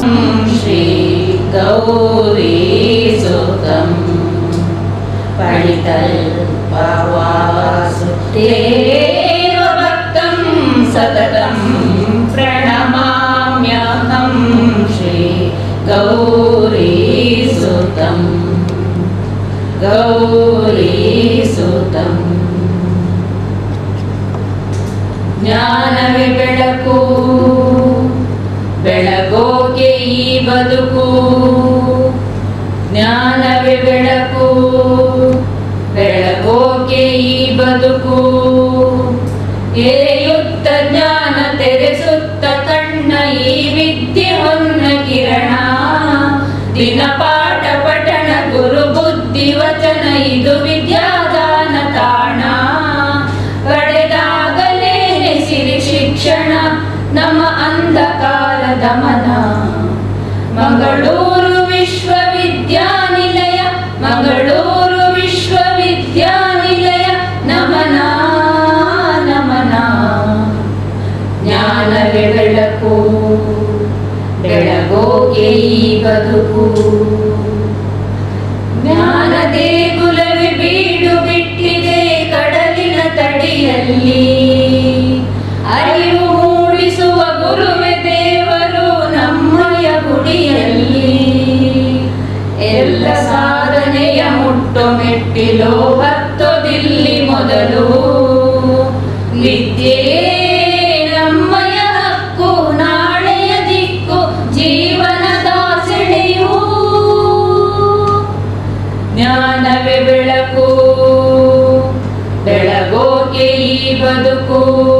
श्रीगौरीसुतं परिकल्पवासुदेव भक्तं सततं प्रणमाम्यहं श्रीगौरीसुतं गौरीसुतम् ಜ್ಞಾನವೇ ಬೆಳಕು ಬೆಳಗೋಕೆ ಈ ಬದುಕು ಜ್ಞಾನವೇ ಬೆಳಕು ಬೆಳಗೋಕೆ ಈ ಬದುಕು ಎರೆಯುತ್ತ ಜ್ಞಾನ ತೆರೆಸುತ್ತ ಕಣ್ಣ ಈ ವಿದ್ಯೆ ಹೊನ್ನ ಕಿರಣ ದಿನ ಪಾಠ ಪಠಣ ಗುರು ಬುದ್ಧಿ ವಚನ ಇದು ವಿದ್ಯಾದಾನ ತಾಣ ಪಡೆದಾಗಲೇ ಸಿರಿ ಶಿಕ್ಷಣ ನಮ್ಮ ಅಂಧಕಾರ ದಮನ ಮಂಗಳೂರು ವಿಶ್ವವಿದ್ಯಾನಿಲಯ ಮಂಗಳೂರು ವಿಶ್ವವಿದ್ಯಾನಿಲಯ ನಮನ ನಮನ ಜ್ಞಾನವೇ ಬೆಳಕು ಬೆಳಗೋಗೆ ಈ ಬದುಕು ಜ್ಞಾನ ದೇಗುಲವೇ ಬೀಡು ಬಿಟ್ಟಿದೆ ಕಡಲಿನ ತಡಿಯಲ್ಲಿ ಅರಿವು ಮೂಡಿಸುವ ಗುರುವೆ ದೇವರು ನಮ್ಮಯ ಗುಡಿಯಲ್ಲಿ ಎಲ್ಲ ಸಾಧನೆಯ ಮುಟ್ಟು ಮೆಟ್ಟಿಲು ಹತ್ತೋದಿಲ್ಲಿ ಮೊದಲು ವಿದ್ಯೆ ನಮ್ಮಯ ಹಕ್ಕು ನಾಳೆಯ ದಿಕ್ಕು ಜೀವನದ ಸೆಳೆಯೂ ಜ್ಞಾನವೇ ಬೆಳಕು ಬೆಳಗೋಕೆ ಈ ಬದುಕು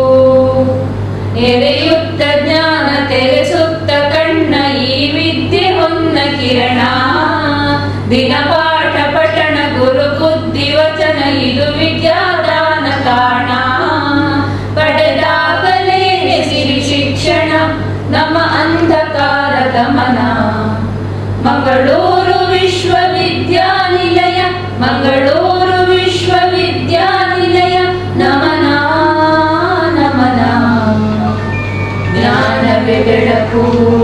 ಎರೆಯುತ್ತ ಜ್ಞಾನ ತೆರೆಸುತ್ತ ಕಣ್ಣ ಈ ವಿದ್ಯೆ ಹೊನ್ನ ಕಿರಣ ದಿನ ಪಾಠ ಪಠಣ ಗುರು ಬುದ್ಧಿ ವಚನ ಇದು ವಿದ್ಯಾದಾನ ತಾಣ ಪಡೆದಾಗಲೇ ಸಿರಿ ಶಿಕ್ಷಣ ನಮ್ಮ ಅಂಧಕಾರ ದಮನ ಮಂಗಳೂರು ವಿಶ್ವವಿದ್ಯಾನಿಲಯ ಮಂಗಳೂರು ವಿಶ್ವವಿದ್ಯಾನಿಲಯ ನಮನ ನಮನ ಜ್ಞಾನವೇ ಬೆಳಕು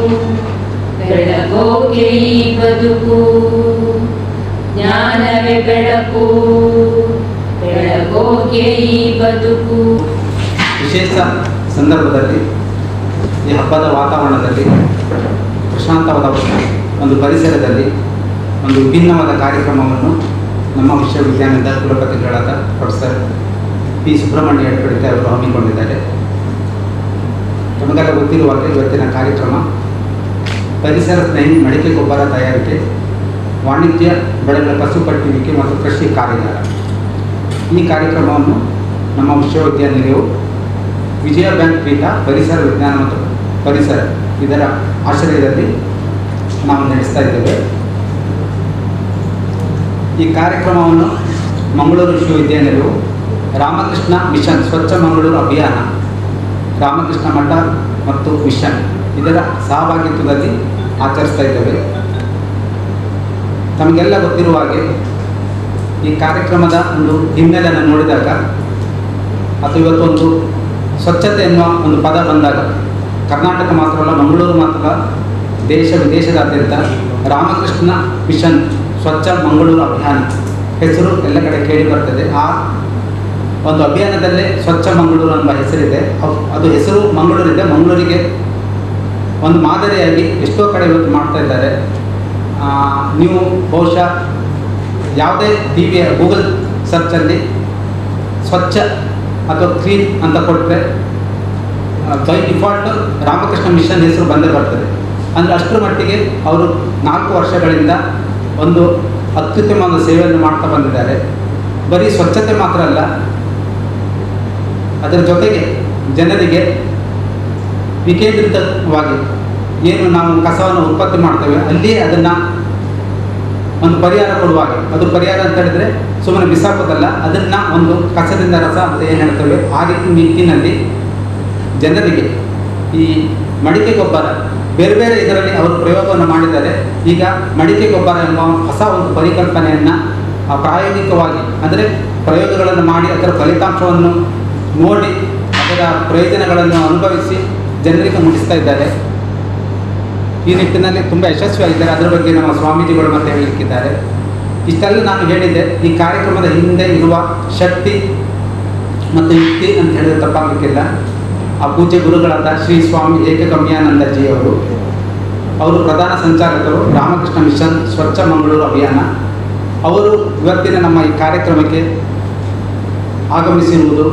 ಬೆಳಗೋಕೆ ಈ ಬದುಕು ಜ್ಞಾನವೇ ಬೆಳಕು ಬೆಳಗೋಕೆ ಈ ಬದುಕು ವಿಶೇಷ ಸಂದರ್ಭದಲ್ಲಿ ಈ ಹಬ್ಬದ ವಾತಾವರಣದಲ್ಲಿ ಪ್ರಶಾಂತವಾದ ಒಂದು ಪರಿಸರದಲ್ಲಿ ಒಂದು ವಿಭಿನ್ನವಾದ ಕಾರ್ಯಕ್ರಮವನ್ನು ನಮ್ಮ ವಿಶ್ವವಿದ್ಯಾಲಯದ ಕುಲಪತಿಗಳಾದ ಪ್ರೊಫೆಸರ್ ಪಿ ಸುಬ್ರಹ್ಮಣ್ಯ ಎಡಪಡಿಕೆ ಅವರು ಹಮ್ಮಿಕೊಂಡಿದ್ದಾರೆ ನಮಗೆಲ್ಲ ಗೊತ್ತಿರುವಾಗ ಇವತ್ತಿನ ಕಾರ್ಯಕ್ರಮ ಪರಿಸರ ಸ್ನೇಹಿ ಮಡಿಕೆ ಗೊಬ್ಬರ ತಯಾರಿಕೆ ವಾಣಿಜ್ಯ ಬೆಳೆಗಳ ಕಸು ಕಟ್ಟುವಿಕೆ ಮತ್ತು ಕೃಷಿ ಕಾರ್ಯಾಗಾರ ಈ ಕಾರ್ಯಕ್ರಮವನ್ನು ನಮ್ಮ ವಿಶ್ವವಿದ್ಯಾನಿಲಯವು ವಿಜಯ ಬ್ಯಾಂಕ್ ಪೀಠ ಪರಿಸರ ವಿಜ್ಞಾನ ಮತ್ತು ಪರಿಸರ ಇದರ ಆಶ್ರಯದಲ್ಲಿ ನಾವು ನಡೆಸ್ತಾ ಇದ್ದೇವೆ ಈ ಕಾರ್ಯಕ್ರಮವನ್ನು ಮಂಗಳೂರು ವಿಶ್ವವಿದ್ಯಾನಿಲಯವು ರಾಮಕೃಷ್ಣ ಮಿಷನ್ ಸ್ವಚ್ಛ ಮಂಗಳೂರು ಅಭಿಯಾನ ರಾಮಕೃಷ್ಣ ಮಠ ಮತ್ತು ಮಿಷನ್ ಇದರ ಸಹಭಾಗಿತ್ವದಲ್ಲಿ ಆಚರಿಸ್ತಾ ಇದ್ದೇವೆ ತಮಗೆಲ್ಲ ಗೊತ್ತಿರುವ ಹಾಗೆ ಈ ಕಾರ್ಯಕ್ರಮದ ಒಂದು ಹಿನ್ನೆಲೆಯನ್ನು ನೋಡಿದಾಗ ಅಥವಾ ಇವತ್ತೊಂದು ಸ್ವಚ್ಛತೆ ಎನ್ನುವ ಒಂದು ಪದ ಬಂದಾಗ ಕರ್ನಾಟಕ ಮಾತ್ರವಲ್ಲ ಮಂಗಳೂರು ಮಾತ್ರ ದೇಶ ವಿದೇಶದಾದ್ಯಂತ ರಾಮಕೃಷ್ಣ ಮಿಷನ್ ಸ್ವಚ್ಛ ಮಂಗಳೂರು ಅಭಿಯಾನ ಹೆಸರು ಎಲ್ಲ ಕಡೆ ಕೇಳಿ ಬರ್ತದೆ ಆ ಒಂದು ಅಭಿಯಾನದಲ್ಲೇ ಸ್ವಚ್ಛ ಮಂಗಳೂರು ಎಂಬ ಹೆಸರಿದೆ ಅವ್- ಅದು ಹೆಸರು ಮಂಗಳೂರಿದೆ ಮಂಗಳೂರಿಗೆ ಒಂದು ಮಾದರಿಯಾಗಿ ಎಷ್ಟೋ ಕಡೆ ಇವತ್ತು ಮಾಡ್ತಾ ಇದ್ದಾರೆ ಆ, ನೀವು ಬಹುಶಃ ಯಾವುದೇ ಟಿ ವಿಯ ಗೂಗಲ್ ಸರ್ಚಲ್ಲಿ ಸ್ವಚ್ಛ ಅಥವಾ ಕ್ಲೀನ್ ಅಂತ ಕೊಟ್ಟರೆ ಬೈ ಡಿಫಾಲ್ಟ್ ರಾಮಕೃಷ್ಣ ಮಿಷನ್ ಹೆಸರು ಬಂದೇ ಬರ್ತದೆ ಅಂದರೆ ಅಷ್ಟರ ಮಟ್ಟಿಗೆ ಅವರು ನಾಲ್ಕು ವರ್ಷಗಳಿಂದ ಒಂದು ಅತ್ಯುತ್ತಮವಾದ ಸೇವೆಯನ್ನು ಮಾಡ್ತಾ ಬಂದಿದ್ದಾರೆ ಬರೀ ಸ್ವಚ್ಛತೆ ಮಾತ್ರ ಅಲ್ಲ ಅದರ ಜೊತೆಗೆ ಜನರಿಗೆ ವಿಕೇಂದ್ರಿತವಾಗಿ ಏನು ನಾವು ಕಸವನ್ನು ಉತ್ಪತ್ತಿ ಮಾಡ್ತೇವೆ ಅಲ್ಲಿಯೇ ಅದನ್ನು ಒಂದು ಪರಿಹಾರ ಕೊಡುವಾಗ ಅದು ಪರಿಹಾರ ಅಂತ ಹೇಳಿದ್ರೆ ಸುಮ್ಮನೆ ಬಿಸಾಕೋದಲ್ಲ ಅದನ್ನು ಒಂದು ಕಸದಿಂದ ರಸ ಅಂತ ಏನು ಹೇಳ್ತೇವೆ ಆ ರೀತಿ ನಿಟ್ಟಿನಲ್ಲಿ ಜನರಿಗೆ ಈ ಮಡಿಕೆ ಗೊಬ್ಬರ ಬೇರೆ ಬೇರೆ ಇದರಲ್ಲಿ ಅವರು ಪ್ರಯೋಗವನ್ನು ಮಾಡಿದ್ದಾರೆ ಈಗ ಮಡಿಕೆ ಗೊಬ್ಬರ ಎಂಬ ಹೊಸ ಒಂದು ಪರಿಕಲ್ಪನೆಯನ್ನು ಆ ಪ್ರಾಯೋಗಿಕವಾಗಿ ಅಂದರೆ ಪ್ರಯೋಗಗಳನ್ನು ಮಾಡಿ ಅದರ ಫಲಿತಾಂಶವನ್ನು ನೋಡಿ ಅದರ ಪ್ರಯೋಜನಗಳನ್ನು ಅನುಭವಿಸಿ ಜನರಿಗೆ ಮುಟ್ಟಿಸ್ತಾ ಇದ್ದಾರೆ ಈ ನಿಟ್ಟಿನಲ್ಲಿ ತುಂಬ ಯಶಸ್ವಿಯಾಗಿದ್ದಾರೆ ಅದರ ಬಗ್ಗೆ ನಮ್ಮ ಸ್ವಾಮೀಜಿಗಳು ಮತ್ತೆ ಹೇಳಲಿಕ್ಕಿದ್ದಾರೆ ಇಷ್ಟೆಲ್ಲ ನಾನು ಹೇಳಿದ್ದೆ ಈ ಕಾರ್ಯಕ್ರಮದ ಹಿಂದೆ ಇರುವ ಶಕ್ತಿ ಮತ್ತು ಯುಕ್ತಿ ಅಂತ ಹೇಳಿದ್ರೆ ತಪ್ಪಾಗಲಿಕ್ಕಿಲ್ಲ ಆ ಪೂಜ್ಯ ಗುರುಗಳಾದ ಶ್ರೀ ಸ್ವಾಮಿ ಏಕಗಮ್ಯಾನಂದಜಿ ಅವರು ಅವರು ಪ್ರಧಾನ ಸಂಚಾಲಕರು ರಾಮಕೃಷ್ಣ ಮಿಷನ್ ಸ್ವಚ್ಛ ಮಂಗಳೂರು ಅಭಿಯಾನ ಅವರು ಇವತ್ತಿನ ನಮ್ಮ ಈ ಕಾರ್ಯಕ್ರಮಕ್ಕೆ ಆಗಮಿಸಿರುವುದು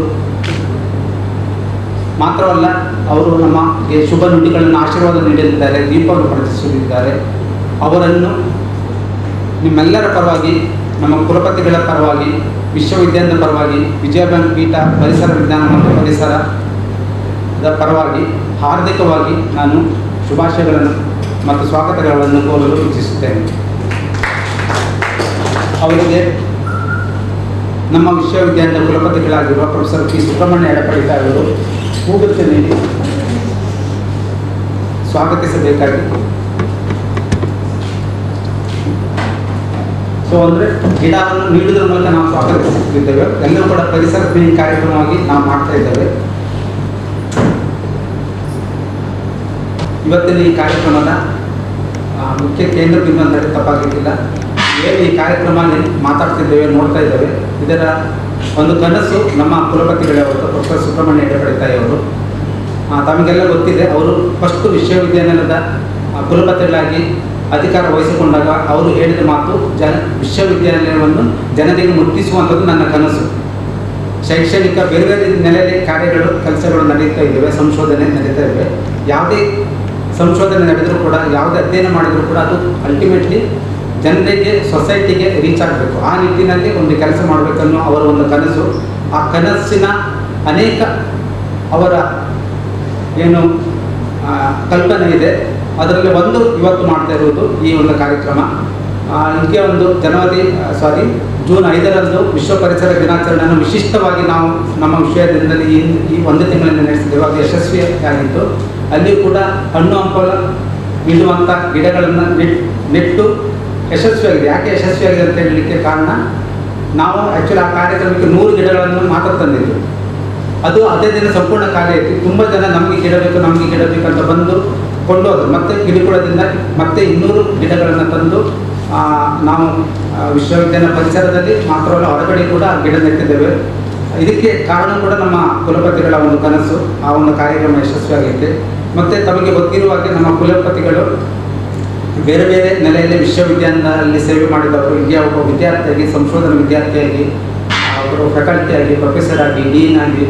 ಮಾತ್ರವಲ್ಲ ಅವರು ನಮಗೆ ಶುಭ ನುಡಿಗಳನ್ನು ಆಶೀರ್ವಾದ ನೀಡಲಿದ್ದಾರೆ ದೀಪವನ್ನು ಪ್ರದರ್ಶಿಸಲಿದ್ದಾರೆ ಅವರನ್ನು ನಿಮ್ಮೆಲ್ಲರ ಪರವಾಗಿ ನಮ್ಮ ಕುಲಪತಿಗಳ ಪರವಾಗಿ ವಿಶ್ವವಿದ್ಯಾಲಯದ ಪರವಾಗಿ ವಿಜಯ ಬ್ಯಾಂಕ್ ಪೀಠ ಪರಿಸರ ವಿಜ್ಞಾನ ಮತ್ತು ಪರಿಸರದ ಪರವಾಗಿ ಹಾರ್ದಿಕವಾಗಿ ನಾನು ಶುಭಾಶಯಗಳನ್ನು ಮತ್ತು ಸ್ವಾಗತಗಳನ್ನು ಕೋರಲು ಇಚ್ಛಿಸುತ್ತೇನೆ ಅವರಿಗೆ ನಮ್ಮ ವಿಶ್ವವಿದ್ಯಾಲಯದ ಕುಲಪತಿಗಳಾಗಿರುವ ಪ್ರೊಫೆಸರ್ ಪಿ ಸುಬ್ರಹ್ಮಣ್ಯ ಎಡಪಡಿತ ಅವರು ಹೂಗುಚ್ಚ ನೀಡಿ ಸ್ವಾಗತಿಸಬೇಕಾಗಿ ಸೊ ಅಂದರೆ ಗಿಡವನ್ನು ನೀಡುವುದರ ಮೂಲಕ ನಾವು ಸ್ವಾಗತಿಸುತ್ತಿದ್ದೇವೆ ಎಲ್ಲರೂ ಕೂಡ ಪರಿಸರ ಪ್ರೇಮಿ ಕಾರ್ಯಕ್ರಮವಾಗಿ ನಾವು ಮಾಡ್ತಾ ಇದ್ದೇವೆ ಇವತ್ತಿನ ಈ ಕಾರ್ಯಕ್ರಮದ ಆ, ಮುಖ್ಯ ಕೇಂದ್ರ ಬಿಂದು ಅಂತ ಹೇಳಿ ತಪ್ಪಾಗಲಿಕ್ಕಿಲ್ಲ ಏನು ಈ ಕಾರ್ಯಕ್ರಮ ಮಾತಾಡ್ತಿದ್ದೇವೆ ನೋಡ್ತಾ ಇದ್ದೇವೆ ಇದರ ಒಂದು ಕನಸು ನಮ್ಮ ಕುಲಪತಿಗಳವರು ಪ್ರೊಫೆಸರ್ ಸುಬ್ರಹ್ಮಣ್ಯ ಹೆಗಡೆತಾಯಿ ಅವರು ಆ, ತಮಗೆಲ್ಲ ಗೊತ್ತಿದೆ ಅವರು ಫಸ್ಟ್ ವಿಶ್ವವಿದ್ಯಾನಿಲಯದ ಆ, ಕುಲಪತಿಗಳಾಗಿ ಅಧಿಕಾರ ವಹಿಸಿಕೊಂಡಾಗ ಅವರು ಹೇಳಿದ ಮಾತು ಜನ ವಿಶ್ವವಿದ್ಯಾನಿಲಯವನ್ನು ಜನರಿಗೆ ಮುಟ್ಟಿಸುವಂಥದ್ದು ನನ್ನ ಕನಸು ಶೈಕ್ಷಣಿಕ ಬೇರೆ ಬೇರೆ ನೆಲೆಯಲ್ಲಿ ಕಾರ್ಯಗಳು ಕೆಲಸಗಳು ನಡೀತಾ ಇದ್ದಾವೆ ಸಂಶೋಧನೆ ನಡೀತಾ ಇವೆ ಯಾವುದೇ ಸಂಶೋಧನೆ ನಡೆದರೂ ಕೂಡ ಯಾವುದೇ ಅಧ್ಯಯನ ಮಾಡಿದರೂ ಕೂಡ ಅದು ಅಲ್ಟಿಮೇಟ್ಲಿ ಜನರಿಗೆ ಸೊಸೈಟಿಗೆ ರೀಚ್ ಆಗಬೇಕು ಆ ನಿಟ್ಟಿನಲ್ಲಿ ಒಂದು ಕೆಲಸ ಮಾಡಬೇಕನ್ನೋ ಅವರ ಒಂದು ಕನಸು ಆ ಕನಸಿನ ಅನೇಕ ಅವರ ಏನು ಆ, ಕಲ್ಪನೆ ಇದೆ ಅದರಲ್ಲಿ ಒಂದು ಇವತ್ತು ಮಾಡ್ತಾ ಇರುವುದು ಈ ಒಂದು ಕಾರ್ಯಕ್ರಮ ಆ, ಇದಕ್ಕೆ ಒಂದು ಜನವರಿ ಸಾರಿ ಜೂನ್ ಐದರಂದು ವಿಶ್ವ ಪರಿಸರ ದಿನಾಚರಣೆಯನ್ನು ವಿಶಿಷ್ಟವಾಗಿ ನಾವು ನಮ್ಮ ವಿಷಯದಿಂದಲೇ ಈ ಈ ಒಂದು ತಿಂಗಳಿಂದ ನಡೆಸಿದ್ದೇವೆ ಅದು ಯಶಸ್ವಿಯಾಗಿತ್ತು ಅಲ್ಲಿ ಕೂಡ ಹಣ್ಣು ಹಂಪಲ ನೀಡುವಂಥ ಗಿಡಗಳನ್ನು ನೆಟ್ ನೆಟ್ಟು ಯಶಸ್ವಿಯಾಗಿದೆ ಯಾಕೆ ಯಶಸ್ವಿಯಾಗಿದೆ ಅಂತ ಹೇಳಲಿಕ್ಕೆ ಕಾರಣ ನಾವು ಆ್ಯಕ್ಚುಲಿ ಆ ಕಾರ್ಯಕ್ರಮಕ್ಕೆ ನೂರು ಗಿಡಗಳನ್ನು ಮಾತ್ರ ತಂದಿದ್ದು ಅದು ಅದೇ ದಿನ ಸಂಪೂರ್ಣ ಖಾಲಿ ಆಯಿತು ತುಂಬ ಜನ ನಮಗೆ ಗಿಡ ಬೇಕು ನಮಗೆ ಗಿಡ ಬೇಕು ಅಂತ ಬಂದು ಕೊಂಡೋದ್ರು ಮತ್ತೆ ಗಿರಿಕುಳದಿಂದ ಮತ್ತೆ ಇನ್ನೂರು ಗಿಡಗಳನ್ನು ತಂದು ಆ, ನಾವು ಆ, ವಿಶ್ವವಿದ್ಯಾಲಯ ಪರಿಸರದಲ್ಲಿ ಮಾತ್ರವಲ್ಲ ಹೊರಗಡೆ ಕೂಡ ಗಿಡ ನೆಟ್ಟಿದ್ದೇವೆ ಇದಕ್ಕೆ ಕಾರಣ ಕೂಡ ನಮ್ಮ ಕುಲಪತಿಗಳ ಒಂದು ಕನಸು ಆ ಒಂದು ಕಾರ್ಯಕ್ರಮ ಯಶಸ್ವಿಯಾಗೈತೆ ಮತ್ತು ತಮಗೆ ಗೊತ್ತಿರುವ ಹಾಗೆ ನಮ್ಮ ಕುಲಪತಿಗಳು ಬೇರೆ ಬೇರೆ ನೆಲೆಯಲ್ಲಿ ವಿಶ್ವವಿದ್ಯಾಲಯದಲ್ಲಿ ಸೇವೆ ಮಾಡಿದವರು ಈಗ ಒಬ್ಬ ವಿದ್ಯಾರ್ಥಿಯಾಗಿ ಸಂಶೋಧನಾ ವಿದ್ಯಾರ್ಥಿಯಾಗಿ ಅವರು ಫ್ಯಾಕಲ್ಟಿ ಆಗಿ ಪ್ರೊಫೆಸರ್ ಆಗಿ ಡೀನ್ ಆಗಿ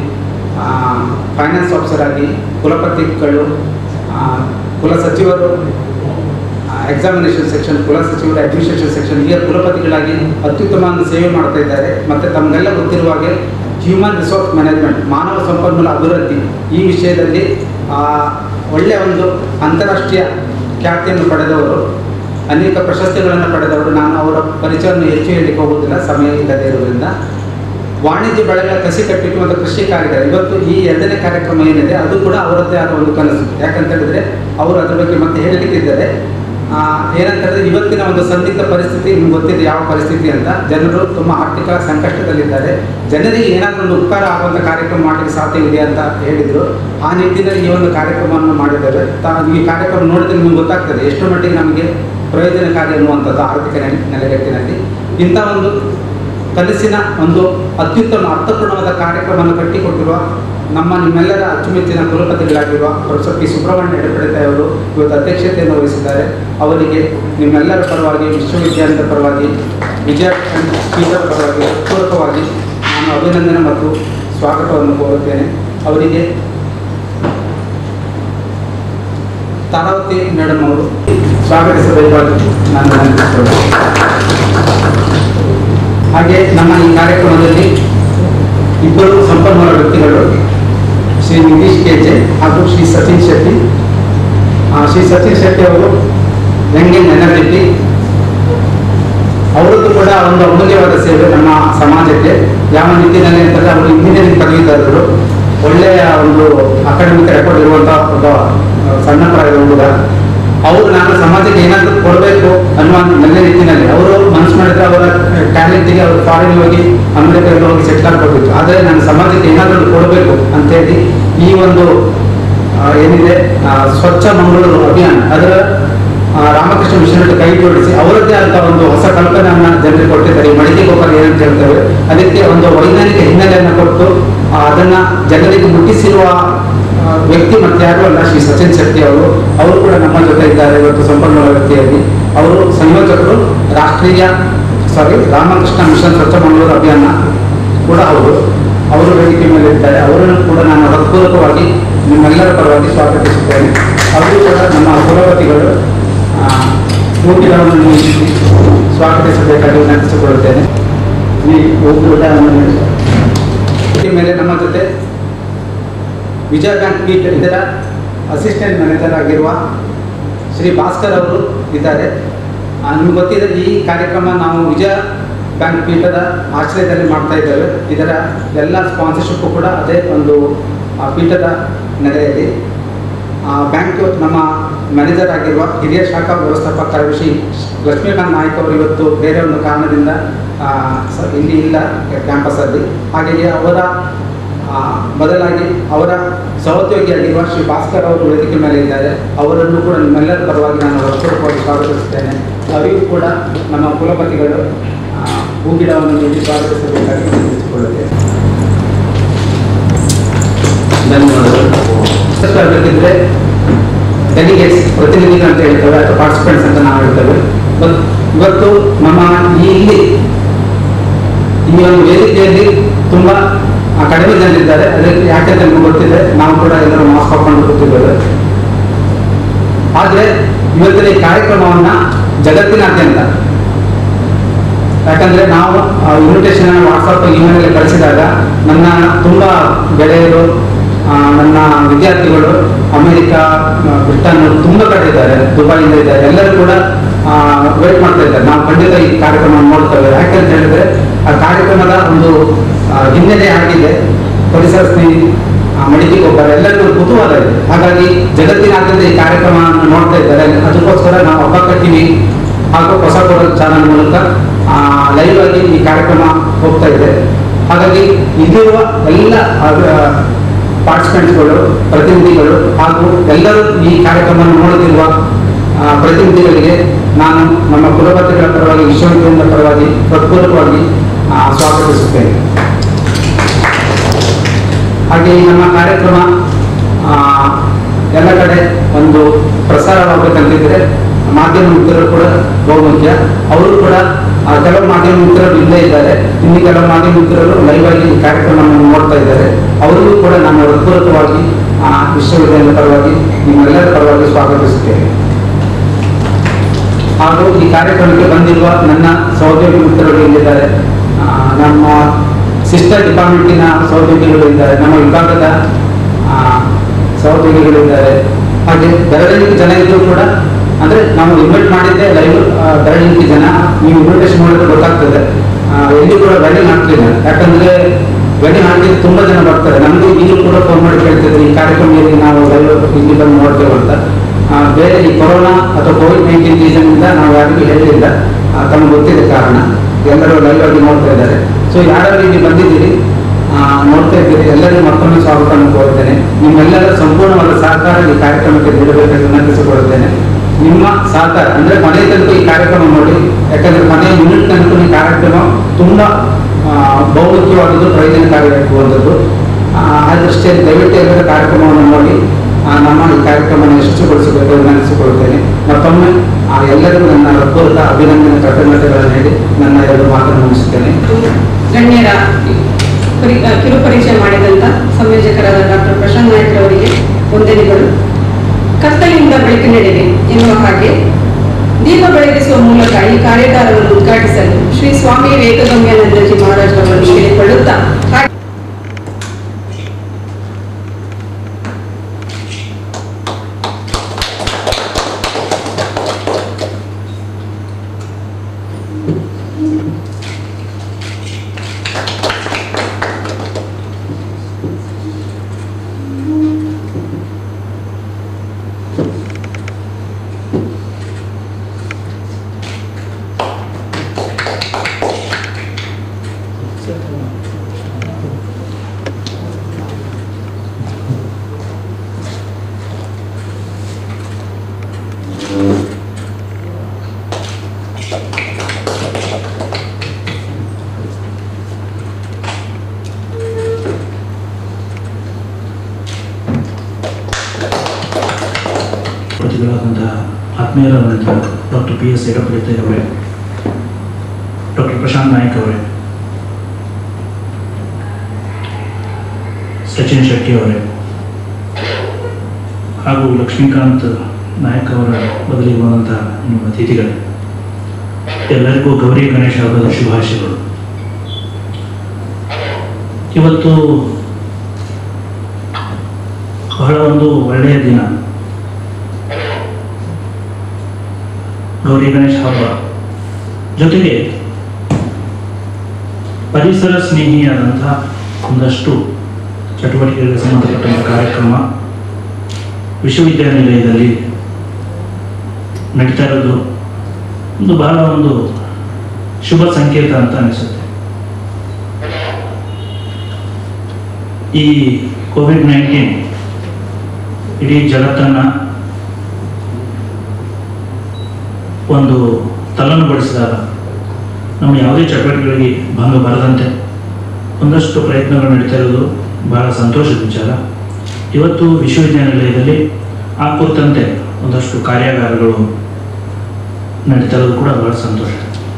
ಫೈನಾನ್ಸ್ ಆಫೀಸರ್ ಆಗಿ ಕುಲಪತಿಗಳು ಆ, ಕುಲ ಸಚಿವರು ಎಕ್ಸಾಮಿನೇಷನ್ ಸೆಕ್ಷನ್ ಕುಲ ಸಚಿವರು ಅಡ್ಮಿನಿಸ್ಟ್ರೇಷನ್ ಸೆಕ್ಷನ್ ಈಗ ಕುಲಪತಿಗಳಾಗಿ ಅತ್ಯುತ್ತಮ ಸೇವೆ ಮಾಡ್ತಾ ಇದ್ದಾರೆ ಮತ್ತು ತಮಗೆಲ್ಲ ಗೊತ್ತಿರುವ ಹಾಗೆ ಹ್ಯೂಮನ್ ರಿಸೋರ್ಸ್ ಮ್ಯಾನೇಜ್ಮೆಂಟ್ ಮಾನವ ಸಂಪನ್ಮೂಲ ಅಭಿವೃದ್ಧಿ ಈ ವಿಷಯದಲ್ಲಿ ಆ, ಒಳ್ಳೆಯ ಒಂದು ಅಂತಾರಾಷ್ಟ್ರೀಯ ಖ್ಯಾತಿಯನ್ನು ಪಡೆದವರು ಅನೇಕ ಪ್ರಶಸ್ತಿಗಳನ್ನು ಪಡೆದವರು ನಾನು ಅವರ ಪರಿಚಯವನ್ನು ಹೆಚ್ಚು ಹೇಳಲಿಕ್ಕೆ ಹೋಗುವುದಿಲ್ಲ ಸಮಯ ಇಲ್ಲದೆ ಇರುವುದರಿಂದ ವಾಣಿಜ್ಯ ಬೆಳೆಗಳ ಕಸಿ ಕಟ್ಟಿಟ್ಟು ಒಂದು ಕೃಷಿ ಕಾರ್ಯ ಇವತ್ತು ಈ ಎರಡನೇ ಕಾರ್ಯಕ್ರಮ ಏನಿದೆ ಅದು ಕೂಡ ಅವರದ್ದೇ ಆದ ಒಂದು ಕನಸು ಯಾಕಂತ ಹೇಳಿದ್ರೆ ಅವರು ಅದ್ರ ಬಗ್ಗೆ ಮತ್ತೆ ಹೇಳಲಿಕ್ಕಿದ್ದಾರೆ ಆ, ಏನಂತ ಹೇಳಿದ್ರೆ ಇವತ್ತಿನ ಒಂದು ಸಂದಿಗ್ಧ ಪರಿಸ್ಥಿತಿ ನಿಮ್ಗೆ ಗೊತ್ತಿದೆ ಯಾವ ಪರಿಸ್ಥಿತಿ ಅಂತ ಜನರು ತುಂಬ ಆರ್ಥಿಕ ಸಂಕಷ್ಟದಲ್ಲಿದ್ದಾರೆ ಜನರಿಗೆ ಏನಾದರೂ ಒಂದು ಉಪಕಾರ ಆಗುವಂಥ ಕಾರ್ಯಕ್ರಮ ಮಾಡಲಿಕ್ಕೆ ಸಾಧ್ಯವಿದೆ ಅಂತ ಹೇಳಿದರು ಆ ನಿಟ್ಟಿನಲ್ಲಿ ಈ ಒಂದು ಕಾರ್ಯಕ್ರಮವನ್ನು ಮಾಡಿದ್ದಾರೆ ತಾ ಈ ಕಾರ್ಯಕ್ರಮ ನೋಡಿದ್ರೆ ನಿಮ್ಗೆ ಗೊತ್ತಾಗ್ತದೆ ಎಷ್ಟು ಮಟ್ಟಿಗೆ ನಮಗೆ ಪ್ರಯೋಜನಕಾರಿ ಅನ್ನುವಂಥದ್ದು ಆರ್ಥಿಕ ನೆಲೆ- ನೆಲೆಗಟ್ಟಿನಲ್ಲಿ ಇಂಥ ಒಂದು ಕನಸಿನ ಒಂದು ಅತ್ಯುತ್ತಮ ಅರ್ಥಪೂರ್ಣವಾದ ಕಾರ್ಯಕ್ರಮವನ್ನು ಕಟ್ಟಿಕೊಟ್ಟಿರುವ ನಮ್ಮ ನಿಮ್ಮೆಲ್ಲರ ಅಚ್ಚುಮೆಚ್ಚಿನ ಕುಲಪತಿಗಳಾಗಿರುವ ಪ್ರೊಫೆಸರ್ ಪಿ ಸುಬ್ರಹ್ಮಣ್ಯ ಎಡಪಡಿತಾಯಿ ಅವರು ಇವತ್ತು ಅಧ್ಯಕ್ಷತೆಯನ್ನು ವಹಿಸಿದ್ದಾರೆ ಅವರಿಗೆ ನಿಮ್ಮೆಲ್ಲರ ಪರವಾಗಿ ವಿಶ್ವವಿದ್ಯಾಲಯದ ಪರವಾಗಿ ವಿಜಯ ಪೀಠದ ಪರವಾಗಿ ಪೂರ್ವಕವಾಗಿ ನಾನು ಅಭಿನಂದನೆ ಮತ್ತು ಸ್ವಾಗತವನ್ನು ಕೋರುತ್ತೇನೆ ಅವರಿಗೆ ತಾರಾವತಿ ಮೇಡಮ್ ಅವರು ಸ್ವಾಗತಿಸಬೇಕಾಗಿ ನಾನು ವಿನಂತಿಸುತ್ತೇನೆ ಹಾಗೆ ನಮ್ಮ ಈ ಕಾರ್ಯಕ್ರಮದಲ್ಲಿ ಇಬ್ಬರು ಸಂಪನ್ಮೂಲ ವ್ಯಕ್ತಿಗಳು ಶ್ರೀ ನಿತೀಶ್ ಕೆಜೆ ಹಾಗೂ ಶ್ರೀ ಸಚಿನ್ ಶೆಟ್ಟಿ ಆ, ಶ್ರೀ ಸಚಿನ್ ಶೆಟ್ಟಿ ಅವರು ಯಂಗ್ ಇನ್ ಎನರ್ಜಿಟಿ ಅವರದ್ದು ಕೂಡ ಒಂದು ಅಮೂಲ್ಯವಾದ ಸೇವೆ ನಮ್ಮ ಸಮಾಜಕ್ಕೆ ಯಾವ ನಿಟ್ಟಿನಲ್ಲಿ ಅಂತಂದ್ರೆ ಅವರು ಇಂಜಿನಿಯರಿಂಗ್ ಪದವೀಧರರು ಒಳ್ಳೆಯ ಒಂದು ಅಕಾಡೆಮಿಕ್ ರೆಕಾರ್ಡ್ ಇರುವಂತಹ ಒಬ್ಬ ಆ, ಸಣ್ಣ ಪ್ರಾಯದ ಹುಡುಗ ಅವರು ನಾನು ಸಮಾಜಕ್ಕೆ ಏನಾದರೂ ಕೊಡಬೇಕು ಅನ್ನುವ ನನ್ನ ನಿಟ್ಟಿನಲ್ಲಿ ಅವರು ಮನಸ್ಸು ಮಾಡಿದ್ರೆ ಅವರ ಟ್ಯಾಲೆಂಟಿಗೆ ಅವರು ಫಾರಿನ್ ಹೋಗಿ ಅಮೆರಿಕದಲ್ಲಿ ಹೋಗಿ ಸೆಟ್ಲ್ ಆಗ್ಬೋದಿತ್ತು ಆದರೆ ನಾನು ಸಮಾಜಕ್ಕೆ ಏನಾದರೂ ಕೊಡಬೇಕು ಅಂತೇಳಿ ಈ ಒಂದು ಆ, ಏನಿದೆ ಆ, ಸ್ವಚ್ಛ ಮಂಗಳೂರು ಅಭಿಯಾನ ಅದರ ಆ, ರಾಮಕೃಷ್ಣ ಮಿಷನ್ ಕೈ ಜೋಡಿಸಿ ಅವರದ್ದೇ ಆದ ಒಂದು ಹೊಸ ಕಲ್ಪನೆಯನ್ನ ಜನರಿಗೆ ಕೊಟ್ಟಿದ್ದಾರೆ ಈ ಮಡಿಕೆ ಗೊಬ್ಬರ ಏನಂತ ಹೇಳ್ತೇವೆ ಅದಕ್ಕೆ ಒಂದು ವೈಜ್ಞಾನಿಕ ಹಿನ್ನೆಲೆಯನ್ನು ಕೊಟ್ಟು ಆ, ಅದನ್ನ ಜನರಿಗೆ ಮುಟ್ಟಿಸಿರುವ ಆ, ವ್ಯಕ್ತಿ ಮತ್ತೆ ಯಾರು ಅಲ್ಲ ಶ್ರೀ ಸಚಿನ್ ಶೆಟ್ಟಿ ಅವರು ಅವರು ಕೂಡ ನಮ್ಮ ಜೊತೆ ಇದ್ದಾರೆ ಇವತ್ತು ಸಂಪನ್ಮೂಲ ವ್ಯಕ್ತಿಯಾಗಿ ಅವರು ಸಂಯೋಜಕರು ರಾಷ್ಟ್ರೀಯ ಸಾರಿ ರಾಮಕೃಷ್ಣ ಮಿಷನ್ ಸ್ವಚ್ಛ ಮಂಗಳೂರು ಅಭಿಯಾನ ಕೂಡ ಹೌದು ಅವರು ವೇದಿಕೆ ಮೇಲೆ ಇದ್ದಾರೆ ಅವರನ್ನು ಕೂಡ ನಾನು ಹೃತ್ಪೂರ್ವಕವಾಗಿ ನಿಮ್ಮೆಲ್ಲರ ಪರವಾಗಿ ಸ್ವಾಗತಿಸುತ್ತೇನೆ ಅವರು ಕೂಡ ನಮ್ಮ ಕುಲಪತಿಗಳು ಊಟಿಗಳನ್ನು ನೀಡಿ ಸ್ವಾಗತಿಸಬೇಕಾಗಿ ವಿನಂತಿಸಿಕೊಳ್ಳುತ್ತೇನೆ ಈ ಊಟವನ್ನು ವೇದಿಕೆ ಮೇಲೆ ನಮ್ಮ ಜೊತೆ ವಿಜಯ ಬ್ಯಾಂಕ್ ಪೀಠ ಇದರ ಅಸಿಸ್ಟೆಂಟ್ ಮ್ಯಾನೇಜರ್ ಆಗಿರುವ ಶ್ರೀ ಭಾಸ್ಕರ್ ಅವರು ಇದ್ದಾರೆ ಆ, ನಿಮ್ಗೆ ಗೊತ್ತಿದೆ ಈ ಕಾರ್ಯಕ್ರಮ ನಾವು ವಿಜಯ ಬ್ಯಾಂಕ್ ಪೀಠದ ಆಶ್ರಯದಲ್ಲಿ ಮಾಡ್ತಾ ಇದ್ದೇವೆ ಇದರ ಎಲ್ಲ ಸ್ಪಾನ್ಸರ್ಶಿಪ್ ಕೂಡ ಅದೇ ಒಂದು ಆ, ಪೀಠದ ನೆಲೆಯಲ್ಲಿ ಆ, ಬ್ಯಾಂಕ್ ನಮ್ಮ ಮ್ಯಾನೇಜರ್ ಆಗಿರುವ ಹಿರಿಯ ಶಾಖಾ ವ್ಯವಸ್ಥಾಪಕ ಕಾರ್ಯದರ್ಶಿ ಲಕ್ಷ್ಮೀಕಾಂತ್ ನಾಯ್ಕ ಅವರು ಇವತ್ತು ಬೇರೆ ಒಂದು ಕಾರಣದಿಂದ ಆ, ಸ- ಇಲ್ಲಿ ಇಲ್ಲ ಕ್ಯಾಂಪಸಲ್ಲಿ ಹಾಗೆಯೇ ಅವರ ಆ, ಬದಲಾಗಿ ಅವರ ಸಹೋದ್ಯೋಗಿಯಾಗಿರುವ ಶ್ರೀ ಭಾಸ್ಕರ್ ಅವರು ವೇದಿಕೆ ಮೇಲೆ ಇದ್ದಾರೆ ಅವರನ್ನು ಕೂಡ ನಿಮ್ಮೆಲ್ಲರ ಪರವಾಗಿ ನಾನು ಹೃತ್ಪೂರ್ವಕವಾಗಿ ಸ್ವಾಗತಿಸುತ್ತೇನೆ ಅವರಿಗೂ ಕೂಡ ನಮ್ಮ ಕುಲಪತಿಗಳು ಆ, ಹೂಗಿಡವನ್ನು ನೀಡಿ ಸ್ವಾಗತಿಸಬೇಕಾಗಿ ವಿನಂತಿಸಿಕೊಳ್ಳುತ್ತೇನೆ ಧನ್ಯವಾದಗಳು ಬೇಕಿದ್ರೆ ಡೆಲಿಗೇಟ್ಸ್ ಪ್ರತಿನಿಧಿಗಳು ಅಂತ ಹೇಳ್ತೇವೆ ಅಥವಾ ಪಾರ್ಟಿಸಿಪೆಂಟ್ಸ್ ಅಂತ ನಾವು ಹೇಳ್ತೇವೆ ಇವತ್ತು- ಇವತ್ತು ನಮ್ಮ ಈ ಇಲ್ಲಿ ಈ ಒಂದು ವೇದಿಕೆಯಲ್ಲಿ ತುಂಬ ಆ, ಕಡಿಮೆ ಜನರಿದ್ದಾರೆ ಅದಕ್ಕೆ ಯಾಕೆಂತ ನಿಮ್ಗೆ ಗೊತ್ತಿದೆ ನಾವು ಕೂಡ ಎಲ್ಲರೂ ಮಾಸ್ಕ್ ಹಾಕೊಂಡು ಕೂತಿದ್ದೇವೆ ಆದರೆ ಇವತ್ತಿನ ಈ ಕಾರ್ಯಕ್ರಮವನ್ನ ಜಗತ್ತಿನಾದ್ಯಂತ ಯಾಕಂದ್ರೆ ನಾವು ಇನ್ವಿಟೇಷನ್ ವಾಟ್ಸಪ್ ಇಮೇಲ್ ಕಳಿಸಿದಾಗ ನನ್ನ ತುಂಬ ಗೆಳೆಯರು ಆ, ನನ್ನ ವಿದ್ಯಾರ್ಥಿಗಳು ಅಮೆರಿಕ ಆ, ಬ್ರಿಟನ್ ತುಂಬ ಕಡೆ ಇದ್ದಾರೆ ದುಬೈಯಿಂದ ಇದ್ದಾರೆ ಎಲ್ಲರೂ ಕೂಡ ವೇಟ್ ಮಾಡ್ತಾ ಇದ್ದಾರೆ ನಾವು ಖಂಡಿತ ಈ ಕಾರ್ಯಕ್ರಮ ನೋಡ್ತೇವೆ ಯಾಕಂತ ಹೇಳಿದ್ರೆ ಆ ಕಾರ್ಯಕ್ರಮದ ಒಂದು ಆ, ಹಿನ್ನೆಲೆ ಆಗಿದೆ ಪರಿಸರ ಸ್ನೇಹಿ ಆ, ಮಡಿಕೆ ಗೊಬ್ಬರ ಎಲ್ಲರಿಗೂ ಒಂದು ಕುತೂಹಲ ಇದೆ ಹಾಗಾಗಿ ಜಗತ್ತಿನಾದ್ಯಂತ ಈ ಕಾರ್ಯಕ್ರಮವನ್ನು ನೋಡ್ತಾ ಇದ್ದಾರೆ ಅದಕ್ಕೋಸ್ಕರ ನಾವು ಹಬ್ಬಕ್ಕ ಟಿವಿ ಹಾಗೂ ಹೊಸ ಚಾನಲ್ ಮೂಲಕ ಲೈವ್ ಆಗಿ ಈ ಕಾರ್ಯಕ್ರಮ ಹೋಗ್ತಾ ಇದೆ ಹಾಗಾಗಿ ಇಲ್ಲಿರುವ ಎಲ್ಲ ಪಾರ್ಟಿಸಿಪೆಂಟ್ಸ್ಗಳು ಪ್ರತಿನಿಧಿಗಳು ಹಾಗೂ ಎಲ್ಲರೂ ಈ ಕಾರ್ಯಕ್ರಮವನ್ನು ನೋಡುತ್ತಿರುವ ಆ, ಪ್ರತಿನಿಧಿಗಳಿಗೆ ನಾನು ನಮ್ಮ ಕುಲಪತಿಗಳ ಪರವಾಗಿ ವಿಶ್ವವಿದ್ಯಾಲಯದ ಪರವಾಗಿ ಹೃತ್ಪೂರ್ವಕವಾಗಿ ಆ, ಸ್ವಾಗತಿಸುತ್ತೇನೆ ಹಾಗೆ ಈ ನಮ್ಮ ಕಾರ್ಯಕ್ರಮ ಆ, ಎಲ್ಲ ಕಡೆ ಒಂದು ಪ್ರಸಾರವಾಗಬೇಕಂತಿದ್ರೆ ಮಾಧ್ಯಮ ಮಿತ್ರರು ಕೂಡ ಬಹುಮುಖ್ಯ ಅವರು ಕೂಡ ಆ, ಕೆಲವು ಮಾಧ್ಯಮ ಮಿತ್ರರು ಇಲ್ಲೇ ಇದ್ದಾರೆ ಇನ್ನು ಕೆಲವು ಮಾಧ್ಯಮ ಮಿತ್ರರು ಲೈವ್ ಆಗಿ ಈ ಕಾರ್ಯಕ್ರಮವನ್ನು ನೋಡ್ತಾ ಇದ್ದಾರೆ ಅವರಿಗೂ ಕೂಡ ನಾನು ಹೃತ್ಪೂರ್ವಕವಾಗಿ ಆ, ವಿಶ್ವವಿದ್ಯಾಲಯದ ಪರವಾಗಿ ನಿಮ್ಮೆಲ್ಲರ ಪರವಾಗಿ ಸ್ವಾಗತಿಸುತ್ತೇನೆ ಹಾಗೂ ಈ ಕಾರ್ಯಕ್ರಮಕ್ಕೆ ಬಂದಿರುವ ನನ್ನ ಸಹೋದ್ಯೋಗಿ ಮಿತ್ರರು ಇಲ್ಲಿದ್ದಾರೆ ಆ, ನಮ್ಮ ಸಿಸ್ಟರ್ ಡಿಪಾರ್ಟ್ಮೆಂಟಿನ ಸಹೋದ್ಯೋಗಿಗಳು ಇದ್ದಾರೆ ನಮ್ಮ ವಿಭಾಗದ ಆ, ಸಹೋದ್ಯೋಗಿಗಳು ಇದ್ದಾರೆ ಹಾಗೆ ಬೆರಳಿಗೆ ಜನ ಇದ್ರೂ ಕೂಡ ಅಂದ್ರೆ ನಾವು ಇನ್ವೈಟ್ ಮಾಡಿದ್ದೆ ಲೈವ್ ಬೆರಳಿಗೆ ಜನ ನೀವು ಇನ್ವಿಟೇಷನ್ ಮಾಡಿದ್ರೆ ಗೊತ್ತಾಗ್ತದೆ ಆ, ಎಲ್ಲಿ ಕೂಡ ವೆಡ್ಡಿಂಗ್ ಹಾಕ್ಲಿಲ್ಲ ಯಾಕಂದ್ರೆ ವೆಡ್ಡಿಂಗ್ ಹಾಕಿದ್ರೆ ತುಂಬಾ ಜನ ಬರ್ತಾರೆ ನಮ್ಗೆ ಈಗಲೂ ಕೂಡ ಫೋನ್ ಮಾಡಿ ಕೇಳ್ತಿದ್ರು ಈ ಕಾರ್ಯಕ್ರಮದಲ್ಲಿ ನಾವು ಲೈವ್ ಇಲ್ಲಿ ಬಂದು ನೋಡ್ತೇವೆ ಅಂತ ಆ, ಬೇರೆ ಈ ಕೊರೋನಾ ಅಥವಾ ಕೋವಿಡ್ ನೈನ್ಟೀನ್ ರೀಸನ್ನಿಂದ ನಾವು ಯಾರಿಗೂ ಹೇಳಲಿಲ್ಲ ಆ, ತಮಗೆ ಗೊತ್ತಿದೆ ಕಾರಣ ಎಲ್ಲರೂ ಲೈವ್ ಆಗಿ ನೋಡ್ತಾ ಇದ್ದಾರೆ ಸೊ ಯಾರು ಇಲ್ಲಿ ಬಂದಿದ್ದೀರಿ ಆ, ನೋಡ್ತಾ ಇದ್ದೀರಿ ಎಲ್ಲರಿಗೂ ಮತ್ತೊಮ್ಮೆ ಸ್ವಾಗತವನ್ನು ಕೋರುತ್ತೇನೆ ನಿಮ್ಮೆಲ್ಲರ ಸಂಪೂರ್ಣವಾದ ಸಹಕಾರ ಈ ಕಾರ್ಯಕ್ರಮಕ್ಕೆ ನೀಡಬೇಕೆಂದು ವಿನಂತಿಸಿಕೊಳ್ಳುತ್ತೇನೆ ನಿಮ್ಮ ಸಹಕಾರ ಅಂದ್ರೆ ಮನೆ ತನಕ ಈ ಕಾರ್ಯಕ್ರಮ ನೋಡಿ ಯಾಕಂದ್ರೆ ಮನೆಯ ಮಿನಿಟ್ ತನಕ ಈ ಕಾರ್ಯಕ್ರಮ ತುಂಬಾ ಆ, ಬಹುಮುಖ್ಯವಾದದ್ದು ಪ್ರಯೋಜನಕಾರಿಯಾಗುವಂಥದ್ದು ಆ ಆ ದೃಷ್ಟಿಯಲ್ಲಿ ದಯವಿಟ್ಟು ಎಲ್ಲರ ಕಾರ್ಯಕ್ರಮವನ್ನು ನೋಡಿ ಆ, ನಮ್ಮ ಈ ಕಾರ್ಯಕ್ರಮವನ್ನು ಯಶಸ್ವಿಗೊಳಿಸಬೇಕು ಎಂದು ನೆನೆಸಿಕೊಳ್ಳುತ್ತೇನೆ ಮತ್ತೊಮ್ಮೆ ಆ ಎಲ್ಲರಿಗೂ ನನ್ನ ಹೃತ್ಪೂರ್ವಕ ಅಭಿನಂದನೆ ಕೃತಜ್ಞತೆಗಳನ್ನು ಹೇಳಿ ನನ್ನ ಎರಡು ಮಾತನ್ನು ಮುಗಿಸುತ್ತೇನೆ ಗಣ್ಯರ ಪರಿ- ಆ, ಕಿರುಪರಿಚಯ ಮಾಡಿದಂತ ಸಂಯೋಜಕರಾದ ಡಾಕ್ಟರ್ ಪ್ರಶಾಂತ್ ನಾಯ್ಕ ಅವರಿಗೆ ವಂದನೆಗಳು ಕತ್ತಲಿಂದ ಬೆಳಕಿನೆಡೆಗೆ ಎನ್ನುವ ಹಾಗೆ ದೀಪ ಬೆಳಗಿಸುವ ಮೂಲಕ ಈ ಕಾರ್ಯಾಗಾರವನ್ನು ಉದ್ಘಾಟಿಸಲು ಶ್ರೀ ಸ್ವಾಮಿ ವೇದಗಮ್ಯಾನಂದಜಿ ಮಹಾರಾಜ್ ಅವರನ್ನು ಕೇಳಿಕೊಳ್ಳುತ್ತಾ ಹಾಗೆ ಆತ್ಮೀಯರಾದಂಥ ಡಾಕ್ಟರ್ ಪಿ ಎಸ್ ಯಡಪಡಿತೆ ಅವರೇ ಡಾಕ್ಟರ್ ಪ್ರಶಾಂತ್ ನಾಯ್ಕ್ ಅವರೇ ಸಚಿನ್ ಶೆಟ್ಟಿ ಅವರೇ ಹಾಗೂ ಲಕ್ಷ್ಮೀಕಾಂತ್ ನಾಯಕ್ ಅವರ ಬದಲಿಗೆ ಬಂದಂತಹ ನಿಮ್ಮ ಅತಿಥಿಗಳೇ ಎಲ್ಲರಿಗೂ ಗೌರಿ ಗಣೇಶ ಹಬ್ಬದ ಶುಭಾಶಯಗಳು ಇವತ್ತು ಬಹಳ ಒಂದು ಒಳ್ಳೆಯ ದಿನ ಗೌರಿ ಗಣೇಶ ಹಬ್ಬ ಜೊತೆಗೆ ಪರಿಸರ ಸ್ನೇಹಿಯಾದಂತಹ ಒಂದಷ್ಟು ಚಟುವಟಿಕೆಗಳಿಗೆ ಸಂಬಂಧಪಟ್ಟಂಥ ಕಾರ್ಯಕ್ರಮ ವಿಶ್ವವಿದ್ಯಾನಿಲಯದಲ್ಲಿ ನಡೀತಾ ಇರೋದು ಒಂದು ಬಹಳ ಒಂದು ಶುಭ ಸಂಕೇತ ಅಂತ ಅನಿಸುತ್ತೆ ಈ ಕೋವಿಡ್ ನೈನ್ಟೀನ್ ಇಡೀ ಜಗತ್ತನ್ನ ಒಂದು ತಲ್ಲಣಗೊಳಿಸಿದಾಗ ನಮ್ಮ ಯಾವುದೇ ಚಟುವಟಿಕೆಗಳಿಗೆ ಭಂಗ ಬರದಂತೆ ಒಂದಷ್ಟು ಪ್ರಯತ್ನಗಳು ನಡೀತಾ ಇರೋದು ಬಹಳ ಸಂತೋಷದ ವಿಚಾರ ಇವತ್ತು ವಿಶ್ವವಿದ್ಯಾನಿಲಯದಲ್ಲಿ ಆ ಕುರಿತಂತೆ ಒಂದಷ್ಟು ಕಾರ್ಯಾಗಾರಗಳು ನಡೀತಾ ಇರೋದು ಕೂಡ ಬಹಳ ಸಂತೋಷ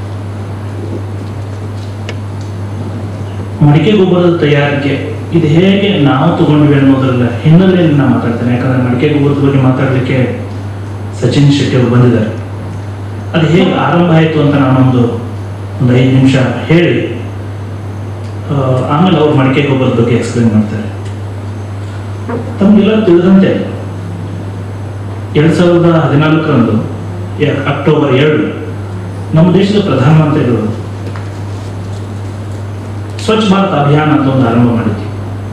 ಮಡಿಕೆ ಗೊಬ್ಬರದ ತಯಾರಿಕೆ ಇದು ಹೇಗೆ ನಾವು ತಗೊಂಡ್ವಿ ಅನ್ನೋದ್ರಲ್ಲ ಹಿನ್ನೆಲೆಯಲ್ಲಿ ನಾನು ಮಾತಾಡ್ತೇನೆ ಯಾಕಂದ್ರೆ ಮಡಿಕೆ ಗೊಬ್ಬರದ ಬಗ್ಗೆ ಮಾತಾಡಲಿಕ್ಕೆ ಸಚಿನ್ ಶೆಟ್ಟಿ ಅವರು ಬಂದಿದ್ದಾರೆ ಅದು ಹೇಗೆ ಆರಂಭ ಆಯಿತು ಅಂತ ನಾನೊಂದು ಒಂದು ಐದು ನಿಮಿಷ ಹೇಳಿ ಆ, ಆಮೇಲೆ ಅವ್ರು ಮಡಿಕೆ ಗೊಬ್ಬರದ ಬಗ್ಗೆ ಎಕ್ಸ್ಪ್ಲೇನ್ ಮಾಡ್ತಾರೆ ತಮಗೆಲ್ಲ ತಿಳಿದಂತೆ ಎರಡ್ ಸಾವಿರದ ಹದಿನಾಲ್ಕರಂದು ಯ- ಅಕ್ಟೋಬರ್ ಎರಡು ನಮ್ಮ ದೇಶದ ಪ್ರಧಾನಮಂತ್ರಿಗಳು ಸ್ವಚ್ಛ ಭಾರತ್ ಅಭಿಯಾನ ಅಂತ ಒಂದು ಆರಂಭ ಮಾಡಿದ್ವಿ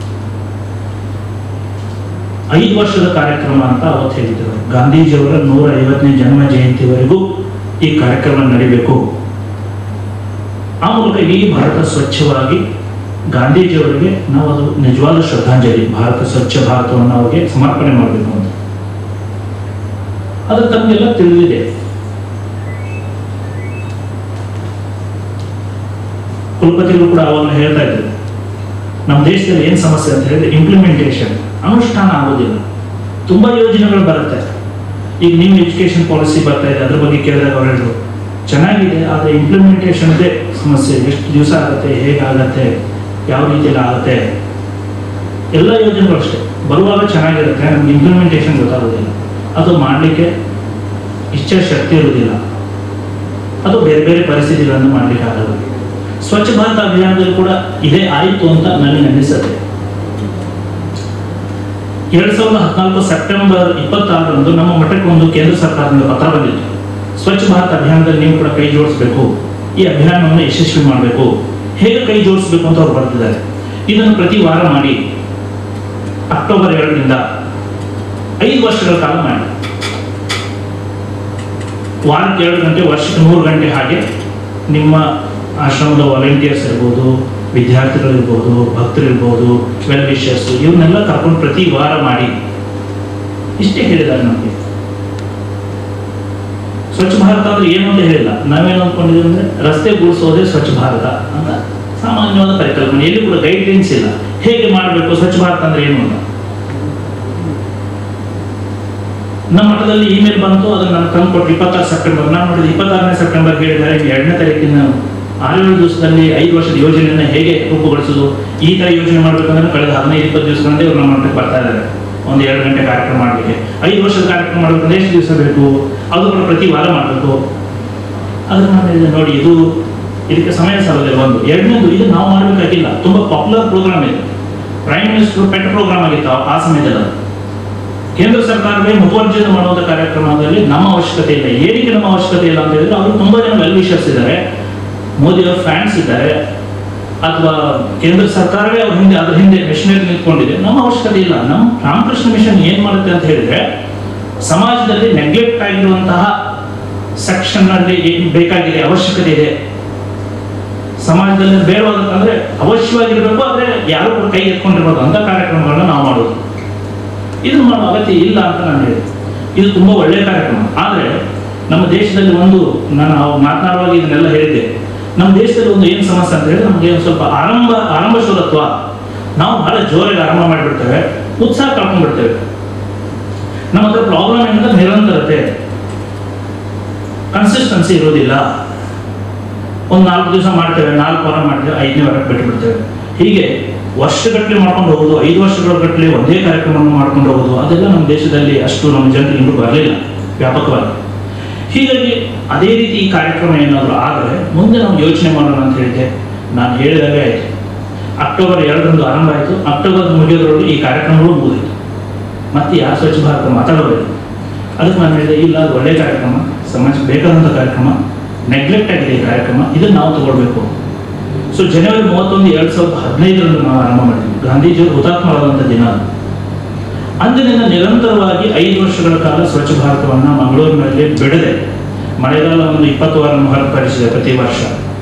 ಐದು ವರ್ಷದ ಕಾರ್ಯಕ್ರಮ ಅಂತ ಅವತ್ತು ಹೇಳಿದ್ರು ಗಾಂಧೀಜಿಯವರ ನೂರ ಐವತ್ತನೇ ಜನ್ಮ ಜಯಂತಿವರೆಗೂ ಈ ಕಾರ್ಯಕ್ರಮ ನಡಿಬೇಕು ಆ ಮೂಲಕ ಇಡೀ ಭಾರತ ಸ್ವಚ್ಛವಾಗಿ ಗಾಂಧೀಜಿಯವರಿಗೆ ನಾವು ಅದು ನಿಜವಾದ ಶ್ರದ್ಧಾಂಜಲಿ ಭಾರತ ಸ್ವಚ್ಛ ಭಾರತವನ್ನು ಅವರಿಗೆ ಸಮರ್ಪಣೆ ಮಾಡಬೇಕು ಅಂತ ಅದು ತಮಗೆಲ್ಲ ತಿಳಿದಿದೆ ಕುಲಪತಿಗಳು ಕೂಡ ಅವಾಗ ಹೇಳ್ತಾ ಇದ್ರು ನಮ್ಮ ದೇಶದಲ್ಲಿ ಏನು ಸಮಸ್ಯೆ ಅಂತ ಹೇಳಿದ್ರೆ ಇಂಪ್ಲಿಮೆಂಟೇಷನ್ ಅನುಷ್ಠಾನ ಆಗೋದಿಲ್ಲ ತುಂಬಾ ಯೋಜನೆಗಳು ಬರುತ್ತೆ ಈಗ ನೀವು ಎಜುಕೇಶನ್ ಪಾಲಿಸಿ ಬರ್ತಾ ಇದೆ ಅದ್ರ ಬಗ್ಗೆ ಕೇಳಿದಾಗ ಅವ್ರು ಹೇಳಿದ್ರು ಚೆನ್ನಾಗಿದೆ ಆದರೆ ಇಂಪ್ಲಿಮೆಂಟೇಷನ್ದೇ ಸಮಸ್ಯೆ ಎಷ್ಟು ದಿವಸ ಆಗುತ್ತೆ ಹೇಗಾಗತ್ತೆ ಯಾವ ರೀತಿಯಲ್ಲಿ ಆಗುತ್ತೆ ಎಲ್ಲ ಯೋಜನೆಗಳು ಅಷ್ಟೇ ಬರುವಾಗ ಚೆನ್ನಾಗಿರುತ್ತೆ ನಮ್ಗೆ ಇಂಪ್ಲಿಮೆಂಟೇಷನ್ ಗೊತ್ತಾಗೋದಿಲ್ಲ ಅದು ಮಾಡಲಿಕ್ಕೆ ಇಚ್ಛಾಶಕ್ತಿ ಇರುವುದಿಲ್ಲ ಅದು ಬೇರೆ ಬೇರೆ ಪರಿಸ್ಥಿತಿಗಳನ್ನು ಮಾಡಲಿಕ್ಕೆ ಆಗಲ್ಲ ಸ್ವಚ್ಛ ಭಾರತ ಅಭಿಯಾನದಲ್ಲಿ ಕೂಡ ಇದೇ ಆಯಿತು ಅಂತ ನನಗೆ ಅನಿಸುತ್ತೆ ಎರಡ್ ಸಾವಿರದ ಹದಿನಾಲ್ಕು ಸೆಪ್ಟೆಂಬರ್ ಇಪ್ಪತ್ತಾರರಂದು ನಮ್ಮ ಮಠಕ್ಕೆ ಒಂದು ಕೇಂದ್ರ ಸರ್ಕಾರದಿಂದ ಪತ್ರ ಬಂದಿತ್ತು ಸ್ವಚ್ಛ ಭಾರತ ಅಭಿಯಾನದಲ್ಲಿ ನೀವು ಕೂಡ ಕೈ ಜೋಡಿಸಬೇಕು ಈ ಅಭಿಯಾನವನ್ನು ಯಶಸ್ವಿ ಮಾಡಬೇಕು ಹೇಗೆ ಕೈ ಜೋಡಿಸಬೇಕು ಅಂತ ಅವ್ರು ಬರ್ತಿದ್ದಾರೆ ಇದನ್ನು ಪ್ರತಿ ವಾರ ಮಾಡಿ ಅಕ್ಟೋಬರ್ ಎರಡರಿಂದ ಐದು ವರ್ಷಗಳ ಕಾಲ ಮಾಡಿ ವಾರಕ್ಕೆ ಎರಡು ಗಂಟೆ ವರ್ಷಕ್ಕೆ ನೂರು ಗಂಟೆ ಹಾಗೆ ನಿಮ್ಮ ಆಶ್ರಮದ ವಾಲಂಟಿಯರ್ಸ್ ಇರ್ಬೋದು ವಿದ್ಯಾರ್ಥಿಗಳಿರ್ಬೋದು ಭಕ್ತರಿರ್ಬೋದು ವೆಲ್ ವಿಷರ್ಸ್ ಇವನ್ನೆಲ್ಲ ಕರ್ಕೊಂಡು ಪ್ರತಿ ವಾರ ಮಾಡಿ ಇಷ್ಟೇ ಹೇಳಿದ್ದಾರೆ ನಮಗೆ ಸ್ವಚ್ಛ ಭಾರತ ಅಂದ್ರೆ ಏನು ಅಂತ ಹೇಳಿಲ್ಲ ನಾವೇನು ಅಂದ್ಕೊಂಡಿದ್ದೀವಿ ಅಂದ್ರೆ ರಸ್ತೆ ಗೂಡಿಸೋದೇ ಸ್ವಚ್ಛ ಭಾರತ ಅಂತ ಸಾಮಾನ್ಯವಾದ ಪರಿಕಲ್ಪನೆ ಎಲ್ಲಿ ಕೂಡ ಗೈಡ್ಲೈನ್ಸ್ ಇಲ್ಲ ಹೇಗೆ ಮಾಡಬೇಕು ಸ್ವಚ್ಛ ಭಾರತ ಅಂದ್ರೆ ಏನು ಅಂತ ನಮ್ಮ ಮಠದಲ್ಲಿ ಇಮೇಲ್ ಬಂತು ಅದನ್ನ ನಾನು ತಂದು ಕೊಟ್ಟು ಇಪ್ಪತ್ತಾರು ಸೆಪ್ಟೆಂಬರ್ ನಾನು ನೋಡಿದ ಇಪ್ಪತ್ತಾರನೇ ಸೆಪ್ಟೆಂಬರ್ ಹೇಳಿದ್ದಾರೆ ಈ ಎರಡನೇ ತಾರೀಕಿನ ಆರೇಳು ದಿವಸದಲ್ಲಿ ಐದು ವರ್ಷದ ಯೋಜನೆಯನ್ನ ಹೇಗೆ ರೂಪುಗೊಳಿಸೋದು ಈ ತರ ಯೋಜನೆ ಮಾಡ್ಬೇಕಂದ್ರೆ ಕಳೆದ ಹದಿನೈದು ಇಪ್ಪತ್ತು ದಿವಸಗಳಿಂದ ಇವ್ರು ನಮ್ಮ ಮಠಕ್ಕೆ ಬರ್ತಾ ಇದ್ದಾರೆ ಒಂದು ಎರಡು ಗಂಟೆ ಕಾರ್ಯಕ್ರಮ ಮಾಡಲಿಕ್ಕೆ ಐದು ವರ್ಷದ ಕಾರ್ಯಕ್ರಮ ಮಾಡ್ಬೇಕಂದ್ರೆ ಎಷ್ಟು ದಿವಸ ಬೇಕು ಅದು ಕೂಡ ಪ್ರತಿ ವಾರ ಮಾಡಬೇಕು ಅದನ್ನ ನಾನು ಹೇಳಿದೆ, ನೋಡಿ ಇದು ಇದಕ್ಕೆ ಸಮಯ ಸಾಲೋದಿಲ್ಲ ಒಂದು ಎರಡನೇದು ಇದು ನಾವು ಮಾಡಬೇಕಾಗಿಲ್ಲ ತುಂಬಾ ಪಾಪ್ಯುಲರ್ ಪ್ರೋಗ್ರಾಮ್ ಇದೆ ಪ್ರೈಮ್ ಮಿನಿಸ್ಟರ್ ಪೆಟ್ ಪ್ರೋಗ್ರಾಮ್ ಆಗಿತ್ತು ಆ- ಆ ಸಮಯದಲ್ಲಿ ಅದು. ಕೇಂದ್ರ ಸರ್ಕಾರವೇ ಮುತುವರ್ಜಿತ ಮಾಡುವಂತ ಕಾರ್ಯಕ್ರಮದಲ್ಲಿ ನಮ್ಮ ಅವಶ್ಯಕತೆ ಇಲ್ಲ ಏನಕ್ಕೆ ನಮ್ಮ ಅವಶ್ಯಕತೆ ಇಲ್ಲ ಅಂತ ಹೇಳಿದ್ರೆ ಅವರು ತುಂಬಾ ಜನ ವೆಲ್ ವಿಷರ್ಸ್ ಇದ್ದಾರೆ ಮೋದಿ ಅವರ ಫ್ಯಾನ್ಸ್ ಇದ್ದಾರೆ ಅಥವಾ ಕೇಂದ್ರ ಸರ್ಕಾರವೇ ಅವ್ರ ಹಿಂದೆ ಅದ್ರ ಹಿಂದೆ ಮಿಷನರಿ ನಿಂತ್ಕೊಂಡಿದೆ ನಮ್ಮ ಅವಶ್ಯಕತೆ ಇಲ್ಲ ನಮ್ಮ ರಾಮಕೃಷ್ಣ ಮಿಷನ್ ಏನ್ ಮಾಡುತ್ತೆ ಅಂತ ಹೇಳಿದ್ರೆ ಸಮಾಜದಲ್ಲಿ ನೆಗ್ಲೆಕ್ಟ್ ಆಗಿರುವಂತಹ ಸೆಕ್ಷನ್ ಅಲ್ಲಿ ಏನ್ ಬೇಕಾಗಿದೆ ಅವಶ್ಯಕತೆ ಇದೆ ಸಮಾಜದಲ್ಲಿ ಬೇಡವಾದಂತಂದ್ರೆ ಅವಶ್ಯವಾಗಿರ್ಬೇಕು ಆದ್ರೆ ಯಾರು ಕೂಡ ಕೈ ಎತ್ಕೊಂಡಿರ್ಬೋದು ಅಂತ ಕಾರ್ಯಕ್ರಮಗಳನ್ನ ನಾವು ಮಾಡೋದು ಇದು ಮಾಡೋ ಅಗತ್ಯ ಇಲ್ಲ ಅಂತ ನಾನು ಹೇಳಿದೆ ಇದು ತುಂಬಾ ಒಳ್ಳೆಯ ಕಾರ್ಯಕ್ರಮ ಆದ್ರೆ ನಮ್ಮ ದೇಶದಲ್ಲಿ ಒಂದು ನಾನು ಅವಾಗ ಮಾತನಾಡುವಾಗ ಇದನ್ನೆಲ್ಲ ಹೇಳಿದ್ದೆ ನಮ್ಮ ದೇಶದಲ್ಲಿ ಒಂದು ಏನು ಸಮಸ್ಯೆ ಅಂತ ಹೇಳಿದ್ರೆ ನಮಗೆ ಒಂದು ಸ್ವಲ್ಪ ಆರಂಭ ಆರಂಭ ಶೂರತ್ವ ನಾವು ಬಹಳ ಜೋರಾಗಿ ಆರಂಭ ಮಾಡಿಬಿಡ್ತೇವೆ ಉತ್ಸಾಹ ಕಳ್ಕೊಂಡ್ಬಿಡ್ತೇವೆ ನಮ್ಮ ಹತ್ರ ಪ್ರಾಬ್ಲಮ್ ಏನಂದ್ರೆ ನಿರಂತರತೆ ಕನ್ಸಿಸ್ಟೆನ್ಸಿ ಇರೋದಿಲ್ಲ ಒಂದು ನಾಲ್ಕು ದಿವಸ ಮಾಡ್ತೇವೆ ನಾಲ್ಕು ವಾರ ಮಾಡ್ತೇವೆ ಐದನೇ ವಾರಕ್ಕೆ ಬಿಟ್ಟು ಬಿಡ್ತೇವೆ ಹೀಗೆ ವರ್ಷಗಟ್ಟಲೆ ಮಾಡ್ಕೊಂಡು ಹೋಗೋದು ಐದು ವರ್ಷಗಳ ಗಟ್ಟಲೆ ಒಂದೇ ಕಾರ್ಯಕ್ರಮವನ್ನು ಮಾಡ್ಕೊಂಡು ಹೋಗೋದು ಅದೆಲ್ಲ ನಮ್ಮ ದೇಶದಲ್ಲಿ ಅಷ್ಟು ನಮ್ಮ ಜನರಿಗೆ ಇನ್ನೂ ಬರಲಿಲ್ಲ ವ್ಯಾಪಕವಾಗಿ ಹೀಗಾಗಿ ಅದೇ ರೀತಿ ಈ ಕಾರ್ಯಕ್ರಮ ಏನಾದರೂ ಆದರೆ ಮುಂದೆ ನಾವು ಯೋಚನೆ ಮಾಡೋಣ ಅಂತ ಹೇಳಿದ್ದೆ ನಾನು ಹೇಳಿದಾಗೆ ಆಯಿತು ಅಕ್ಟೋಬರ್ ಎರಡರಂದು ಆರಂಭ ಆಯಿತು ಅಕ್ಟೋಬರ್ ಮುಗಿಯೋದ್ರೊಳಗೆ ಈ ಕಾರ್ಯಕ್ರಮಗಳು ಮುಗಿದಿತ್ತು ಮತ್ತೆ ಯಾರು ಸ್ವಚ್ಛ ಭಾರತ ಮಾತಾಡೋದಿಲ್ಲ ಅದಕ್ಕೆ ನಾನು ಹೇಳಿದೆ ಇಲ್ಲ ಅದು ಒಳ್ಳೆಯ ಕಾರ್ಯಕ್ರಮ ಸಮಾಜಕ್ಕೆ ಬೇಕಾದಂಥ ಕಾರ್ಯಕ್ರಮ ನೆಗ್ಲೆಕ್ಟ್ ಆಗಿದೆ ಈ ಕಾರ್ಯಕ್ರಮ ಇದನ್ನು ನಾವು ತಗೊಳ್ಬೇಕು ಸೊ ಜನವರಿ ಮೂವತ್ತೊಂದು ಎರಡು ಸಾವಿರದ ಹದಿನೈದರಂದು ನಾವು ಆರಂಭ ಮಾಡಿದ್ವಿ ಗಾಂಧೀಜಿಯವರು ಹುತಾತ್ಮರಾದಂಥ ದಿನ ಅದು ಅಂದಿನಿಂದ ನಿರಂತರವಾಗಿ ಐದು ವರ್ಷಗಳ ಕಾಲ ಸ್ವಚ್ಛ ಭಾರತವನ್ನು ಮಂಗಳೂರಿನಲ್ಲಿ ಬಿಡದೆ ಮಳೆಗಾಲ ಒಂದು ಇಪ್ಪತ್ತು ವಾರ ಹೊರತುಪಡಿಸಿದೆ ಪ್ರತಿ ವರ್ಷ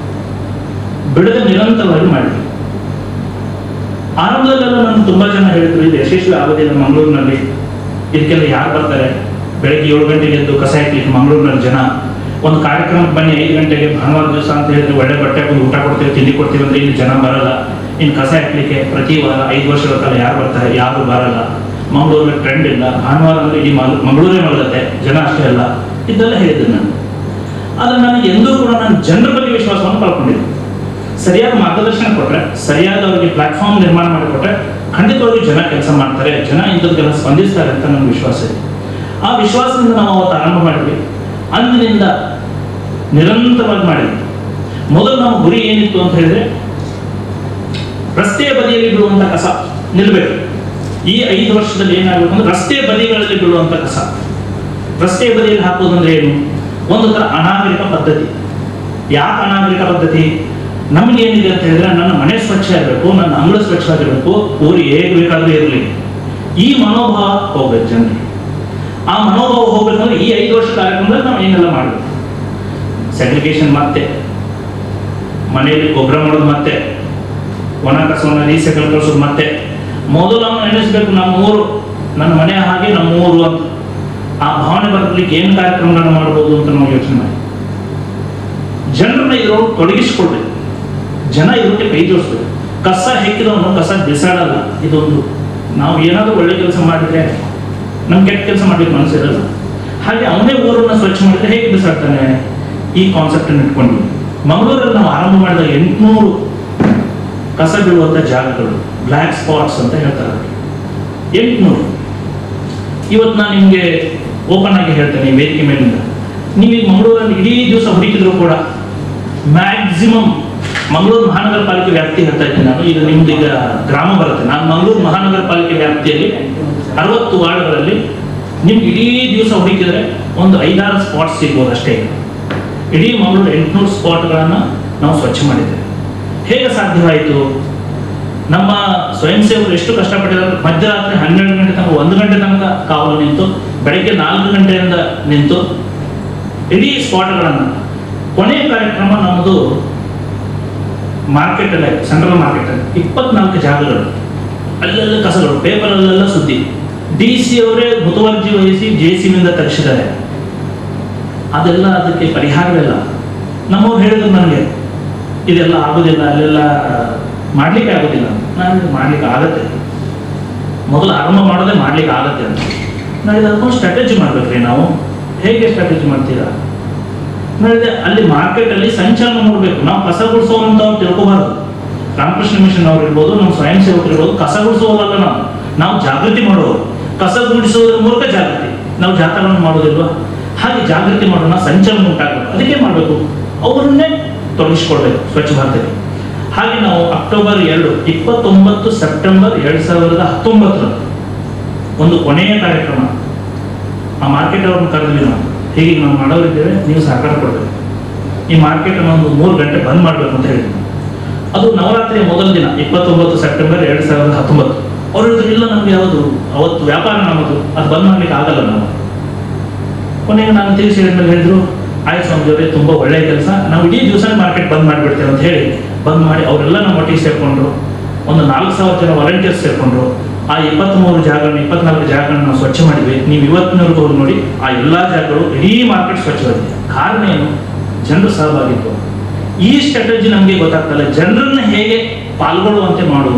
ಬಿಡದೆ ನಿರಂತರವಾಗಿ ಮಾಡಿದ್ವಿ ಆರಂಭದಲ್ಲೆಲ್ಲ ನಾನು ತುಂಬಾ ಜನ ಹೇಳಿದ್ರು ಇದು ಯಶಸ್ವಿ ಆಗೋದಿಲ್ಲ ಮಂಗಳೂರಿನಲ್ಲಿ ಇದಕ್ಕೆಲ್ಲ ಯಾರು ಬರ್ತಾರೆ ಬೆಳಗ್ಗೆ ಏಳು ಗಂಟೆಗೆ ಎದ್ದು ಕಸ ಹಾಕ್ಲಿಕ್ಕೆ ಮಂಗಳೂರಿನಲ್ಲಿ ಜನ ಒಂದು ಕಾರ್ಯಕ್ರಮಕ್ಕೆ ಬನ್ನಿ ಐದು ಗಂಟೆಗೆ ಭಾನುವಾರ ದಿವಸ ಅಂತ ಹೇಳಿದ್ರೆ ಒಳ್ಳೆ ಬಟ್ಟೆ ಹಾಕೊಂಡು ಊಟ ಕೊಡ್ತೀವಿ ತಿಂಡಿ ಕೊಡ್ತೀವಿ ಅಂದ್ರೆ ಇಲ್ಲಿ ಜನ ಬರಲ್ಲ ಇನ್ನು ಕಸ ಹಾಕ್ಲಿಕ್ಕೆ ಪ್ರತಿ ವಾರ ಐದು ವರ್ಷಗಳ ಕಾಲ ಯಾರು ಬರ್ತಾರೆ ಯಾರು ಬರಲ್ಲ ಮಂಗಳೂರಲ್ಲಿ ಟ್ರೆಂಡ್ ಇಲ್ಲ ಭಾನುವಾರ ಅಂದ್ರೆ ಇಡೀ ಮಲ್- ಮಂಗಳೂರೇ ಮಲಗತ್ತೆ ಜನ ಅಷ್ಟೇ ಅಲ್ಲ ಇದೆಲ್ಲ ಹೇಳಿದ್ದೆ ನಾನು ಆದ್ರೆ ನನಗೆ ಎಂದೂ ಕೂಡ ನಾನು ಜನರ ಬಗ್ಗೆ ವಿಶ್ವಾಸವನ್ನು ಕಳ್ಕೊಂಡಿದ್ದೆ ಸರಿಯಾದ ಮಾರ್ಗದರ್ಶನ ಕೊಟ್ರೆ ಸರಿಯಾದ ಅವರಿಗೆ ಪ್ಲಾಟ್ಫಾರ್ಮ್ ನಿರ್ಮಾಣ ಮಾಡಿಕೊಟ್ರೆ ಖಂಡಿತವಾಗಿ ಜನ ಕೆಲಸ ಮಾಡ್ತಾರೆ ಜನ ಇಂಥದ್ದಕ್ಕೆಲ್ಲ ಸ್ಪಂದಿಸ್ತಾರೆ ಅಂತ ನನಗೆ ವಿಶ್ವಾಸ ಇದೆ ಆ ವಿಶ್ವಾಸದಿಂದ ನಾವು ಅವತ್ತು ಆರಂಭ ಮಾಡಿದ್ವಿ ಅಂದಿನಿಂದ ನಿರಂತರವಾಗಿ ಮಾಡಿದ್ವಿ ಮೊದಲು ನಮ್ಮ ಗುರಿ ಏನಿತ್ತು ಅಂತ ಹೇಳಿದ್ರೆ ರಸ್ತೆಯ ಬದಿಯಲ್ಲಿ ಬೀಳುವಂತ ಕಸ ನಿಲ್ಬೇಕು ಈ ಐದು ವರ್ಷದಲ್ಲಿ ಏನಾಗಬೇಕು ಅಂದ್ರೆ ರಸ್ತೆಯ ಬದಿಗಳಲ್ಲಿ ಬೀಳುವಂತ ಕಸ ರಸ್ತೆಯ ಬದಿಯಲ್ಲಿ ಹಾಕೋದಂದ್ರೆ ಏನು ಒಂದು ತರ ಅನಾಗರಿಕ ಪದ್ಧತಿ ಯಾಕೆ ಅನಾಗರಿಕ ಪದ್ಧತಿ ನಮ್ಗೆ ಏನಿದೆ ಅಂತ ಹೇಳಿದ್ರೆ ನನ್ನ ಮನೆ ಸ್ವಚ್ಛ ಇರಬೇಕು ನನ್ನ ಅಂಗಳ ಸ್ವಚ್ಛವಾಗಿರಬೇಕು ಊರು ಹೇಗೆ ಬೇಕಾದ್ರೂ ಇರಲಿ ಈ ಮನೋಭಾವ ಹೋಗ್ಬೇಕು ಜನರಿಗೆ ಆ ಮನೋಭಾವ ಹೋಗ್ಬೇಕಂದ್ರೆ ಈ ಐದು ವರ್ಷ ಕಾರ್ಯಕ್ರಮದಲ್ಲಿ ನಾವು ಏನೆಲ್ಲ ಮಾಡಬೇಕು ಸೆಗ್ರಿಗೇಷನ್ ಮತ್ತೆ ಮನೆಯಲ್ಲಿ ಗೊಬ್ಬರ ಮಾಡೋದು ಮತ್ತೆ ಒಣ ಕಸವನ್ನು ರೀಸೈಕಲ್ ಕಳಿಸೋದು ಮತ್ತೆ ಮೊದಲು ನಾವು ನೆನೆಸ್ಬೇಕು ನಮ್ಮ ಊರು ನನ್ನ ಮನೆ ಹಾಗೆ ನಮ್ಮ ಊರು ಅಂತ ಆ ಭಾವನೆ ಬರಲಿಕ್ಕೆ ಏನು ಕಾರ್ಯಕ್ರಮಗಳನ್ನು ಮಾಡ್ಬೋದು ಅಂತ ನಾವು ಯೋಚನೆ ಮಾಡಿ ಜನರನ್ನ ಇದ್ರೊಳಗೆ ತೊಡಗಿಸ್ಕೊಳ್ಬೇಕು ಜನ ಇದಕ್ಕೆ ಕೈ ಜೋಡಿಸ್ಬೇಕು ಕಸ ಹೆಕ್ಕಿದವನು ಕಸ ಬಿಸಾಡಲ್ಲ ಇದೊಂದು ನಾವು ಏನಾದರೂ ಒಳ್ಳೆ ಕೆಲಸ ಮಾಡಿದ್ರೆ ನಮ್ ಕೆಟ್ಟ ಕೆಲಸ ಮಾಡ್ಲಿಕ್ಕೆ ಮನಸ್ಸಿರಲ್ಲ ಹಾಗೆ ಅವನೇ ಊರನ್ನ ಸ್ವಚ್ಛ ಮಾಡಿದ್ರೆ ಹೇಗೆ ಬಿಸಾಡ್ತಾನೆ ಈ ಕಾನ್ಸೆಪ್ಟ್ ಇಟ್ಕೊಂಡು ಮಂಗಳೂರಲ್ಲಿ ನಾವು ಆರಂಭ ಮಾಡಿದಾಗ ಎಂಟುನೂರು ಕಸ ಬೀಳುವಂಥ ಜಾಗಗಳು ಬ್ಲ್ಯಾಕ್ ಸ್ಪಾಟ್ಸ್ ಅಂತ ಹೇಳ್ತಾರೆ ಅದಕ್ಕೆ. ಎಂಟುನೂರು ಇವತ್ತು ನಾನು ನಿಮಗೆ ಓಪನ್ ಆಗಿ ಹೇಳ್ತೇನೆ ಈ ವೇದಿಕೆ ಮೇಲಿಂದ ನೀವು ಈಗ ಮಂಗಳೂರಲ್ಲಿ ಇಡೀ ದಿವಸ ಹುಡುಕಿದ್ರು ಕೂಡ ಮ್ಯಾಕ್ಸಿಮಮ್ ಮಂಗಳೂರು ಮಹಾನಗರ ಪಾಲಿಕೆ ವ್ಯಾಪ್ತಿ ಹೇಳ್ತಾ ಇದ್ದೀನಿ ನಾನು ಈಗ ನಿಮ್ದು ಈಗ ಗ್ರಾಮ ಬರುತ್ತೆ ನಾನು ಮಂಗಳೂರು ಮಹಾನಗರ ಪಾಲಿಕೆ ವ್ಯಾಪ್ತಿಯಲ್ಲಿ ಅರವತ್ತು ವಾರ್ಡ್ಗಳಲ್ಲಿ ನಿಮ್ಗೆ ಇಡೀ ದಿವಸ ಹುಡುಕಿದ್ರೆ ಒಂದು ಐದಾರು ಸ್ಪಾಟ್ಸ್ ಸಿಗ್ಬೋದು ಅಷ್ಟೇ ಇಡೀ ಮಂಗಳೂರು ಎಂಟುನೂರು ಸ್ಪಾಟ್ಗಳನ್ನು ನಾವು ಸ್ವಚ್ಛ ಮಾಡಿದ್ದೇವೆ ಹೇಗೆ ಸಾಧ್ಯವಾಯಿತು ನಮ್ಮ ಸ್ವಯಂ ಸೇವಕರು ಎಷ್ಟು ಕಷ್ಟಪಟ್ಟಿದ್ದಾರೆ ಮಧ್ಯರಾತ್ರಿ ಹನ್ನೆರಡು ಗಂಟೆ ತನಕ ಒಂದು ಗಂಟೆ ತನಕ ಕಾವಲು ನಿಂತು ಬೆಳಗ್ಗೆ ನಾಲ್ಕು ಗಂಟೆಯಿಂದ ನಿಂತು ಇಡೀ ಸ್ಪಾಟ್ಗಳನ್ನು ಕೊನೆಯ ಕಾರ್ಯಕ್ರಮ ನಮ್ಮದು ಮಾರ್ಕೆಟ್ ಅಲ್ಲೇ ಸೆಂಟ್ರಲ್ ಮಾರ್ಕೆಟ್ ಅಲ್ಲಿ ಇಪ್ಪತ್ನಾಲ್ಕು ಜಾಗಗಳು ಅಲ್ಲೆಲ್ಲ ಕಸಗಳು ಪೇಪರಲ್ಲೆಲ್ಲ ಸುದ್ದಿ ಡಿ ಸಿ ಅವರೇ ಮುತುವರ್ಜಿ ವಹಿಸಿ ಜೆ ಸಿ ಬಿಂದ ತರಿಸಿದ್ದಾರೆ ಅದೆಲ್ಲ ಅದಕ್ಕೆ ಪರಿಹಾರವಿಲ್ಲ ನಮ್ಮವ್ರು ಹೇಳಿದ್ರು ನನಗೆ ಇದೆಲ್ಲ ಆಗೋದಿಲ್ಲ ಅಲ್ಲೆಲ್ಲ ಮಾಡ್ಲಿಕ್ಕೆ ಆಗೋದಿಲ್ಲ ಅಂತ. ನಾನು ಹೇಳಿದೆ, ಮಾಡ್ಲಿಕ್ಕೆ ಆಗತ್ತೆ ಮೊದಲು ಆರಂಭ ಮಾಡೋದೇ ಮಾಡ್ಲಿಕ್ಕೆ ಆಗತ್ತೆ ಅಂತ ನಾನು ಅದಕ್ಕೊಂದು ಸ್ಟ್ರಾಟಜಿ ಮಾಡ್ಬೇಕ್ರಿ ನಾವು ಹೇಗೆ ಸ್ಟ್ರಾಟಜಿ ಮಾಡ್ತೀರಾ ನೋಡಿದೆ ಅಲ್ಲಿ ಮಾರ್ಕೆಟ್ ಅಲ್ಲಿ ಸಂಚಲನ ನೋಡ್ಬೇಕು ನಾವು ಕಸ ಗುಡಿಸೋವಂತ ತಿಳ್ಕೋಬಾರ್ದು ರಾಮಕೃಷ್ಣ ಮಿಷನ್ ಅವ್ರು ಇರ್ಬೋದು ನಮ್ಮ ಸ್ವಯಂ ಸೇವಕರು ಇರ್ಬೋದು ಕಸ ಗುಡಿಸೋದಲ್ಲ ನಾವು ನಾವು ಜಾಗೃತಿ ಮಾಡೋರು ಕಸ ಗುಡಿಸೋದ್ರ ಮೂಲಕ ಜಾಗೃತಿ ನಾವು ಜಾಥಾಗಳನ್ನು ಮಾಡೋದಿಲ್ವಾ ಹಾಗೆ ಜಾಗೃತಿ ಮಾಡೋಣ ಸಂಚಲನ ಉಂಟಾಗಬೇಕು ಅದಕ್ಕೆ ಮಾಡಬೇಕು ಅವರನ್ನೇ ತೊಡಗಿಸ್ಕೊಳ್ಬೇಕು ಸ್ವಚ್ಛ ಭಾರತಕ್ಕೆ ಹಾಗೆ ನಾವು ಅಕ್ಟೋಬರ್ ಎರಡು ಇಪ್ಪತ್ತೊಂಬತ್ತು ಸೆಪ್ಟೆಂಬರ್ ಎರಡ್ ಸಾವಿರದ ಹತ್ತೊಂಬತ್ತರಂದು ಒಂದು ಕೊನೆಯ ಕಾರ್ಯಕ್ರಮ ಆ ಮಾರ್ಕೆಟ್ ಅವ್ರನ್ನ ಕರೆದ್ವಿ ನಾವು ಹೀಗೆ ನಾವು ಮಾಡೋರಿದ್ದೇವೆ ನೀವು ಸಹಕಾರ ಕೊಡಬೇಕು ಈ ಮಾರ್ಕೆಟ್ ಒಂದು ಮೂರು ಗಂಟೆ ಬಂದ್ ಮಾಡಬೇಕು ಅಂತ ಹೇಳಿದ್ವಿ ಅದು ನವರಾತ್ರಿಯ ಮೊದಲ ದಿನ ಇಪ್ಪತ್ತೊಂಬತ್ತು ಸೆಪ್ಟೆಂಬರ್ ಎರಡ್ ಸಾವಿರದ ಹತ್ತೊಂಬತ್ತು ಅವ್ರು ಹೇಳಿದ್ರು ಇಲ್ಲ ನಮ್ಗೆ ಯಾವುದು ಅವತ್ತು ವ್ಯಾಪಾರ ನಮ್ಮದು ಅದು ಬಂದ್ ಮಾಡ್ಲಿಕ್ಕೆ ಆಗಲ್ಲ ನಾವು ಕೊನೆಗೆ ನಾನು ತಿಳಿಸಿ ಹೇಳಿದ್ಮೇಲೆ ಹೇಳಿದ್ರು ಆಯ್ತು ಸ್ವಾಮಿ ಅವರೇ ತುಂಬಾ ಒಳ್ಳೆಯ ಕೆಲಸ ನಾವು ಇಡೀ ದಿವಸ ಮಾರ್ಕೆಟ್ ಬಂದ್ ಮಾಡಿಬಿಡ್ತೇವೆ ಅಂತ ಹೇಳಿ ಬಂದ್ ಮಾಡಿ ಅವರೆಲ್ಲ ನಮ್ಮ ಒಟ್ಟಿಗೆ ಸೇರ್ಕೊಂಡ್ರು ಒಂದು ನಾಲ್ಕು ಸಾವಿರ ಜನ ವಾಲಂಟಿಯರ್ಸ್ ಸೇರ್ಕೊಂಡ್ರು ಆ ಇಪ್ಪತ್ತ್ಮೂರು ಜಾಗಗಳನ್ನ ಇಪ್ಪತ್ನಾಲ್ಕು ಜಾಗಗಳನ್ನ ನಾವು ಸ್ವಚ್ಛ ಮಾಡಿದ್ವಿ ನೀವು ಇವತ್ತಿನವರೆಗೂ ಹೋಗಿ ನೋಡಿ ಆ ಎಲ್ಲಾ ಜಾಗಗಳು ಇಡೀ ಮಾರ್ಕೆಟ್ ಸ್ವಚ್ಛವಾಗಿದೆ ಕಾರಣ ಏನು ಜನರು ಸಹಭಾಗಿತ್ವ ಈ ಸ್ಟ್ರಾಟಜಿ ನಮಗೆ ಗೊತ್ತಾಗ್ತಲ್ಲ ಜನರನ್ನ ಹೇಗೆ ಪಾಲ್ಗೊಳ್ಳುವಂತೆ ಮಾಡುವುದು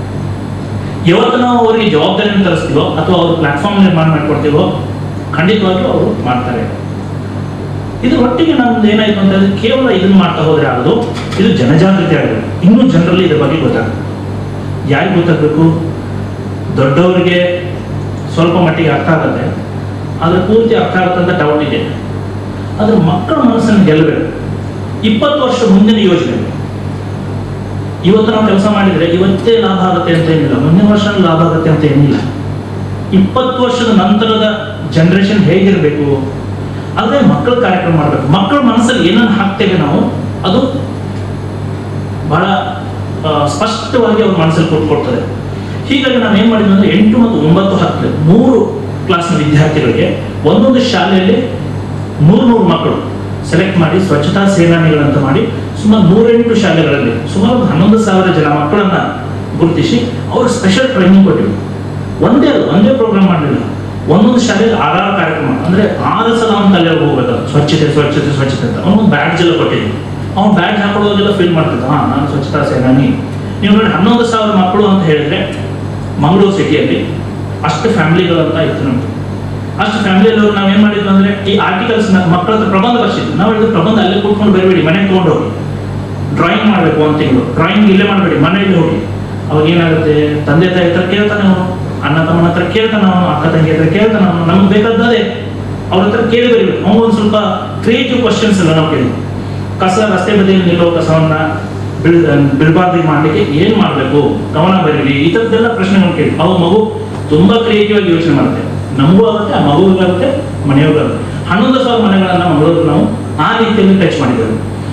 ಯಾವತ್ತು ನಾವು ಅವರಿಗೆ ಜವಾಬ್ದಾರಿಯನ್ನು ತರಿಸ್ತೀವೋ ಅಥವಾ ಅವ್ರ ಪ್ಲಾಟ್ಫಾರ್ಮ್ ನಿರ್ಮಾಣ ಮಾಡಿಕೊಡ್ತೀವೋ ಖಂಡಿತವಾಗ್ಲೂ ಅವರು ಮಾಡ್ತಾರೆ ಇದು ಒಟ್ಟಿಗೆ ನಮ್ದು ಏನಾಯ್ತು ಅಂತಂದ್ರೆ ಕೇವಲ ಇದನ್ನ ಮಾಡ್ತಾ ಹೋದ್ರೆ ಆಗೋದು ಇದು ಜನಜಾಗೃತಿ ಆಗಬೇಕು ಇನ್ನೂ ಜನರಲ್ಲಿ ಇದ್ರ ಬಗ್ಗೆ ಗೊತ್ತಾಗುತ್ತೆ ಯಾರಿಗೆ ಗೊತ್ತಾಗಬೇಕು ದೊಡ್ಡವರಿಗೆ ಸ್ವಲ್ಪ ಮಟ್ಟಿಗೆ ಅರ್ಥ ಆಗುತ್ತೆ ಆದರೆ ಪೂರ್ತಿ ಅರ್ಥ ಆಗುತ್ತೆ ಅಂತ ಡೌಟ್ ಇದೆ ಆದರೆ ಮಕ್ಕಳ ಮನಸ್ಸನ್ನು ಗೆಲ್ಲಬೇಕು ಇಪ್ಪತ್ತು ವರ್ಷ ಮುಂದಿನ ಯೋಜನೆ ಇವತ್ತು ನಾವು ಕೆಲಸ ಮಾಡಿದ್ರೆ ಇವತ್ತೇ ಲಾಭ ಆಗುತ್ತೆ ಅಂತ ಏನಿಲ್ಲ ಮುಂದಿನ ವರ್ಷ ಲಾಭ ಆಗುತ್ತೆ ಅಂತ ಏನಿಲ್ಲ ಇಪ್ಪತ್ತು ವರ್ಷದ ನಂತರದ ಜನರೇಷನ್ ಹೇಗಿರಬೇಕು ಅದೇ ಮಕ್ಕಳ ಕಾರ್ಯಕ್ರಮ ಮಾಡಬೇಕು ಮಕ್ಕಳ ಮನಸ್ಸಲ್ಲಿ ಏನನ್ನು ಹಾಕ್ತೇವೆ ನಾವು ಅದು ಬಹಳ ಆ, ಸ್ಪಷ್ಟವಾಗಿ ಅವ್ರ ಮನಸ್ಸಲ್ಲಿ ಕೊಟ್ಕೊಡ್ತದೆ ಹೀಗಾಗಿ ನಾವು ಏನ್ ಮಾಡಿದ್ವಿ ಅಂದ್ರೆ ಎಂಟು ಮತ್ತು ಒಂಬತ್ತು ಹತ್ತು ಮೂರು ಕ್ಲಾಸ್ನ ವಿದ್ಯಾರ್ಥಿಗಳಿಗೆ ಒಂದೊಂದು ಶಾಲೆಯಲ್ಲಿ ನೂರು ನೂರು ಮಕ್ಕಳು ಸೆಲೆಕ್ಟ್ ಮಾಡಿ ಸ್ವಚ್ಛತಾ ಸೇನಾನಿಗಳಂತ ಮಾಡಿ ಸುಮಾರು ನೂರೆಂಟು ಶಾಲೆಗಳಲ್ಲಿ ಸುಮಾರು ಒಂದು ಹನ್ನೊಂದು ಸಾವಿರ ಜನ ಮಕ್ಕಳನ್ನ ಗುರುತಿಸಿ ಅವ್ರಿಗೆ ಸ್ಪೆಷಲ್ ಟ್ರೈನಿಂಗ್ ಕೊಟ್ಟಿವಿ ಒಂದೇ ಅಲ್ಲ, ಒಂದೇ ಪ್ರೋಗ್ರಾಮ್ ಮಾಡಲಿಲ್ಲ ಒಂದೊಂದು ಶಾಲೆಯಲ್ಲಿ ಆರಾರು ಕಾರ್ಯಕ್ರಮ ಅಂದ್ರೆ ಆರು ಸಲ ಅವ್ನ ತಲೆ ಹೋಗ್ಬೇಕು ಸ್ವಚ್ಛತೆ ಸ್ವಚ್ಛತೆ ಸ್ವಚ್ಛತೆ ಅಂತ ಅವನು ಬ್ಯಾಡ್ಜ್ ಎಲ್ಲ ಕೊಟ್ಟಿದ್ವಿ ಅವ್ನು ಬ್ಯಾಡ್ಜ್ ಹಾಕೊಳ್ಳೋದೆಲ್ಲ ಫೀಲ್ ಮಾಡ್ತಿದ್ದ ಹಾ ನಾನು ಸ್ವಚ್ಛತಾ ಸೇನಾನಿ ನೀವು ನೋಡಿ ಹನ್ನೊಂದು ಸಾವಿರ ಮಕ್ಕಳು ಅಂತ ಹೇಳಿದ್ರೆ ಮಂಗಳೂರು ಸಿಟಿಯಲ್ಲಿ ಅಷ್ಟು ಫ್ಯಾಮಿಲಿಗಳು ಅಂತ ಇತ್ತು ನಮ್ಗೆ ಅಷ್ಟು ಫ್ಯಾಮಿಲಿಯಲ್ಲಿ ನಾವು ಏನ್ ಮಾಡಿದ್ವಿ ಅಂದ್ರೆ ಈ ಆರ್ಟಿಕಲ್ಸ್ ಮಕ್ಕಳ ಹತ್ರ ಪ್ರಬಂಧ ಬರ್ಸಿದ್ವಿ ನಾವು ಹೇಳಿದ್ವಿ ಪ್ರಬಂಧ ಅಲ್ಲೇ ಕೂತ್ಕೊಂಡು ಬರಬೇಡಿ ಮನೆಗೆ ತಗೊಂಡು ಹೋಗಿ ಡ್ರಾಯಿಂಗ್ ಮಾಡಬೇಕು ಒಂದು ತಿಂಗಳು ಡ್ರಾಯಿಂಗ್ ಇಲ್ಲೇ ಮಾಡಬೇಡಿ ಮನೆಯಲ್ಲಿ ಹೋಗಿ ಅವಾಗ ಏನಾಗುತ್ತೆ ತಂದೆ ತಾಯಿ ಹತ್ರ ಕೇಳ್ತಾನೆ ಅವನು ಅಣ್ಣ ತಮ್ಮನ ಹತ್ರ ಕೇಳ್ತಾನೆ ಅವನು ಅಕ್ಕ ತಂಗಿ ಹತ್ರ ಕೇಳ್ತಾನೆ ಅವನು ನಮ್ಗೆ ಬೇಕಾದದೇ ಅವ್ರ ಹತ್ರ ಕೇಳಿ ಬರೀಬೇಕು ಅವ್ನು ಒಂದು ಸ್ವಲ್ಪ ಕ್ರಿಯೇಟಿವ್ ಕ್ವಶನ್ಸ್ ಎಲ್ಲ ನಾವು ಕೇಳಿ ಕಸ ರಸ್ತೆ ಬದಿಯಲ್ಲಿ ನಿಲ್ಲೋ ಕಸವನ್ನ ಬಿಳ್ ಬಿಡಬಾರ್ದು ಮಾಡಲಿಕ್ಕೆ ಏನ್ ಮಾಡಬೇಕು ಗಮನ ಬರೀರಿ ಈ ಥರದ್ದೆಲ್ಲ ಪ್ರಶ್ನೆಗಳು ಕೇಳಿ ಅವು ಮಗು ತುಂಬಾ ಕ್ರಿಯೇಟಿವ್ ಆಗಿ ಯೋಚನೆ ಮಾಡುತ್ತೆ ನಮಗೂ ಆಗುತ್ತೆ ಆ ಮಗುವಿಗಾಗುತ್ತೆ ಮನೆಯವ್ರಿಗಾಗುತ್ತೆ ಹನ್ನೊಂದು ಸಾವಿರ ಮನೆಗಳನ್ನ ಮಂಗಳೂರು ನಾವು ಆ ರೀತಿಯಲ್ಲಿ ಟಚ್ ಮಾಡಿದ್ದೇವೆ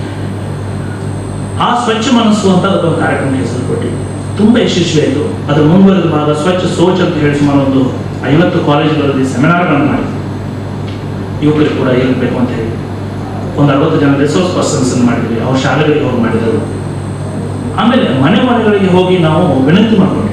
ಆ ಸ್ವಚ್ಛ ಮನಸ್ಸು ಅಂತ ಅದಕ್ಕೊಂದು ಕಾರ್ಯಕ್ರಮ ಹೆಸರು ಕೊಟ್ಟಿವಿ ತುಂಬಾ ಯಶಸ್ವಿ ಆಯಿತು ಅದರ ಮುಂದುವರೆದ ಭಾಗ ಸ್ವಚ್ಛ ಸೋಚ್ ಅಂತ ಹೇಳಿ ಸುಮಾರು ಒಂದು ಐವತ್ತು ಕಾಲೇಜುಗಳಲ್ಲಿ ಸೆಮಿನಾರ್ಗಳನ್ನು ಮಾಡಿದ್ವಿ ಯುವಕರಿಗೆ ಕೂಡ ಇರಬೇಕು ಅಂತ ಹೇಳಿ ಒಂದು ಅರವತ್ತು ಜನ ರಿಸೋರ್ಸ್ ಪರ್ಸನ್ಸ್ ಮಾಡಿದ್ವಿ ಅವ್ರ ಶಾಲೆಗಳಿಗೆ ಹೋಗಿ ಮಾಡಿದರು ಆಮೇಲೆ ಮನೆ ಮನೆಗಳಿಗೆ ಹೋಗಿ ನಾವು ವಿನಂತಿ ಮಾಡ್ಕೊಂಡ್ವಿ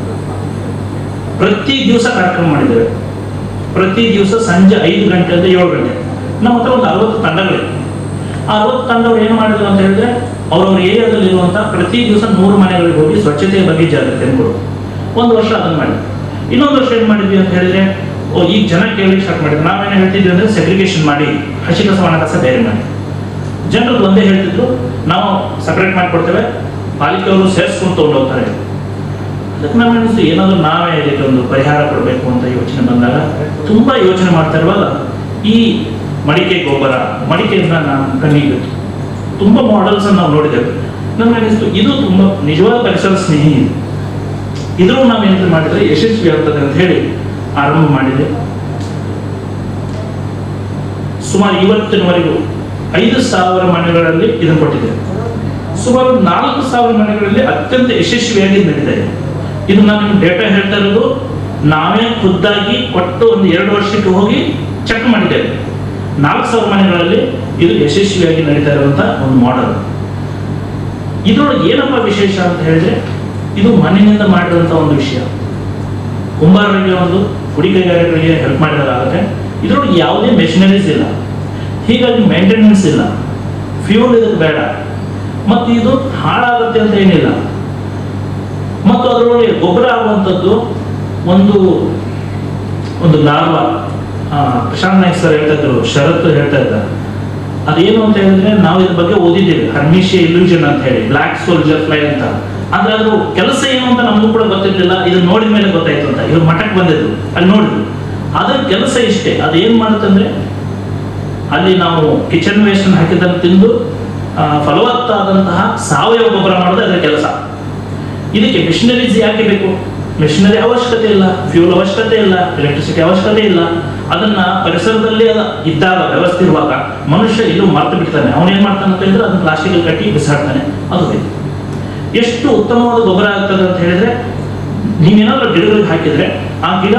ಪ್ರತಿ ದಿವಸ ಕಾರ್ಯಕ್ರಮ ಮಾಡಿದ್ದೇವೆ ಪ್ರತಿ ದಿವಸ ಸಂಜೆ ಐದು ಗಂಟೆಯಿಂದ ಏಳು ಗಂಟೆ ನಮ್ಮ ಹತ್ರ ಒಂದು ಅರವತ್ತು ತಂಡಗಳಿವೆ ಆ ಅರವತ್ತು ತಂಡಗಳು ಏನು ಮಾಡಿದ್ರು ಅಂತ ಹೇಳಿದ್ರೆ ಅವ್ರವ್ರ ಏರಿಯಾದಲ್ಲಿ ಇರುವಂತ ಪ್ರತಿ ದಿವಸ ನೂರು ಮನೆಗಳಿಗೆ ಹೋಗಿ ಸ್ವಚ್ಛತೆಯ ಬಗ್ಗೆ ಜಾಗೃತಿಯನ್ನು ಕೊಡೋದು ಒಂದು ವರ್ಷ ಅದನ್ನ ಮಾಡಿ ಇನ್ನೊಂದು ವರ್ಷ ಏನ್ ಮಾಡಿದ್ವಿ ಅಂತ ಹೇಳಿದ್ರೆ ಓ ಈಗ ಜನ ಕೇಳಿ ಸ್ಟಾರ್ಟ್ ಮಾಡಿದ್ರು ನಾವೇನು ಹೇಳ್ತಿದ್ವಿ ಅಂದ್ರೆ ಸೆಗ್ರಿಗೇಷನ್ ಮಾಡಿ ಹಸಿ ಕಸ ಒಣ ಕಸ ಬೇರೆ ಮಾಡಿ ಜನರು ಒಂದೇ ಹೇಳ್ತಿದ್ರು ನಾವು ಸಪರೇಟ್ ಮಾಡಿಕೊಡ್ತೇವೆ ಪಾಲಿಕೆಯವರು ಸೇರಿಸ್ಕೊಂಡು ತಗೊಂಡು ಹೋಗ್ತಾರೆ ಅದಕ್ಕೆ ನಮ್ಗೆ ಅನಿಸ್ತು ಏನಾದರೂ ನಾವೇ ಇದಕ್ಕೆ ಒಂದು ಪರಿಹಾರ ಕೊಡಬೇಕು ಅಂತ ಯೋಚನೆ ಬಂದಾಗ ತುಂಬಾ ಯೋಚನೆ ಮಾಡ್ತಾ ಇರುವಾಗ ಈ ಮಡಿಕೆ ಗೊಬ್ಬರ ಮಡಿಕೆಯಿಂದ ನಾನು ಕಣ್ಣಿಗೆ ಬಿತ್ತು ತುಂಬಾ ಮಾಡೆಲ್ಸ್ ನಾವು ನೋಡಿದ್ದೇವೆ ನಮ್ಗೆ ಅನಿಸ್ತು ಇದು ತುಂಬಾ ನಿಜವಾದ ಪರಿಸರ ಸ್ನೇಹಿ ಇದು ಇದ್ರೂ ನಾವು ಏನಾದ್ರು ಮಾಡಿದ್ರೆ ಯಶಸ್ವಿ ಆಗ್ತದೆ ಅಂತ ಹೇಳಿ ಆರಂಭ ಮಾಡಿದೆ ಸುಮಾರು ಇವತ್ತಿನವರೆಗೂ ಐದು ಸಾವಿರ ಮನೆಗಳಲ್ಲಿ ಇದನ್ನು ಕೊಟ್ಟಿದೆ ಸುಮಾರು ನಾಲ್ಕು ಸಾವಿರ ಮನೆಗಳಲ್ಲಿ ಅತ್ಯಂತ ಯಶಸ್ವಿಯಾಗಿ ನಡೀತಾ ಇದೆ ಇದು ನಾನು ನಿಮ್ಗೆ ಡೇಟಾ ಹೇಳ್ತಾ ಇರೋದು ನಾವೇ ಖುದ್ದಾಗಿ ಕೊಟ್ಟು ಒಂದು ಎರಡು ವರ್ಷಕ್ಕೆ ಹೋಗಿ ಚೆಕ್ ಮಾಡಿದ್ದೇವೆ ನಾಲ್ಕು ಸಾವಿರ ಮನೆಗಳಲ್ಲಿ ಇದು ಯಶಸ್ವಿಯಾಗಿ ನಡೀತಾ ಇರುವಂತ ಒಂದು ಮಾಡೆಲ್ ಇದರೊಳಗೆ ಏನಪ್ಪ ವಿಶೇಷ ಅಂತ ಹೇಳಿದ್ರೆ ಇದು ಮಣ್ಣಿನಿಂದ ಮಾಡಿರುವಂತ ಒಂದು ವಿಷಯ ಕುಂಬಾರರಿಗೆ ಒಂದು ಗುಡಿ ಕೈಗಾರಿಕೆಗಳಿಗೆ ಹೆಲ್ಪ್ ಮಾಡಿದಾಗುತ್ತೆ ಇದರೊಳಗೆ ಯಾವುದೇ ಮೆಷಿನರೀಸ್ ಇಲ್ಲ ಹೀಗಾಗಿ ಮೇಂಟೆನೆನ್ಸ್ ಇಲ್ಲ ಫ್ಯೂಲ್ ಇದಕ್ಕೆ ಬೇಡ ಮತ್ತು ಇದು ಹಾಳಾಗುತ್ತೆ ಅಂತ ಏನಿಲ್ಲ ಮತ್ತು ಅದರೊಳಗೆ ಗೊಬ್ಬರ ಆಗುವಂಥದ್ದು ಒಂದು ಒಂದು ಲಾರ್ವ ಆ, ಪ್ರಶಾಂತ್ ನಾಯ್ಕ್ ಸರ್ ಹೇಳ್ತಾ ಇದ್ರು ಶರತ್ ಹೇಳ್ತಾ ಇದ್ದ ಅದೇನು ಅಂತ ಹೇಳಿದ್ರೆ ನಾವು ಇದ್ರ ಬಗ್ಗೆ ಓದಿದ್ದೇವೆ ಹರ್ಮಿಷಿಯ ಇಲ್ಯೂಷನ್ ಅಂತ ಹೇಳಿ ಬ್ಲಾಕ್ ಸೋಲ್ಜರ್ ಫ್ಲೈ ಅಂತ ಆದ್ರೆ ಅದು ಕೆಲಸ ಏನು ಅಂತ ನಮಗೂ ಕೂಡ ಗೊತ್ತಿರ್ಲಿಲ್ಲ ಇದನ್ನ ನೋಡಿದ ಮೇಲೆ ಗೊತ್ತಾಯ್ತು ಅಂತ ಇವ್ರು ಮಠಕ್ಕೆ ಬಂದಿದ್ರು ಅಲ್ಲಿ ನೋಡಿದ್ರು ಅದ್ರ ಕೆಲಸ ಇಷ್ಟೇ ಅದು ಏನ್ ಮಾಡುತ್ತಂದ್ರೆ ಅಲ್ಲಿ ನಾವು ಕಿಚನ್ ವೇಸ್ಟ್ ಹಾಕಿದ್ದನ್ನು ತಿಂದು ಆ, ಫಲವತ್ತಾದಂತಹ ಸಾವಯವ ಗೊಬ್ಬರ ಮಾಡೋದು ಅದರ ಕೆಲಸ ಇದಕ್ಕೆ ಮಿಷನರೀಸ್ ಯಾಕೆ ಬೇಕು ಮಿಷನರಿ ಅವಶ್ಯಕತೆ ಇಲ್ಲ ಫ್ಯೂಲ್ ಅವಶ್ಯಕತೆ ಇಲ್ಲ ಎಲೆಕ್ಟ್ರಿಸಿಟಿ ಅವಶ್ಯಕತೆ ಇಲ್ಲ ಅದನ್ನ ಪರಿಸರದಲ್ಲಿ ಅದ ಇದ್ದಾಗ ವ್ಯವಸ್ಥೆ ಇರುವಾಗ ಮನುಷ್ಯ ಇಲ್ಲೂ ಮರ್ತು ಬಿಡ್ತಾನೆ ಅವನೇನ್ ಮಾಡ್ತಾನೆ ಅಂತ ಹೇಳಿದ್ರೆ ಅದನ್ನ ಪ್ಲಾಸ್ಟಿಕ್ ಕಟ್ಟಿ ಬಿಸಾಡ್ತಾನೆ ಅದು ಬೇಕು ಎಷ್ಟು ಉತ್ತಮವಾದ ಗೊಬ್ಬರ ಆಗ್ತದೆ ಅಂತ ಹೇಳಿದ್ರೆ ನೀವೇನಾದ್ರೂ ಗಿಡಗಳಿಗೆ ಹಾಕಿದ್ರೆ ಆ ಗಿಡ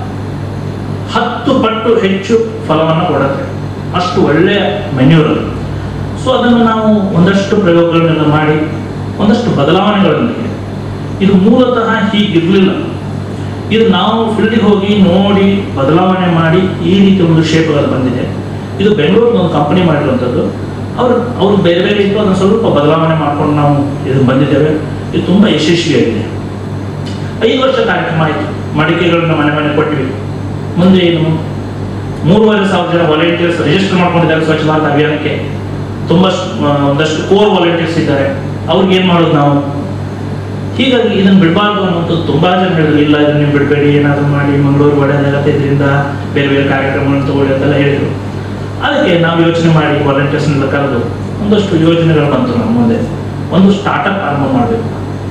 ಹತ್ತು ಪಟ್ಟು ಹೆಚ್ಚು ಫಲವನ್ನು ಕೊಡುತ್ತೆ ಅಷ್ಟು ಒಳ್ಳೆಯ ಮೆನ್ಯೂರ್ ಅದು ಸೊ ಅದನ್ನು ನಾವು ಒಂದಷ್ಟು ಪ್ರಯೋಗಗಳನ್ನೆಲ್ಲ ಮಾಡಿ ಒಂದಷ್ಟು ಬದಲಾವಣೆಗಳೊಂದಿಗೆ ಇದು ಮೂಲತಃ ಹೀಗಿರಲಿಲ್ಲ ಇದು ನಾವು ಫೀಲ್ಡಿಗೆ ಹೋಗಿ ನೋಡಿ ಬದಲಾವಣೆ ಮಾಡಿ ಈ ರೀತಿ ಒಂದು ಶೇಪ್ಗಳು ಬಂದಿದೆ ಇದು ಬೆಂಗಳೂರಿನ ಒಂದು ಕಂಪನಿ ಮಾಡಿರುವಂಥದ್ದು ಅವರು ಅವರು ಬೇರೆ ಬೇರೆ ಇತ್ತು ಅದನ್ನು ಸ್ವಲ್ಪ ಬದಲಾವಣೆ ಮಾಡ್ಕೊಂಡು ನಾವು ಇದು ಬಂದಿದ್ದೇವೆ ಇದು ತುಂಬ ಯಶಸ್ವಿಯಾಗಿದೆ ಐದು ವರ್ಷ ಕಾರ್ಯಕ್ರಮ ಆಯಿತು ಮಡಿಕೆಗಳನ್ನ ಮನೆ ಮನೆ ಕೊಟ್ಟಿವಿ ಮುಂದೆ ಏನು ಮೂರುವರೆ ಸಾವಿರ ಜನ ವಾಲಂಟಿಯರ್ಸ್ ರಿಜಿಸ್ಟರ್ ಮಾಡ್ಕೊಂಡಿದ್ದಾರೆ ಸ್ವಚ್ಛ ಭಾರತ ಅಭಿಯಾನಕ್ಕೆ ತುಂಬಾ ಆ, ಒಂದಷ್ಟು ಕೋರ್ ವಾಲಂಟಿಯರ್ಸ್ ಇದ್ದಾರೆ ಅವ್ರಿಗೆ ಏನ್ ಮಾಡೋದು ನಾವು ಹೀಗಾಗಿ ಇದನ್ನ ಬಿಡಬಾರ್ದು ಅನ್ನೋದು ತುಂಬಾ ಜನ ಹೇಳಿದ್ರು ಇಲ್ಲ ಇದನ್ನ ನೀವು ಬಿಡಬೇಡಿ ಏನಾದ್ರು ಮಾಡಿ ಮಂಗಳೂರು ಒಳ್ಳೆಯದಾಗತ್ತೆ ಇದರಿಂದ ಬೇರೆ ಬೇರೆ ಕಾರ್ಯಕ್ರಮಗಳನ್ನು ತಗೊಳ್ಳಿ ಅಂತೆಲ್ಲ ಹೇಳಿದ್ರು ಅದಕ್ಕೆ ನಾವು ಯೋಚನೆ ಮಾಡಿ ವಾಲಂಟಿಯರ್ಸ್ನೆಲ್ಲ ಕರೆದು ಒಂದಷ್ಟು ಯೋಜನೆಗಳು ಬಂತು ನಮ್ಮ ಮುಂದೆ ಒಂದು ಸ್ಟಾರ್ಟಪ್ ಆರಂಭ ಮಾಡಬೇಕು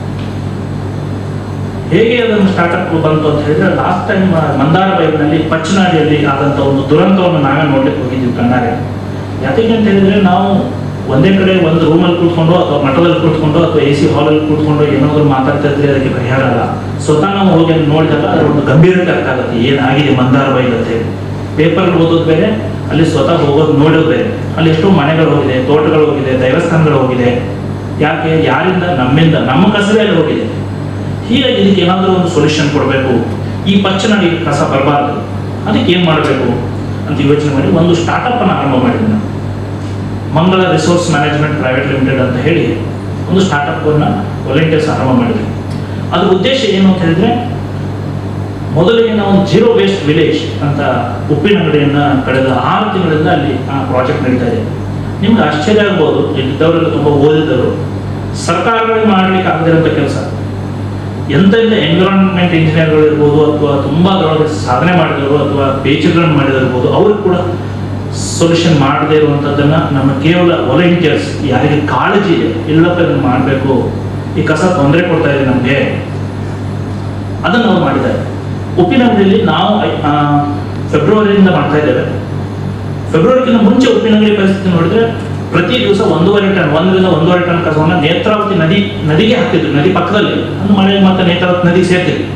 ಹೇಗೆ ಅದನ್ನು ಸ್ಟಾರ್ಟಪ್ ಬಂತು ಅಂತ ಹೇಳಿದ್ರೆ ಲಾಸ್ಟ್ ಟೈಮ್ ಮಂದಾರ ಬೈಕ್ನಲ್ಲಿ ಪಚ್ಚನಾಡಿಯಲ್ಲಿ ಆದಂತ ಒಂದು ದುರಂತವನ್ನು ನಾವೇ ನೋಡ್ಲಿಕ್ಕೆ ಹೋಗಿದ್ವಿ ಕಣ್ಣಾರೆ ಯಾಕೆ ಅಂತ ಹೇಳಿದ್ರೆ ನಾವು ಒಂದೇ ಕಡೆ ಒಂದು ರೂಮಲ್ಲಿ ಕೂತ್ಕೊಂಡು ಅಥವಾ ಮಠದಲ್ಲಿ ಕೂತ್ಕೊಂಡು ಅಥವಾ ಎ ಸಿ ಹಾಲಲ್ಲಿ ಕೂತ್ಕೊಂಡು ಏನಾದ್ರು ಮಾತಾಡ್ತಾ ಇದ್ರೆ ಅದಕ್ಕೆ ಪರಿಹಾರ ಅಲ್ಲ ಸ್ವತಃ ನಾವು ಹೋಗಿ ಅಲ್ಲಿ ನೋಡಿದಾಗ ಅದರ ಒಂದು ಗಂಭೀರತೆ ಅರ್ಥ ಆಗುತ್ತೆ ಏನಾಗಿದೆ ಮಂದಾರ ಬೈಲ್ ಅಂತ ಹೇಳಿ ಪೇಪರ್ ಓದೋದು ಬೇರೆ ಅಲ್ಲಿ ಸ್ವತಃ ಹೋಗೋದು ನೋಡೋದು ಬೇರೆ ಅಲ್ಲಿ ಎಷ್ಟೋ ಮನೆಗಳು ಹೋಗಿದೆ ತೋಟಗಳು ಹೋಗಿದೆ ದೇವಸ್ಥಾನಗಳು ಹೋಗಿದೆ ಯಾಕೆ ಯಾರಿಂದ ನಮ್ಮಿಂದ ನಮ್ಮ ಕಸವೇ ಅಲ್ಲಿ ಹೋಗಿದೆ ಹೀಗಾಗಿ ಇದಕ್ಕೆ ಏನಾದರೂ ಒಂದು ಸೊಲ್ಯೂಷನ್ ಕೊಡಬೇಕು ಈ ಪಚ್ಚನಾಡಿ ಕಸ ಬರಬಾರ್ದು ಅದಕ್ಕೆ ಏನು ಮಾಡಬೇಕು ಅಂತ ಯೋಚನೆ ಮಾಡಿ ಒಂದು ಸ್ಟಾರ್ಟಪ್ ಅನ್ನು ಆರಂಭ ಮಾಡಿದ್ವಿ ನಾವು ಮಂಗಳ ರಿಸೋರ್ಸ್ ಮ್ಯಾನೇಜ್ಮೆಂಟ್ ಪ್ರೈವೇಟ್ ಲಿಮಿಟೆಡ್ ಅಂತ ಹೇಳಿ ಒಂದು ಸ್ಟಾರ್ಟಪ್ ಅನ್ನ ವಾಲಂಟಿಯರ್ಸ್ ಆರಂಭ ಮಾಡಿದ್ವಿ ಅದ್ರ ಉದ್ದೇಶ ಏನು ಅಂತ ಹೇಳಿದ್ರೆ ಮೊದಲಿಗೆ ನಾವು ಜೀರೋ ವೇಸ್ಟ್ ವಿಲೇಜ್ ಅಂತ ಉಪ್ಪಿನ ಅಂಗಡಿಯನ್ನ ಕಳೆದ ಆರು ತಿಂಗಳಿಂದ ಅಲ್ಲಿ ಆ ಪ್ರಾಜೆಕ್ಟ್ ನಡೀತಾ ಇದೆ ನಿಮ್ಗೆ ಆಶ್ಚರ್ಯ ಆಗ್ಬೋದು ಇಲ್ಲಿದ್ದವರೆಲ್ಲ ತುಂಬ ಓದಿದರು ಸರ್ಕಾರಗಳಿಗೆ ಮಾಡ್ಲಿಕ್ಕೆ ಆಗದಿರೋಂಥ ಕೆಲಸ ಎಂತೆಂಥ ಎನ್ವಿರಾನ್ಮೆಂಟ್ ಇಂಜಿನಿಯರ್ಗಳು ಇರ್ಬೋದು ಅಥವಾ ತುಂಬಾ ಅದರೊಳಗೆ ಸಾಧನೆ ಮಾಡಿದವರು ಅಥವಾ ಪೇಜ್ಗಳನ್ನು ಮಾಡಿದಿರ್ಬೋದು ಅವ್ರಿಗೆ ಕೂಡ ಸೊಲ್ಯೂಷನ್ ಮಾಡದೇ ಇರುವಂಥದ್ದನ್ನ ನಮ್ಮ ಕೇವಲ ವಾಲಂಟಿಯರ್ಸ್ ಯಾರಿಗೆ ಕಾಳಜಿ ಇದೆ ಇಲ್ಲಪ್ಪ ಇದನ್ನು ಮಾಡಬೇಕು ಈ ಕಸ ತೊಂದರೆ ಕೊಡ್ತಾ ಇದೆ ನಮಗೆ ಅದನ್ನು ನಾವು ಮಾಡಿದ್ದಾರೆ ಉಪ್ಪಿನಂಗಡಿಯಲ್ಲಿ ನಾವು ಐ- ಆ, ಫೆಬ್ರವರಿಯಿಂದ ಮಾಡ್ತಾ ಇದ್ದೇವೆ ಫೆಬ್ರವರಿಗಿಂತ ಮುಂಚೆ ಉಪ್ಪಿನಂಗಡಿ ಪರಿಸ್ಥಿತಿ ನೋಡಿದ್ರೆ ಪ್ರತಿ ದಿವಸ ಒಂದೂವರೆ ಟನ್ ಒಂದರಿಂದ ಒಂದೂವರೆ ಟನ್ ಕಸವನ್ನ ನೇತ್ರಾವತಿ ನದಿ ನದಿಗೆ ಹಾಕ್ತಿದ್ರು ನದಿ ಪಕ್ಕದಲ್ಲಿ ಒಂದು ಮಳೆ ಮತ್ತೆ ನೇತ್ರಾವತಿ ನದಿಗೆ ಸೇರ್ತಿದ್ರು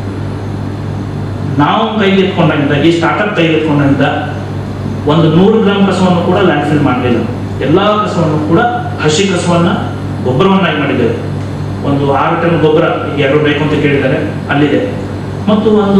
ನಾವು ಕೈಗೆತ್ಕೊಂಡಾಗಿಂದ ಈ ಸ್ಟಾರ್ಟ್ಅಪ್ ಕೈಗೆತ್ಕೊಂಡಾಗಿಂದ ಒಂದು ನೂರು ಗ್ರಾಮ್ ಕಸವನ್ನು ಕೂಡ ಲ್ಯಾಂಡ್ ಫಿಲ್ ಮಾಡಲಿಲ್ಲ ಎಲ್ಲಾ ಕಸವನ್ನು ಕೂಡ ಹಸಿ ಕಸವನ್ನ ಗೊಬ್ಬರವನ್ನಾಗಿ ಮಾಡಿದ್ದೇವೆ ಒಂದು ಆರು ಟನ್ ಗೊಬ್ಬರ ಈಗ ಯಾರು ಬೇಕು ಅಂತ ಕೇಳಿದ್ದಾರೆ ಅಲ್ಲಿದೆ ಮತ್ತು ಒಂದು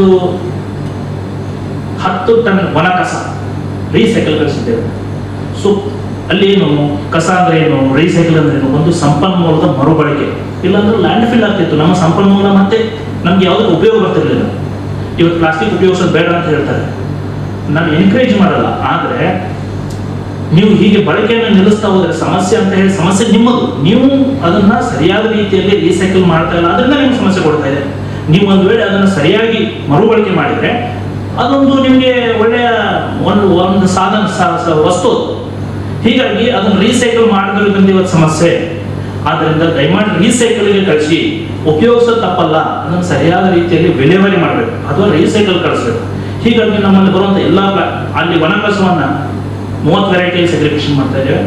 ಹತ್ತು ಟನ್ ಒಣ ಕಸ ರೀಸೈಕಲ್ ಕಳಿಸಿದ್ದೇವೆ ಸೊ ಅಲ್ಲಿ ಏನು ಕಸ ಅಂದ್ರೆ ಏನು ರೀಸೈಕಲ್ ಅಂದ್ರೆ ಏನು ಒಂದು ಸಂಪನ್ಮೂಲದ ಮರುಬಳಕೆ ಇಲ್ಲಾಂದ್ರೆ ಲ್ಯಾಂಡ್ ಫಿಲ್ ಆಗ್ತಿತ್ತು ನಮ್ಮ ಸಂಪನ್ಮೂಲ ಮತ್ತೆ ನಮ್ಗೆ ಯಾವುದಕ್ಕೆ ಉಪಯೋಗ ಬರ್ತಿರ್ಲಿಲ್ಲ ಇವತ್ತು ಪ್ಲಾಸ್ಟಿಕ್ ಉಪಯೋಗಿಸೋದು ಬೇಡ ಅಂತ ಹೇಳ್ತಾರೆ ನಾನು ಎನ್ಕರೇಜ್ ಮಾಡಲ್ಲ ಆದ್ರೆ ನೀವು ಹೀಗೆ ಬಳಕೆಯನ್ನು ನಿಲ್ಲಿಸ್ತಾ ಹೋದ್ರೆ ಸಮಸ್ಯೆ ಅಂತ ಹೇಳಿ ಸಮಸ್ಯೆ ನಿಮ್ಮದು ನೀವು ಅದನ್ನ ಸರಿಯಾದ ರೀತಿಯಲ್ಲಿ ರೀಸೈಕಲ್ ಮಾಡ್ತಾ ಇಲ್ಲ ಅದರಿಂದ ನಿಮ್ಗೆ ಸಮಸ್ಯೆ ಕೊಡ್ತಾ ಇದೆ ನೀವು ಒಂದು ವೇಳೆ ಅದನ್ನು ಸರಿಯಾಗಿ ಮರುಬಳಕೆ ಮಾಡಿದ್ರೆ ಅದೊಂದು ನಿಮಗೆ ಒಳ್ಳೆಯ ಒಂದು ಒಂದು ಸಾಧನ ಸ- ಸ- ವಸ್ತು ಅದು. ಹೀಗಾಗಿ ಅದನ್ನು ರೀಸೈಕಲ್ ಮಾಡೋದ್ರಿಂದ ಇವತ್ತು ಸಮಸ್ಯೆ ಆದ್ರಿಂದ ದಯಮಾಡಿ ರೀಸೈಕಲ್ಗೆ ಕಳಿಸಿ ಉಪಯೋಗಿಸೋದು ತಪ್ಪಲ್ಲ ಅದನ್ನು ಸರಿಯಾದ ರೀತಿಯಲ್ಲಿ ವಿಲೇವಾರಿ ಮಾಡಬೇಕು ಅಥವಾ ರೀಸೈಕಲ್ ಕಳಿಸ್ಬೇಕು ಹೀಗಾಗಿ ನಮ್ಮಲ್ಲಿ ಬರುವಂತ ಎಲ್ಲ ಪ್ಲಾ- ಅಲ್ಲಿ ಒಣ ಕಸವನ್ನ ಮೂವತ್ತು ವೆರೈಟಿ ಸೆಗ್ರಿಗೇಷನ್ ಮಾಡ್ತಾ ಇದ್ದೇವೆ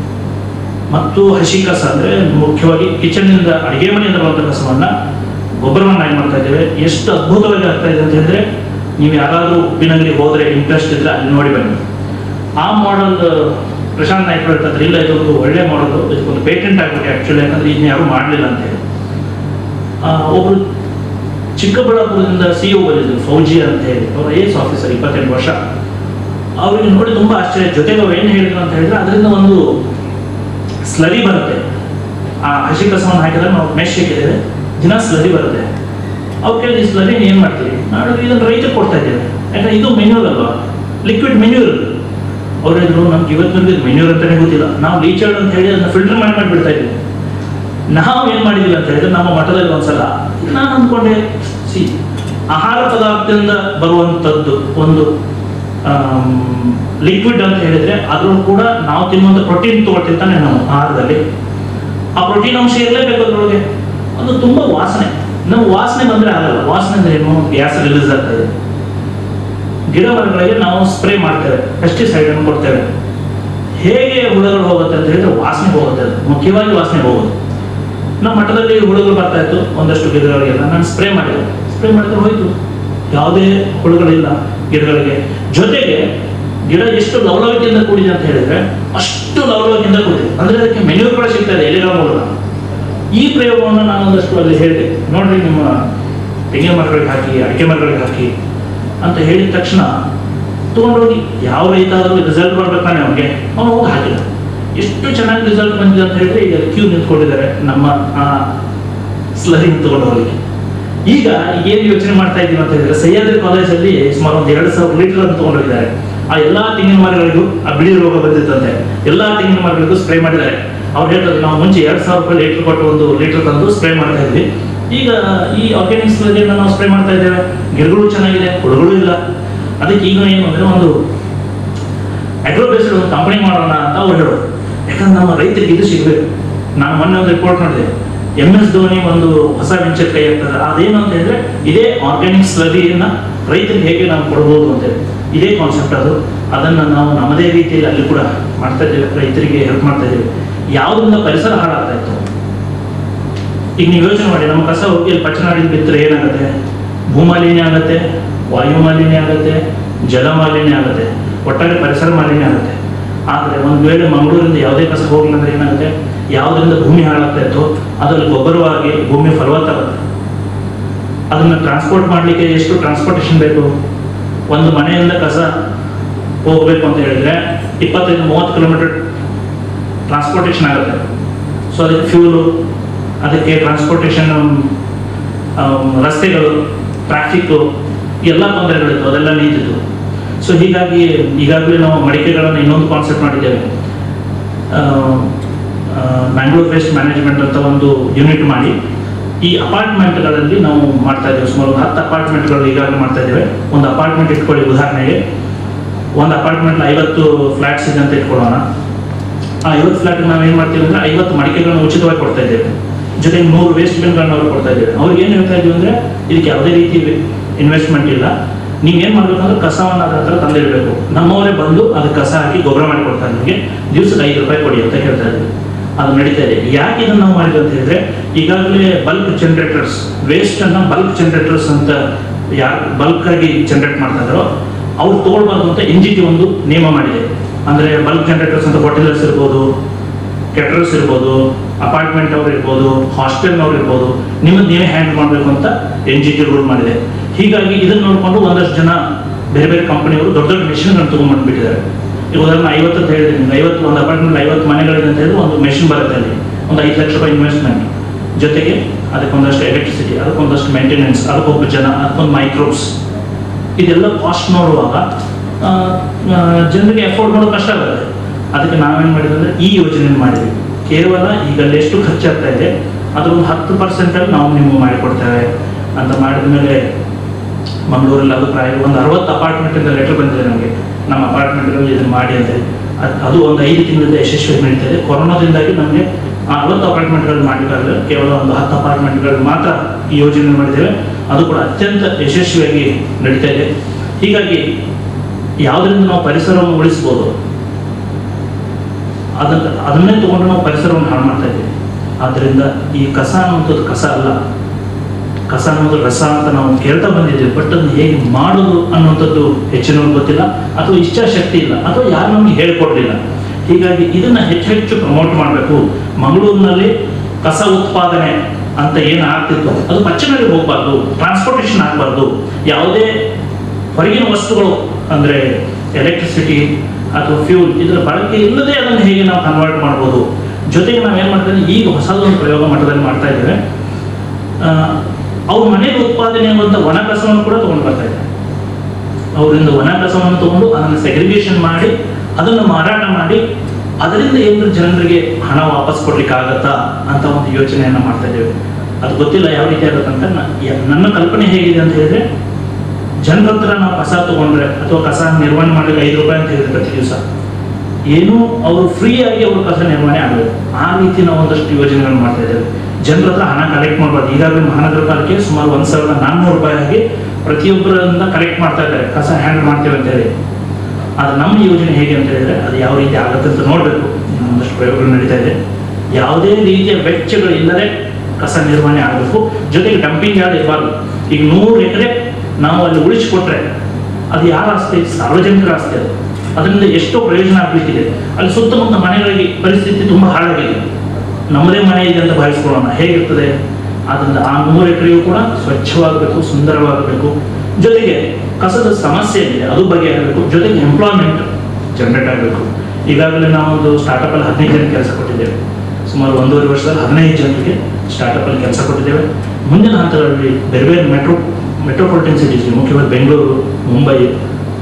ಮತ್ತು ಹಸಿ ಕಸ ಅಂದ್ರೆ ಮುಖ್ಯವಾಗಿ ಕಿಚನ್ ಇಂದ ಅಡಿಗೆ ಮನೆಯಿಂದ ಬರುವಂತ ಕಸವನ್ನ ಗೊಬ್ಬರವನ್ನಾಗಿ ಮಾಡ್ತಾ ಇದ್ದೇವೆ ಎಷ್ಟು ಅದ್ಭುತವಾಗಿ ಆಗ್ತಾ ಇದೆ ಅಂತ ಹೇಳಿದ್ರೆ ನೀವು ಯಾರಾದ್ರೂ ಉಪ್ಪಿನಂಗಡಿ ಹೋದ್ರೆ ಇಂಟ್ರೆಸ್ಟ್ ಇದ್ರೆ ಅಲ್ಲಿ ನೋಡಿ ಬನ್ನಿ ಆ ಮಾಡೆಲ್ ಪ್ರಶಾಂತ್ ನಾಯ್ಕ ಹೇಳ್ತಾರೆ ಇಲ್ಲ ಇದೊಂದು ಒಳ್ಳೆ ಮಾಡಲ್ ಇದಕ್ಕೊಂದು ಪೇಟೆಂಟ್ ಆಗ್ಬೇಕು ಆಕ್ಚುಲಿ ಯಾಕಂದ್ರೆ ಇದನ್ನ ಯಾರು ಮಾಡಲಿಲ್ಲ ಅಂತ ಹೇಳಿ ಆ, ಒಬ್ರು ಚಿಕ್ಕಬಳ್ಳಾಪುರದಿಂದ ಸಿ ಒ ಬಂದಿದ್ರು ಫೌಜಿ ಅಂತ ಹೇಳಿ ಅವರು ಐ ಎಸ್ ಆಫೀಸರ್ ಇಪ್ಪತ್ತೆಂಟು ವರ್ಷ ಅವ್ರಿಗೆ ನೋಡಿ ತುಂಬಾ ಆಶ್ಚರ್ಯ ಜೊತೆಗೆ ಅವ್ರು ಏನು ಹೇಳಿದ್ರು ಅಂತ ಹೇಳಿದ್ರೆ ಅದರಿಂದ ಒಂದು ಸ್ಲರಿ ಬರುತ್ತೆ ಆ ಹಸಿ ಕಸವನ್ನು ಹಾಕಿದ್ರೆ ನಾವು ಮೆಶ್ ಹಾಕಿದ್ದೇವೆ ದಿನ ಸ್ಲರಿ ಬರುತ್ತೆ ಅವ್ರು ಕೇಳಿದ ಸ್ಲರಿ ಏನು ಮಾಡ್ತೀವಿ ನಾವು ಇದನ್ನು ರೈತರಿಗೆ ಕೊಡ್ತಾ ಇದ್ದೇವೆ ಯಾಕಂದ್ರೆ ಇದು ಮೆನ್ಯೂರ್ ಅಲ್ವಾ ಲಿಕ್ವಿಡ್ ಮೆನ್ಯೂರ್ ಇದು ಅವ್ರು ಹೇಳಿದ್ರು ನಮ್ಗೆ ಇವತ್ತಿನ ಮೆನ್ಯೂರ್ ಅಂತಾನೆ ಗೊತ್ತಿಲ್ಲ ನಾವು ಲೀಚರ್ಡ್ ಅಂತ ಹೇಳಿ ಅದನ್ನ ಫಿಲ್ಟರ್ ಮಾಡಿ ಮಾಡಿಬಿಡ್ತಾ ಇದ್ದೀವಿ ನಾವು ಏನ್ ಮಾಡಿದೀವಿ ಅಂತ ಹೇಳಿದ್ರೆ ನಮ್ಮ ಮಠದಲ್ಲಿ ಒಂದ್ಸಲ ನಾನು ಅಂದ್ಕೊಂಡೆ ಸಿ ಆಹಾರ ಪದಾರ್ಥದಿಂದ ಬರುವಂತದ್ದು ಒಂದು ಲಿಕ್ವಿಡ್ ಅಂತ ಹೇಳಿದ್ರೆ ಅದ್ರಲ್ಲೂ ಕೂಡ ನಾವು ತಿನ್ನುವಂತ ಪ್ರೋಟೀನ್ ತಗೊಳ್ತಿರ್ತಾನೆ ನಾವು ಆಹಾರದಲ್ಲಿ ಆ ಪ್ರೋಟೀನ್ ಅಂಶ ಇರಲೇಬೇಕು ಅದ್ರೊಳಗೆ ಅದು ತುಂಬಾ ವಾಸನೆ ನಾವು ವಾಸನೆ ಬಂದ್ರೆ ಆಗಲ್ಲ ವಾಸನೆ ಅಂದ್ರೆ ಏನು ಗ್ಯಾಸ್ ರಿಲೀಸ್ ಆಗ್ತಾ ಇದೆ ಗಿಡ ಮರಗಳಿಗೆ ನಾವು ಸ್ಪ್ರೇ ಮಾಡ್ತೇವೆ ಪೆಸ್ಟಿಸೈಡ್ ಅನ್ನು ಕೊಡ್ತೇವೆ ಹೇಗೆ ಹುಳಗಳು ಹೋಗುತ್ತೆ ಅಂತ ಹೇಳಿದ್ರೆ ವಾಸನೆ ಹೋಗುತ್ತೆ ಅದು ಮುಖ್ಯವಾಗಿ ವಾಸನೆ ಹೋಗುತ್ತೆ ನಮ್ಮ ಮಠದಲ್ಲಿ ಹುಳುಗಳು ಬರ್ತಾ ಇತ್ತು ಒಂದಷ್ಟು ಗಿಡಗಳಿಗೆಲ್ಲ ನಾನು ಸ್ಪ್ರೇ ಮಾಡಿದೆ ಸ್ಪ್ರೇ ಮಾಡಿದ್ರೆ ಹೋಯ್ತು ಯಾವುದೇ ಹುಳುಗಳಿಲ್ಲ ಗಿಡಗಳಿಗೆ ಜೊತೆಗೆ ಗಿಡ ಎಷ್ಟು ಲವಲವಿಕೆಯಿಂದ ಕೂಡಿದೆ ಅಂತ ಹೇಳಿದ್ರೆ ಅಷ್ಟು ಲವಲವಿಕೆಯಿಂದ ಕೂಡಿದೆ ಅಂದ್ರೆ ಅದಕ್ಕೆ ಮೆನ್ಯೂರ್ ಕೂಡ ಸಿಗ್ತಾ ಇದೆ ಎಲೆಗಳ ಮೂಲಕ ಈ ಪ್ರಯೋಗವನ್ನು ನಾನು ಒಂದಷ್ಟು ಅಲ್ಲಿ ಹೇಳಿದೆ ನೋಡ್ರಿ ನಿಮ್ಮ ತೆಂಗಿನ ಮರಗಳಿಗೆ ಹಾಕಿ ಅಡಿಕೆ ಮರಗಳಿಗೆ ಹಾಕಿ ಅಂತ ಹೇಳಿದ ತಕ್ಷಣ ತಗೊಂಡೋಗಿ ಯಾವ ರೈತ ಆದರೂ ರಿಸಲ್ಟ್ ಬರ್ಬೇಕಾನೆ ಅವನಿಗೆ ಅವನು ಹೋಗಿ ಹಾಕಿದ ಎಷ್ಟು ಚೆನ್ನಾಗಿ ರಿಸಲ್ಟ್ ಬಂದಿದೆ ಅಂತ ಹೇಳಿದ್ರೆ ಈಗ ಕ್ಯೂ ನಿಂತ್ಕೊಂಡಿದ್ದಾರೆ ನಮ್ಮ ಆ ಸ್ಲರಿಂಗ್ ತಗೊಂಡು ಹೋಗ್ಲಿಕ್ಕೆ ಈಗ ಏನು ಯೋಚನೆ ಮಾಡ್ತಾ ಇದ್ದೀವಿ ಅಂತ ಹೇಳಿದ್ರೆ ಸಹ್ಯಾದ್ರಿ ಕಾಲೇಜಲ್ಲಿ ಸುಮಾರು ಒಂದು ಎರಡು ಸಾವಿರ ಲೀಟರ್ ಅಂತ ತಗೊಂಡೋಗಿದ್ದಾರೆ ಆ ಎಲ್ಲಾ ತೆಂಗಿನ ಮರಗಳಿಗೂ ಆ ಬಿಳಿ ರೋಗ ಬಂದಿತ್ತಂತೆ ಎಲ್ಲಾ ತೆಂಗಿನ ಮರಗಳಿಗೂ ಸ್ಪ್ರೇ ಮಾಡಿದ್ದಾರೆ ಅವ್ರು ಹೇಳ್ತಾರೆ ನಾವು ಮುಂಚೆ ಎರಡ್ ಸಾವಿರ ರೂಪಾಯಿ ಲೀಟರ್ ಕೊಟ್ಟು ಒಂದು ಲೀಟರ್ ತಂದು ಸ್ಪ್ರೇ ಮಾಡ್ತಾ ಇದ್ವಿ ಈಗ ಈ ಆರ್ಗ್ಯಾನಿಕ್ಸ್ ನಾವು ಸ್ಪ್ರೇ ಮಾಡ್ತಾ ಇದ್ದೇವೆ ಗಿಡಗಳು ಚೆನ್ನಾಗಿದೆ ಹುಳುಗಳು ಇಲ್ಲ ಅದಕ್ಕೆ ಈಗ ಏನು ಅಂದ್ರೆ ಒಂದು ಅಗ್ರೋ ಬೇಸ್ಡ್ ಒಂದು ಕಂಪನಿ ಮಾಡೋಣ ಅಂತ ಅವ್ರು ಹೇಳೋದು ಯಾಕಂದ್ರೆ ನಮ್ಮ ರೈತರಿಗೆ ಇದು ಸಿಗಬೇಕು ನಾನು ಮೊನ್ನೆ ಒಂದು ರಿಪೋರ್ಟ್ ನೋಡಿದೆ ಎಂ ಎಸ್ ಧೋನಿ ಒಂದು ಹೊಸ ವೆಂಚರ್ ಕೈ ಹಾಕ್ತಾರೆ ಅದೇನು ಅಂತ ಹೇಳಿದ್ರೆ ಇದೇ ಆರ್ಗ್ಯಾನಿಕ್ ಸ್ಲರಿಯನ್ನ ರೈತರಿಗೆ ಹೇಗೆ ನಾವು ಕೊಡ್ಬೋದು ಅಂತ ಹೇಳಿ ಇದೇ ಕಾನ್ಸೆಪ್ಟ್ ಅದು ಅದನ್ನ ನಾವು ನಮ್ಮದೇ ರೀತಿಯಲ್ಲಿ ಅಲ್ಲಿ ಕೂಡ ಮಾಡ್ತಾ ಇದ್ದೇವೆ ರೈತರಿಗೆ ಹೆಲ್ಪ್ ಮಾಡ್ತಾ ಇದ್ದೇವೆ ಯಾವುದರಿಂದ ಪರಿಸರ ಹಾಳಾಗ್ತಾ ಇತ್ತು ಈಗ ನೀವು ಯೋಚನೆ ಮಾಡಿ ನಮ್ಮ ಕಸ ಹೋಗಿ ಅಲ್ಲಿ ಪಚ್ಚನಾಡಿ ಬಿತ್ತರೆ ಏನಾಗುತ್ತೆ ಭೂಮಾಲಿನ್ಯ ಆಗುತ್ತೆ ವಾಯು ಮಾಲಿನ್ಯ ಆಗುತ್ತೆ ಜಲ ಮಾಲಿನ್ಯ ಆಗುತ್ತೆ ಒಟ್ಟಾರೆ ಪರಿಸರ ಮಾಲಿನ್ಯ ಆಗುತ್ತೆ ಆದರೆ ಒಂದು ವೇಳೆ ಮಂಗಳೂರಿಂದ ಯಾವುದೇ ಕಸ ಹೋಗ್ಲಿಲ್ಲ ಅಂದ್ರೆ ಏನಾಗುತ್ತೆ ಯಾವುದರಿಂದ ಭೂಮಿ ಹಾಳಾಗ್ತಾ ಇತ್ತು ಅದರಲ್ಲಿ ಗೊಬ್ಬರವಾಗಿ ಭೂಮಿ ಫಲವತ್ತಾಗುತ್ತೆ ಅದನ್ನು ಟ್ರಾನ್ಸ್ಪೋರ್ಟ್ ಮಾಡಲಿಕ್ಕೆ ಎಷ್ಟು ಟ್ರಾನ್ಸ್ಪೋರ್ಟೇಷನ್ ಬೇಕು ಒಂದು ಮನೆಯಿಂದ ಕಸ ಹೋಗ್ಬೇಕು ಅಂತ ಹೇಳಿದ್ರೆ ಇಪ್ಪತ್ತೈದು ಮೂವತ್ತು ಕಿಲೋಮೀಟರ್ ಟ್ರಾನ್ಸ್ಪೋರ್ಟೇಷನ್ ಆಗುತ್ತೆ ಸೊ ಅದಕ್ಕೆ ಫ್ಯೂಲು ಅದಕ್ಕೆ ಟ್ರಾನ್ಸ್ಪೋರ್ಟೇಷನ್ ರಸ್ತೆಗಳು ಟ್ರಾಫಿಕ್ಕು ಎಲ್ಲ ತೊಂದರೆಗಳಿತ್ತು ಅದೆಲ್ಲ ನಿಂತಿತ್ತು ಸೊ ಹೀಗಾಗಿ ಈಗಾಗಲೇ ನಾವು ಮಡಿಕೆಗಳನ್ನು ಇನ್ನೊಂದು ಕಾನ್ಸೆಪ್ಟ್ ಮಾಡಿದ್ದೇವೆ ಮ್ಯಾಂಗ್ಳೂರ್ ವೇಸ್ಟ್ ಮ್ಯಾನೇಜ್ಮೆಂಟ್ ಅಂತ ಒಂದು ಯೂನಿಟ್ ಮಾಡಿ ಈ ಅಪಾರ್ಟ್ಮೆಂಟ್ಗಳಲ್ಲಿ ನಾವು ಮಾಡ್ತಾ ಇದ್ದೇವೆ ಸುಮಾರು ಒಂದು ಹತ್ತು ಅಪಾರ್ಟ್ಮೆಂಟ್ಗಳು ಈಗಾಗಲೇ ಮಾಡ್ತಾ ಇದ್ದೇವೆ ಒಂದು ಅಪಾರ್ಟ್ಮೆಂಟ್ ಇಟ್ಕೊಳ್ಳಿ ಉದಾಹರಣೆಗೆ ಒಂದು ಅಪಾರ್ಟ್ಮೆಂಟ್ ಐವತ್ತು ಫ್ಲಾಟ್ಸ್ ಇದೆ ಅಂತ ಇಟ್ಕೊಳ್ಳೋಣ ಆ ಐವತ್ತು ಫ್ಲಾಟ್ ನಾವು ಏನು ಮಾಡ್ತೀವಿ ಅಂದ್ರೆ ಐವತ್ತು ಮಡಿಕೆಗಳನ್ನು ಉಚಿತವಾಗಿ ಕೊಡ್ತಾ ಇದ್ದೇವೆ ಜೊತೆಗೆ ನೂರು ವೇಸ್ಟ್ ಬಿನ್ಗಳನ್ನ ಅವ್ರಿಗೆ ಕೊಡ್ತಾ ಇದ್ದೇವೆ ಅವ್ರಿಗೆ ಏನು ಹೇಳ್ತಾ ಇದ್ದೀವಿ ಅಂದ್ರೆ ಇದಕ್ಕೆ ಯಾವುದೇ ರೀತಿ ಇನ್ವೆಸ್ಟ್ಮೆಂಟ್ ಇಲ್ಲ ನೀವೇನು ಮಾಡ್ಬೇಕಂದ್ರೆ ಕಸವನ್ನು ಅದ್ರ ಹತ್ರ ತಂದಿಡಬೇಕು ನಮ್ಮವರೇ ಬಂದು ಅದಕ್ಕೆ ಕಸ ಹಾಕಿ ಗೊಬ್ಬರ ಮಾಡಿ ಕೊಡ್ತಾರೆ ನಿಮಗೆ ದಿವಸಕ್ಕೆ ಐದು ರೂಪಾಯಿ ಕೊಡಿ ಅಂತ ಹೇಳ್ತಾ ಇದ್ದೀವಿ ಅದು ನಡೀತಾ ಇದೆ ಯಾಕೆ ಇದನ್ನು ನಾವು ಮಾಡಿದ್ವಿ ಅಂತ ಹೇಳಿದ್ರೆ ಈಗಾಗಲೇ ಬಲ್ಕ್ ಜನರೇಟರ್ಸ್ ವೇಸ್ಟ್ ಅನ್ನ ಬಲ್ಕ್ ಜನರೇಟರ್ಸ್ ಅಂತ ಯಾರು ಬಲ್ಕ್ ಆಗಿ ಜನರೇಟ್ ಮಾಡ್ತಾ ಇದ್ದಾರೋ ಅವ್ರು ತಗೊಳ್ಬಾರ್ದು ಅಂತ ಎನ್ ಜಿ ಟಿ ಒಂದು ನಿಯಮ ಮಾಡಿದೆ ಅಂದ್ರೆ ಬಲ್ಕ್ ಜನರೇಟರ್ಸ್ ಅಂತ ಹೋಟೆಲರ್ಸ್ ಇರ್ಬೋದು ಕೆಟರರ್ಸ್ ಇರ್ಬೋದು ಅಪಾರ್ಟ್ಮೆಂಟ್ ಅವ್ರು ಇರ್ಬೋದು ಹಾಸ್ಟೆಲ್ನವ್ರು ಇರ್ಬೋದು ನಿಮ್ಮದು ನೀವೇ ಹ್ಯಾಂಡಲ್ ಮಾಡಬೇಕು ಅಂತ ಎನ್ ಜಿ ಟಿ ರೂಲ್ ಮಾಡಿದೆ ಹೀಗಾಗಿ ಇದನ್ನ ನೋಡಿಕೊಂಡು ಒಂದಷ್ಟು ಜನ ಬೇರೆ ಬೇರೆ ಕಂಪನಿಯವರು ದೊಡ್ಡ ದೊಡ್ಡ ಮೆಷಿನ್ಗಳನ್ನು ತೊಗೊಂಡ್ಬಂದ್ಬಿಟ್ಟಿದ್ದಾರೆ ಈಗ ಉದಾಹರಣೆ ಐವತ್ತು ಅಂತ ಹೇಳಿದ್ರೆ ನಿಮ್ಗೆ ಐವತ್ತು ಒಂದು ಅಪಾರ್ಟ್ಮೆಂಟ್ ಐವತ್ತು ಮನೆಗಳಿದೆ ಅಂತ ಹೇಳಿದ್ರೆ ಒಂದು ಮೆಷಿನ್ ಬರುತ್ತೆ ಅಲ್ಲಿ ಒಂದು ಐದು ಲಕ್ಷ ರೂಪಾಯಿ ಇನ್ವೆಸ್ಟ್ಮೆಂಟ್ ಜೊತೆಗೆ ಅದಕ್ಕೊಂದಷ್ಟು ಎಲೆಕ್ಟ್ರಿಸಿಟಿ ಅದಕ್ಕೊಂದಷ್ಟು ಮೇಂಟೆನೆನ್ಸ್ ಅದಕ್ಕೊಬ್ಬ ಜನ ಅದಕ್ಕೊಂದು ಮೈಕ್ರೋಬ್ಸ್ ಇದೆಲ್ಲ ಕಾಸ್ಟ್ ನೋಡುವಾಗ ಆ, ಆ, ಜನರಿಗೆ ಅಫೋರ್ಡ್ ಮಾಡೋದು ಕಷ್ಟ ಆಗುತ್ತೆ ಅದಕ್ಕೆ ನಾವೇನು ಮಾಡಿದ್ವಿ ಅಂದ್ರೆ ಈ ಯೋಜನೆ ಮಾಡಿದ್ವಿ ಕೇವಲ ಈಗ ಅಲ್ಲಿ ಎಷ್ಟು ಖರ್ಚಾಗ್ತಾ ಇದೆ ಅದ್ರ ಒಂದು ಹತ್ತು ಪರ್ಸೆಂಟಲ್ಲಿ ನಾವು ನಿಮ್ಗೆ ಮಾಡಿಕೊಡ್ತೇವೆ ಅಂತ ಮಾಡಿದ ಮೇಲೆ ಮಂಗಳೂರಲ್ಲಿ ಅದು ಪ್ರಾಯ ಒಂದು ಅರವತ್ತು ಅಪಾರ್ಟ್ಮೆಂಟಿಂದ ಲೆಟರ್ ಬಂದಿದೆ ನಮಗೆ ನಮ್ಮ ಅಪಾರ್ಟ್ಮೆಂಟ್ಗಳಲ್ಲಿ ಇದನ್ನು ಮಾಡಿ ಅಂತ ಹೇಳಿ. ಅದ್- ಅದು ಒಂದು ಐದು ತಿಂಗಳಿಂದ ಯಶಸ್ವಿಯಾಗಿ ನಡೀತಾ ಇದೆ ಕೊರೋನಾದಿಂದಾಗಿ ನಮಗೆ ಆ ಅರವತ್ತು ಅಪಾರ್ಟ್ಮೆಂಟ್ಗಳು ಮಾಡಲಿಕ್ಕಾಗಲ್ಲ ಕೇವಲ ಒಂದು ಹತ್ತು ಅಪಾರ್ಟ್ಮೆಂಟ್ಗಳು ಮಾತ್ರ ಈ ಯೋಜನೆ ಮಾಡಿದ್ದೇವೆ ಅದು ಕೂಡ ಅತ್ಯಂತ ಯಶಸ್ವಿಯಾಗಿ ನಡೀತಾ ಇದೆ ಹೀಗಾಗಿ ಯಾವುದರಿಂದ ನಾವು ಪರಿಸರವನ್ನು ಉಳಿಸ್ಬೋದು ಅದನ್ನ ಅದನ್ನೇ ತಗೊಂಡು ನಾವು ಪರಿಸರವನ್ನು ಹಾಳು ಮಾಡ್ತಾ ಇದ್ದೀವಿ ಆದ್ದರಿಂದ ಈ ಕಸ ಅನ್ನುವಂಥದ್ದು ಕಸ ಅಲ್ಲ ಕಸ ಅನ್ನೋದು ರಸ ಅಂತ ನಾವು ಕೇಳ್ತಾ ಬಂದಿದ್ದೀವಿ ಬಟ್ ಅದನ್ನ ಹೇಗೆ ಮಾಡೋದು ಅನ್ನುವಂಥದ್ದು ಹೆಚ್ಚಿನವ್ರಿಗೆ ಗೊತ್ತಿಲ್ಲ ಅಥವಾ ಇಚ್ಛಾಶಕ್ತಿ ಇಲ್ಲ ಅಥವಾ ಯಾರು ನಮಗೆ ಹೇಳ್ಕೊಡ್ಲಿಲ್ಲ ಹೀಗಾಗಿ ಇದನ್ನ ಹೆಚ್ಚು ಹೆಚ್ಚು ಪ್ರಮೋಟ್ ಮಾಡಬೇಕು ಮಂಗಳೂರಿನಲ್ಲಿ ಕಸ ಉತ್ಪಾದನೆ ಅಂತ ಏನು ಆಗ್ತಿತ್ತು ಅದು ಪಚ್ಚನಲ್ಲಿ ಹೋಗಬಾರ್ದು ಟ್ರಾನ್ಸ್ಪೋರ್ಟೇಷನ್ ಆಗಬಾರ್ದು ಯಾವುದೇ ಹೊರಗಿನ ವಸ್ತುಗಳು ಅಂದರೆ ಎಲೆಕ್ಟ್ರಿಸಿಟಿ ಅಥವಾ ಫ್ಯೂಲ್ ಇದರ ಬಳಕೆ ಇಲ್ಲದೆ ಅದನ್ನು ಹೇಗೆ ನಾವು ಕನ್ವರ್ಟ್ ಮಾಡ್ಬೋದು ಜೊತೆಗೆ ನಾವೇನು ಮಾಡ್ತೀವಿ ಈಗ ಹೊಸದೊಂದು ಪ್ರಯೋಗ ಮಟ್ಟದಲ್ಲಿ ಮಾಡ್ತಾ ಇದ್ದೇವೆ ಆ, ಅವ್ರ ಮನೆಗೆ ಉತ್ಪಾದನೆ ಆಗುವಂಥ ಒಣ ಕಸವನ್ನು ಕೂಡ ತಗೊಂಡು ಬರ್ತಾ ಇದ್ದಾರೆ ಅವರಿಂದ ಒಣ ಕಸವನ್ನು ತಗೊಂಡು ಅದನ್ನು ಸೆಗ್ರಿಗೇಷನ್ ಮಾಡಿ ಅದನ್ನು ಮಾರಾಟ ಮಾಡಿ ಅದರಿಂದ ಏನು ಜನರಿಗೆ ಹಣ ವಾಪಸ್ ಕೊಡ್ಲಿಕ್ಕೆ ಆಗತ್ತಾ ಅಂತ ಒಂದು ಯೋಚನೆಯನ್ನು ಮಾಡ್ತಾ ಇದ್ದೇವೆ ಅದು ಗೊತ್ತಿಲ್ಲ ಯಾವ ರೀತಿ ಆಗುತ್ತಂತ ನ- ಯ- ನನ್ನ ಕಲ್ಪನೆ ಹೇಗಿದೆ ಅಂತ ಹೇಳಿದ್ರೆ ಜನರ ಹತ್ರ ನಾವು ಕಸ ತಗೊಂಡ್ರೆ ಅಥವಾ ಕಸ ನಿರ್ವಹಣೆ ಮಾಡಲಿಕ್ಕೆ ಐದು ರೂಪಾಯಿ ಅಂತ ಹೇಳಿದ್ರೆ ಪ್ರತಿ ದಿವಸ ಏನು ಅವರು ಫ್ರೀ ಆಗಿ ಅವರು ಕಸ ನಿರ್ವಹಣೆ ಆಗಬೇಕು ಆ ರೀತಿ ನಾವು ಒಂದಷ್ಟು ಯೋಜನೆಗಳನ್ನು ಮಾಡ್ತಾ ಇದ್ದೇವೆ ಜನರ ಹತ್ರ ಹಣ ಕಲೆಕ್ಟ್ ಮಾಡಬಾರ್ದು ಈಗಾಗಲೇ ಮಹಾನಗರ ಪಾಲಿಕೆ ಸುಮಾರು ಒಂದ್ ಸಾವಿರದ ನಾನ್ನೂರು ರೂಪಾಯಿ ಆಗಿ ಪ್ರತಿಯೊಬ್ಬರಿಂದ ಕಲೆಕ್ಟ್ ಮಾಡ್ತಾ ಇದ್ದಾರೆ ಕಸ ಹ್ಯಾಂಡಲ್ ಮಾಡ್ತೇವೆ ಅಂತ ಹೇಳಿ ಅದು ನಮ್ಮ ಯೋಜನೆ ಹೇಗೆ ಅಂತ ಹೇಳಿದ್ರೆ ಅದು ಯಾವ ರೀತಿ ಆಗುತ್ತೆ ಅಂತ ನೋಡಬೇಕು ಒಂದಷ್ಟು ಪ್ರಯೋಗಗಳು ನಡೀತಾ ಇದೆ ಯಾವುದೇ ರೀತಿಯ ವೆಚ್ಚಗಳು ಇಲ್ಲದೆ ಕಸ ನಿರ್ವಹಣೆ ಆಗಬೇಕು ಜೊತೆಗೆ ಡಂಪಿಂಗ್ ಯಾರ್ಡ್ ಇರಬಾರ್ದು ಈಗ ನೂರು ಎಕರೆ ನಾವು ಅಲ್ಲಿ ಉಳಿಸಿಕೊಟ್ರೆ ಅದು ಯಾರ ಆಸ್ತಿ ಸಾರ್ವಜನಿಕರ ಆಸ್ತಿ ಅದು ಅದರಿಂದ ಎಷ್ಟೋ ಪ್ರಯೋಜನ ಆಗ್ಲಿಕ್ಕಿದೆ ಅಲ್ಲಿ ಸುತ್ತಮುತ್ತ ಮನೆಗಳಿಗೆ ಪರಿಸ್ಥಿತಿ ತುಂಬಾ ಹಾಳಾಗಿದೆ ನಮ್ಮದೇ ಮನೆ ಇದೆ ಅಂತ ಭಾವಿಸ್ಕೊಳ್ಳೋಣ ಹೇಗಿರ್ತದೆ ಆದ್ರಿಂದ ಆ ನೂರು ಎಕರೆಯೂ ಕೂಡ ಸ್ವಚ್ಛವಾಗಬೇಕು ಸುಂದರವಾಗಬೇಕು ಜೊತೆಗೆ ಕಸದ ಸಮಸ್ಯೆ ಇದೆ ಅದು ಬಗೆಹರಬೇಕು ಜೊತೆಗೆ ಎಂಪ್ಲಾಯ್ಮೆಂಟ್ ಜನರೇಟ್ ಆಗಬೇಕು ಈಗಾಗಲೇ ನಾವೊಂದು ಸ್ಟಾರ್ಟಪ್ ಅಲ್ಲಿ ಹದಿನೈದು ಜನ ಕೆಲಸ ಕೊಟ್ಟಿದ್ದೇವೆ ಸುಮಾರು ಒಂದೂವರೆ ವರ್ಷದಲ್ಲಿ ಹದಿನೈದು ಜನರಿಗೆ ಸ್ಟಾರ್ಟಪ್ ಅಲ್ಲಿ ಕೆಲಸ ಕೊಟ್ಟಿದ್ದೇವೆ ಮುಂದಿನ ಹಂತಗಳಲ್ಲಿ ಬೇರೆ ಬೇರೆ ಮೆಟ್ರೋ ಮೆಟ್ರೋಪಾಲಿಟನ್ ಸಿಟೀಸ್ ಮುಖ್ಯವಾಗಿ ಬೆಂಗಳೂರು ಮುಂಬೈ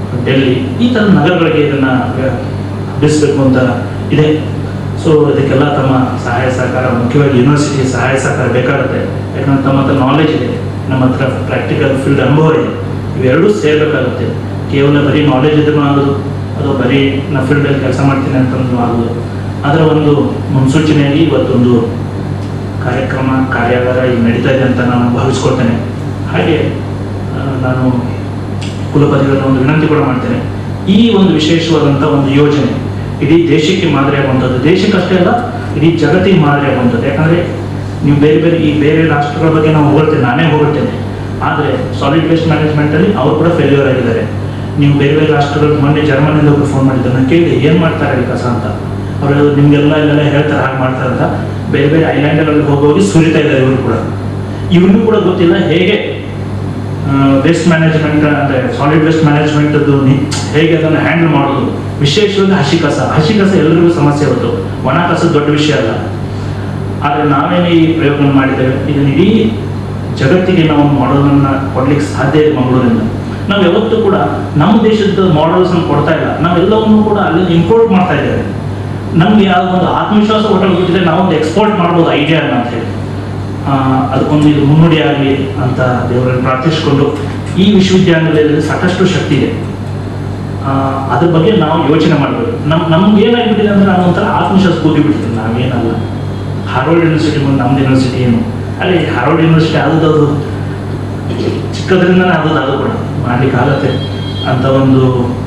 ಡೆಲ್ಲಿ ಈ ಥರದ ನಗರಗಳಿಗೆ ಇದನ್ನು ಹಬ್ಬಿಸಬೇಕು ಅಂತ ಇದೆ ಸೊ ಇದಕ್ಕೆಲ್ಲ ತಮ್ಮ ಸಹಾಯ ಸಹಕಾರ ಮುಖ್ಯವಾಗಿ ಯೂನಿವರ್ಸಿಟಿ ಸಹಾಯ ಸಹಕಾರ ಬೇಕಾಗುತ್ತೆ ಯಾಕಂದ್ರೆ ತಮ್ಮ ಹತ್ರ ನಾಲೆಜ್ ಇದೆ ನಮ್ಮ ಹತ್ರ ಪ್ರಾಕ್ಟಿಕಲ್ ಫೀಲ್ಡ್ ಅನುಭವ ಇದೆ ಇವೆರಡೂ ಸೇರಬೇಕಾಗುತ್ತೆ ಕೇವಲ ಬರೀ ನಾಲೆಜ್ ಇದ್ರೂ ಆಗೋದು ಅದು ಬರೀ ನಾ ಫೀಲ್ಡಲ್ಲಿ ಕೆಲಸ ಮಾಡ್ತೀನಿ ಅಂತಂದ್ರೂ ಆಗೋದು ಅದರ ಒಂದು ಮುನ್ಸೂಚನೆಯಾಗಿ ಇವತ್ತೊಂದು ಕಾರ್ಯಕ್ರಮ ಕಾರ್ಯಾಗಾರ ಈಗ ನಡೀತಾ ಇದೆ ಅಂತ ನಾನು ಭಾವಿಸ್ಕೊಳ್ತೇನೆ ಹಾಗೆ ಆ, ನಾನು ಕುಲಪತಿಗಳ ಒಂದು ವಿನಂತಿ ಕೂಡ ಮಾಡ್ತೇನೆ ಈ ಒಂದು ವಿಶೇಷವಾದಂಥ ಒಂದು ಯೋಜನೆ ಇಡೀ ದೇಶಕ್ಕೆ ಮಾದರಿಯಾಗುವಂಥದ್ದು ದೇಶಕ್ಕಷ್ಟೇ ಅಲ್ಲ ಇಡೀ ಜಗತ್ತಿಗೆ ಮಾದರಿಯಾಗುವಂಥದ್ದು ಯಾಕಂದರೆ ನೀವು ಬೇರೆ ಬೇರೆ ಈ ಬೇರೆ ರಾಷ್ಟ್ರಗಳ ಬಗ್ಗೆ ನಾವು ಹೊಗಳ್ತೇನೆ ನಾನೇ ಹೊಗಳ್ತೇನೆ ಆದರೆ ಸಾಲಿಡ್ ವೇಸ್ಟ್ ಮ್ಯಾನೇಜ್ಮೆಂಟಲ್ಲಿ ಅವ್ರು ಕೂಡ ಫೇಲ್ಯೂರ್ ಆಗಿದ್ದಾರೆ ನೀವು ಬೇರೆ ಬೇರೆ ರಾಷ್ಟ್ರಗಳು ಮೊನ್ನೆ ಜರ್ಮನಿಯಿಂದ ಒಬ್ಬರು ಫೋನ್ ಮಾಡಿದ್ದು ನಾನು ಕೇಳಿದೆ ಏನು ಮಾಡ್ತಾರೆ ಅಲ್ಲಿ ಕಸ ಅಂತ ಅವರು ನಿಮಗೆಲ್ಲ ಇಲ್ಲೆಲ್ಲ ಹೇಳ್ತಾರೆ ಹಾಗೆ ಮಾಡ್ತಾರೆ ಅಂತ ಬೇರೆ ಬೇರೆ ಐಲ್ಯಾಂಡ್ಗಳಲ್ಲಿ ಹೋಗಿ ಹೋಗಿ ಸುರಿತಾ ಇದ್ದಾರೆ ಇವರು ಕೂಡ ಇವ್ರಿಗೂ ಕೂಡ ಗೊತ್ತಿಲ್ಲ ಹೇಗೆ ವೇಸ್ಟ್ ಮ್ಯಾನೇಜ್ಮೆಂಟ್ ಅಂದರೆ ಸಾಲಿಡ್ ವೇಸ್ಟ್ ಮ್ಯಾನೇಜ್ಮೆಂಟ್ ಹೇಗೆ ಅದನ್ನು ಹ್ಯಾಂಡಲ್ ಮಾಡೋದು ವಿಶೇಷವಾಗಿ ಹಸಿ ಕಸ ಹಸಿ ಕಸ ಎಲ್ಲರಿಗೂ ಸಮಸ್ಯೆ ಇವತ್ತು ಒಣ ಕಸ ದೊಡ್ಡ ವಿಷಯ ಅಲ್ಲ ಆದರೆ ನಾವೇನು ಈ ಪ್ರಯೋಗವನ್ನು ಮಾಡಿದ್ದೇವೆ ಇದನ್ನ ಇಡೀ ಜಗತ್ತಿಗೆ ನಾವು ಒಂದು ಮಾಡೆಲನ್ನು ಕೊಡ್ಲಿಕ್ಕೆ ಸಾಧ್ಯ ಇದೆ ಮಂಗಳೂರಿಂದ ನಾವು ಯಾವತ್ತೂ ಕೂಡ ನಮ್ಮ ದೇಶದ ಮಾಡೆಲ್ಸ್ ಕೊಡ್ತಾ ಇಲ್ಲ ನಾವೆಲ್ಲವನ್ನೂ ಕೂಡ ಅಲ್ಲಿ ಇಂಪೋರ್ಟ್ ಮಾಡ್ತಾ ಇದ್ದೇವೆ ನಮ್ಗೆ ಯಾವ್ದು ಒಂದು ಆತ್ಮವಿಶ್ವಾಸ ಹೊಟ್ಟೆ ನಾವೊಂದು ಎಕ್ಸ್ಪೋರ್ಟ್ ಮಾಡ್ಬೋದು ಐಡಿಯಾನ ಅಂತ ಹೇಳಿ ಆ, ಅದಕ್ಕೊಂದು ಇದು ಮುನ್ನುಡಿ ಆಗಲಿ ಅಂತ ದೇವರನ್ನು ಪ್ರಾರ್ಥಿಸಿಕೊಂಡು ಈ ವಿಶ್ವವಿದ್ಯಾನಿಲಯದಲ್ಲಿ ಸಾಕಷ್ಟು ಶಕ್ತಿ ಇದೆ ಆ, ಅದ್ರ ಬಗ್ಗೆ ನಾವು ಯೋಚನೆ ಮಾಡಬೇಕು ನಮ್ ನಮ್ಗೆ ಏನಾಗ್ಬಿಟ್ಟಿದೆ ಅಂದ್ರೆ ನಾನು ಒಂಥರ ಆತ್ಮವಿಶ್ವಾಸ ಕೂಗಿಬಿಟ್ಟಿದ್ದೀನಿ ನಾವೇನಲ್ಲ ಹಾರ್ವರ್ಡ್ ಯೂನಿವರ್ಸಿಟಿ ಮುಂದೆ ನಮ್ದು ಯೂನಿವರ್ಸಿಟಿ ಏನು ಅಲ್ಲಿ ಹಾರ್ವರ್ಡ್ ಯೂನಿವರ್ಸಿಟಿ ಆದದ್ದು ಅದು ಚಿಕ್ಕದ್ರಿಂದನೇ ಆದದ್ದು ಅದು ಕೂಡ ಮಾಡ್ಲಿಕ್ಕೆ ಆಗತ್ತೆ ಅಂತ ಒಂದು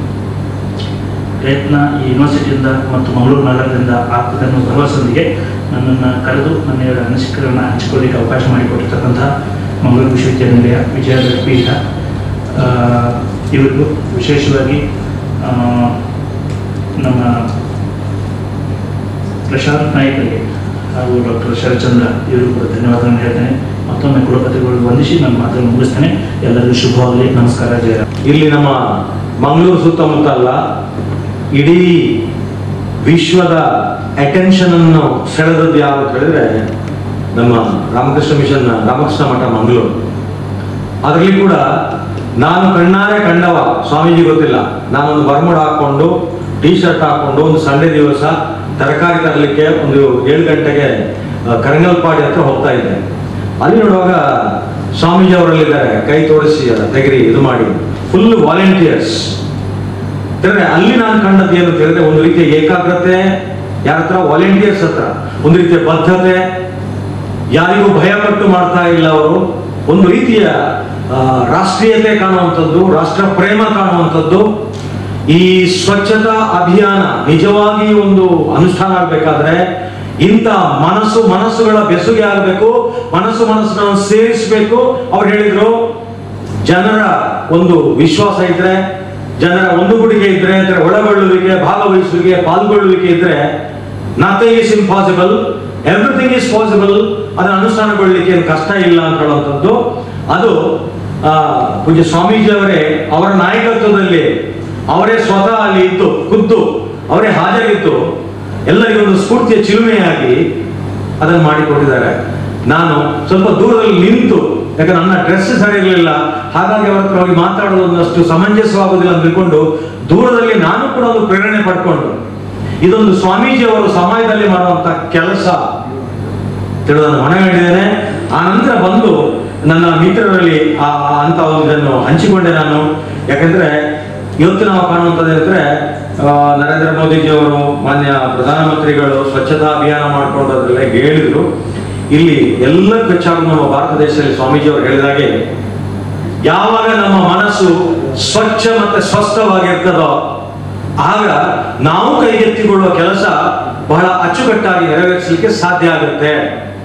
ಪ್ರಯತ್ನ ಈ ಯೂನಿವರ್ಸಿಟಿಯಿಂದ ಮತ್ತು ಮಂಗಳೂರು ನಗರದಿಂದ ಆಗ್ತದೆ ಅನ್ನೋ ಭರವಸೆಯೊಂದಿಗೆ ನನ್ನನ್ನು ಕರೆದು ನನ್ನ ಎರಡು ಅನಿಸಿಕೆಗಳನ್ನು ಹಂಚಿಕೊಳ್ಳಿಕ್ಕೆ ಅವಕಾಶ ಮಾಡಿಕೊಟ್ಟಿರ್ತಕ್ಕಂತಹ ಮಂಗಳೂರು ವಿಶ್ವವಿದ್ಯಾನಿಲಯ ವಿಜಯನಗರ ಪೀಠ ಆ, ಇವರಿಗೂ ವಿಶೇಷವಾಗಿ ಆ, ನಮ್ಮ ಪ್ರಶಾಂತ್ ನಾಯ್ಕರಿಗೆ ಹಾಗೂ ಡಾಕ್ಟರ್ ಶರಚಂದ್ರ ಇವರು ಕೂಡ ಧನ್ಯವಾದಗಳನ್ನು ಹೇಳ್ತೇನೆ ಮತ್ತೊಮ್ಮೆ ಕುಲಪತಿಗಳು ವಂದಿಸಿ ನನ್ನ ಮಾತನ್ನು ಮುಗಿಸ್ತೇನೆ ಎಲ್ಲರಿಗೂ ಶುಭವಾಗಲಿ ನಮಸ್ಕಾರ ಜಯರಾಮ್ ಇಲ್ಲಿ ನಮ್ಮ ಮಂಗಳೂರು ಸುತ್ತಮುತ್ತ ಅಲ್ಲ ಇಡೀ ವಿಶ್ವದ ಅಟೆನ್ಷನ್ ಅನ್ನು ಸೆಳೆದದ್ದು ಯಾರು ಅಂತ ಹೇಳಿದ್ರೆ ನಮ್ಮ ರಾಮಕೃಷ್ಣ ಮಿಷನ್ ರಾಮಕೃಷ್ಣ ಮಠ ಮಂಗಳೂರು ಅದರಲ್ಲಿ ಕೂಡ ನಾನು ಕಣ್ಣಾರೆ ಕಂಡವ ಸ್ವಾಮೀಜಿ ಗೊತ್ತಿಲ್ಲ ನಾನೊಂದು ಬರ್ಮುಡ ಹಾಕೊಂಡು ಟೀ ಶರ್ಟ್ ಹಾಕೊಂಡು ಒಂದು ಸಂಡೇ ದಿವಸ ತರಕಾರಿ ತರಲಿಕ್ಕೆ ಒಂದು ಏಳು ಗಂಟೆಗೆ ಆ, ಕರಂಗಲ್ಪಾಡಿ ಹತ್ರ ಹೋಗ್ತಾ ಇದ್ದೆ ಅಲ್ಲಿ ನೋಡುವಾಗ ಸ್ವಾಮೀಜಿ ಅವರಲ್ಲಿದ್ದಾರೆ ಕೈ ತೋರಿಸಿ ಅದ ತೆಗಿರಿ ಇದು ಮಾಡಿ ಫುಲ್ ವಾಲಂಟಿಯರ್ಸ್ ಅಂದ್ರೆ ಅಲ್ಲಿ ನಾನು ಕಂಡದ್ದು ಏನು ಅಂತ ಹೇಳಿದ್ರೆ ಒಂದು ರೀತಿಯ ಏಕಾಗ್ರತೆ ಯಾರ ಹತ್ರ ವಾಲಂಟಿಯರ್ಸ್ ಹತ್ರ ಒಂದು ರೀತಿಯ ಬದ್ಧತೆ ಯಾರಿಗೂ ಭಯಪಟ್ಟು ಮಾಡ್ತಾ ಇಲ್ಲ ಅವರು ಒಂದು ರೀತಿಯ ಆ, ರಾಷ್ಟ್ರೀಯತೆ ಕಾಣುವಂಥದ್ದು ರಾಷ್ಟ್ರ ಪ್ರೇಮ ಕಾಣುವಂಥದ್ದು ಈ ಸ್ವಚ್ಛತಾ ಅಭಿಯಾನ ನಿಜವಾಗಿ ಒಂದು ಅನುಷ್ಠಾನ ಆಗಬೇಕಾದ್ರೆ ಇಂಥ ಮನಸ್ಸು ಮನಸ್ಸುಗಳ ಬೆಸುಗೆ ಆಗಬೇಕು ಮನಸ್ಸು ಮನಸ್ಸನ್ನು ಸೇರಿಸಬೇಕು ಅವ್ರು ಹೇಳಿದ್ರು ಜನರ ಒಂದು ವಿಶ್ವಾಸ ಇದ್ರೆ ಜನರ ಒಂದುಗೂಡಿಗೆ ಇದ್ರೆ ಅದರ ಒಳಗೊಳ್ಳುವಿಕೆ ಭಾಗವಹಿಸುವಿಕೆ ಪಾಲ್ಗೊಳ್ಳುವಿಕೆ ಇದ್ರೆ nothing is impossible everything is possible ಅದನ್ನ ಅನುಷ್ಠಾನಗೊಳ್ಳಿಕ್ಕೆ ಏನು ಕಷ್ಟ ಇಲ್ಲ ಅಂತ ಹೇಳುವಂಥದ್ದು ಅದು ಆ, ಪೂಜ್ಯ ಸ್ವಾಮೀಜಿ ಅವರೇ ಅವರ ನಾಯಕತ್ವದಲ್ಲಿ ಅವರೇ ಸ್ವತಃ ಅಲ್ಲಿ ಇದ್ದು ಖುದ್ದು ಅವರೇ ಹಾಜರಿದ್ದು ಎಲ್ಲರಿಗೂ ಒಂದು ಸ್ಫೂರ್ತಿಯ ಚಿಲುಮೆಯಾಗಿ ಅದನ್ನು ಮಾಡಿಕೊಟ್ಟಿದ್ದಾರೆ ನಾನು ಸ್ವಲ್ಪ ದೂರದಲ್ಲಿ ನಿಂತು ಯಾಕಂದ್ರೆ ನನ್ನ ಡ್ರೆಸ್ ಸರಿ ಇರಲಿಲ್ಲ ಹಾಗಾಗಿ ಅವ್ರ ಹತ್ರ ಹೋಗಿ ಮಾತಾಡೋದು ಒಂದಷ್ಟು ಸಮಂಜಸವಾಗುವುದಿಲ್ಲ ಅಂತ ತಿಳ್ಕೊಂಡು ದೂರದಲ್ಲಿ ನಾನು ಕೂಡ ಒಂದು ಪ್ರೇರಣೆ ಪಡ್ಕೊಂಡು ಇದೊಂದು ಸ್ವಾಮೀಜಿ ಅವರು ಸಮಾಜದಲ್ಲಿ ಮಾಡುವಂತ ಕೆಲಸ ತಿಳಿದನ್ನು ಮನಗಂಡಿದ್ದೇನೆ ಆ ನಂತರ ಬಂದು ನನ್ನ ಮಿತ್ರರಲ್ಲಿ ಆ ಆ ಅಂತ ಒಂದು ಇದನ್ನು ಹಂಚಿಕೊಂಡೆ ನಾನು ಯಾಕಂದ್ರೆ ಇವತ್ತು ನಾವು ಕಾಣುವಂಥದ್ದು ಏನಂದ್ರೆ ಆ, ನರೇಂದ್ರ ಮೋದಿಜಿಯವರು ಮಾನ್ಯ ಪ್ರಧಾನಮಂತ್ರಿಗಳು ಸ್ವಚ್ಛತಾ ಅಭಿಯಾನ ಮಾಡ್ಕೊಂಡದ್ರೆಲ್ಲ ಹೇಳಿದ್ರು ಇಲ್ಲಿ ಎಲ್ಲ ಹೆಚ್ಚಾಗಿ ನಮ್ಮ ಭಾರತ ದೇಶದಲ್ಲಿ ಸ್ವಾಮೀಜಿ ಅವರು ಹೇಳಿದಾಗೆ ಯಾವಾಗ ನಮ್ಮ ಮನಸ್ಸು ಸ್ವಚ್ಛ ಮತ್ತೆ ಸ್ವಸ್ಥವಾಗಿರ್ತದೋ ಆಗ ನಾವು ಕೈಗೆತ್ತಿಕೊಳ್ಳುವ ಕೆಲಸ ಬಹಳ ಅಚ್ಚುಕಟ್ಟಾಗಿ ನೆರವೇರಿಸಲಿಕ್ಕೆ ಸಾಧ್ಯ ಆಗುತ್ತೆ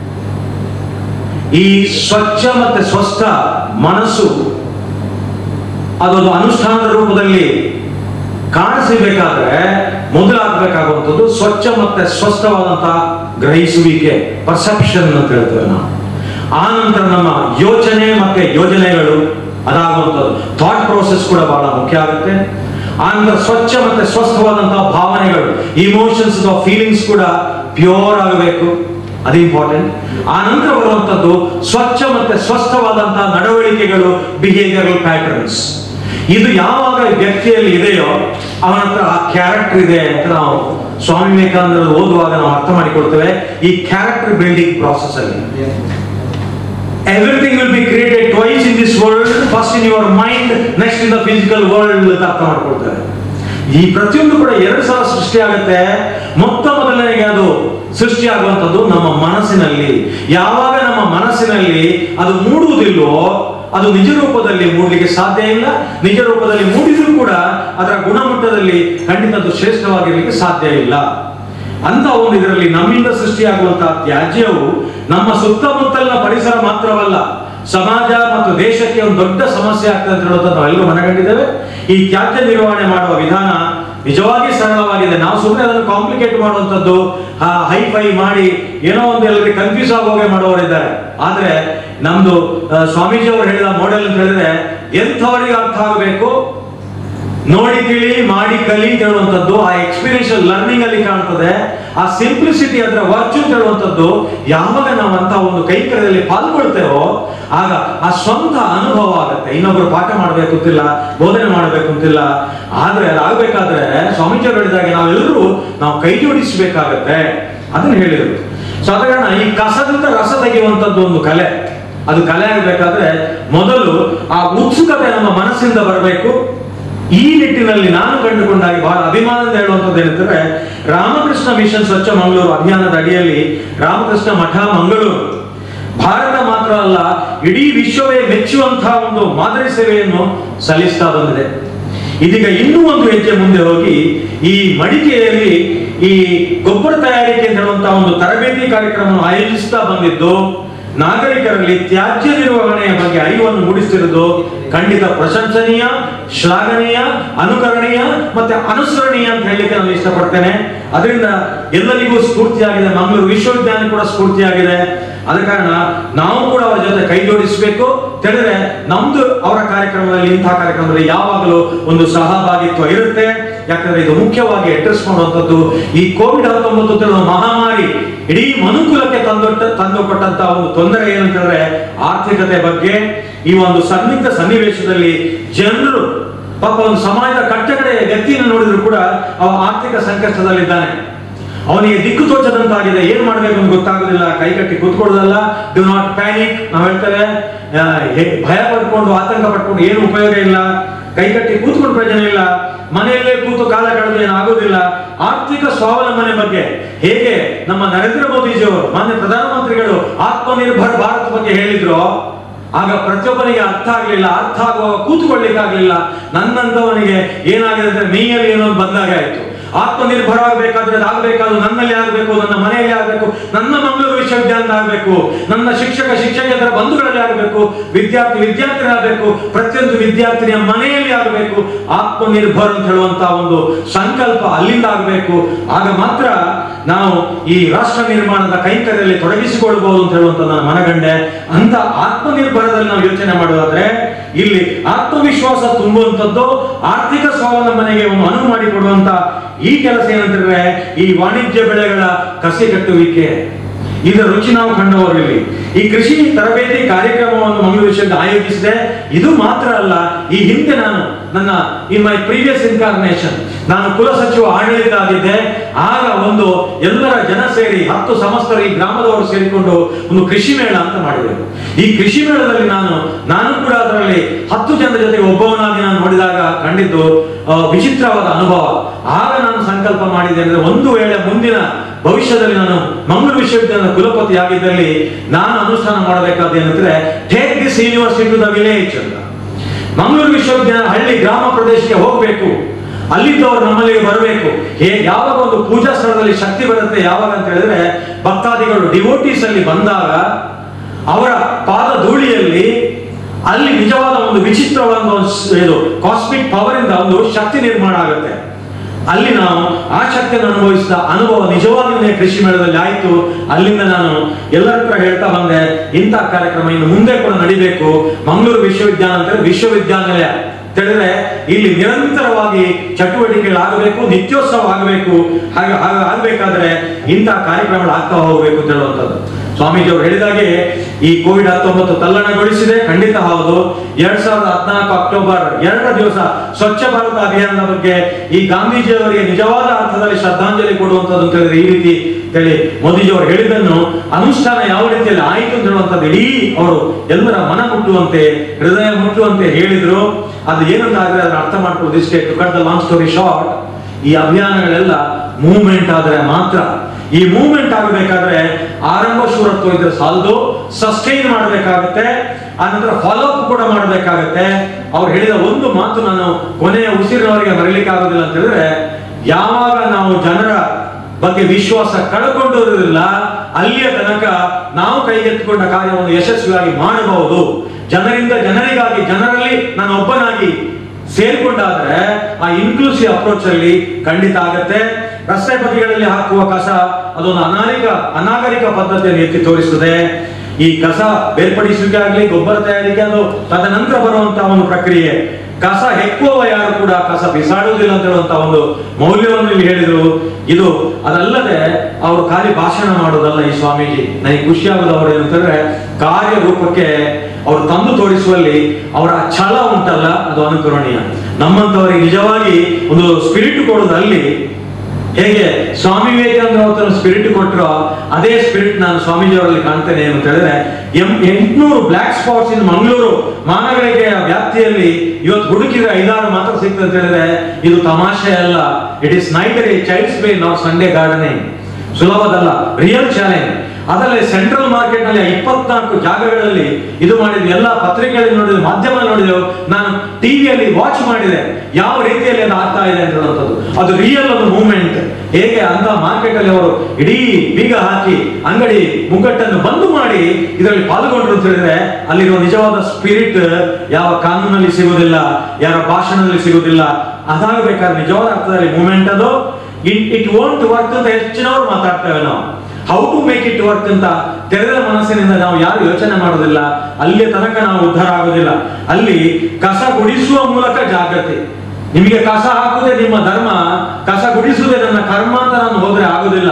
ಈ ಸ್ವಚ್ಛ ಮತ್ತೆ ಸ್ವಸ್ಥ ಮನಸ್ಸು ಅದೊಂದು ಅನುಷ್ಠಾನದ ರೂಪದಲ್ಲಿ ಕಾಣಿಸಬೇಕಾದ್ರೆ ಮೊದಲಾಗಬೇಕಾಗುವಂಥದ್ದು ಸ್ವಚ್ಛ ಮತ್ತೆ ಸ್ವಸ್ಥವಾದಂತಹ ಗ್ರಹಿಸುವಿಕೆ ಪರ್ಸೆಪ್ಷನ್ ಅಂತ ಹೇಳ್ತೇವೆ ನಾವು ಆ ನಂತರ ನಮ್ಮ ಯೋಚನೆ ಮತ್ತೆ ಯೋಜನೆಗಳು ಅದಾಗುವಂಥದ್ದು ಥಾಟ್ ಪ್ರೋಸೆಸ್ ಕೂಡ ಬಹಳ ಮುಖ್ಯ ಆಗುತ್ತೆ ಆ ನಂತರ ಸ್ವಚ್ಛ ಮತ್ತೆ ಸ್ವಸ್ಥವಾದಂತಹ ಭಾವನೆಗಳು ಇಮೋಷನ್ಸ್ ಫೀಲಿಂಗ್ಸ್ ಕೂಡ ಪ್ಯೂರ್ ಆಗಬೇಕು ಅದು ಇಂಪಾರ್ಟೆಂಟ್ ಆ ನಂತರ ಬರುವಂತದ್ದು ಸ್ವಚ್ಛ ಮತ್ತೆ ಸ್ವಸ್ಥವಾದಂತಹ ನಡವಳಿಕೆಗಳು ಬಿಹೇವಿಯರಲ್ ಪ್ಯಾಟರ್ನ್ಸ್ ಇದು ಯಾವಾಗ ವ್ಯಕ್ತಿಯಲ್ಲಿ ಇದೆಯೋ ಅವನ ಹತ್ರ ಆ ಕ್ಯಾರೆಕ್ಟರ್ ಇದೆ ಅಂತ ನಾವು ಸ್ವಾಮಿ ವಿವೇಕಾನಂದ ಓದುವಾಗ ನಾವು ಅರ್ಥ ಮಾಡಿಕೊಳ್ತೇವೆ ಈ ಕ್ಯಾರೆಕ್ಟರ್ ಬಿಲ್ಡಿಂಗ್ ಪ್ರಾಸೆಸ್ ಅಲ್ಲಿ everything will be created twice in this world first in your mind next in the physical world ಅಂತ ಅರ್ಥ ಮಾಡ್ಕೊಳ್ತಾರೆ ಈ ಪ್ರತಿಯೊಂದು ಕೂಡ ಎರಡು ಸಲ ಸೃಷ್ಟಿ ಆಗುತ್ತೆ ಮೊತ್ತ ಮೊದಲನೆಗೆ ಅದು ಸೃಷ್ಟಿ ಆಗುವಂಥದ್ದು ನಮ್ಮ ಮನಸ್ಸಿನಲ್ಲಿ ಯಾವಾಗ ನಮ್ಮ ಮನಸ್ಸಿನಲ್ಲಿ ಅದು ಮೂಡುವುದಿಲ್ಲವೋ ಅದು ನಿಜ ರೂಪದಲ್ಲಿ ಮೂಡಲಿಕ್ಕೆ ಸಾಧ್ಯ ಇಲ್ಲ ನಿಜ ರೂಪದಲ್ಲಿ ಮೂಡಿದ್ರೂ ಕೂಡ ಅದರ ಗುಣಮಟ್ಟದಲ್ಲಿ ಖಂಡಿತ ಅದು ಶ್ರೇಷ್ಠವಾಗಿರ್ಲಿಕ್ಕೆ ಸಾಧ್ಯ ಇಲ್ಲ ಅಂತ ಒಂದು ಇದರಲ್ಲಿ ನಮ್ಮಿಂದ ಸೃಷ್ಟಿಯಾಗುವಂತಹ ತ್ಯಾಜ್ಯವು ನಮ್ಮ ಸುತ್ತಮುತ್ತಲಿನ ಪರಿಸರ ಮಾತ್ರವಲ್ಲ ಸಮಾಜ ಮತ್ತು ದೇಶಕ್ಕೆ ಒಂದು ದೊಡ್ಡ ಸಮಸ್ಯೆ ಆಗ್ತದೆ ಅಂತ ಹೇಳೋದನ್ನ ನಾವೆಲ್ಲರೂ ಮನಗಂಡಿದ್ದೇವೆ ಈ ತ್ಯಾಜ್ಯ ನಿರ್ವಹಣೆ ಮಾಡುವ ವಿಧಾನ ನಿಜವಾಗಿ ಸರಳವಾಗಿದೆ ನಾವು ಸುಮ್ಮನೆ ಅದನ್ನು ಕಾಂಪ್ಲಿಕೇಟ್ ಮಾಡುವಂಥದ್ದು ಹೈ ಫೈ ಮಾಡಿ ಏನೋ ಒಂದು ಎಲ್ಲರಿಗೆ ಕನ್ಫ್ಯೂಸ್ ಆಗೋಗೆ ಮಾಡುವವರಿದ್ದಾರೆ ಆದ್ರೆ ನಮ್ದು ಆ, ಸ್ವಾಮೀಜಿ ಅವರು ಹೇಳಿದ ಮಾಡೆಲ್ ಅಂತ ಹೇಳಿದ್ರೆ ಎಂಥವರಿಗೆ ಅರ್ಥ ಆಗಬೇಕು ನೋಡಿ ತಿಳಿ ಮಾಡಿ ಕಲಿ ಅಂತ ಹೇಳುವಂಥದ್ದು ಆ ಎಕ್ಸ್ಪೀರಿಯನ್ಷಿಯಲ್ ಲರ್ನಿಂಗ್ ಅಲ್ಲಿ ಕಾಣ್ತದೆ ಆ ಸಿಂಪ್ಲಿಸಿಟಿ ಅದರ ವರ್ಚು ಅಂತ ಹೇಳುವಂಥದ್ದು ಯಾವಾಗ ನಾವು ಅಂತ ಒಂದು ಕೈಕರ್ಯದಲ್ಲಿ ಪಾಲ್ಗೊಳ್ತೇವೋ ಆಗ ಆ ಸ್ವಂತ ಅನುಭವ ಆಗುತ್ತೆ ಇನ್ನೊಬ್ರು ಪಾಠ ಮಾಡಬೇಕು ಅಂತಿಲ್ಲ ಬೋಧನೆ ಮಾಡಬೇಕು ಅಂತಿಲ್ಲ ಆದ್ರೆ ಅದಾಗಬೇಕಾದ್ರೆ ಸ್ವಾಮೀಜಿ ಅವರು ಹೇಳಿದಾಗೆ ನಾವೆಲ್ಲರೂ ನಾವು ಕೈ ಜೋಡಿಸಬೇಕಾಗತ್ತೆ ಅದನ್ನ ಹೇಳಿದ್ರು ಸೊ ಆದ ಕಾರಣ ಈ ಕಸದಿಂದ ರಸ ತೆಗೆಯುವಂಥದ್ದು ಒಂದು ಕಲೆ ಅದು ಕಲೆ ಆಗಬೇಕಾದ್ರೆ ಮೊದಲು ಆ ಉತ್ಸುಕತೆ ನಮ್ಮ ಮನಸ್ಸಿಂದ ಬರಬೇಕು ಈ ನಿಟ್ಟಿನಲ್ಲಿ ನಾನು ಕಂಡುಕೊಂಡಾಗಿ ಬಹಳ ಅಭಿಮಾನದಿಂದ ಹೇಳುವಂಥದ್ದು ಏನಂದ್ರೆ ರಾಮಕೃಷ್ಣ ಮಿಷನ್ ಸ್ವಚ್ಛ ಮಂಗಳೂರು ಅಭಿಯಾನದ ಅಡಿಯಲ್ಲಿ ರಾಮಕೃಷ್ಣ ಮಠ ಮಂಗಳೂರು ಭಾರತ ಮಾತ್ರ ಅಲ್ಲ ಇಡೀ ವಿಶ್ವವೇ ಮೆಚ್ಚುವಂತಹ ಒಂದು ಮಾದರಿ ಸೇವೆಯನ್ನು ಸಲ್ಲಿಸ್ತಾ ಬಂದಿದೆ ಇದೀಗ ಇನ್ನೂ ಒಂದು ಹೆಜ್ಜೆ ಮುಂದೆ ಹೋಗಿ ಈ ಮಡಿಕೆಯಲ್ಲಿ ಈ ಗೊಬ್ಬರ ತಯಾರಿಕೆ ಅಂತ ಹೇಳುವಂತಹ ಒಂದು ತರಬೇತಿ ಕಾರ್ಯಕ್ರಮವನ್ನು ಆಯೋಜಿಸ್ತಾ ಬಂದಿದ್ದು ನಾಗರಿಕರಲ್ಲಿ ತ್ಯಾಜ್ಯ ನಿರ್ವಹಣೆಯ ಬಗ್ಗೆ ಅರಿವನ್ನು ಮೂಡಿಸುತ್ತಿರುವುದು ಖಂಡಿತ ಪ್ರಶಂಸನೀಯ ಶ್ಲಾಘನೀಯ ಅನುಕರಣೀಯ ಮತ್ತೆ ಅನುಸರಣೀಯ ಅಂತ ಹೇಳಲಿಕ್ಕೆ ನಾನು ಇಷ್ಟಪಡ್ತೇನೆ ಅದರಿಂದ ಎಲ್ಲರಿಗೂ ಸ್ಫೂರ್ತಿಯಾಗಿದೆ ಮಂಗಳೂರು ವಿಶ್ವವಿದ್ಯಾಲಯ ಕೂಡ ಸ್ಫೂರ್ತಿಯಾಗಿದೆ ಆದ ಕಾರಣ ನಾವು ಕೂಡ ಅವರ ಜೊತೆ ಕೈ ಜೋಡಿಸಬೇಕು ತಿಳಿದ್ರೆ ನಮ್ದು ಅವರ ಕಾರ್ಯಕ್ರಮದಲ್ಲಿ ಇಂತಹ ಕಾರ್ಯಕ್ರಮದಲ್ಲಿ ಯಾವಾಗಲೂ ಒಂದು ಸಹಭಾಗಿತ್ವ ಇರುತ್ತೆ ಯಾಕಂದ್ರೆ ಇದು ಮುಖ್ಯವಾಗಿ ಅಡ್ರೆಸ್ ಮಾಡುವಂಥದ್ದು ಈ ಕೋವಿಡ್ ಹತ್ತೊಂಬತ್ತು ಅಂತ ಹೇಳುವ ಮಹಾಮಾರಿ ಇಡೀ ಮನುಕುಲಕ್ಕೆ ತಂದೊಟ್ಟ ತಂದು ಕೊಟ್ಟಂತ ಒಂದು ತೊಂದರೆ ಏನು ಅಂತ ಹೇಳಿದ್ರೆ ಆರ್ಥಿಕತೆ ಬಗ್ಗೆ ಈ ಒಂದು ಸಂದಿಗ್ಧ ಸನ್ನಿವೇಶದಲ್ಲಿ ಜನರು ಪಾಪ ಒಂದು ಸಮಾಜದ ಕಟ್ಟಕಡೆ ವ್ಯಕ್ತಿಯನ್ನು ನೋಡಿದ್ರು ಕೂಡ ಅವ ಆರ್ಥಿಕ ಸಂಕಷ್ಟದಲ್ಲಿದ್ದಾನೆ ಅವನಿಗೆ ದಿಕ್ಕು ತೋಚದಂತಾಗಿದೆ ಏನ್ ಮಾಡ್ಬೇಕು ಅಂತ ಗೊತ್ತಾಗೋದಿಲ್ಲ ಕೈ ಕಟ್ಟಿ ಕೂತ್ಕೊಳ್ಳೋದಲ್ಲ ಡು ನಾಟ್ ಪ್ಯಾನಿಕ್ ನಾವು ಹೇಳ್ತೇವೆ ಆ, ಹೆ- ಭಯ ಪಡ್ಕೊಂಡು ಆತಂಕ ಪಡ್ಕೊಂಡು ಏನು ಉಪಯೋಗ ಇಲ್ಲ ಕೈ ಕಟ್ಟಿ ಕೂತ್ಕೊಂಡು ಪ್ರಯೋಜನ ಇಲ್ಲ ಮನೆಯಲ್ಲೇ ಕೂತು ಕಾಲ ಕಳೆದು ಏನಾಗೋದಿಲ್ಲ ಆರ್ಥಿಕ ಸ್ವಾವಲಂಬನೆ ಬಗ್ಗೆ ಹೇಗೆ ನಮ್ಮ ನರೇಂದ್ರ ಮೋದಿಜಿಯವರು ಮಾನ್ಯ ಪ್ರಧಾನಮಂತ್ರಿಗಳು ಆತ್ಮನಿರ್ಭರ್ ಭಾರತ್ ಬಗ್ಗೆ ಹೇಳಿದ್ರು ಆಗ ಪ್ರತಿಯೊಬ್ಬನಿಗೆ ಅರ್ಥ ಆಗ್ಲಿಲ್ಲ ಅರ್ಥ ಆಗುವಾಗ ಕೂತ್ಕೊಳ್ಳಿಕ್ಕಾಗ್ಲಿಲ್ಲ ನನ್ನಂತವನಿಗೆ ಏನಾಗಿದೆ ಅಂದ್ರೆ ಮೈಯಲ್ಲಿ ಏನೋ ಒಂದು ಬಂದಾಗ ಆಯ್ತು ಆತ್ಮನಿರ್ಭರ ಆಗಬೇಕಾದ್ರೆ ಅದು ಆಗ್ಬೇಕಾದ್ರು ನನ್ನಲ್ಲಿ ಆಗಬೇಕು ನನ್ನ ಮನೆಯಲ್ಲಿ ಆಗಬೇಕು ನನ್ನ ಮಂಗಳೂರು ವಿಶ್ವವಿದ್ಯಾಲಯ ಆಗಬೇಕು ನನ್ನ ಶಿಕ್ಷಕ ಶಿಕ್ಷಕೇತರ ಬಂಧುಗಳಲ್ಲಿ ಆಗಬೇಕು ವಿದ್ಯಾರ್ಥಿ ವಿದ್ಯಾರ್ಥಿನಿ ಆಗಬೇಕು ಪ್ರತಿಯೊಂದು ವಿದ್ಯಾರ್ಥಿನಿಯ ಮನೆಯಲ್ಲಿ ಆಗಬೇಕು ಆತ್ಮನಿರ್ಭರ್ ಅಂತ ಹೇಳುವಂತಹ ಒಂದು ಸಂಕಲ್ಪ ಅಲ್ಲಿಂದ ಆಗಬೇಕು ಆಗ ಮಾತ್ರ ನಾವು ಈ ರಾಷ್ಟ್ರ ನಿರ್ಮಾಣದ ಕೈಂಕರ್ಯದಲ್ಲಿ ತೊಡಗಿಸಿಕೊಳ್ಬಹುದು ಅಂತ ಹೇಳುವಂತ ನಾನು ಮನಗಂಡೆ ಅಂತ ಆತ್ಮನಿರ್ಭರದಲ್ಲಿ ನಾವು ಯೋಚನೆ ಮಾಡೋದಾದ್ರೆ ಇಲ್ಲಿ ಆತ್ಮವಿಶ್ವಾಸ ತುಂಬುವಂಥದ್ದು ಆರ್ಥಿಕ ಸ್ವಾವಲಂಬನೆಗೆ ಒಂದು ಅನುವು ಮಾಡಿಕೊಡುವಂತ ಈ ಕೆಲಸ ಏನಂತಂದ್ರೆ ಈ ವಾಣಿಜ್ಯ ಬೆಳೆಗಳ ಕಸಿ ಕಟ್ಟುವಿಕೆ ಇದರ ರುಚಿ ನಾವು ಕಂಡವರು ಇಲ್ಲಿ ಈ ಕೃಷಿ ತರಬೇತಿ ಕಾರ್ಯಕ್ರಮವನ್ನು ಮಂಗಳೂರು ವಿಶ್ವವಿದ್ಯಾಲಯ ಆಯೋಜಿಸಿದೆ ಇದು ಮಾತ್ರ ಅಲ್ಲ ಈ ಹಿಂದೆ ನಾನು ನನ್ನ ಇನ್ ಮೈ ಪ್ರೀವಿಯಸ್ ಇನ್ಕಾರ್ನೇಷನ್ ನಾನು ಕುಲಸಚಿವ ಆಡಳಿತ ಆಗಿದ್ದೆ ಆಗ ಒಂದು ಎಲ್ಲರ ಜನ ಸೇರಿ ಹತ್ತು ಸಮಸ್ತರು ಈ ಗ್ರಾಮದವರು ಸೇರಿಕೊಂಡು ಒಂದು ಕೃಷಿ ಮೇಳ ಅಂತ ಮಾಡಿದೆವು ಈ ಕೃಷಿ ಮೇಳದಲ್ಲಿ ನಾನು ನಾನು ಕೂಡ ಅದರಲ್ಲಿ ಹತ್ತು ಜನರ ಜೊತೆಗೆ ಒಬ್ಬವನಾಗಿ ನಾನು ನೋಡಿದಾಗ ಕಂಡಿದ್ದು ಆ, ವಿಚಿತ್ರವಾದ ಅನುಭವ ಆಗ ನಾನು ಸಂಕಲ್ಪ ಮಾಡಿದೆ ಅಂದ್ರೆ ಒಂದು ವೇಳೆ ಮುಂದಿನ ಭವಿಷ್ಯದಲ್ಲಿ ನಾನು ಮಂಗಳೂರು ವಿಶ್ವವಿದ್ಯಾಲಯದ ಕುಲಪತಿ ಆಗಿದ್ದಲ್ಲಿ ನಾನು ಅನುಷ್ಠಾನ ಮಾಡಬೇಕಾದ ಏನಂದ್ರೆ take this university to the village ಅಂತ ಮಂಗಳೂರು ವಿಶ್ವವಿದ್ಯಾಲಯ ಹಳ್ಳಿ ಗ್ರಾಮ ಪ್ರದೇಶಕ್ಕೆ ಹೋಗಬೇಕು ಅಲ್ಲಿದ್ದವರು ನಮ್ಮಲ್ಲಿಗೆ ಬರಬೇಕು ಹೇ ಯಾವಾಗ ಒಂದು ಪೂಜಾ ಸ್ಥಳದಲ್ಲಿ ಶಕ್ತಿ ಬರುತ್ತೆ ಯಾವಾಗ ಅಂತ ಹೇಳಿದ್ರೆ ಭಕ್ತಾದಿಗಳು ಡಿವೋಟೀಸ್ ಅಲ್ಲಿ ಬಂದಾಗ ಅವರ ಪಾದ ಧೂಳಿಯಲ್ಲಿ ಅಲ್ಲಿ ನಿಜವಾದ ಒಂದು ವಿಚಿತ್ರವಾದ ಒಂದು ಸ್- ಇದು ಕಾಸ್ಮಿಕ್ ಪವರ್ ಇಂದ ಒಂದು ಶಕ್ತಿ ನಿರ್ಮಾಣ ಆಗುತ್ತೆ ಅಲ್ಲಿ ನಾವು ಆ ಶಕ್ತಿಯನ್ನು ಅನುಭವಿಸಿದ ಅನುಭವ ನಿಜವಾಗಿಯೂ ಕೃಷಿ ಮೇಳದಲ್ಲಿ ಆಯಿತು ಅಲ್ಲಿಂದ ನಾನು ಎಲ್ಲರ ಹತ್ರ ಹೇಳ್ತಾ ಬಂದೆ ಇಂಥ ಕಾರ್ಯಕ್ರಮ ಇನ್ನು ಮುಂದೆ ಕೂಡ ನಡಿಬೇಕು ಮಂಗಳೂರು ವಿಶ್ವವಿದ್ಯಾಲಯ ಅಂದ್ರೆ ವಿಶ್ವವಿದ್ಯಾನಿಲಯ ಹೇಳಿದ್ರೆ ಇಲ್ಲಿ ನಿರಂತರವಾಗಿ ಚಟುವಟಿಕೆಗಳಾಗಬೇಕು ನಿತ್ಯೋತ್ಸವ ಆಗಬೇಕು ಹಾಗೆ ಹಾಗೆ ಆಗ್ಬೇಕಾದ್ರೆ ಇಂತಹ ಕಾರ್ಯಕ್ರಮಗಳು ಆಗ್ತಾ ಹೋಗಬೇಕು ಅಂತ ಹೇಳುವಂಥದ್ದು ಸ್ವಾಮೀಜಿ ಅವರು ಹೇಳಿದಾಗೆ ಈ ಕೋವಿಡ್ ಹತ್ತೊಂಬತ್ತು ತಲ್ಲಣಗೊಳಿಸಿದೆ ಖಂಡಿತ ಹೌದು ಎರಡ್ ಸಾವಿರದ ಹದಿನಾಲ್ಕು ಅಕ್ಟೋಬರ್ ಎರಡರ ದಿವಸ ಸ್ವಚ್ಛ ಭಾರತ ಅಭಿಯಾನದ ಬಗ್ಗೆ ಈ ಗಾಂಧೀಜಿಯವರಿಗೆ ನಿಜವಾದ ಅರ್ಥದಲ್ಲಿ ಶ್ರದ್ಧಾಂಜಲಿ ಕೊಡುವಂತದ್ದು ಅಂತ ಹೇಳಿದ್ರೆ ಈ ರೀತಿ ಹೇಳಿ ಮೋದಿಜಿ ಅವರು ಹೇಳಿದ್ದನ್ನು ಅನುಷ್ಠಾನ ಯಾವ ರೀತಿಯಲ್ಲಿ ಆಯಿತು ಅಂತ ಹೇಳುವಂಥದ್ದು ಇಡೀ ಅವರು ಎಲ್ಲರ ಮನ ಮುಟ್ಟುವಂತೆ ಹೃದಯ ಮುಟ್ಟುವಂತೆ ಹೇಳಿದ್ರು ಅದು ಏನಂತ ಆದ್ರೆ ಅದನ್ನ ಅರ್ಥ ಮಾಡ್ಕೊಳ್ಳೋದು ಇಷ್ಟೇ to cut the long story short ಈ ಅಭಿಯಾನಗಳೆಲ್ಲ ಮೂವ್ಮೆಂಟ್ ಆದ್ರೆ ಮಾತ್ರ ಈ ಮೂವ್ಮೆಂಟ್ ಆಗಬೇಕಾದ್ರೆ ಆರಂಭ ಶೂರತ್ವ ಇದ್ರೆ ಸಾಲದು ಸಸ್ಟೈನ್ ಮಾಡಬೇಕಾಗತ್ತೆ ಆನಂತರ ಫಾಲೋ ಅಪ್ ಕೂಡ ಮಾಡಬೇಕಾಗತ್ತೆ ಅವ್ರು ಹೇಳಿದ ಒಂದು ಮಾತು ನಾನು ಕೊನೆಯ ಉಸಿರಿನವರೆಗೆ ಮರಲಿಕ್ಕೆ ಆಗೋದಿಲ್ಲ ಅಂತ ಹೇಳಿದ್ರೆ ಯಾವಾಗ ನಾವು ಜನರ ಬಗ್ಗೆ ವಿಶ್ವಾಸ ಕಳ್ಕೊಂಡಿರೋದಿಲ್ಲ ಅಲ್ಲಿಯ ತನಕ ನಾವು ಕೈಗೆತ್ತಿಕೊಂಡ ಕಾರ್ಯವನ್ನು ಯಶಸ್ವಿಯಾಗಿ ಮಾಡಬಹುದು ಜನರಿಂದ ಜನರಿಗಾಗಿ ಜನರಲ್ಲಿ ನಾನು ಒಬ್ಬನಾಗಿ ಸೇರ್ಕೊಂಡಾದ್ರೆ ಆ ಇನ್ಕ್ಲೂಸಿವ್ ಅಪ್ರೋಚ್ ಅಲ್ಲಿ ಖಂಡಿತ ಆಗತ್ತೆ ರಸ್ತೆ ಬದಿಗಳಲ್ಲಿ ಹಾಕುವ ಕಸ ಅದೊಂದು ಅನಾಗರಿಕ ಅನಾಗರಿಕ ಪದ್ಧತಿಯನ್ನು ಎತ್ತಿ ತೋರಿಸುತ್ತದೆ ಈ ಕಸ ಬೇರ್ಪಡಿಸುವಿಕೆ ಆಗಲಿ ಗೊಬ್ಬರ ತಯಾರಿಕೆ ಅದು ತದನಂತರ ಬರುವಂತಹ ಒಂದು ಪ್ರಕ್ರಿಯೆ ಕಸ ಹೆಕ್ಕುವವ ಯಾರು ಕೂಡ ಕಸ ಬಿಸಾಡುವುದಿಲ್ಲ ಅಂತ ಹೇಳುವಂತ ಒಂದು ಮೌಲ್ಯವನ್ನು ಇಲ್ಲಿ ಹೇಳಿದ್ರು ಇದು ಅದಲ್ಲದೆ ಅವರು ಖಾಲಿ ಭಾಷಣ ಮಾಡೋದಲ್ಲ ಈ ಸ್ವಾಮೀಜಿ ನನಗೆ ಖುಷಿ ಆಗೋದು ಅವರು ಏನಂತಂದ್ರೆ ಕಾರ್ಯರೂಪಕ್ಕೆ ಅವರು ತಂದು ತೋರಿಸುವಲ್ಲಿ ಅವರ ಛಲ ಉಂಟಲ್ಲ ಅದು ಅನುಕರಣೀಯ ನಮ್ಮಂತವರಿಗೆ ನಿಜವಾಗಿ ಒಂದು ಸ್ಪಿರಿಟ್ ಕೊಡೋದು ಅಲ್ಲಿ ಹೇಗೆ ಸ್ವಾಮಿ ವಿವೇಕಾನಂದ ಅವತ್ತು ಸ್ಪಿರಿಟ್ ಕೊಟ್ಟರು ಅದೇ ಸ್ಪಿರಿಟ್ ನಾನು ಸ್ವಾಮೀಜಿ ಅವರಲ್ಲಿ ಕಾಣ್ತೇನೆ ಅಂತ ಹೇಳಿದ್ರೆ ಎಂ ಎಂಟ್ನೂರು ಬ್ಲಾಕ್ ಸ್ಪಾಟ್ಸ್ ಇನ್ ಮಂಗಳೂರು ಮಹಾನಗರಿಕೆಯ ವ್ಯಾಪ್ತಿಯಲ್ಲಿ ಇವತ್ತು ಹುಡುಕಿದ್ರೆ ಐದಾರು ಮಾತ್ರ ಸಿಗ್ತದೆ ಅಂತ ಹೇಳಿದ್ರೆ ಇದು ತಮಾಷೆ ಅಲ್ಲ it is neither a child's play not Sunday gardening ಸುಲಭದಲ್ಲ ರಿಯಲ್ ಚಾಲೆಂಜ್ ಅದರಲ್ಲಿ ಸೆಂಟ್ರಲ್ ಮಾರ್ಕೆಟ್ ನಲ್ಲಿ ಇಪ್ಪತ್ನಾಲ್ಕು ಜಾಗಗಳಲ್ಲಿ ಇದು ಮಾಡಿದ್ವಿ ಎಲ್ಲ ಪತ್ರಿಕೆಗಳಲ್ಲಿ ನೋಡಿದ್ವಿ ಮಾಧ್ಯಮ ನೋಡಿದೆವು ನಾನು ಟಿವಿಯಲ್ಲಿ ವಾಚ್ ಮಾಡಿದೆ ಯಾವ ರೀತಿಯಲ್ಲಿ ಅದು ಆಗ್ತಾ ಇದೆ ಅಂತ ಹೇಳುವಂಥದ್ದು ಅದು ರಿಯಲ್ ಒಂದು ಮೂವ್ಮೆಂಟ್ ಹೇಗೆ ಅಂತ ಮಾರ್ಕೆಟ್ ಅಲ್ಲಿ ಅವರು ಇಡೀ ಬೀಗ ಹಾಕಿ ಅಂಗಡಿ ಮುಗ್ಗಟ್ಟನ್ನು ಬಂದ್ ಮಾಡಿ ಇದರಲ್ಲಿ ಪಾಲ್ಗೊಂಡ್ರು ಅಂತ ಹೇಳಿದ್ರೆ ಅಲ್ಲಿರುವ ನಿಜವಾದ ಸ್ಪಿರಿಟ್ ಯಾವ ಕಾನೂನಲ್ಲಿ ಸಿಗುವುದಿಲ್ಲ ಯಾರ ಭಾಷಣದಲ್ಲಿ ಸಿಗುವುದಿಲ್ಲ ಅದಾಗಬೇಕಾದ್ರೆ ನಿಜವಾದ ಅರ್ಥದಲ್ಲಿ ಮೂವ್ಮೆಂಟ್ ಅದು ಇಟ್ ಇಟ್ ವೋಂಟ್ ವರ್ಕ್ ಅಂತ ಹೆಚ್ಚಿನವ್ರು ಮಾತಾಡ್ತೇವೆ ನಾವು how to make it work ಅಂತ ತೆರೆದ ಮನಸ್ಸಿನಿಂದ ನಾವು ಯಾರು ಯೋಚನೆ ಮಾಡೋದಿಲ್ಲ ಅಲ್ಲಿಯ ತನಕ ನಾವು ಉದ್ಧಾರ ಆಗೋದಿಲ್ಲ ಅಲ್ಲಿ ಕಸ ಗುಡಿಸುವ ಮೂಲಕ ಜಾಗೃತಿ ನಿಮಗೆ ಕಸ ಹಾಕುವುದೇ ನಿಮ್ಮ ಧರ್ಮ ಕಸ ಗುಡಿಸುವುದೇ ನನ್ನ ಕರ್ಮ ಅಂತ ನಾನು ಹೋದ್ರೆ ಆಗುದಿಲ್ಲ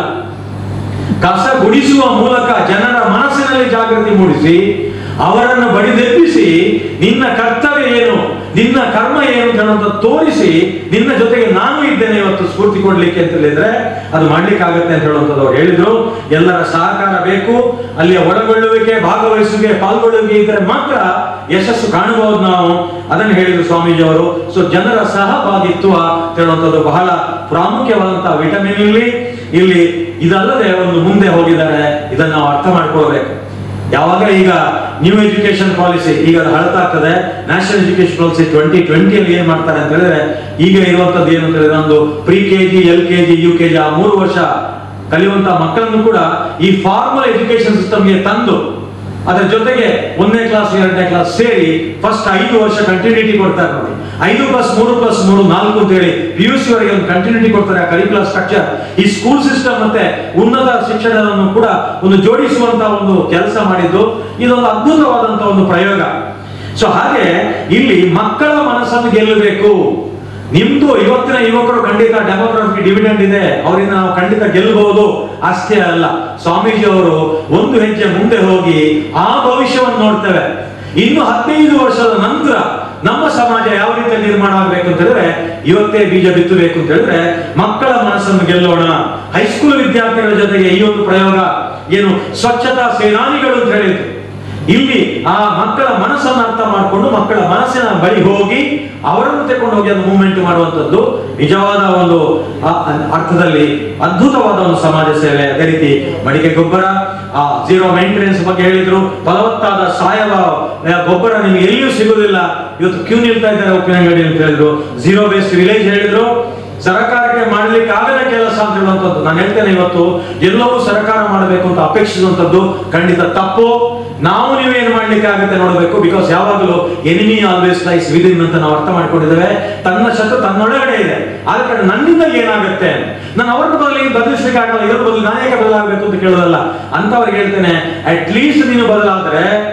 ಕಸ ಗುಡಿಸುವ ಮೂಲಕ ಜನರ ಮನಸ್ಸಿನಲ್ಲಿ ಜಾಗೃತಿ ಮೂಡಿಸಿ ಅವರನ್ನು ಬಡಿದೆಬ್ಬಿಸಿ ನಿನ್ನ ಕರ್ತವ್ಯ ಏನು ನಿನ್ನ ಕರ್ಮ ಏನು ಅಂತ ಹೇಳುವಂತ ತೋರಿಸಿ ನಿನ್ನ ಜೊತೆಗೆ ನಾನು ಇದ್ದೇನೆ ಇವತ್ತು ಸ್ಫೂರ್ತಿ ಕೊಡ್ಲಿಕ್ಕೆ ಅಂತ ಹೇಳಿದ್ರೆ ಅದು ಮಾಡ್ಲಿಕ್ಕೆ ಆಗುತ್ತೆ ಅಂತ ಹೇಳುವಂಥದ್ದು ಅವ್ರು ಹೇಳಿದ್ರು ಎಲ್ಲರ ಸಹಕಾರ ಬೇಕು ಅಲ್ಲಿಯ ಒಳಗೊಳ್ಳುವಿಕೆ ಭಾಗವಹಿಸುವಿಕೆ ಪಾಲ್ಗೊಳ್ಳುವಿಕೆ ಇದ್ರೆ ಮಾತ್ರ ಯಶಸ್ಸು ಕಾಣಬಹುದು ನಾವು ಅದನ್ನು ಹೇಳಿದ್ರು ಸ್ವಾಮೀಜಿ ಅವರು ಸೊ ಜನರ ಸಹಭಾಗಿತ್ವ ಅಂತ ಹೇಳುವಂಥದ್ದು ಬಹಳ ಪ್ರಾಮುಖ್ಯವಾದಂತಹ ವಿಟಮಿನ್ ಇಲ್ಲಿ ಇಲ್ಲಿ ಇದಲ್ಲದೆ ಒಂದು ಮುಂದೆ ಹೋಗಿದ್ದಾರೆ ಇದನ್ನ ನಾವು ಅರ್ಥ ಮಾಡ್ಕೊಳ್ಬೇಕು ಯಾವಾಗ ಈಗ ನ್ಯೂ ಎಜುಕೇಶನ್ ಪಾಲಿಸಿ ಈಗ ಅದು ಹಳತಾಗ್ತದೆ ನ್ಯಾಷನಲ್ ಎಜುಕೇಶನ್ ಪಾಲಿಸಿ ಟ್ವೆಂಟಿ ಟ್ವೆಂಟಿಯಲ್ಲಿ ಏನ್ ಮಾಡ್ತಾರೆ ಅಂತ ಹೇಳಿದ್ರೆ ಈಗ ಇರುವಂತದ್ದು ಏನು ಅಂತ ಹೇಳಿದ್ರೆ ಒಂದು pre K G L K G U K G ಆ ಮೂರು ವರ್ಷ ಕಲಿಯುವಂತಹ ಮಕ್ಕಳನ್ನು ಕೂಡ ಈ ಫಾರ್ಮಲ್ ಎಜುಕೇಶನ್ ಸಿಸ್ಟಮ್ಗೆ ತಂದು ಅದರ ಜೊತೆಗೆ ಒಂದನೇ ಕ್ಲಾಸ್ ಎರಡನೇ ಕ್ಲಾಸ್ ಸೇರಿ ಫಸ್ಟ್ ಐದು ವರ್ಷ ಕಂಟಿನ್ಯೂಟಿ ಕೊಡ್ತಾರೆ ನೋಡಿ ಐದು ಪ್ಲಸ್ ಮೂರು ಪ್ಲಸ್ ಮೂರು ನಾಲ್ಕು ಅಂತ ಹೇಳಿ ಪಿ ಯು ಸಿ ವರೆಗೆ ಒಂದು ಕಂಟಿನ್ಯೂಟಿ ಕೊಡ್ತಾರೆ ಆ ಕರಿಕ್ಯುಲರ್ ಸ್ಟ್ರಕ್ಚರ್ ಈ ಸ್ಕೂಲ್ ಸಿಸ್ಟಮ್ ಮತ್ತೆ ಉನ್ನತ ಶಿಕ್ಷಣವನ್ನು ಕೂಡ ಒಂದು ಜೋಡಿಸುವಂತ ಒಂದು ಕೆಲಸ ಮಾಡಿದ್ದು ಇದೊಂದು ಅದ್ಭುತವಾದಂತಹ ಒಂದು ಪ್ರಯೋಗ ಸೊ ಹಾಗೆ ಇಲ್ಲಿ ಮಕ್ಕಳ ಮನಸ್ಸನ್ನು ಗೆಲ್ಲಬೇಕು ನಿಮ್ದು ಇವತ್ತಿನ ಯುವಕರು ಖಂಡಿತ ಡೆಮೋಗ್ರಫಿ ಡಿವಿಡೆಂಡ್ ಇದೆ ಅವರಿಂದ ನಾವು ಖಂಡಿತ ಗೆಲ್ಲಬಹುದು ಅಷ್ಟೇ ಅಲ್ಲ ಸ್ವಾಮೀಜಿ ಅವರು ಒಂದು ಹೆಜ್ಜೆ ಮುಂದೆ ಹೋಗಿ ಆ ಭವಿಷ್ಯವನ್ನು ನೋಡ್ತೇವೆ ಇನ್ನು ಹದಿನೈದು ವರ್ಷದ ನಂತರ ನಮ್ಮ ಸಮಾಜ ಯಾವ ರೀತಿಯ ನಿರ್ಮಾಣ ಆಗಬೇಕು ಅಂತ ಹೇಳಿದ್ರೆ ಇವತ್ತೇ ಬೀಜ ಬಿತ್ತಬೇಕು ಅಂತ ಹೇಳಿದ್ರೆ ಮಕ್ಕಳ ಮನಸ್ಸನ್ನು ಗೆಲ್ಲೋಣ ಹೈಸ್ಕೂಲ್ ವಿದ್ಯಾರ್ಥಿಗಳ ಜೊತೆಗೆ ಈ ಒಂದು ಪ್ರಯೋಗ ಏನು ಸ್ವಚ್ಛತಾ ಸೇನಾನಿಗಳು ಅಂತ ಹೇಳಿದ್ರು ಇಲ್ಲಿ ಆ ಮಕ್ಕಳ ಮನಸ್ಸನ್ನು ಅರ್ಥ ಮಾಡಿಕೊಂಡು ಮಕ್ಕಳ ಮನಸ್ಸಿನ ಬಳಿ ಹೋಗಿ ಅವರನ್ನು ತಗೊಂಡು ಹೋಗಿ ಅದು ಮೂವ್ಮೆಂಟ್ ಮಾಡುವಂತದ್ದು ನಿಜವಾದ ಒಂದು ಆ- ಅರ್ಥದಲ್ಲಿ ಅದ್ಭುತವಾದ ಒಂದು ಸಮಾಜ ಸೇವೆ ಅದೇ ರೀತಿ ಮಡಿಕೆ ಗೊಬ್ಬರ ಆ ಜೀರೋ ಮೇಂಟೆನೆನ್ಸ್ ಬಗ್ಗೆ ಹೇಳಿದ್ರು ಫಲವತ್ತಾದ ಸಾವಯವ ಆ, ಗೊಬ್ಬರ ನಿಮ್ಗೆ ಎಲ್ಲಿಯೂ ಸಿಗುದಿಲ್ಲ ಇವತ್ತು ಕ್ಯೂ ನಿಲ್ತಾ ಇದ್ದಾರೆ ಉಪ್ಪಿನಂಗಡಿ ಅಂತ ಹೇಳಿದ್ರು ಜೀರೋ ಬೇಸ್ಡ್ ವಿಲೇಜ್ ಹೇಳಿದ್ರು ಸರ್ಕಾರಕ್ಕೆ ಮಾಡ್ಲಿಕ್ಕೆ ಆಗದ ಕೆಲಸ ಅಂತ ಹೇಳುವಂಥದ್ದು ನಾನು ಹೇಳ್ತೇನೆ ಇವತ್ತು ಎಲ್ಲವೂ ಸರ್ಕಾರ ಮಾಡಬೇಕು ಅಂತ ಅಪೇಕ್ಷಿಸುವಂಥದ್ದು ಖಂಡಿತ ತಪ್ಪು ನಾವು ನೀವೇನು ಮಾಡ್ಲಿಕ್ಕೆ ಆಗುತ್ತೆ ನೋಡಬೇಕು ಬಿಕಾಸ್ ಯಾವಾಗಲೂ ಎನಿಮಿ ಆಲ್ವೇಸ್ ಲೈಸ್ ವಿದಿನ್ ಅಂತ ನಾವು ಅರ್ಥ ಮಾಡ್ಕೊಂಡಿದ್ದೇವೆ ತನ್ನ ಶತ್ರು ತನ್ನೊಳಗಡೆ ಇದೆ ಆದ ಕಾರಣ ನನ್ನಿಂದ ಏನಾಗುತ್ತೆ ನಾನು ಅವ್ರನ್ನ ಬದಲಿಗೆ ಬದಲಿಸ್ಲಿಕ್ಕೆ ಆಗಲ್ಲ ಇದ್ರ ಬದಲು ನಾಯಕ ಬದಲಾಗಬೇಕು ಅಂತ ಕೇಳೋದಲ್ಲ ಅಂತವ್ರಿಗೆ ಹೇಳ್ತೇನೆ ಅಟ್ ಲೀಸ್ಟ್ ನೀನು ಬದಲಾದ್ರೆ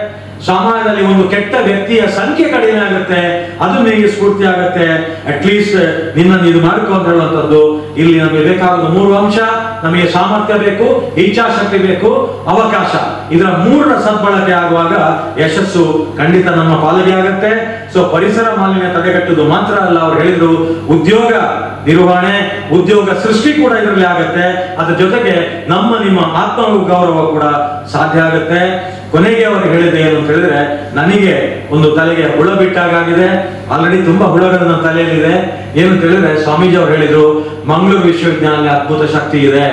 ಸಮಾಜದಲ್ಲಿ ಒಂದು ಕೆಟ್ಟ ವ್ಯಕ್ತಿಯ ಸಂಖ್ಯೆ ಕಡಿಮೆ ಆಗುತ್ತೆ ಅದು ನಿಮಗೆ ಸ್ಫೂರ್ತಿ ಆಗುತ್ತೆ ಅಟ್ ಲೀಸ್ಟ್ ನಿನ್ನನ್ನು ಇದು ಮಾಡ್ಕೊ ಅಂತ ಹೇಳುವಂಥದ್ದು ಇಲ್ಲಿ ನಮಗೆ ಬೇಕಾದ ಮೂರು ಅಂಶ ನಮಗೆ ಸಾಮರ್ಥ್ಯ ಬೇಕು ಇಚ್ಛಾಶಕ್ತಿ ಬೇಕು ಅವಕಾಶ ಇದರ ಮೂರರ ಸದ್ಬಳಕೆ ಆಗುವಾಗ ಯಶಸ್ಸು ಖಂಡಿತ ನಮ್ಮ ಪಾಲಿಗೆ ಆಗುತ್ತೆ ಸೊ ಪರಿಸರ ಮಾಲಿನ್ಯ ತಡೆಗಟ್ಟುವುದು ಮಾತ್ರ ಅಲ್ಲ ಅವ್ರು ಹೇಳಿದ್ರು ಉದ್ಯೋಗ ನಿರ್ವಹಣೆ ಉದ್ಯೋಗ ಸೃಷ್ಟಿ ಕೂಡ ಇದರಲ್ಲಿ ಆಗತ್ತೆ ಅದ್ರ ಜೊತೆಗೆ ನಮ್ಮ ನಿಮ್ಮ ಆತ್ಮ ಗೌರವ ಕೂಡ ಸಾಧ್ಯ ಆಗುತ್ತೆ ಕೊನೆಗೆ ಅವರು ಹೇಳಿದೆ ಏನು ಅಂತ ಹೇಳಿದ್ರೆ ನನಗೆ ಒಂದು ತಲೆಗೆ ಹುಳ ಬಿಟ್ಟಾಗಿದೆ ಆಲ್ರೆಡಿ ತುಂಬಾ ಹುಳಗಳು ನನ್ನ ತಲೆಯಲ್ಲಿದೆ ಏನು ಅಂತ ಹೇಳಿದ್ರೆ ಸ್ವಾಮೀಜಿ ಅವರು ಹೇಳಿದ್ರು ಮಂಗಳೂರು ವಿಶ್ವವಿದ್ಯಾಲಯ ಅದ್ಭುತ ಶಕ್ತಿ ಇದೆ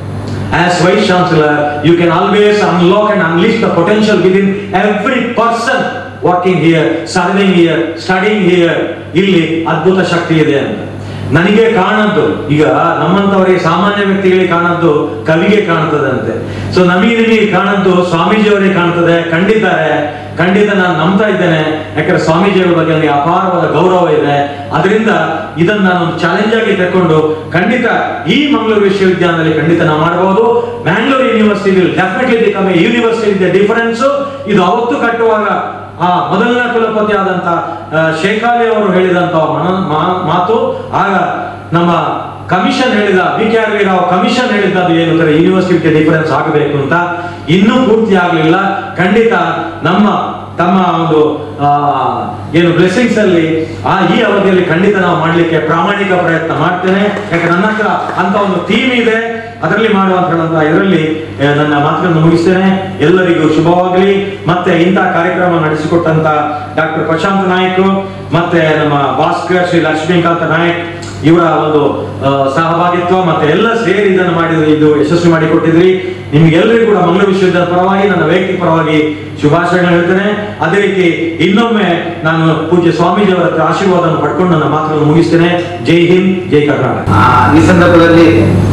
As Vice Chancellor, you can always unlock and unleash the potential within every person working here, serving here, studying here. ಇಲ್ಲಿ ಅದ್ಭುತ ಶಕ್ತಿ ಇದೆ ಅಂತ ನನಗೆ ಕಾಣದ್ದು ಈಗ ನಮ್ಮಂತವರಿಗೆ ಸಾಮಾನ್ಯ ವ್ಯಕ್ತಿಗಳಿಗೆ ಕಾಣದ್ದು ಕವಿಗೆ ಕಾಣ್ತದಂತೆ ಸೊ ನಮಗೆ ನಿಮಗೆ ಕಾಣದ್ದು ಸ್ವಾಮೀಜಿಯವರಿಗೆ ಕಾಣ್ತದೆ ಖಂಡಿತಾರೆ ಖಂಡಿತ ನಾನು ನಂಬ್ತಾ ಇದ್ದೇನೆ ಯಾಕಂದ್ರೆ ಸ್ವಾಮೀಜಿಯವರ ಬಗ್ಗೆ ನನಗೆ ಅಪಾರವಾದ ಗೌರವ ಇದೆ ಅದರಿಂದ ಇದನ್ನ ನಾನು ಒಂದು ಚಾಲೆಂಜ್ ಆಗಿ ತಕೊಂಡು ಖಂಡಿತ ಈ ಮಂಗಳೂರು ವಿಶ್ವವಿದ್ಯಾಲಯದಲ್ಲಿ ಖಂಡಿತ ನಾವು ಮಾಡಬಹುದು Mangalore university will definitely become a university ಇದೆ ಡಿಫರೆನ್ಸ್ ಇದು ಅವತ್ತು ಕಟ್ಟುವಾಗ ಆ ಮೊದಲನೇ ಕುಲಪತಿ ಆದಂತ ಆ, ಶೇಖಾಲಿ ಅವರು ಹೇಳಿದಂತ ಮನ- ಮಾ- ಮಾತು ಆಗ ನಮ್ಮ ಕಮಿಷನ್ ಹೇಳಿದ V K R V Rao commission ಹೇಳಿದ್ದು ಏನು ಅಂದ್ರೆ ಯೂನಿವರ್ಸಿಟಿ ಡಿಫರೆನ್ಸ್ ಆಗಬೇಕು ಅಂತ ಇನ್ನೂ ಪೂರ್ತಿ ಆಗಲಿಲ್ಲ ಖಂಡಿತ ನಮ್ಮ ತಮ್ಮ ಒಂದು ಆ, ಏನು ಬ್ಲೆಸ್ಸಿಂಗ್ಸ್ ಅಲ್ಲಿ ಆ ಈ ಅವಧಿಯಲ್ಲಿ ಖಂಡಿತ ನಾವು ಮಾಡ್ಲಿಕ್ಕೆ ಪ್ರಾಮಾಣಿಕ ಪ್ರಯತ್ನ ಮಾಡ್ತೇನೆ ಯಾಕೆ ನನ್ನ ಹತ್ರ ಅಂತ ಒಂದು ಥೀಮ್ ಇದೆ ಅದರಲ್ಲಿ ಮಾಡುವಂತ ಹೇಳುವಂತ ಇದರಲ್ಲಿ ಆ, ನನ್ನ ಮಾತುಗಳನ್ನು ಮುಗಿಸ್ತೇನೆ ಎಲ್ಲರಿಗೂ ಶುಭವಾಗಲಿ ಮತ್ತೆ ಇಂತಹ ಕಾರ್ಯಕ್ರಮ ನಡೆಸಿಕೊಟ್ಟಂತ ಡಾಕ್ಟರ್ ಪ್ರಶಾಂತ್ ನಾಯ್ಕ್ ಮತ್ತೆ ನಮ್ಮ ಭಾಸ್ಕರ್ ಶ್ರೀ ಲಕ್ಷ್ಮೀಕಾಂತ ನಾಯಕ್ ಇವರ ಒಂದು ಆ, ಸಹಭಾಗಿತ್ವ ಮತ್ತೆ ಎಲ್ಲ ಸೇರಿ ಇದನ್ನು ಮಾಡಿದ್ರೆ ಇದು ಯಶಸ್ವಿ ಮಾಡಿಕೊಟ್ಟಿದ್ರಿ ನಿಮ್ಗೆಲ್ಲರಿಗೂ ಕೂಡ ಮಂಗಳೂರು ವಿಶ್ವವಿದ್ಯಾಲಯದ ಪರವಾಗಿ ನನ್ನ ವೈಯಕ್ತಿಕ ಪರವಾಗಿ ಶುಭಾಶಯಗಳು ಹೇಳ್ತೇನೆ ಅದೇ ರೀತಿ ಇನ್ನೊಮ್ಮೆ ನಾನು ಪೂಜ್ಯ ಸ್ವಾಮೀಜಿ ಅವರ ಹತ್ರ ಆಶೀರ್ವಾದವನ್ನು ಪಡ್ಕೊಂಡು ನನ್ನ ಮಾತುಗಳನ್ನು ಮುಗಿಸ್ತೇನೆ ಜೈ ಹಿಂದ್ ಜೈ ಕರ್ನಾಟಕ ಆ, ಈ ಸಂದರ್ಭದಲ್ಲಿ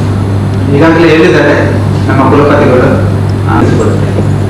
ಈಗಾಗಲೇ ಹೇಳಿದ್ದಾರೆ ನಮ್ಮ ಕುಲಪತಿಗಳು ಆಲಿಸಿಕೊಡುತ್ತೇನೆ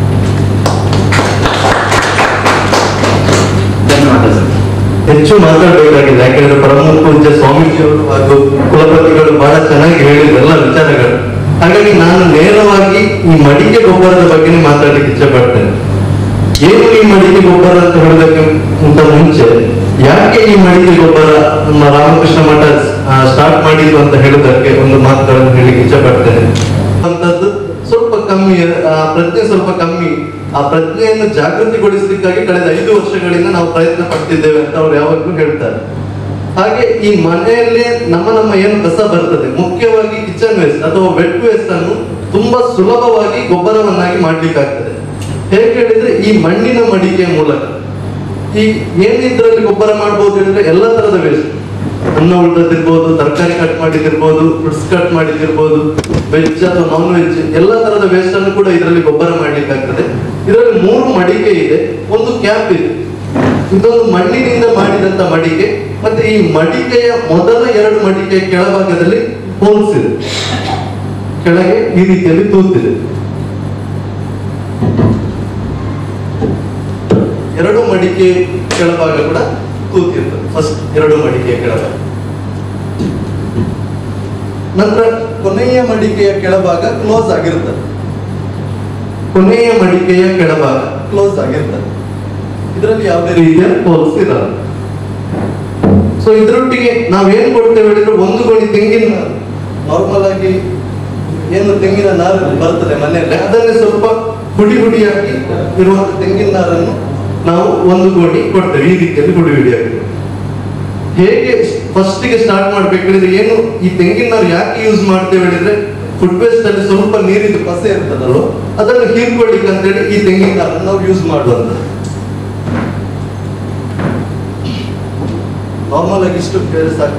ಧನ್ಯವಾದ ಸರ್ ಹೆಚ್ಚು ಮಾತಾಡಬೇಕಾಗಿದೆ ಯಾಕೆಂದ್ರೆ ಪ್ರಮುಖ ಪೂಜ್ಯ ಸ್ವಾಮೀಜಿಯವರು ಹಾಗೂ ಕುಲಪತಿಗಳು ಬಹಳ ಚೆನ್ನಾಗಿ ಹೇಳಿದ್ರು ಎಲ್ಲ ವಿಚಾರಗಳು ಹಾಗಾಗಿ ನಾನು ನೇರವಾಗಿ ಈ ಮಡಿಕೆ ಗೊಬ್ಬರದ ಬಗ್ಗೆ ಮಾತಾಡ್ಲಿಕ್ಕೆ ಇಚ್ಛೆ ಪಡ್ತೇನೆ ಏನು ಈ ಮಡಿಕೆ ಗೊಬ್ಬರ ಅಂತ ಹೇಳೋದಕ್ಕೆ ಅಂತ ಮುಂಚೆ ಯಾಕೆ ಈ ಮಡಿಕೆ ಗೊಬ್ಬರ ನಮ್ಮ ರಾಮಕೃಷ್ಣ ಮಠ ಸ್ಟಾರ್ಟ್ ಮಾಡಿದ್ದು ಅಂತ ಹೇಳೋದಕ್ಕೆ ಒಂದು ಮಾತುಗಳನ್ನು ಹೇಳಲಿಕ್ಕೆ ಇಚ್ಛೆ ಪಡ್ತೇನೆ ಅಂತದ್ದು ಸ್ವಲ್ಪ ಕಮ್ಮಿ ಆ ಪ್ರಜ್ಞೆ ಸ್ವಲ್ಪ ಕಮ್ಮಿ ಆ ಪ್ರಜ್ಞೆಯನ್ನು ಜಾಗೃತಿಗೊಳಿಸಲಿಕ್ಕಾಗಿ ಕಳೆದ ಐದು ವರ್ಷಗಳಿಂದ ನಾವು ಪ್ರಯತ್ನ ಪಡ್ತಿದ್ದೇವೆ ಅಂತ ಅವ್ರು ಯಾವಾಗಲೂ ಹೇಳ್ತಾರೆ ಹಾಗೆ ಈ ಮನೆಯಲ್ಲೇ ನಮ್ಮ ನಮ್ಮ ಏನು ಕಸ ಬರ್ತದೆ ಮುಖ್ಯವಾಗಿ ಕಿಚನ್ ವೇಸ್ಟ್ ಅಥವಾ ವೆಟ್ ವೇಸ್ಟ್ ಅನ್ನು ತುಂಬಾ ಸುಲಭವಾಗಿ ಗೊಬ್ಬರವನ್ನಾಗಿ ಮಾಡ್ಲಿಕ್ಕಾಗ್ತದೆ ಹೇಗೆ ಹೇಳಿದ್ರೆ ಈ ಮಣ್ಣಿನ ಮಡಿಕೆಯ ಮೂಲಕ ಈ ಏನಿದ್ರಲ್ಲಿ ಗೊಬ್ಬರ ಮಾಡ್ಬೋದು ಹೇಳಿದ್ರೆ ಎಲ್ಲ ತರದ ವೇಸ್ಟ್ ಅನ್ನ ಉಳ್ದದಿರ್ಬೋದು ತರಕಾರಿ ಕಟ್ ಮಾಡಿದಿರ್ಬೋದು ಫ್ರೂಟ್ಸ್ ಕಟ್ ಮಾಡಿದಿರ್ಬೋದು ವೆಜ್ ಅಥವಾ ನಾನ್ ವೆಜ್ ಎಲ್ಲ ತರದ ವೇಸ್ಟ್ ಅನ್ನು ಕೂಡ ಇದರಲ್ಲಿ ಗೊಬ್ಬರ ಮಾಡ್ಲಿಕ್ಕಾಗ್ತದೆ ಇದರಲ್ಲಿ ಮೂರು ಮಡಿಕೆ ಇದೆ ಒಂದು ಕ್ಯಾಪ್ ಇದೆ ಇದೊಂದು ಮಣ್ಣಿನಿಂದ ಮಾಡಿದಂತ ಮಡಿಕೆ ಮತ್ತೆ ಈ ಮಡಿಕೆಯ ಮೊದಲ ಎರಡು ಮಡಿಕೆಯ ಕೆಳಭಾಗದಲ್ಲಿ ಹೋಲ್ಸ್ ಇದೆ ಕೆಳಗೆ ಈ ರೀತಿಯಲ್ಲಿ ತೂತಿದೆ ಎರಡು ಮಡಿಕೆ ಕೆಳಭಾಗ ಕೂಡ ತೂತಿರ್ತದೆ ಫಸ್ಟ್ ಎರಡು ಮಡಿಕೆಯ ಕೆಳಭಾಗ ನಂತರ ಕೊನೆಯ ಮಡಿಕೆಯ ಕೆಳಭಾಗ ಕ್ಲೋಸ್ ಆಗಿರ್ತದೆ ಕೊನೆಯ ಮಡಿಕೆಯ ಕೆಳಭಾಗ ಕ್ಲೋಸ್ ಆಗಿರ್ತದೆ ಇದರಲ್ಲಿ ಯಾವುದೇ ರೀತಿಯ ಹೋಲ್ಸ್ ಇರಲ್ಲ ಸೊ ಇದರೊಟ್ಟಿಗೆ ನಾವೇನ್ ಕೊಡ್ತೇವೆ ಹೇಳಿದ್ರೆ ಒಂದು ಗೋಣಿ ತೆಂಗಿನ ನಾರ್ಮಲ್ ಆಗಿ ಏನು ತೆಂಗಿನ ನಾರು ಬರ್ತದೆ ಮನೆಯಲ್ಲಿ ಅದನ್ನೇ ಸ್ವಲ್ಪ ಹುಡಿ ಹುಡಿಯಾಗಿ ಇರುವಂತ ತೆಂಗಿನ ನಾರನ್ನು ನಾವು ಒಂದು ಗೋಣಿ ಕೊಡ್ತೇವೆ ಈ ರೀತಿಯಲ್ಲಿ ಹುಡಿ ಹುಡಿಯಾಗಿ ಹೇಗೆ ಫಸ್ಟ್ ಗೆ ಸ್ಟಾರ್ಟ್ ಮಾಡ್ಬೇಕು ಹೇಳಿದ್ರೆ ಏನು ಈ ತೆಂಗಿನ ನಾರು ಯಾಕೆ ಯೂಸ್ ಮಾಡ್ತೇವೆ ಹೇಳಿದ್ರೆ ಫುಡ್ ವೇಸ್ಟ್ ಅಲ್ಲಿ ಸ್ವಲ್ಪ ನೀರಿದ್ದು ಪಸೆ ಇರ್ತದಲ್ವ ಅದನ್ನು ಹೀರ್ಕೊಳ್ಳಿಕ್ಕೆ ಅಂತೇಳಿ ಈ ತೆಂಗಿನ ನಾರನ್ನು ನಾವು ಯೂಸ್ ಮಾಡುವಂಥದ್ದು ನಾರ್ಮಲ್ ಆಗಿ ಇಷ್ಟು ಬೇರೆ ಸಾಕು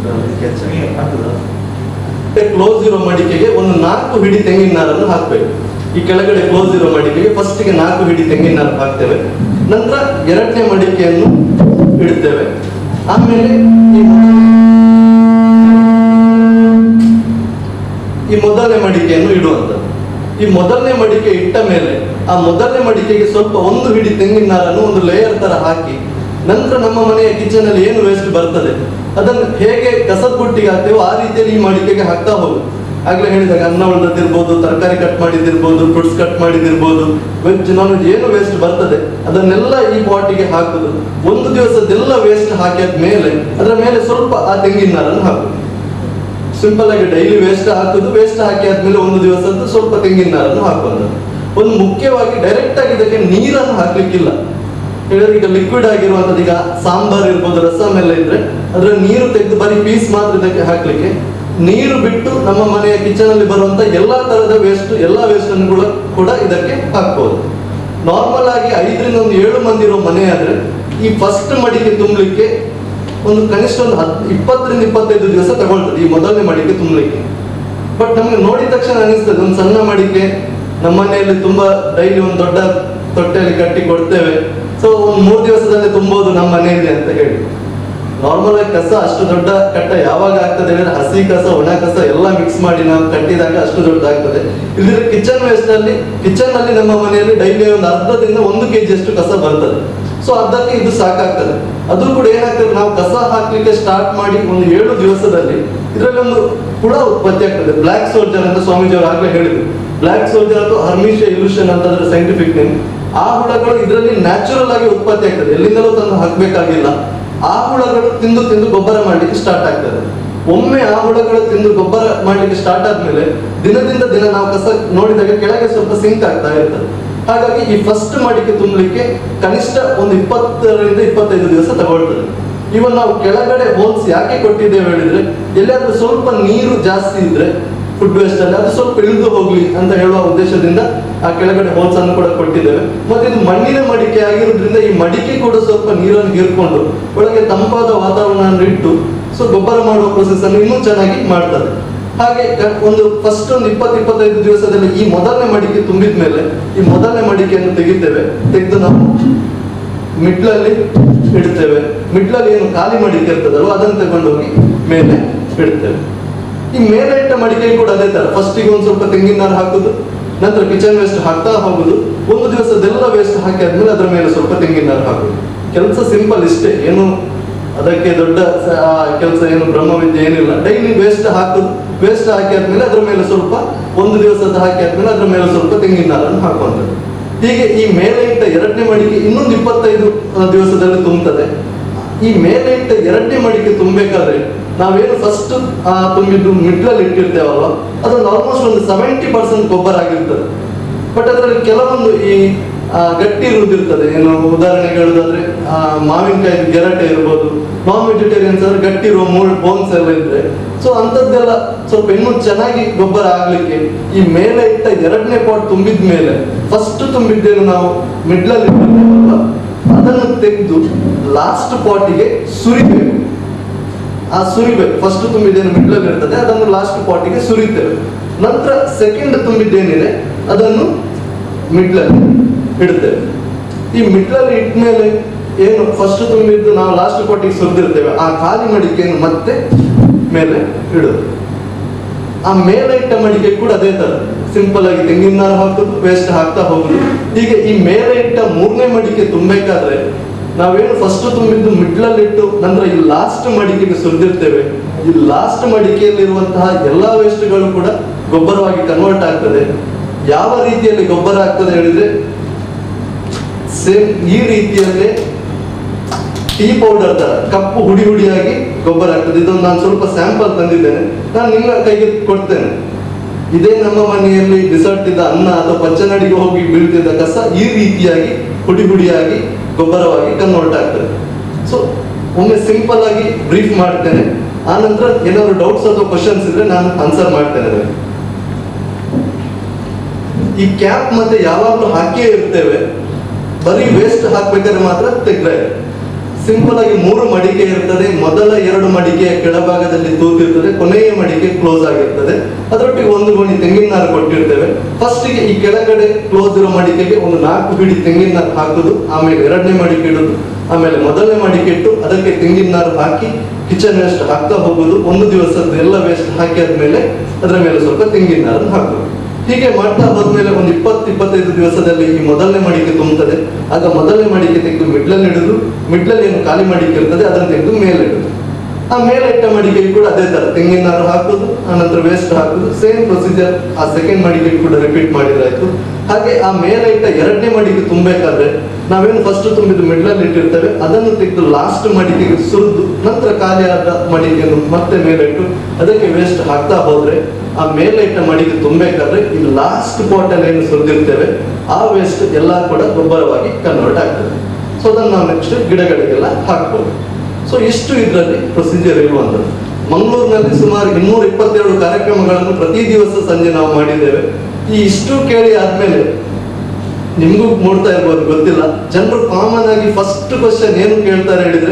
ಕ್ಲೋಸ್ ಇರೋ ಮಡಿಕೆಗೆ ಒಂದು ನಾಲ್ಕು ಹಿಡಿ ತೆಂಗಿನ ನಾರನ್ನು ಹಾಕ್ಬೇಕು ಈ ಕೆಳಗಡೆ ಕ್ಲೋಸ್ ಇರೋ ಮಡಿಕೆಗೆ ಫಸ್ಟ್ ಗೆ ನಾಲ್ಕು ಹಿಡಿ ತೆಂಗಿನ ನಾರು ಹಾಕ್ತೇವೆ ನಂತರ ಎರಡನೇ ಮಡಿಕೆಯನ್ನು ಇಡ್ತೇವೆ ಆಮೇಲೆ ಈ ಈ ಮೊದಲನೇ ಮಡಿಕೆಯನ್ನು ಇಡುವಂಥದ್ದು ಈ ಮೊದಲನೇ ಮಡಿಕೆ ಇಟ್ಟ ಮೇಲೆ ಆ ಮೊದಲನೇ ಮಡಿಕೆಗೆ ಸ್ವಲ್ಪ ಒಂದು ಹಿಡಿ ತೆಂಗಿನ ನಾರನ್ನು ಒಂದು ಲೇಯರ್ ತರ ಹಾಕಿ ನಂತರ ನಮ್ಮ ಮನೆಯ ಕಿಚನ್ ಅಲ್ಲಿ ಏನು ವೇಸ್ಟ್ ಬರ್ತದೆ ಅದನ್ನು ಹೇಗೆ ಕಸದ ಬುಟ್ಟಿಗೆ ಹಾಕ್ತೇವೋ ಆ ರೀತಿಯಲ್ಲಿ ಈ ಮಡಿಕೆಗೆ ಹಾಕ್ತಾ ಹೋಗುದು ಆಗ್ಲೇ ಹೇಳಿದಾಗ ಅನ್ನ ಉಳ್ದದಿರ್ಬೋದು ತರಕಾರಿ ಕಟ್ ಮಾಡಿದಿರ್ಬೋದು ಫ್ರೂಟ್ಸ್ ಕಟ್ ಮಾಡಿದಿರ್ಬೋದು ವೆಜ್ ನಾನ್ ವೆಜ್ ಏನು ವೇಸ್ಟ್ ಬರ್ತದೆ ಅದನ್ನೆಲ್ಲ ಈ ಪಾಟಿಗೆ ಹಾಕುದು ಒಂದು ದಿವಸದೆಲ್ಲ ವೇಸ್ಟ್ ಹಾಕಿದ ಮೇಲೆ ಅದರ ಮೇಲೆ ಸ್ವಲ್ಪ ಆ ತೆಂಗಿನ ನಾರನ್ನು ಹಾಕುದು ಸಿಂಪಲ್ ಆಗಿ ಡೈಲಿ ವೇಸ್ಟ್ ಹಾಕುದು ವೇಸ್ಟ್ ಹಾಕಿ ಆದ್ಮೇಲೆ ಒಂದು ದಿವಸದ್ದು ಸ್ವಲ್ಪ ತೆಂಗಿನ ನಾರನ್ನು ಹಾಕುವುದು ಒಂದು ಮುಖ್ಯವಾಗಿ ಡೈರೆಕ್ಟ್ ಆಗಿ ಇದಕ್ಕೆ ನೀರನ್ನು ಹಾಕ್ಲಿಕ್ಕಿಲ್ಲ ಹೇಳಿದ್ರೆ ಈಗ ಲಿಕ್ವಿಡ್ ಆಗಿರುವಂತದ್ದು ಈಗ ಸಾಂಬಾರ್ ಇರ್ಬೋದು ರಸಮ್ ಎಲ್ಲ ಇದ್ರೆ ಅದರ ನೀರು ತೆಗೆದು ಬರೀ ಪೀಸ್ ಮಾತ್ರ ಇದಕ್ಕೆ ಹಾಕ್ಲಿಕ್ಕೆ ನೀರು ಬಿಟ್ಟು ನಮ್ಮ ಮನೆಯ ಕಿಚನ್ ಅಲ್ಲಿ ಬರುವಂತ ಎಲ್ಲಾ ತರದ ವೇಸ್ಟ್ ಎಲ್ಲಾ ವೇಸ್ಟ್ ಅನ್ನು ಕೂಡ ಕೂಡ ಇದಕ್ಕೆ ಹಾಕ್ಬೋದು ನಾರ್ಮಲ್ ಆಗಿ ಐದರಿಂದ ಒಂದು ಏಳು ಮಂದಿ ಇರೋ ಮನೆ ಆದ್ರೆ ಈ ಫಸ್ಟ್ ಮಡಿಕೆ ತುಂಬಲಿಕ್ಕೆ ಒಂದು ಕನಿಷ್ಠ ಒಂದು ಹತ್ ಇಪ್ಪತ್ತರಿಂದ ಇಪ್ಪತ್ತೈದು ದಿವಸ ತಗೊಳ್ತದೆ ಈ ಮೊದಲನೇ ಮಡಿಕೆ ತುಂಬಲಿಕ್ಕೆ ಬಟ್ ನಮ್ಗೆ ನೋಡಿದ ತಕ್ಷಣ ಅನಿಸ್ತದೆ ಒಂದು ಸಣ್ಣ ಮಡಿಕೆ ನಮ್ಮ ಮನೆಯಲ್ಲಿ ತುಂಬಾ ಡೈಲಿ ಒಂದು ದೊಡ್ಡ ತೊಟ್ಟೆಯಲ್ಲಿ ಕಟ್ಟಿ ಕೊಡ್ತೇವೆ ಸೊ ಒಂದು ಮೂರು ದಿವಸದಲ್ಲಿ ತುಂಬೋದು ನಮ್ಮ ಮನೆಯಲ್ಲಿ ಅಂತ ಹೇಳಿ ನಾರ್ಮಲ್ ಆಗಿ ಕಸ ಅಷ್ಟು ದೊಡ್ಡ ಕಟ್ಟ ಯಾವಾಗ ಆಗ್ತದೆ ಹೇಳಿದ್ರೆ ಹಸಿ ಕಸ ಒಣ ಕಸ ಎಲ್ಲ ಮಿಕ್ಸ್ ಮಾಡಿ ನಾವು ಕಟ್ಟಿದಾಗ ಅಷ್ಟು ದೊಡ್ಡದಾಗ್ತದೆ ಇಲ್ಲದ್ರೆ ಕಿಚನ್ ವೇಸ್ಟ್ ನಲ್ಲಿ ಕಿಚನ್ ಅಲ್ಲಿ ನಮ್ಮ ಮನೆಯಲ್ಲಿ ಡೈಲಿ ಒಂದು ಅರ್ಧದಿಂದ ಒಂದು ಕೆಜಿ ಅಷ್ಟು ಕಸ ಬರ್ತದೆ ಸೊ ಅದಕ್ಕೆ ಇದು ಸಾಕಾಗ್ತದೆ ಅದು ಕೂಡ ಏನಾಗ್ತದೆ ನಾವು ಕಸ ಹಾಕ್ಲಿಕ್ಕೆ ಸ್ಟಾರ್ಟ್ ಮಾಡಿ ಒಂದು ಏಳು ದಿವಸದಲ್ಲಿ ಇದರಲ್ಲಿ ಒಂದು ಹುಳ ಉತ್ಪತ್ತಿ ಆಗ್ತದೆ ಬ್ಲಾಕ್ ಸೋಲ್ಜರ್ ಅಂತ ಸ್ವಾಮೀಜಿಯವರು ಆಗ್ಲೇ ಹೇಳಿದ್ರು ಬ್ಲಾಕ್ ಸೋಲ್ಜರ್ ಅಥವಾ ಹರ್ಮಿಷಿಯ ಇಲ್ಯೂಷನ್ ಅಂತ ಅದರ ಸೈಂಟಿಫಿಕ್ ನೇಮ್ ಆ ಹುಳಗಳು ಇದರಲ್ಲಿ ನ್ಯಾಚುರಲ್ ಆಗಿ ಉತ್ಪತ್ತಿ ಆಗ್ತದೆ ಎಲ್ಲಿಂದಲೂ ತಂದು ಹಾಕ್ಬೇಕಾಗಿಲ್ಲ ಆ ಹುಳಗಳು ತಿಂದು ತಿಂದು ಗೊಬ್ಬರ ಮಾಡ್ಲಿಕ್ಕೆ ಸ್ಟಾರ್ಟ್ ಆಗ್ತದೆ ಒಮ್ಮೆ ಆ ಹುಳಗಳು ತಿಂದು ಗೊಬ್ಬರ ಮಾಡ್ಲಿಕ್ಕೆ ಸ್ಟಾರ್ಟ್ ಆದ್ಮೇಲೆ ದಿನದಿಂದ ದಿನ ನಾವು ಕಸ ನೋಡಿದಾಗ ಕೆಳಗೆ ಸ್ವಲ್ಪ ಸಿಂಕ್ ಆಗ್ತಾ ಇರ್ತದೆ ಹಾಗಾಗಿ ಈ ಫಸ್ಟ್ ಮಡಿಕೆ ತುಂಬಲಿಕ್ಕೆ ಕನಿಷ್ಠ ಒಂದು ಇಪ್ಪತ್ತರಿಂದ ಇಪ್ಪತ್ತೈದು ದಿವಸ ತಗೊಳ್ತದೆ ಇವನ್ ನಾವು ಕೆಳಗಡೆ ಹೋಲ್ಸ್ ಯಾಕೆ ಕೊಟ್ಟಿದ್ದೇವೆ ಹೇಳಿದ್ರೆ ಎಲ್ಲಿಯಾದ್ರೂ ಸ್ವಲ್ಪ ನೀರು ಜಾಸ್ತಿ ಇದ್ರೆ ಫುಡ್ ವೇಸ್ಟ್ ಅಲ್ಲಿ ಅದು ಸ್ವಲ್ಪ ಇಳಿದು ಹೋಗ್ಲಿ ಅಂತ ಹೇಳುವ ಉದ್ದೇಶದಿಂದ ಆ ಕೆಳಗಡೆ ಹೋಲ್ಸ್ ಅನ್ನು ಕೂಡ ಕೊಟ್ಟಿದ್ದೇವೆ ಮತ್ತೆ ಇದು ಮಣ್ಣಿನ ಮಡಿಕೆ ಆಗಿರೋದ್ರಿಂದ ಈ ಮಡಿಕೆ ಕೂಡ ಸ್ವಲ್ಪ ನೀರನ್ನು ಹೀರ್ಕೊಂಡು ಒಳಗೆ ತಂಪಾದ ವಾತಾವರಣ ಇಟ್ಟು ಸೊ ಗೊಬ್ಬರ ಮಾಡುವ ಪ್ರೊಸೆಸ್ ಅನ್ನು ಇನ್ನೂ ಚೆನ್ನಾಗಿ ಮಾಡ್ತದೆ ಹಾಗೆ ಕ- ಒಂದು ಫಸ್ಟ್ ಒಂದು ಇಪ್ಪತ್ತು ಇಪ್ಪತ್ತೈದು ದಿವಸದಲ್ಲಿ ಈ ಮೊದಲನೇ ಮಡಿಕೆ ತುಂಬಿದ ಮೇಲೆ ಈ ಮೊದಲನೇ ಮಡಿಕೆಯನ್ನು ತೆಗಿತೇವೆ ತೆಗೆದು ನಾವು ಮಿಡ್ಲಲ್ಲಿ ಇಡ್ತೇವೆ ಮಿಡ್ಲಲ್ಲಿ ಏನು ಖಾಲಿ ಮಡಿಕೆ ಇರ್ತದಲ್ವ ಅದನ್ನು ತಗೊಂಡೋಗಿ ಮೇಲೆ ಇಡ್ತೇವೆ ಈ ಮೇಲೆ ಇಟ್ಟ ಮಡಿಕೆ ಕೂಡ ಅದೇ ತರ ಫಸ್ಟಿಗೆ ಒಂದು ಸ್ವಲ್ಪ ತೆಂಗಿನ ನಾರು ಹಾಕುದು ನಂತರ ಕಿಚನ್ ವೇಸ್ಟ್ ಹಾಕ್ತಾ ಹೋಗುದು ಒಂದು ದಿವಸದೆಲ್ಲ ವೇಸ್ಟ್ ಹಾಕಿ ಆದ್ಮೇಲೆ ಅದರ ಮೇಲೆ ಸ್ವಲ್ಪ ತೆಂಗಿನ ನಾರು ಹಾಕುದು ಕೆಲಸ ಸಿಂಪಲ್ ಇಷ್ಟೇ ಏನು ಅದಕ್ಕೆ ದೊಡ್ಡ ಕೆಲಸ ಏನು ಬ್ರಹ್ಮವಿದ್ಯೆ ಏನಿಲ್ಲ ಡೈಲಿ ವೇಸ್ಟ್ ಹಾಕುದು ವೇಸ್ಟ್ ಹಾಕಿ ಆದ್ಮೇಲೆ ಅದ್ರ ಮೇಲೆ ಸ್ವಲ್ಪ ಒಂದು ದಿವಸದ ಹಾಕಿ ಆದ್ಮೇಲೆ ಅದ್ರ ಮೇಲೆ ಸ್ವಲ್ಪ ತೆಂಗಿನ ನಾರನ್ನು ಹಾಕುವಂಥದ್ದು ಹೀಗೆ ಈ ಮೇಲೆ ಇಟ್ಟ ಎರಡನೇ ಮಡಿಕೆ ಇನ್ನೊಂದು ಇಪ್ಪತ್ತೈದು ಆ, ದಿವಸದಲ್ಲಿ ತುಂಬುತ್ತದೆ ಈ ಮೇಲೆ ಇಟ್ಟ ಎರಡನೇ ಮಡಿಕೆ ತುಂಬಬೇಕಾದ್ರೆ ನಾವೇನು ಫಸ್ಟ್ ತುಂಬಿದ್ದು ಮಿಡ್ಲಲ್ಲಿ ಇಟ್ಟಿರ್ತೇವಲ್ವ ಅದೊಂದು ಆಲ್ಮೋಸ್ಟ್ ಒಂದು ಸೆವೆಂಟಿ ಪರ್ಸೆಂಟ್ ಗೊಬ್ಬರ ಆಗಿರ್ತದೆ ಬಟ್ ಅದರಲ್ಲಿ ಕೆಲವೊಂದು ಈ ಆ, ಗಟ್ಟಿ ಇರುವುದಿರ್ತದೆ ಏನು ಉದಾಹರಣೆಗೆ ಹೇಳುದಾದ್ರೆ ಆ, ಮಾವಿನಕಾಯಿ ಗೆರಟೆ ಇರ್ಬೋದು ನಾನ್ ವೆಜಿಟೇರಿಯನ್ಸ್ ಅಂದ್ರೆ ಗಟ್ಟಿ ಇರುವ ಮೂಳ್ ಬೋನ್ಸ್ ಎಲ್ಲ ಇದ್ರೆ ಸೊ ಅಂತದ್ದೆಲ್ಲ ಸ್ವಲ್ಪ ಇನ್ನೂ ಚೆನ್ನಾಗಿ ಗೊಬ್ಬರ ಆಗ್ಲಿಕ್ಕೆ ಈ ಮೇಲೆ ಇಟ್ಟ ಎರಡನೇ ಪಾಟ್ ತುಂಬಿದ ಮೇಲೆ ಫಸ್ಟ್ ತುಂಬಿದ್ದೇನು ನಾವು ಮಿಡ್ಲಲ್ಲಿ ಇಟ್ಟಿರ್ತೇವಲ್ವ, ಅದನ್ನು ತೆಗೆದು ಲಾಸ್ಟ್ ಪಾಟಿಗೆ ಸುರಿಬೇಕು ಆ ಸುರಿಬೇಕು ಫಸ್ಟ್ ತುಂಬಿದ್ದೇನು ಮಿಡ್ಲಲ್ಲಿ ಇರ್ತದೆ ಅದನ್ನು ಲಾಸ್ಟ್ ಪಾಟಿಗೆ ಸುರಿತೇವೆ ನಂತರ ಸೆಕೆಂಡ್ ತುಂಬಿದ್ದೇನಿದೆ ಅದನ್ನು ಮಿಡ್ಲಲ್ಲಿ ಇಡ್ತೇವೆ ಈ ಮಿಡ್ಲಲ್ಲಿ ಇಟ್ಮೇಲೆ ಏನು ಫಸ್ಟ್ ತುಂಬಿದ್ದು ನಾವು ಲಾಸ್ಟ್ ಪಾಟಿಗೆ ಸುರಿದಿರ್ತೇವೆ ಆ ಖಾಲಿ ಮಡಿಕೆಯನ್ನು ಮತ್ತೆ ಮೇಲೆ ಇಡುದು ಆ ಮೇಲೆ ಇಟ್ಟ ಮಡಿಕೆ ಕೂಡ ಅದೇ ತರ ಸಿಂಪಲ್ ಆಗಿ ತೆಂಗಿನ ನಾರು ಹಾಕುದು ವೇಸ್ಟ್ ಹಾಕ್ತಾ ಹೋಗುದು ಹೀಗೆ ಈ ಮೇಲೆ ಇಟ್ಟ ಮೂರನೇ ಮಡಿಕೆ ತುಂಬಬೇಕಾದ್ರೆ ನಾವೇನು ಫಸ್ಟ್ ತುಂಬಿದ್ದು ಮಿಡ್ಲಲ್ಲಿ ಇಟ್ಟು ನಂತರ ಈ ಲಾಸ್ಟ್ ಮಡಿಕೆಗೆ ಸುರಿದಿರ್ತೇವೆ ಈ ಲಾಸ್ಟ್ ಮಡಿಕೆಯಲ್ಲಿರುವಂತಹ ಎಲ್ಲಾ ವೇಸ್ಟ್ಗಳು ಕೂಡ ಗೊಬ್ಬರವಾಗಿ ಕನ್ವರ್ಟ್ ಆಗ್ತದೆ ಯಾವ ರೀತಿಯಲ್ಲಿ ಗೊಬ್ಬರ ಆಗ್ತದೆ ಹೇಳಿದ್ರೆ ಸೇಮ್ ಈ ರೀತಿಯಲ್ಲೇ ಟೀ ಪೌಡರ್ ತರ ಕಪ್ಪು ಹುಡಿ ಹುಡಿಯಾಗಿ ಗೊಬ್ಬರ ಆಗ್ತದೆ ಇದೊಂದು ನಾನು ಸ್ವಲ್ಪ ಸ್ಯಾಂಪಲ್ ತಂದಿದ್ದೇನೆ ನಾನು ನಿಮ್ಮ ಕೈಗೆ ಕೊಡ್ತೇನೆ ಇದೇ ನಮ್ಮ ಮನೆಯಲ್ಲಿ ಬಿಸಾಡ್ತಿದ್ದ ಅನ್ನ ಅಥವಾ ಪಚ್ಚನಡಿಗೆ ಹೋಗಿ ಬೀಳ್ತಿದ್ದ ಕಸ ಈ ರೀತಿಯಾಗಿ ಹುಡಿ ಹುಡಿಯಾಗಿ ಗೊಬ್ಬರವಾಗಿ ಕನ್ವರ್ಟ್ ಆಗ್ತದೆ ಸೊ ಒಮ್ಮೆ ಸಿಂಪಲ್ ಆಗಿ ಬ್ರೀಫ್ ಮಾಡ್ತೇನೆ ಆ ನಂತರ ಏನಾದ್ರು ಡೌಟ್ಸ್ ಅಥವಾ ಕ್ವಶನ್ಸ್ ಇದ್ರೆ ನಾನು ಆನ್ಸರ್ ಮಾಡ್ತೇನೆ ಅದಕ್ಕೆ. ಈ ಕ್ಯಾಪ್ ಮತ್ತೆ ಯಾವಾಗಲೂ ಹಾಕಿಯೇ ಇರ್ತೇವೆ ಬರೀ ವೇಸ್ಟ್ ಹಾಕ್ಬೇಕಾದ್ರೆ ಮಾತ್ರ ತೆಗ್ದ್ರೆ ಸಿಂಪಲ್ ಆಗಿ ಮೂರು ಮಡಿಕೆ ಇರ್ತದೆ ಮೊದಲ ಎರಡು ಮಡಿಕೆಯ ಕೆಳಭಾಗದಲ್ಲಿ ತೂತಿರ್ತದೆ ಕೊನೆಯ ಮಡಿಕೆ ಕ್ಲೋಸ್ ಆಗಿರ್ತದೆ ಅದರೊಟ್ಟಿಗೆ ಒಂದು ಗೋಣಿ ತೆಂಗಿನ ನಾರು ಕೊಟ್ಟಿರ್ತೇವೆ ಫಸ್ಟಿಗೆ ಈ ಕೆಳಗಡೆ ಕ್ಲೋಸ್ ಇರೋ ಮಡಿಕೆಗೆ ಒಂದು ನಾಲ್ಕು ಬಿಡಿ ತೆಂಗಿನ ನಾರು ಹಾಕುದು ಆಮೇಲೆ ಎರಡನೇ ಮಡಿಕೆ ಇಡುದು ಆಮೇಲೆ ಮೊದಲನೇ ಮಡಿಕೆ ಇಟ್ಟು ಅದಕ್ಕೆ ತೆಂಗಿನ ನಾರು ಹಾಕಿ ಕಿಚನ್ ವೇಸ್ಟ್ ಹಾಕ್ತಾ ಹೋಗುದು ಒಂದು ದಿವಸದ ಎಲ್ಲ ವೇಸ್ಟ್ ಹಾಕಿ ಆದ್ಮೇಲೆ ಅದರ ಮೇಲೆ ಸ್ವಲ್ಪ ತೆಂಗಿನ ನಾರನ್ನು ಹಾಕುದು ಹೀಗೆ ಮಾಡ್ತಾ ಹೋದ್ಮೇಲೆ ಒಂದು ಇಪ್ಪತ್ತು ಇಪ್ಪತ್ತೈದು ದಿವಸದಲ್ಲಿ ಈ ಮೊದಲನೇ ಮಡಿಕೆ ತುಂಬುತ್ತದೆ ಆಗ ಮೊದಲನೇ ಮಡಿಕೆ ತೆಗೆದು ಮಿಡ್ಲಲ್ಲಿ ಇಡುದು ಮಿಡ್ಲಲ್ಲಿ ಏನು ಖಾಲಿ ಮಡಿಕೆ ಇರ್ತದೆ ಅದನ್ನು ತೆಗೆದು ಮೇಲೆ ಇಡುದು ಆ ಮೇಲೆ ಇಟ್ಟ ಮಡಿಕೆಗೆ ಕೂಡ ಅದೇ ತರ ತೆಂಗಿನ ನಾರು ಹಾಕೋದು ಆನಂತರ ವೇಸ್ಟ್ ಹಾಕೋದು ಸೇಮ್ ಪ್ರೊಸೀಜರ್ ಆ ಸೆಕೆಂಡ್ ಮಡಿಕೆಗೆ ಕೂಡ ರಿಪೀಟ್ ಮಾಡಿದ್ರಾಯ್ತು ಹಾಗೆ ಆ ಮೇಲೆ ಇಟ್ಟ ಎರಡನೇ ಮಡಿಕೆ ತುಂಬಬೇಕಾದ್ರೆ ನಾವೇನು ಫಸ್ಟ್ ತುಂಬಿದ್ದು ಮಿಡ್ಲಲ್ಲಿ ಇಟ್ಟಿರ್ತೇವೆ ಅದನ್ನು ತೆಗೆದು ಲಾಸ್ಟ್ ಮಡಿಕೆಗೆ ಸುರಿದು ನಂತರ ಖಾಲಿಯಾದ ಮಡಿಕೆಯನ್ನು ಮತ್ತೆ ಮೇಲೆ ಇಟ್ಟು ಅದಕ್ಕೆ ವೇಸ್ಟ್ ಹಾಕ್ತಾ ಹೋದ್ರೆ ಆ ಮೇಲೆ ಇಟ್ಟ ಮಡಿಕೆ ತುಂಬಬೇಕಾದ್ರೆ ಈ ಲಾಸ್ಟ್ ಬಾಟಲ್ ಏನು ಸುರಿದಿರ್ತೇವೆ ಆ ವೇಸ್ಟ್ ಎಲ್ಲ ಕೂಡ ಗೊಬ್ಬರವಾಗಿ ಕನ್ವರ್ಟ್ ಆಗ್ತದೆ ಸೊ ಅದನ್ನು ನಾವು ನೆಕ್ಸ್ಟ್ ಗಿಡಗಳಿಗೆಲ್ಲ ಹಾಕ್ಬೋದು ಸೊ ಇಷ್ಟು ಇದರಲ್ಲಿ ಪ್ರೊಸೀಜರ್ ಇರುವಂಥದ್ದು ಮಂಗಳೂರಿನಲ್ಲಿ ಸುಮಾರು ಇನ್ನೂರ ಇಪ್ಪತ್ತೆರಡು ಕಾರ್ಯಕ್ರಮಗಳನ್ನು ಪ್ರತಿ ದಿವಸ ಸಂಜೆ ನಾವು ಮಾಡಿದ್ದೇವೆ ಈ ಇಷ್ಟು ಕೇಳಿ ಆದ್ಮೇಲೆ ನಿಮಗೂ ನೋಡ್ತಾ ಇರ್ಬೋದು ಗೊತ್ತಿಲ್ಲ ಜನರು ಕಾಮನ್ ಆಗಿ ಫಸ್ಟ್ ಕ್ವಶನ್ ಏನು ಕೇಳ್ತಾರೆ ಹೇಳಿದ್ರೆ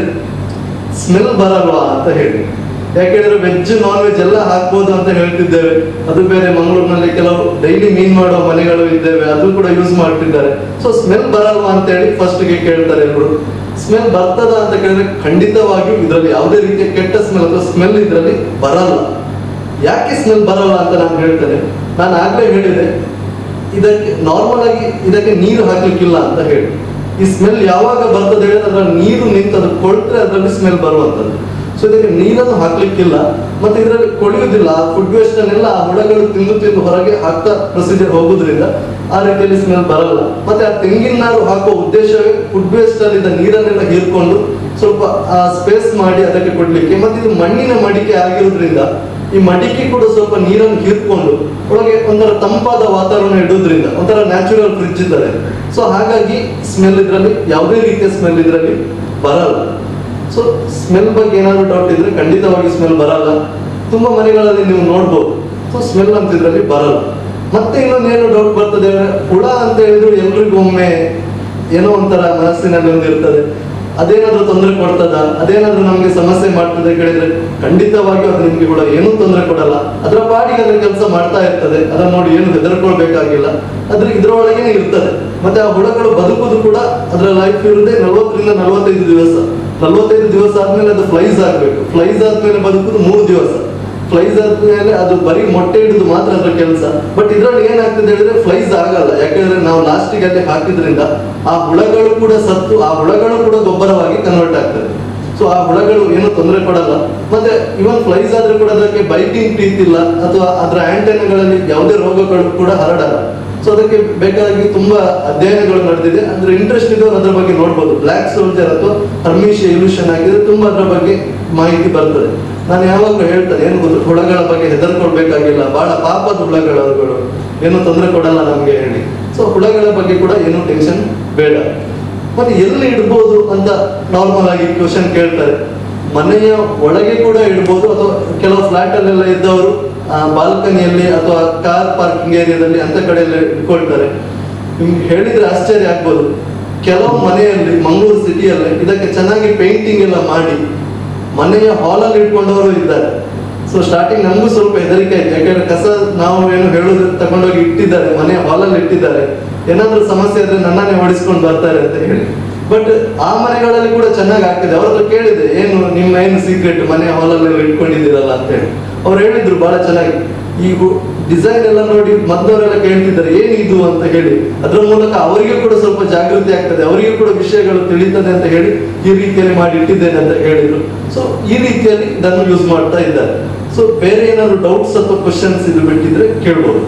ಸ್ಮೆಲ್ ಬರಲ್ವಾ ಅಂತ ಹೇಳಿ ಯಾಕೆಂದ್ರೆ ವೆಜ್ ನಾನ್ ವೆಜ್ ಎಲ್ಲ ಹಾಕ್ಬೋದು ಅಂತ ಹೇಳ್ತಿದ್ದೇವೆ ಅದು ಬೇರೆ ಮಂಗಳೂರಿನಲ್ಲಿ ಕೆಲವು ಡೈಲಿ ಮೀನ್ ಮಾಡೋ ಮನೆಗಳು ಇದ್ದೇವೆ ಅದು ಕೂಡ ಯೂಸ್ ಮಾಡ್ತಿದ್ದಾರೆ ಸೊ ಸ್ಮೆಲ್ ಬರಲ್ವಾ ಅಂತ ಹೇಳಿ ಫಸ್ಟ್ ಗೆ ಕೇಳ್ತಾರೆ ಎಲ್ರು ಸ್ಮೆಲ್ ಬರ್ತದ ಅಂತ ಕೇಳಿದ್ರೆ ಖಂಡಿತವಾಗಿಯೂ ಇದರಲ್ಲಿ ಯಾವುದೇ ರೀತಿಯ ಕೆಟ್ಟ ಸ್ಮೆಲ್ ಅಥವಾ ಸ್ಮೆಲ್ ಇದರಲ್ಲಿ ಬರಲ್ಲ ಯಾಕೆ ಸ್ಮೆಲ್ ಬರಲ್ಲ ಅಂತ ನಾನು ಹೇಳ್ತೇನೆ ನಾನು ಆಗ್ಲೇ ಹೇಳಿದೆ ಇದಕ್ಕೆ ನಾರ್ಮಲ್ ಆಗಿ ಇದಕ್ಕೆ ನೀರು ಹಾಕ್ಲಿಕ್ಕಿಲ್ಲ ಅಂತ ಹೇಳಿ ಈ ಸ್ಮೆಲ್ ಯಾವಾಗ ಬರ್ತದೆ ಹೇಳಿದ್ರೆ ಅದರ ನೀರು ನಿಂತು ಅದು ಕೊಳ್ತ್ರೆ ಅದರಲ್ಲಿ ಸ್ಮೆಲ್ ಬರುವಂತದ್ದು ಸೊ ಇದಕ್ಕೆ ನೀರನ್ನು ಹಾಕ್ಲಿಕ್ಕಿಲ್ಲ ಮತ್ತೆ ಇದರಲ್ಲಿ ಕೊಳೆಯುವುದಿಲ್ಲ ಫುಡ್ ವೇಸ್ಟ್ ಅನ್ನೆಲ್ಲ ಆ ಹುಳಗಳು ತಿಂದು ತಿಂದು ಹೊರಗೆ ಹಾಕ್ತಾ ಪ್ರೊಸೀಜರ್ ಹೋಗುದ್ರಿಂದ ಆ ರೀತಿಯಲ್ಲಿ ಸ್ಮೆಲ್ ಬರಲ್ಲ ಮತ್ತೆ ಆ ತೆಂಗಿನ ನಾರು ಹಾಕುವ ಉದ್ದೇಶವೇ ಫುಡ್ ವೇಸ್ಟ್ ಅಲ್ಲಿ ಇದ್ದ ನೀರನ್ನೆಲ್ಲ ಹೀರ್ಕೊಂಡು ಸ್ವಲ್ಪ ಆ ಸ್ಪೇಸ್ ಮಾಡಿ ಅದಕ್ಕೆ ಕೊಡ್ಲಿಕ್ಕೆ ಮತ್ತೆ ಇದು ಮಣ್ಣಿನ ಮಡಿಕೆ ಆಗಿರೋದ್ರಿಂದ ಈ ಮಡಿಕೆ ಕೂಡ ಸ್ವಲ್ಪ ನೀರನ್ನು ಹೀರ್ಕೊಂಡು ಒಳಗೆ ಒಂಥರ ತಂಪಾದ ವಾತಾವರಣ ಇಡೋದ್ರಿಂದ ಒಂಥರ ನ್ಯಾಚುರಲ್ ಫ್ರಿಡ್ಜ್ ಇದ್ದಾರೆ ಸೊ ಹಾಗಾಗಿ ಸ್ಮೆಲ್ ಇದರಲ್ಲಿ ಯಾವುದೇ ರೀತಿಯ ಸ್ಮೆಲ್ ಇದರಲ್ಲಿ ಬರಲ್ಲ ಸೊ ಸ್ಮೆಲ್ ಬಗ್ಗೆ ಏನಾದ್ರು ಡೌಟ್ ಇದ್ರೆ ಖಂಡಿತವಾಗಿ ಸ್ಮೆಲ್ ಬರಲ್ಲ ತುಂಬಾ ಮನೆಗಳಲ್ಲಿ ನೀವು ನೋಡ್ಬೋದು ಸೊ ಸ್ಮೆಲ್ ಅಂತ ಇದ್ರಲ್ಲಿ ಬರಲ್ಲ ಮತ್ತೆ ಇನ್ನೊಂದೇನು ಡೌಟ್ ಬರ್ತದೆ ಅಂದ್ರೆ ಹುಳ ಅಂತ ಹೇಳಿದ್ರು ಎಲ್ರಿಗೂ ಒಮ್ಮೆ ಏನೋ ಒಂಥರ ಮನಸ್ಸಿನಲ್ಲಿ ಒಂದು ಇರ್ತದೆ ಅದೇನಾದ್ರೂ ತೊಂದರೆ ಕೊಡ್ತದ ಅದೇನಾದ್ರೂ ನಮ್ಗೆ ಸಮಸ್ಯೆ ಮಾಡ್ತದೆ ಕೇಳಿದ್ರೆ ಖಂಡಿತವಾಗಿಯೂ ಅದು ನಿಮ್ಗೆ ಕೂಡ ಏನೂ ತೊಂದರೆ ಕೊಡಲ್ಲ ಅದರ ಪಾಡಿಗೆ ಅದರ ಕೆಲಸ ಮಾಡ್ತಾ ಇರ್ತದೆ ಅದನ್ನ ನೋಡಿ ಏನು ಹೆದರ್ಕೊಳ್ಬೇಕಾಗಿಲ್ಲ ಅದ್ರ ಇದ್ರೊಳಗೇನೆ ಇರ್ತದೆ ಮತ್ತೆ ಆ ಹುಳಗಳು ಬದುಕುದು ಕೂಡ ಅದರ ಲೈಫ್ ಇರುದೇ ನಲವತ್ತರಿಂದ ನಲವತ್ತೈದು ದಿವಸ ನಲವತ್ತೈದು ದಿವಸ ಆದ್ಮೇಲೆ ಅದು ಫ್ಲೈಸ್ ಆಗ್ಬೇಕು ಫ್ಲೈಸ್ ಆದ್ಮೇಲೆ ಬದುಕುದು ಮೂರು ದಿವಸ ಫ್ಲೈಸ್ ಆದ್ಮೇಲೆ ಅದು ಬರೀ ಮೊಟ್ಟೆ ಇಡುದು ಮಾತ್ರ ಅದ್ರ ಕೆಲಸ ಬಟ್ ಇದ್ರಲ್ಲಿ ಏನಾಗ್ತದೆ ಹೇಳಿದ್ರೆ ಫ್ಲೈಸ್ ಆಗಲ್ಲ ಯಾಕಂದ್ರೆ ನಾವು ಲಾಸ್ಟಿಗೆ ಅಲ್ಲಿ ಹಾಕಿದ್ರಿಂದ ಆ ಹುಳಗಳು ಕೂಡ ಸತ್ತು ಆ ಹುಳಗಳು ಕೂಡ ಗೊಬ್ಬರವಾಗಿ ಕನ್ವರ್ಟ್ ಆಗ್ತದೆ ಸೊ ಆ ಹುಳಗಳು ಏನು ತೊಂದರೆ ಕೊಡಲ್ಲ ಮತ್ತೆ ಇವನ್ ಫ್ಲೈಸ್ ಆದ್ರೂ ಕೂಡ ಅದಕ್ಕೆ ಬೈಟಿಂಗ್ ಟೀತ್ ಇಲ್ಲ ಅಥವಾ ಅದರ ಆಂಟೆನಾಗಳಲ್ಲಿ ಯಾವುದೇ ರೋಗಗಳು ಕೂಡ ಹರಡಲ್ಲ ಸೊ ಅದಕ್ಕೆ ಬೇಕಾಗಿ ತುಂಬಾ ಅಧ್ಯಯನಗಳು ನಡೆದಿದೆ ಅಂದ್ರೆ ಇಂಟ್ರೆಸ್ಟ್ ಇದ್ದವರು ಅದ್ರ ಬಗ್ಗೆ ನೋಡ್ಬೋದು ಬ್ಲ್ಯಾಕ್ ಸೋಲ್ಜರ್ ಅಥವಾ ಹರ್ಮಿಷಿಯ ಇಲ್ಯೂಷನ್ ಹಾಕಿದ್ರೆ ತುಂಬಾ ಅದ್ರ ಬಗ್ಗೆ ಮಾಹಿತಿ ಬರ್ತದೆ ನಾನು ಯಾವಾಗಲೂ ಹೇಳ್ತೇನೆ ಏನು ಗೊತ್ತು ಹುಳಗಳ ಬಗ್ಗೆ ಹೆದರ್ಕೊಳ್ಬೇಕಾಗಿಲ್ಲ ಬಹಳ ಪಾಪದ ಹುಳಗಳು ಅವುಗಳು ಏನು ತೊಂದರೆ ಕೊಡಲ್ಲ ನಮ್ಗೆ ಹೇಳಿ ಸೊ ಹುಳಗಳ ಬಗ್ಗೆ ಕೂಡ ಏನು ಟೆನ್ಷನ್ ಬೇಡ ಮತ್ತೆ ಎಲ್ಲಿ ಇಡ್ಬೋದು ಅಂತ ನಾರ್ಮಲ್ ಆಗಿ ಕ್ವಶನ್ ಕೇಳ್ತಾರೆ ಮನೆಯ ಒಳಗೆ ಕೂಡ ಇಡ್ಬೋದು ಅಥವಾ ಕೆಲವು ಫ್ಲಾಟ್ ಅಲ್ಲೆಲ್ಲ ಇದ್ದವರು ಬಾಲ್ಕನಿಯಲ್ಲಿ ಅಥವಾ ಕಾರ್ ಪಾರ್ಕಿಂಗ್ ಏರಿಯಾದಲ್ಲಿ ಅಂತ ಕಡೆ ಎಲ್ಲ ಇಟ್ಕೊಳ್ತಾರೆ ನಿಮ್ಗೆ ಹೇಳಿದ್ರೆ ಆಶ್ಚರ್ಯ ಆಗ್ಬೋದು ಕೆಲವು ಮನೆಯಲ್ಲಿ ಮಂಗಳೂರು ಸಿಟಿಯಲ್ಲಿ ಇದಕ್ಕೆ ಚೆನ್ನಾಗಿ ಪೇಂಟಿಂಗ್ ಎಲ್ಲ ಮಾಡಿ ಮನೆಯ ಹಾಲಲ್ಲಿ ಇಟ್ಕೊಂಡವರು ಇದ್ದಾರೆ ಸೊ ಸ್ಟಾರ್ಟಿಂಗ್ ನಮಗೂ ಸ್ವಲ್ಪ ಹೆದರಿಕೆ ಆಯ್ತು ಯಾಕಂದ್ರೆ ಕಸ ನಾವು ಏನು ಹೇಳೋದು ತಗೊಂಡೋಗಿ ಇಟ್ಟಿದ್ದಾರೆ ಮನೆ ಹಾಲಲ್ಲಿ ಇಟ್ಟಿದ್ದಾರೆ ಏನಾದ್ರೂ ಸಮಸ್ಯೆ ಇದ್ರೆ ನನ್ನನ್ನೇ ಹೊಡಿಸ್ಕೊಂಡು ಬರ್ತಾರೆ ಅಂತ ಹೇಳಿ ಬಟ್ ಆ ಮನೆಗಳಲ್ಲಿ ಕೂಡ ಚೆನ್ನಾಗಿ ಆಗ್ತಿದೆ ಅವ್ರ ಹತ್ರ ಕೇಳಿದೆ ಏನು ನಿಮ್ಮ ಏನು ಸೀಕ್ರೆಟ್ ಮನೆ ಹಾಲಲ್ಲಿ ಇಟ್ಕೊಂಡಿದ್ದೀರಲ್ಲ ಅಂತ ಹೇಳಿ ಅವ್ರು ಹೇಳಿದ್ರು ಬಹಳ ಚೆನ್ನಾಗಿ ಈ ಡಿಸೈನ್ ಎಲ್ಲ ನೋಡಿ ಮದ್ದವರೆಲ್ಲ ಕೇಳ್ತಿದ್ದಾರೆ ಏನು ಇದು ಅಂತ ಹೇಳಿ ಅದ್ರ ಮೂಲಕ ಅವರಿಗೆ ಕೂಡ ಸ್ವಲ್ಪ ಜಾಗೃತಿ ಆಗ್ತದೆ ಅವರಿಗೆ ಕೂಡ ವಿಷಯಗಳು ತಿಳಿತದೆ ಅಂತ ಹೇಳಿ ಈ ರೀತಿಯಲ್ಲಿ ಮಾಡಿ ಇಟ್ಟಿದ್ದೇನೆ ಅಂತ ಹೇಳಿದ್ರು ಸೊ ಈ ರೀತಿಯಲ್ಲಿ ಇದನ್ನು ಯೂಸ್ ಮಾಡ್ತಾ ಇದ್ದಾರೆ ಸೊ ಬೇರೆ ಏನಾದ್ರು ಡೌಟ್ಸ್ ಅಥವಾ ಕ್ವಶನ್ಸ್ ಇದು ಬಿಟ್ಟಿದ್ರೆ ಕೇಳ್ಬೋದು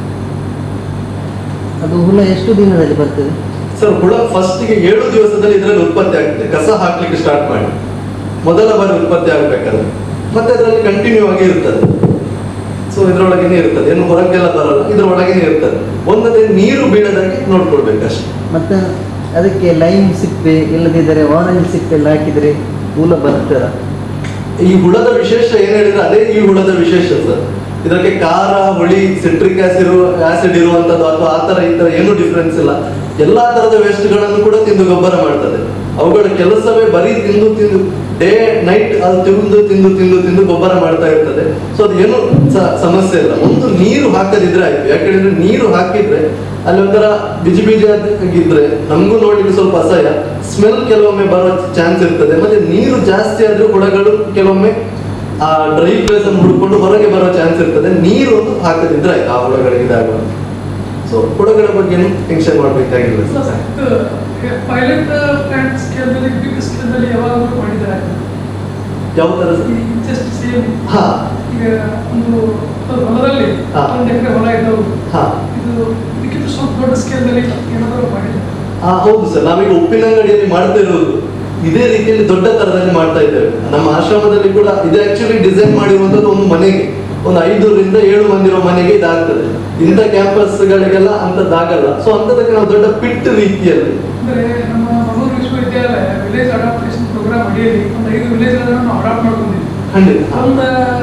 ಅದು ಹುಳ ಎಷ್ಟು ದಿನದಲ್ಲಿ ಬರ್ತದೆ ಸರ್ ಹುಳ ಫಸ್ಟ್ ಗೆ ಏಳು ದಿವಸದಲ್ಲಿ ಇದರಲ್ಲಿ ಉತ್ಪತ್ತಿ ಆಗ್ತದೆ ಕಸ ಹಾಕ್ಲಿಕ್ಕೆ ಸ್ಟಾರ್ಟ್ ಮಾಡಿ ಮೊದಲ ಬಾರಿ ಉತ್ಪತ್ತಿ ಆಗ್ಬೇಕಾದ್ರೆ ಮತ್ತೆ ಅದರಲ್ಲಿ ಕಂಟಿನ್ಯೂ ಆಗಿ ಇರ್ತದೆ ಸೊ ಇದ್ರೊಳಗೇನೆ ಇರ್ತದೆ ಏನು ಹೊರಗೆಲ್ಲ ಬರಲ್ಲ ಇದ್ರೊಳಗೇನೆ ಇರ್ತದೆ ಒಂದದೇ ನೀರು ಬೀಳದಾಗೆ ನೋಡ್ಕೊಳ್ಬೇಕಷ್ಟೇ ಮತ್ತೆ ಅದಕ್ಕೆ ಲೈಮ್ ಸಿಪ್ಪೆ ಇಲ್ಲದಿದ್ದರೆ ಆರೆಂಜ್ ಸಿಪ್ಪೆ ಎಲ್ಲ ಹಾಕಿದರೆ ಹುಳ ಬರ್ತದ ಈ ಹುಳದ ವಿಶೇಷ ಏನ್ ಹೇಳಿದ್ರೆ ಅದೇ ಈ ಹುಳದ ವಿಶೇಷ ಸರ್ ಇದಕ್ಕೆ ಖಾರ ಹುಳಿ ಸಿಟ್ರಿಕ್ ಆಸಿಡ್ ಆಸಿಡ್ ಇರುವಂತದ್ದು ಅಥವಾ ಆ ತರ ಈ ತರ ಏನು ಡಿಫ್ರೆನ್ಸ್ ಇಲ್ಲ ಎಲ್ಲಾ ತರದ ವೇಸ್ಟ್ ಗಳನ್ನು ಕೂಡ ತಿಂದು ಗೊಬ್ಬರ ಮಾಡ್ತದೆ ಅವುಗಳ ಕೆಲಸವೇ ಬರೀ ತಿಂದು ತಿಂದು ಡೇ ನೈಟ್ ಅದು ತಿಂದು ತಿಂದು ತಿಂದು ತಿಂದು ಗೊಬ್ಬರ ಮಾಡ್ತಾ ಇರ್ತದೆ ಸೊ ಅದು ಏನು ಸ- ಸಮಸ್ಯೆ ಇಲ್ಲ ಒಂದು ನೀರು ಹಾಕದಿದ್ರೆ ಆಯ್ತು ಯಾಕಂದ್ರೆ ನೀರು ಹಾಕಿದ್ರೆ ಅಲ್ಲಿ ಒಂಥರ ಬಿಜಿ ಬಿಜಿ ಆಗಿದ್ರೆ ನಮಗೂ ನೋಡ್ಲಿಕ್ಕೆ ಸ್ವಲ್ಪ ಅಸಹ್ಯ ಸ್ಮೆಲ್ ಕೆಲವೊಮ್ಮೆ ಬರೋ ಚಾನ್ಸ್ ಇರ್ತದೆ ಮತ್ತೆ ನೀರು ಜಾಸ್ತಿ ಆದ್ರೂ ಹುಳಗಳು ಕೆಲವೊಮ್ಮೆ ಆ ಡ್ರೈ ಪ್ಲೇಸ್ ಅನ್ನು ಹುಡ್ಕೊಂಡು ಹೊರಗೆ ಬರೋ ಚಾನ್ಸ್ ಇರ್ತದೆ ನೀರು ಒಂದು ಹಾಕದಿದ್ರೆ ಆಯ್ತು ಆ ಹುಳಗಳಿಗೆ ಇದಾಗ ಸೊ ಹುಳಗಳ ಬಗ್ಗೆ ಏನು ಟೆನ್ಷನ್ ಮಾಡ್ಬೇಕಾಗಿಲ್ಲ ಸರ್ ಪೈಲಟ್ ಪ್ಲಾಂಟ್ ಸ್ಕೇಲ್ನಲ್ಲಿ ಬಿಗ್ ಸ್ಕೇಲ್ನಲ್ಲಿ ಯಾವಾಗಲೂ ಮಾಡಿದ್ದಾರೆ ಯಾವ ತರ ಸರ್ ಜಸ್ಟ್ ಸೇಮ್ ಹಾ ಈಗ ಒಂದು ಹೊಲದಲ್ಲಿ ಹಾ. ಒಂದು ಎಕರೆ ಹೊಲ ಇದ್ದವು ಹಾ ಇದು ಇದಕ್ಕಿಂತ ಸ್ವಲ್ಪ ದೊಡ್ಡ ಸ್ಕೇಲ್ನಲ್ಲಿ ಏನಾದರೂ ಮಾಡಿದ್ದಾರೆ ಆ, ಹೌದು ಸರ್ ನಾವೀಗ ಉಪ್ಪಿನಂಗಡಿಯಲ್ಲಿ ಮಾಡ್ತಾ ಇರೋದು ಇದೇ ರೀತಿಯಲ್ಲಿ ದೊಡ್ಡ ತರದಲ್ಲಿ ಮಾಡ್ತಾ ಇದ್ದೇವೆ ನಮ್ಮ ಆಶ್ರಮದಲ್ಲಿ ಕೂಡ ಇದು ಆಕ್ಚುಲಿ ಡಿಸೈನ್ ಮಾಡಿರುವಂತದ್ದು ಒಂದು ಮನೆಗೆ ಒಂದು ಐದರಿಂದ ಏಳು ಮಂದಿರೋ ಮನೆಗೆ ಇದಾಗ್ತದೆ ಇಂಥ ಕ್ಯಾಂಪಸ್ಗಳಿಗೆಲ್ಲ ಅಂತದ್ದಾಗಲ್ಲ ಸೊ ಅಂತದಕ್ಕೆ ನಾವು ದೊಡ್ಡ ಪಿಟ್ ರೀತಿಯಲ್ಲಿ ಅಂದರೆ ನಮ್ಮ ಮಂಗಳೂರು ವಿಶ್ವವಿದ್ಯಾಲಯ ವಿಲೇಜ್ ಅಡಾಪ್ಟೇಷನ್ ಪ್ರೋಗ್ರಾಮ್ ಅಡಿಯಲ್ಲಿ ಒಂದು ಐದು ವಿಲೇಜ್ಗಳನ್ನು ನಾವು ಅಡಾಪ್ಟ್ ಮಾಡ್ಕೊಂಡಿದ್ದೀವಿ ಖಂಡಿತ ಹಾ. ಒಂದು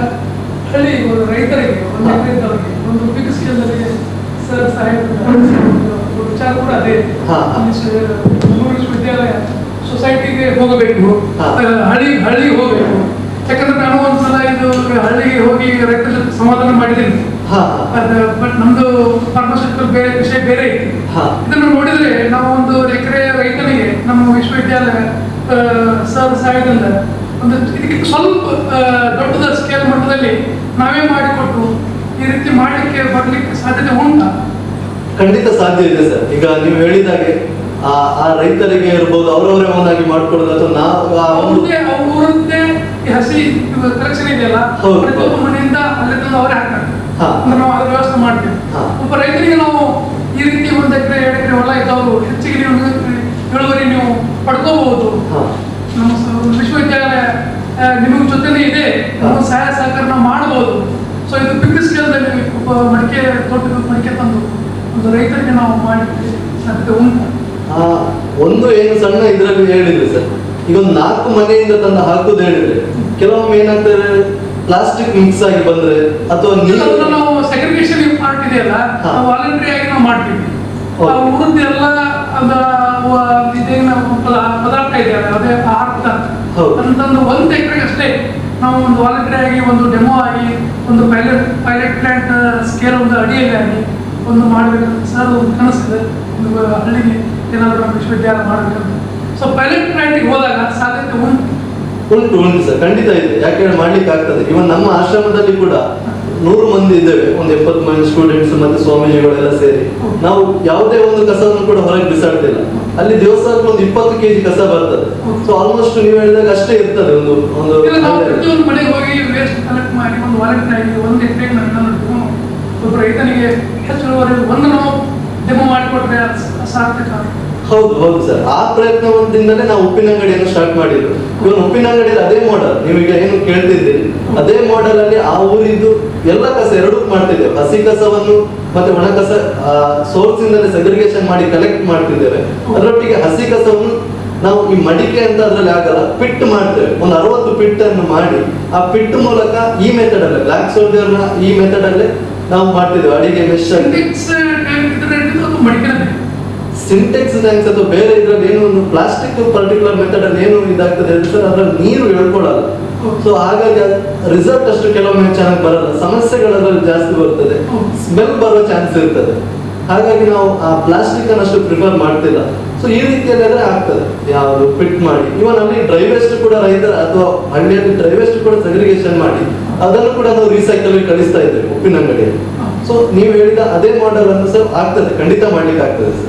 ಹಳ್ಳಿ ಒಂದು ರೈತರಿಗೆ ಒಂದು ಎಕರೆ ಇದ್ದವರಿಗೆ ಒಂದು ಬಿಗ್ ಸ್ಕೇಲ್ನಲ್ಲಿ ಸರ್ ಸಾಹೇಬ್ ಒಂದು ವಿಚಾರ ಕೂಡ ಅದೇ ಹಾ, ಹಾ. ಅಲ್ಲಿ ಸ- ಮಂಗಳೂರು ವಿಶ್ವವಿದ್ಯಾಲಯ ಸೊಸೈಟಿಗೆ ಹೋಗಬೇಕು ಹಾ. ಆ, ಹಳ್ಳಿ ಹಳ್ಳಿಗೆ ಹೋಗಬೇಕು ಯಾಕಂದ್ರೆ ನಾನು ಒಂದ್ಸಲ ಇದು ಹಳ್ಳಿಗೆ ಹೋಗಿ ರೈತರ ಜೊತೆ ಸಮಾಧಾನ ಮಾಡಿದ್ದೀನಿ ಹಾ ಬಟ್ ನಮ್ದು ಫಾರ್ಮಾಸ್ಯೂಟಿಕಲ್ ಬೇರೆ ವಿಷಯ ಬೇರೆ ಇತ್ತು ಹಾ. ಇದನ್ನು ನೋಡಿದ್ರೆ ನಾವು ಒಂದು ಎಕರೆ ರೈತನಿಗೆ ನಮ್ಮ ವಿಶ್ವವಿದ್ಯಾಲಯ ಆ, ಸರ್ ಸಹಾಯದಿಂದ ಒಂದು ಇದಕ್ಕಿಂತ ಸ್ವಲ್ಪ ಆ, ದೊಡ್ಡದ ಸ್ಕೇಲ್ ಮಟ್ಟದಲ್ಲಿ ನಾವೇ ಮಾಡಿಕೊಟ್ಟು ಈ ರೀತಿ ಮಾಡಲಿಕ್ಕೆ ಬರ್ಲಿಕ್ಕೆ ಸಾಧ್ಯತೆ ಉಂಟಾ ಖಂಡಿತ ಸಾಧ್ಯ ಇದೆ ಸರ್ ಈಗ ನೀವು ಹೇಳಿದಾಗೆ ಆ ಆ ರೈತರಿಗೆ ಇರ್ಬೋದು ಅವರವರೇ ಒಂದಾಗಿ ಮಾಡ್ಕೊಳ್ಳೋದು ಅಥವಾ ನಾವು ಆ ಒಂದು ಅವ್ರದ್ದೇ ಅವ್ರದ್ದೇ ಈ ಹಸಿ ಕಲೆಕ್ಷನ್ ಇದೆಯಲ್ಲ ಹೌದು. ಪ್ರತಿಯೊಬ್ಬ ಮನೆಯಿಂದ ಅಲ್ಲೇ ತಂದು ಅವರೇ ಹಾಕ್ತಾರೆ ಹಾ. ಅಂದ್ರೆ ನಾವು ಅದ್ರ ವ್ಯವಸ್ಥೆ ಮಾಡ್ತೀವಿ ಹಾ. ಒಬ್ಬ ರೈತರಿಗೆ ನಾವು ಈ ರೀತಿ ಒಂದು ಎಕರೆ ಎರಡು ಎಕರೆ ಹೊಲ ಇದ್ದವರು ಹೆಚ್ಚಿಗೆ ನೀವು ಇಳುವರಿ ನೀವು ಪಡ್ಕೋಬಹುದು ಹಾ ನಮ್ಮ ಸ- ಒಂದು ವಿಶ್ವವಿದ್ಯಾಲಯ ಆ, ನಿಮಗೆ ಜೊತೆನೇ ಇದೆ ನಮ್ಮ ಸಹಾಯ ಸಹಕಾರ ನಾವು ಮಾಡಬಹುದು ಸೊ ಇದು ಬಿಗ್ ಸ್ಕೇಲ್ದಲ್ಲಿ ಒಬ್ಬ ಮಡಿಕೆ ತೋಟದ ಮಡಿಕೆ ತಂದು ಒಂದು ರೈತರಿಗೆ ನಾವು ಮಾಡಲಿಕ್ಕೆ ಸಾಧ್ಯತೆ ಉಂಟು ಆ, ಒಂದು ಏನು ಸಣ್ಣ ಇದರಲ್ಲಿ ಹೇಳಿದ್ರೆ ಸರ್ ಈಗ ಒಂದು ನಾಲ್ಕು ಮನೆಯಿಂದ ತಂದು ಹಾಕುದು ಹೇಳಿದ್ರೆ ಕೆಲವೊಮ್ಮೆ ಏನಾಗ್ತದೆ ಪ್ಲಾಸ್ಟಿಕ್ ಮಿಕ್ಸ್ ಆಗಿ ಬಂದ್ರೆ ಅಥವಾ ನೀರು ಇದನ್ನ ನಾವು ಸೆಗ್ರಿಗೇಷನ್ ಪಾರ್ಟ್ ಇದೆಯಲ್ಲ ಹಾ. ನಾವು ವಾಲಂಟ್ರಿ ಆಗಿ ನಾವು ಮಾಡ್ತೀವಿ ಹೌದು. ಆ ಉಳಿದೆಲ್ಲ ಅದ ವ- ಇದೇನ ಪದ- ಪದಾರ್ಥ ಇದೆಯಲ್ಲ ಅದೇ ಆಹಾರ ಪದಾರ್ಥ ಹೌದು. ಅಂತಂದು ಒಂದು ಎಕರೆಗೆ ಅಷ್ಟೇ ನಾವು ಒಂದು ವಾಲಂಟ್ರಿ ಆಗಿ ಒಂದು ಡೆಮೋ ಆಗಿ ಒಂದು ಪೈಲಟ್ ಪೈಲಟ್ ಪ್ಲಾಂಟ್ ಸ್ಕೇಲ್ ಒಂದು ಅಡಿಯಲ್ಲಿ ಆಗಿ ಒಂದು ಮಾಡಬೇಕಂತ ಸರ್ ಒಂದು ಕನಸಿದೆ ಒಂದು ಹಳ್ಳಿಗೆ ಏನಾದರೂ ನಮ್ಮ ವಿಶ್ವವಿದ್ಯಾಲಯ ಮಾಡಬೇಕಂತ ಸೊ ಪೈಲಟ್ ಪ್ಲಾಂಟಿಗೆ ಹೋದಾಗ ಸಾಧ್ಯತೆ ಉಂಟು ಉಂಟು ಉಂಟು ಸರ್ ಖಂಡಿತ ಇದೆ ಯಾಕೆ ಮಾಡ್ಲಿಕ್ಕೆ ಆಗ್ತದೆ ಇವನ್ ನಮ್ಮ ಆಶ್ರಮದಲ್ಲಿ ಕೂಡ ನೂರು ಮಂದಿ ಇದ್ದೇವೆ ಒಂದು ಎಪ್ಪತ್ತು ಮಂದಿ ಸ್ಟೂಡೆಂಟ್ಸ್ ಮತ್ತೆ ಸ್ವಾಮೀಜಿಗಳೆಲ್ಲ ಸೇರಿ ನಾವು ಯಾವುದೇ ಒಂದು ಕಸವನ್ನು ಕೂಡ ಹೊರಗೆ ಬಿಸಾಡ್ತಿಲ್ಲ ಅಲ್ಲಿ ದಿವಸಕ್ಕೆ ಒಂದು ಇಪ್ಪತ್ತು ಕೆಜಿ ಕಸ ಬರ್ತದೆ ಸೊ ಆಲ್ಮೋಸ್ಟ್ ನೀವು ಹೇಳಿದಾಗ ಅಷ್ಟೇ ಇರ್ತದೆ ಒಂದು ಒಂದು ಇಲ್ಲ ನಾವು ಪ್ರತಿಯೊಂದು ಮನೆಗೆ ಹೋಗಿ ವೇಸ್ಟ್ ಕಲೆಕ್ಟ್ ಮಾಡಿ ಒಂದು ವಾಲೆಟ್ ಆಗಿ ಒಂದು ಎಕರೆಗೆ ನಾನು ಡೆಮೋ ಒಬ್ಬ ರೈತನಿಗೆ ಹೆಚ್ಚು ಇಳುವರಿ ಒಂದು ನಾವು ಡೆಮೋ ಮಾಡಿಕೊಟ್ರೆ ಅದು ಸ- ಸಾರ್ಥಕ ಹೌದು ಹೌದು ಸರ್ ಆ ಪ್ರಯತ್ನದಿಂದಲೇ ನಾವು ಉಪ್ಪಿನಂಗಡಿಯನ್ನು ಸ್ಟಾರ್ಟ್ ಮಾಡಿದ್ರು ಇವನ್ ಉಪ್ಪಿನಂಗಡಿಯಲ್ಲಿ ಅದೇ ಮಾಡೆಲ್ ನೀವೀಗ ಏನು ಕೇಳ್ತಿದ್ದೀರಿ ಅದೇ ಮಾಡೆಲ್ ಅಲ್ಲಿ ಆ ಊರಿದ್ದು ಎಲ್ಲ ಕಸ ಎರಡೂ ಮಾಡ್ತಿದ್ದೇವೆ ಹಸಿ ಕಸವನ್ನು ಮತ್ತೆ ಒಣ ಕಸ ಸೋರ್ಸ್ ಇಂದಲೇ ಸೆಗ್ರಿಗೇಷನ್ ಮಾಡಿ ಕಲೆಕ್ಟ್ ಮಾಡ್ತಿದ್ದೇವೆ ಅದರೊಟ್ಟಿಗೆ ಹಸಿ ಕಸವನ್ನು ನಾವು ಈ ಮಡಿಕೆ ಅಂತ ಅದ್ರಲ್ಲಿ ಆಗಲ್ಲ ಪಿಟ್ ಮಾಡ್ತೇವೆ ಒಂದು ಅರವತ್ತು ಪಿಟ್ ಅನ್ನು ಮಾಡಿ ಆ ಪಿಟ್ ಮೂಲಕ ಈ ಮೆಥಡ್ ಅಲ್ಲೇ ಬ್ಲಾಕ್ ಸೋಲ್ಜರ್ ನ ಈ ಮೆಥಡ್ ಅಲ್ಲೇ ನಾವು ಮಾಡ್ತಿದ್ದೇವೆ ಅಡಿಗೆ ಮೆಶ್ ಆಗಿ ಸಿಂಟೆಕ್ಸ್ ಟ್ಯಾಂಕ್ ಇದ್ರೆ ಅದು ಮಡಿಕೆನೇ ಸಿಂಟೆಕ್ಸ್ ಟ್ಯಾಂಕ್ಸ್ ಅಥವಾ ಬೇರೆ ಇದ್ರಲ್ಲಿ ಏನು ಒಂದು ಪ್ಲಾಸ್ಟಿಕ್ ಪರ್ಟಿಕ್ಯುಲರ್ ಮೆಥಡ್ ಅಲ್ಲಿ ಏನು ಇದಾಗ್ತದೆ ಅಂದ್ರೆ ಸರ್ ಅದ್ರಲ್ಲಿ ನೀರು ಎಳ್ಕೊಳ್ಳಲ್ಲ ಸೊ ಹಾಗಾಗಿ ರಿಸಲ್ಟ್ ಅಷ್ಟು ಕೆಲವೊಮ್ಮೆ ಚೆನ್ನಾಗಿ ಬರಲ್ಲ ಸಮಸ್ಯೆಗಳಲ್ಲಿ ಜಾಸ್ತಿ ಬರ್ತದೆ ಸ್ಮೆಲ್ ಬರೋ ಚಾನ್ಸ್ ಇರ್ತದೆ ಹಾಗಾಗಿ ನಾವು ಆ ಪ್ಲಾಸ್ಟಿಕ್ ಅನ್ನು ಅಷ್ಟು ಪ್ರಿಫರ್ ಮಾಡ್ತಿಲ್ಲ ಸೊ ಈ ರೀತಿಯಲ್ಲಿ ಆದ್ರೆ ಆಗ್ತದೆ ಯಾವುದು ಫಿಟ್ ಮಾಡಿ ಇವನ್ ಅಲ್ಲಿ ಡ್ರೈ ವೇಸ್ಟ್ ಕೂಡ ರೈತರ ಅಥವಾ ಹಳ್ಳಿಯಲ್ಲಿ ಡ್ರೈ ವೇಸ್ಟ್ ಕೂಡ ಸೆಗ್ರಿಗೇಷನ್ ಮಾಡಿ ಅದನ್ನು ಕೂಡ ನಾವು ರೀಸೈಕಲ್ ಕಳಿಸ್ತಾ ಇದ್ದೇವೆ ಉಪ್ಪಿನ ಅಂಗಡಿಯಲ್ಲಿ ಸೊ ನೀವು ಹೇಳಿದ ಅದೇ ಮಾಡೆಲ್ ಅನ್ನು ಸರ್ ಆಗ್ತದೆ ಖಂಡಿತ ಮಾಡ್ಲಿಕ್ಕೆ ಆಗ್ತದೆ ಸರ್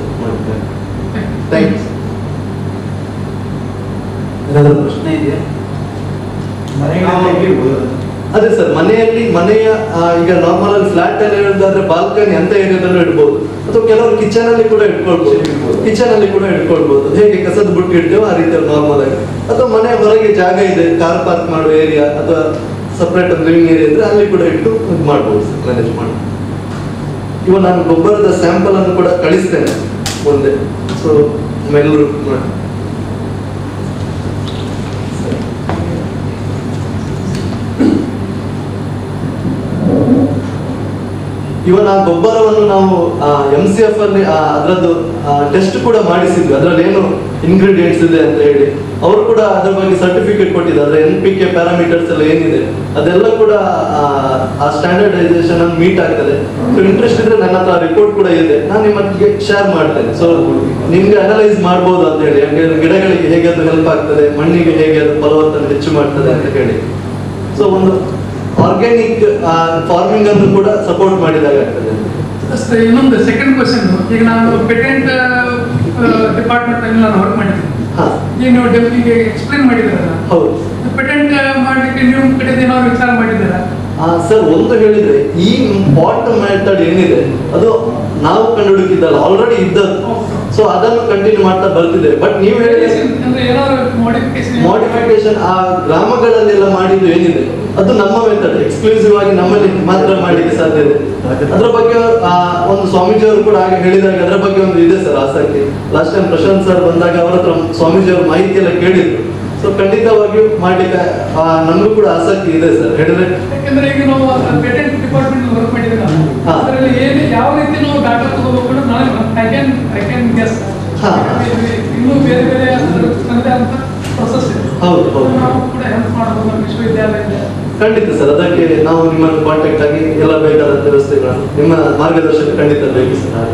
ಥ್ಯಾಂಕ್ ಯು ಏನಾದರೂ ಪ್ರಶ್ನೆ ಇದೆಯಾ ಅದೇ ಸರ್ ಮನೆಯಲ್ಲಿ ಮನೆಯ ಆ, ಈಗ ನಾರ್ಮಲ್ ಆಗಿ ಫ್ಲಾಟ್ ಅಲ್ಲಿ ಹೇಳೋದಾದ್ರೆ ಬಾಲ್ಕನಿ ಅಂತ ಏರಿಯಾದಲ್ಲೂ ಇಡ್ಬೋದು ಅಥವಾ ಕೆಲವರು ಕಿಚನ್ ಅಲ್ಲಿ ಕೂಡ ಇಟ್ಕೊಳ್ಬಹುದು ಕಿಚನ್ ಅಲ್ಲಿ ಕೂಡ ಇಟ್ಕೊಳ್ಬಹುದು ಹೇಗೆ ಕಸದ ಬುಟ್ಟಿ ಇಡ್ತೇವೋ ಆ ರೀತಿಯಲ್ಲಿ ನಾರ್ಮಲ್ ಆಗಿ ಅಥವಾ ಮನೆ ಹೊರಗೆ ಜಾಗ ಇದೆ ಕಾರ್ ಪಾರ್ಕ್ ಮಾಡುವ ಏರಿಯಾ ಅಥವಾ ಸಪ್ರೇಟ್ ಒಂದು ಲಿವಿಂಗ್ ಏರಿಯಾ ಇದ್ರೆ ಅಲ್ಲಿ ಕೂಡ ಇಟ್ಟು ಇದು ಮಾಡ್ಬೋದು ಸರ್ ಮ್ಯಾನೇಜ್ ಮಾಡಿ ಇವಾಗ ನಾನು ಗೊಬ್ಬರದ ಸ್ಯಾಂಪಲ್ ಅನ್ನು ಕೂಡ ಕಳಿಸ್ತೇನೆ ಮುಂದೆ ಸೊ ಎಲ್ಲರೂ ಮಾಡಿ ಇವನ್ ಆ ಗೊಬ್ಬರವನ್ನು ನಾವು ಎಂ ಸಿ ಎಫ್ ಅಲ್ಲಿ ಆ, ಅದ್ರದ್ದು ಟೆಸ್ಟ್ ಕೂಡ ಮಾಡಿಸಿದ್ವಿ ಅದ್ರಲ್ಲಿ ಏನು ಇಂಗ್ರೀಡಿಯೆಂಟ್ಸ್ ಇದೆ ಅಂತ ಹೇಳಿ ಅವರು ಕೂಡ ಅದ್ರ ಬಗ್ಗೆ ಸರ್ಟಿಫಿಕೇಟ್ ಕೊಟ್ಟಿದ್ದಾರೆ ಅದ್ರ ಎನ್ ಪಿ ಕೆ ಪ್ಯಾರಾಮೀಟರ್ಸ್ ಎಲ್ಲ ಏನಿದೆ ಅದೆಲ್ಲ ಕೂಡ ಆ, ಆ ಸ್ಟ್ಯಾಂಡರ್ಡೈಸೇಷನ್ ಅನ್ನು ಮೀಟ್ ಆಗ್ತದೆ ಸೊ ಇಂಟ್ರೆಸ್ಟ್ ಇದ್ರೆ ನನ್ನ ಹತ್ರ ರಿಪೋರ್ಟ್ ಕೂಡ ಇದೆ ನಾನು ನಿಮಗೆ ಶೇರ್ ಮಾಡ್ತೇನೆ ಸೊ ನಿಮ್ಗೆ ಅನಲೈಸ್ ಮಾಡ್ಬೋದು ಅಂತ ಹೇಳಿ ಯಾಕಂದ್ರೆ ಗಿಡಗಳಿಗೆ ಹೇಗೆ ಅದು ಹೆಲ್ಪ್ ಆಗ್ತದೆ ಮಣ್ಣಿಗೆ ಹೇಗೆ ಅದು ಫಲವತ್ತನ್ನು ಹೆಚ್ಚು ಮಾಡ್ತದೆ ಅಂತ ಹೇಳಿ ಸೊ ಒಂದು ಆರ್ಗ್ಯಾನಿಕ್ ಫಾರ್ಮಿಂಗ್ ಅನ್ನು ಕೂಡ ಸಪೋರ್ಟ್ ಮಾಡಿದಾಗ ಆಗ್ತದೆ ಅಷ್ಟೇ ಇನ್ನೊಂದು ಸೆಕೆಂಡ್ ಕ್ವಶನ್ ಈಗ ನಾನು ಪೇಟೆಂಟ್ ಡಿಪಾರ್ಟ್ಮೆಂಟ್ ಅಲ್ಲಿ ನಾನು ವರ್ಕ್ ಮಾಡಿದ್ದೀನಿ ಹಾ ಈಗ ನೀವು ಡೆಪ್ಟಿಗೆ ಎಕ್ಸ್ಪ್ಲೇನ್ ಮಾಡಿದ್ರಲ್ಲ ಹೌದು ಪೇಟೆಂಟ್ ಮಾಡಿ ಬಗ್ಗೆ ನೀವು ಕಡೆ ಏನಾದ್ರು ವಿಚಾರ ಮಾಡಿದ್ದೀರಾ ಸರ್ ಒಂದು ಹೇಳಿದ್ರೆ ಈ ಪಾಟ್ ಮೆಥಡ್ ಏನಿದೆ ಅದು ನಾವು ಕಂಡುಹುಡುಕಿದ್ದಲ್ಲ ಆಲ್ರೆಡಿ ಇದ್ದದ್ದು ಸೊ ಅದನ್ನು ಕಂಟಿನ್ಯೂ ಮಾಡ್ತಾ ಬರ್ತಿದೆ ಬಟ್ ನೀವು ಹೇಳಿದ್ರೆ ಅಂದ್ರೆ ಏನಾದ್ರು ಮಾಡಿಫಿಕೇಶನ್ ಮಾಡಿಫಿಕೇಶನ್ ಆ ಗ್ರಾಮಗಳಲ್ಲೆಲ್ಲ ಮಾಡಿದ್ದು ಏನಿದೆ ಅದು ನಮ್ಮ ಮೆಥಡ್ ಎಕ್ಸ್ಕ್ಲೂಸಿವ್ ಆಗಿ ನಮ್ಮಲ್ಲಿ ಮಾತ್ರ ಮಾಡಲಿಕ್ಕೆ ಸಾಧ್ಯ ಇದೆ ಅದರ ಬಗ್ಗೆ ಆ, ಒಂದು ಸ್ವಾಮೀಜಿ ಅವರು ಕೂಡ ಹಾಗೆ ಹೇಳಿದಾಗ ಅದರ ಬಗ್ಗೆ ಒಂದು ಇದೆ ಸರ್ ಆಸಕ್ತಿ ಲಾಸ್ಟ್ ಟೈಮ್ ಪ್ರಶಾಂತ್ ಸರ್ ಬಂದಾಗ ಅವರ ಹತ್ರ ಸ್ವಾಮೀಜಿ ಅವರು ಮಾಹಿತಿ ಎಲ್ಲ ಕೇಳಿದ್ರು ಸೊ ಖಂಡಿತವಾಗಿಯೂ ಮಾಡ್ಲಿಕ್ಕೆ ಆ, ನಮಗೂ ಕೂಡ ಆಸಕ್ತಿ ಇದೆ ಸರ್ ಹೇಳಿದ್ರೆ ಯಾಕಂದ್ರೆ ಈಗ ನಾವು ಪೇಟೆಂಟ್ ಡಿಪಾರ್ಟ್ಮೆಂಟ್ ವರ್ಕ್ ಮಾಡಿದ್ರೆ ಹಾ. ಅದರಲ್ಲಿ ಏನು ಯಾವ ರೀತಿ ನಾವು ಡಾಟಾ ತಗೋಬೇಕು ಅನ್ನೋದು ನಾನು I can I can guess ಹಾ. ಇನ್ನೂ ಬೇರೆ ಬೇರೆ ಅದ್ರ ತನ್ನದೇ ಅಂತ ಪ್ರೊಸೆಸ್ ಇದೆ ಹೌದು, ಹೌದು. ನಾವು ಕೂಡ ಹೆಲ್ಪ್ ಮಾಡ್ಬೋದು ನಮ್ಮ ವಿಶ್ವವಿದ್ಯಾಲಯದಿಂದ ಖಂಡಿತ ಸರ್ ಅದಕ್ಕೆ ನಾವು ನಿಮ್ಮನ್ನು ಕಾಂಟ್ಯಾಕ್ಟ್ ಆಗಿ ಎಲ್ಲ ಬೇಕಾದ ವ್ಯವಸ್ಥೆಗಳನ್ನು ನಿಮ್ಮ ಮಾರ್ಗದರ್ಶನ ಖಂಡಿತ ಬೇಕು ಸರ್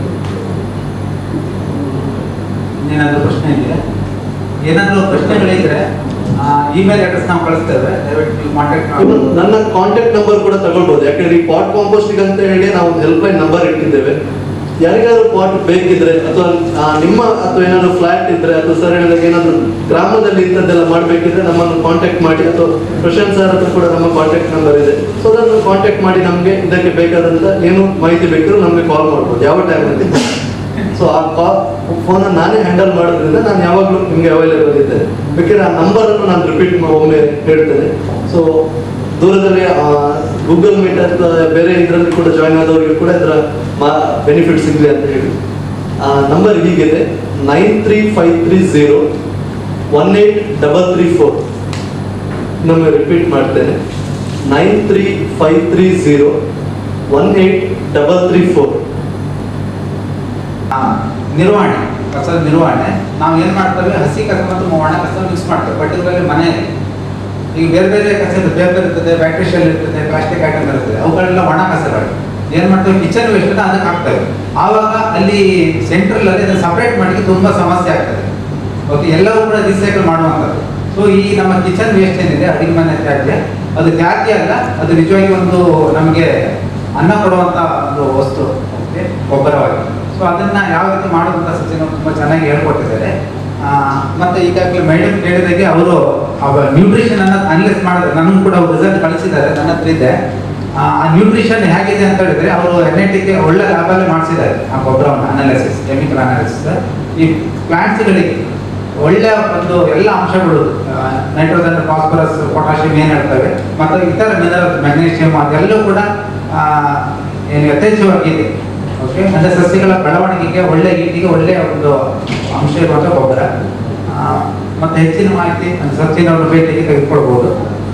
ಏನಾದರೂ ಪ್ರಶ್ನೆ ಇದೆಯಾ ಏನಾದರೂ ಪ್ರಶ್ನೆಗಳಿದ್ರೆ ಇಮೇಲ್ ಅಡ್ರೆಸ್ ನಾವು ಕಳಿಸ್ತೇವೆ ದಯವಿಟ್ಟು ಕಾಂಟ್ಯಾಕ್ಟ್ ಇನ್ನು ಮಾಡಿ ನನ್ನ ಕಾಂಟ್ಯಾಕ್ಟ್ ನಂಬರ್ ಕೂಡ ತಗೊಳ್ಬೋದು ಯಾಕಂದ್ರೆ ಈ ಪಾಟ್ ಕಾಂಪೋಸ್ಟಿಂಗ್ ಅಂತ ಹೇಳಿ ನಾವು ಹೆಲ್ಪ್ ಲೈನ್ ನಂಬರ್ ಇಟ್ಟಿದ್ದೇವೆ ಯಾರಿಗಾದ್ರೂ ಪಾಟ್ ಬೇಕಿದ್ರೆ ಅಥವಾ ಆ, ನಿಮ್ಮ ಅಥವಾ ಏನಾದ್ರು ಫ್ಲಾಟ್ ಇದ್ರೆ ಅಥವಾ ಸರ್ ಹೇಳಿದಾಗ ಏನಾದ್ರು ಗ್ರಾಮದಲ್ಲಿ ಇಂಥದ್ದೆಲ್ಲ ಮಾಡಬೇಕಿದ್ರೆ ನಮ್ಮನ್ನು ಕಾಂಟ್ಯಾಕ್ಟ್ ಮಾಡಿ ಅಥವಾ ಪ್ರಶಾಂತ್ ಸರ್ ಹತ್ರ ಕೂಡ ನಮ್ಮ ಕಾಂಟ್ಯಾಕ್ಟ್ ನಂಬರ್ ಇದೆ ಸೊ ಅದನ್ನು ಕಾಂಟ್ಯಾಕ್ಟ್ ಮಾಡಿ ನಮಗೆ ಇದಕ್ಕೆ ಬೇಕಾದಂತ ಏನು ಮಾಹಿತಿ ಬೇಕಿದ್ರು ನಮಗೆ ಕಾಲ್ ಮಾಡ್ಬೋದು ಯಾವ ಟೈಮಲ್ಲಿ ಸೊ ಆ ಕಾಲ್ ಫೋನ್ ನಾನೇ ಹ್ಯಾಂಡಲ್ ಮಾಡೋದ್ರಿಂದ ನಾನು ಯಾವಾಗಲೂ ನಿಮಗೆ ಅವೈಲೇಬಲ್ ಇದ್ದೇನೆ ಬೇಕಾದ್ರೆ ಆ ನಂಬರ್ ಅನ್ನು ನಾನು ರಿಪೀಟ್ ಒಮ್ಮೆ ಹೇಳ್ತೇನೆ ಸೊ ದೂರದಲ್ಲಿ ಗೂಗಲ್ ಮೀಟ್ ಅಥವಾ ಬೇರೆ ಇದರಲ್ಲಿ ಕೂಡ ಜಾಯ್ನ್ ಆದವರಿಗೆ ಕೂಡ ಇದರ ಬೆನಿಫಿಟ್ ಸಿಗಲಿ ಅಂತ ಹೇಳಿ ಆ ನಂಬರ್ ಹೀಗಿದೆ nine three five three zero one eight double three four ಇನ್ನೊಮ್ಮೆ ರಿಪೀಟ್ ಮಾಡ್ತೇನೆ nine three five three zero one eight double three four ಆ, ನಿರ್ವಹಣೆ ಕಸದ ನಿರ್ವಹಣೆ ನಾವು ಏನು ಮಾಡ್ತೇವೆ ಹಸಿ ಕಸ ಮತ್ತು ಒಣ ಕಸ ಮಿಕ್ಸ್ ಮಾಡ್ತೇವೆ ಪರ್ಟಿಕ್ಯುಲರ್ಲಿ ಮನೆಯಲ್ಲಿ ಈಗ ಬೇರೆ ಬೇರೆ ಕಸ ಇರ್ತದೆ ಪೇಪರ್ ಇರ್ತದೆ ಬ್ಯಾಟ್ರಿ ಶೆಲ್ ಇರ್ತದೆ ಪ್ಲಾಸ್ಟಿಕ್ ಐಟಮ್ ಇರ್ತದೆ ಅವುಗಳೆಲ್ಲ ಒಣ ಕಸಗಳು ಏನು ಮಾಡ್ತೇವೆ ಕಿಚನ್ ವೇಸ್ಟ್ ಅದಕ್ಕೆ ಹಾಕ್ತೇವೆ ಆವಾಗ ಅಲ್ಲಿ ಸೆಂಟ್ರಲ್ ಅಲ್ಲಿ ಅದನ್ನು ಸಪರೇಟ್ ಮಾಡಲಿಕ್ಕೆ ತುಂಬ ಸಮಸ್ಯೆ ಆಗ್ತದೆ ಓಕೆ ಎಲ್ಲವೂ ಕೂಡ ರೀಸೈಕಲ್ ಮಾಡುವಂಥದ್ದು ಸೊ ಈ ನಮ್ಮ ಕಿಚನ್ ವೇಸ್ಟ್ ಏನಿದೆ ಅಡಿಗೆ ಮನೆ ತ್ಯಾಜ್ಯ ಅದು ತ್ಯಾಜ್ಯ ಅಲ್ಲ ಅದು ನಿಜವಾಗಿ ಒಂದು ನಮಗೆ ಅನ್ನ ಕೊಡುವಂಥ ಒಂದು ವಸ್ತು ಓಕೆ ಗೊಬ್ಬರವಾಗಿ ಸೊ ಅದನ್ನ ಯಾವ ರೀತಿ ಮಾಡೋದಂತ ಸಚಿವರು ತುಂಬ ಚೆನ್ನಾಗಿ ಹೇಳ್ಕೊಟ್ಟಿದ್ದಾರೆ ಆ, ಮತ್ತೆ ಈಗಾಗಲೇ ಮೇಡಮ್ ಹೇಳಿದಾಗೆ ಅವರು ನ್ಯೂಟ್ರಿಷನ್ ಅನ್ನ ಅನಲೈಸ್ ಮಾಡಿದ್ರೆ ನನಗೂ ಕೂಡ ರಿಸಲ್ಟ್ ಕಳಿಸಿದ್ದಾರೆ ನನ್ನ ಹತ್ರ ಇದೆ ಆ ನ್ಯೂಟ್ರಿಷನ್ ಹೇಗಿದೆ ಅಂತ ಹೇಳಿದ್ರೆ ಅವರು ಎನ್ ಐ ಟಿಗೆ ಒಳ್ಳೆ ಲ್ಯಾಬಲ್ಲೇ ಮಾಡಿಸಿದ್ದಾರೆ ಆ ಗೊಬ್ಬರವನ್ನು ಅನಾಲಿಸಿಸ್ ಕೆಮಿಕಲ್ ಅನಾಲಿಸಿಸ್ ಈ ಪ್ಲಾಂಟ್ಸ್ಗಳಿಗೆ ಒಳ್ಳೆ ಒಂದು ಎಲ್ಲ ಅಂಶಗಳು ನೈಟ್ರೋಜನ್ ಫಾಸ್ಫರಸ್ ಪೊಟ್ಯಾಷಿಯಂ ಏನು ಹೇಳ್ತವೆ ಮತ್ತು ಇತರ ಮಿನರಲ್ಸ್ ಮೆಗ್ನೀಷಿಯಂ ಅದೆಲ್ಲವೂ ಕೂಡ ಆ, ಏನು ಯಥೇಚ್ಛವಾಗಿದೆ ಓಕೆ ಅಂದರೆ ಸಸ್ಯಗಳ ಬೆಳವಣಿಗೆಗೆ ಒಳ್ಳೆ ಈಟಿಗೆ ಒಳ್ಳೆಯ ಒಂದು ಅಂಶ ಇರುವಂಥ ಗೊಬ್ಬರ ಆ, ಮತ್ತೆ ಹೆಚ್ಚಿನ ಮಾಹಿತಿ ಸಚಿನವರ ಭೇಟಿಗೆ ತೆಗೆದುಕೊಳ್ಬೋದು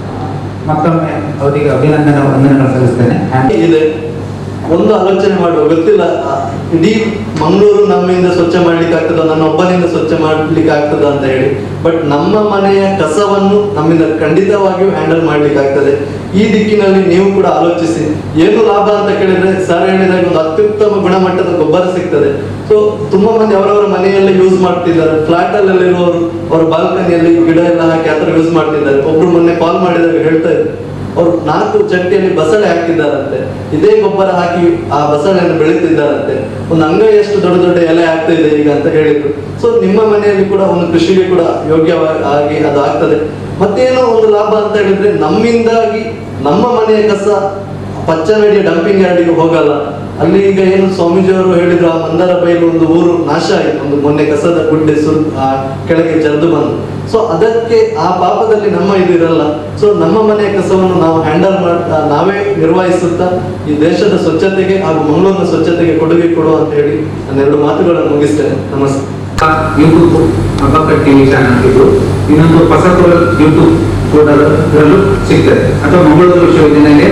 ಮತ್ತೊಮ್ಮೆ ಅವರಿಗೆ ಅಭಿನಂದನೆ ವಂದನೆಗಳು ಸಲ್ಲಿಸ್ತೇನೆ ಇದೆ ಒಂದು ಆಲೋಚನೆ ಮಾಡುವ ಗೊತ್ತಿಲ್ಲ ಆ, ಇಡೀ ಮಂಗಳೂರು ನಮ್ಮಿಂದ ಸ್ವಚ್ಛ ಮಾಡ್ಲಿಕ್ಕೆ ಆಗ್ತದ ನನ್ನ ಒಬ್ಬನಿಂದ ಸ್ವಚ್ಛ ಮಾಡ್ಲಿಕ್ಕೆ ಆಗ್ತದ ಅಂತ ಹೇಳಿ ಬಟ್ ನಮ್ಮ ಮನೆಯ ಕಸವನ್ನು ನಮ್ಮಿಂದ ಖಂಡಿತವಾಗಿಯೂ ಹ್ಯಾಂಡಲ್ ಮಾಡ್ಲಿಕ್ಕೆ ಆಗ್ತದೆ ಈ ದಿಕ್ಕಿನಲ್ಲಿ ನೀವು ಕೂಡ ಆಲೋಚಿಸಿ ಏನು ಲಾಭ ಅಂತ ಕೇಳಿದ್ರೆ ಸರ್ ಹೇಳಿದಾಗ ಒಂದು ಅತ್ಯುತ್ತಮ ಗುಣಮಟ್ಟದ ಗೊಬ್ಬರ ಸಿಗ್ತದೆ ಸೊ ತುಂಬಾ ಮಂದಿ ಅವರವರ ಮನೆಯಲ್ಲೇ ಯೂಸ್ ಮಾಡ್ತಿದ್ದಾರೆ ಫ್ಲಾಟ್ ಅಲ್ಲಿರುವವರು ಅವರ ಬಾಲ್ಕನಿಯಲ್ಲಿ ಗಿಡ ಎಲ್ಲ ಹಾಕಿ ಆತರ ಯೂಸ್ ಮಾಡ್ತಿದ್ದಾರೆ ಒಬ್ರು ಮೊನ್ನೆ ಕಾಲ್ ಮಾಡಿದಾಗ ಹೇಳ್ತಾ ಇದ್ರು ಅವರು ನಾಲ್ಕು ಚಟ್ಟಿಯಲ್ಲಿ ಬಸಳೆ ಹಾಕಿದ್ದಾರಂತೆ ಇದೇ ಗೊಬ್ಬರ ಹಾಕಿ ಆ ಬಸಳೆಯನ್ನು ಬೆಳೀತಿದ್ದಾರಂತೆ ಒಂದು ಅಂಗೈಯಷ್ಟು ದೊಡ್ಡ ದೊಡ್ಡ ಎಲೆ ಆಗ್ತಾ ಇದೆ ಈಗ ಅಂತ ಹೇಳಿದ್ರು ಸೊ ನಿಮ್ಮ ಮನೆಯಲ್ಲಿ ಕೂಡ ಒಂದು ಕೃಷಿಗೆ ಕೂಡ ಯೋಗ್ಯವಾಗಿ ಅದು ಆಗ್ತದೆ ಮತ್ತೇನೋ ಒಂದು ಲಾಭ ಅಂತ ಹೇಳಿದ್ರೆ ನಮ್ಮಿಂದಾಗಿ ನಮ್ಮ ಮನೆಯ ಕಸ ಪಚ್ಚನಡಿಯ ಡಂಪಿಂಗ್ ಯಾರ್ಡಿಗೆ ಹೋಗಲ್ಲ ಅಲ್ಲಿ ಈಗ ಏನು ಸ್ವಾಮೀಜಿ ಅವರು ಹೇಳಿದ್ರು ಆ ಮಂದಾರ ಬೈಲು ಒಂದು ಊರು ನಾಶ ಆಯಿತು ಒಂದು ಮೊನ್ನೆ ಕಸದ ಗುಡ್ಡೆ ಸುಲ್ ಆ ಕೆಳಗೆ ಜರಿದು ಬಂದು ಸೊ ಅದಕ್ಕೆ ಆ ಪಾಪದಲ್ಲಿ ನಮ್ಮ ಇದು ಇರಲ್ಲ ಸೊ ನಮ್ಮ ಮನೆಯ ಕಸವನ್ನು ನಾವು ಹ್ಯಾಂಡಲ್ ಮಾಡ್ತಾ ನಾವೇ ನಿರ್ವಹಿಸುತ್ತಾ ಈ ದೇಶದ ಸ್ವಚ್ಛತೆಗೆ ಹಾಗೂ ಮಂಗಳೂರಿನ ಸ್ವಚ್ಛತೆಗೆ ಕೊಡುಗೆ ಕೊಡುವ ಅಂತ ಹೇಳಿ ನಾನು ಎರಡು ಮಾತುಗಳನ್ನು ಮುಗಿಸ್ತೇನೆ ನಮಸ್ತೆ ಯೂಟ್ಯೂಬ್ ಅಬ್ಬಕ್ಕ ಟಿವಿ ಚಾನಲ್ ಇದು ಇನ್ನೊಂದು ಹೊಸತುರ ಯೂಟ್ಯೂಬ್ ಕೂಡ ಇದರಲ್ಲೂ ಸಿಗ್ತದೆ ಅಥವಾ ಮಂಗಳೂರು ವಿಶ್ವವಿದ್ಯಾಲಯ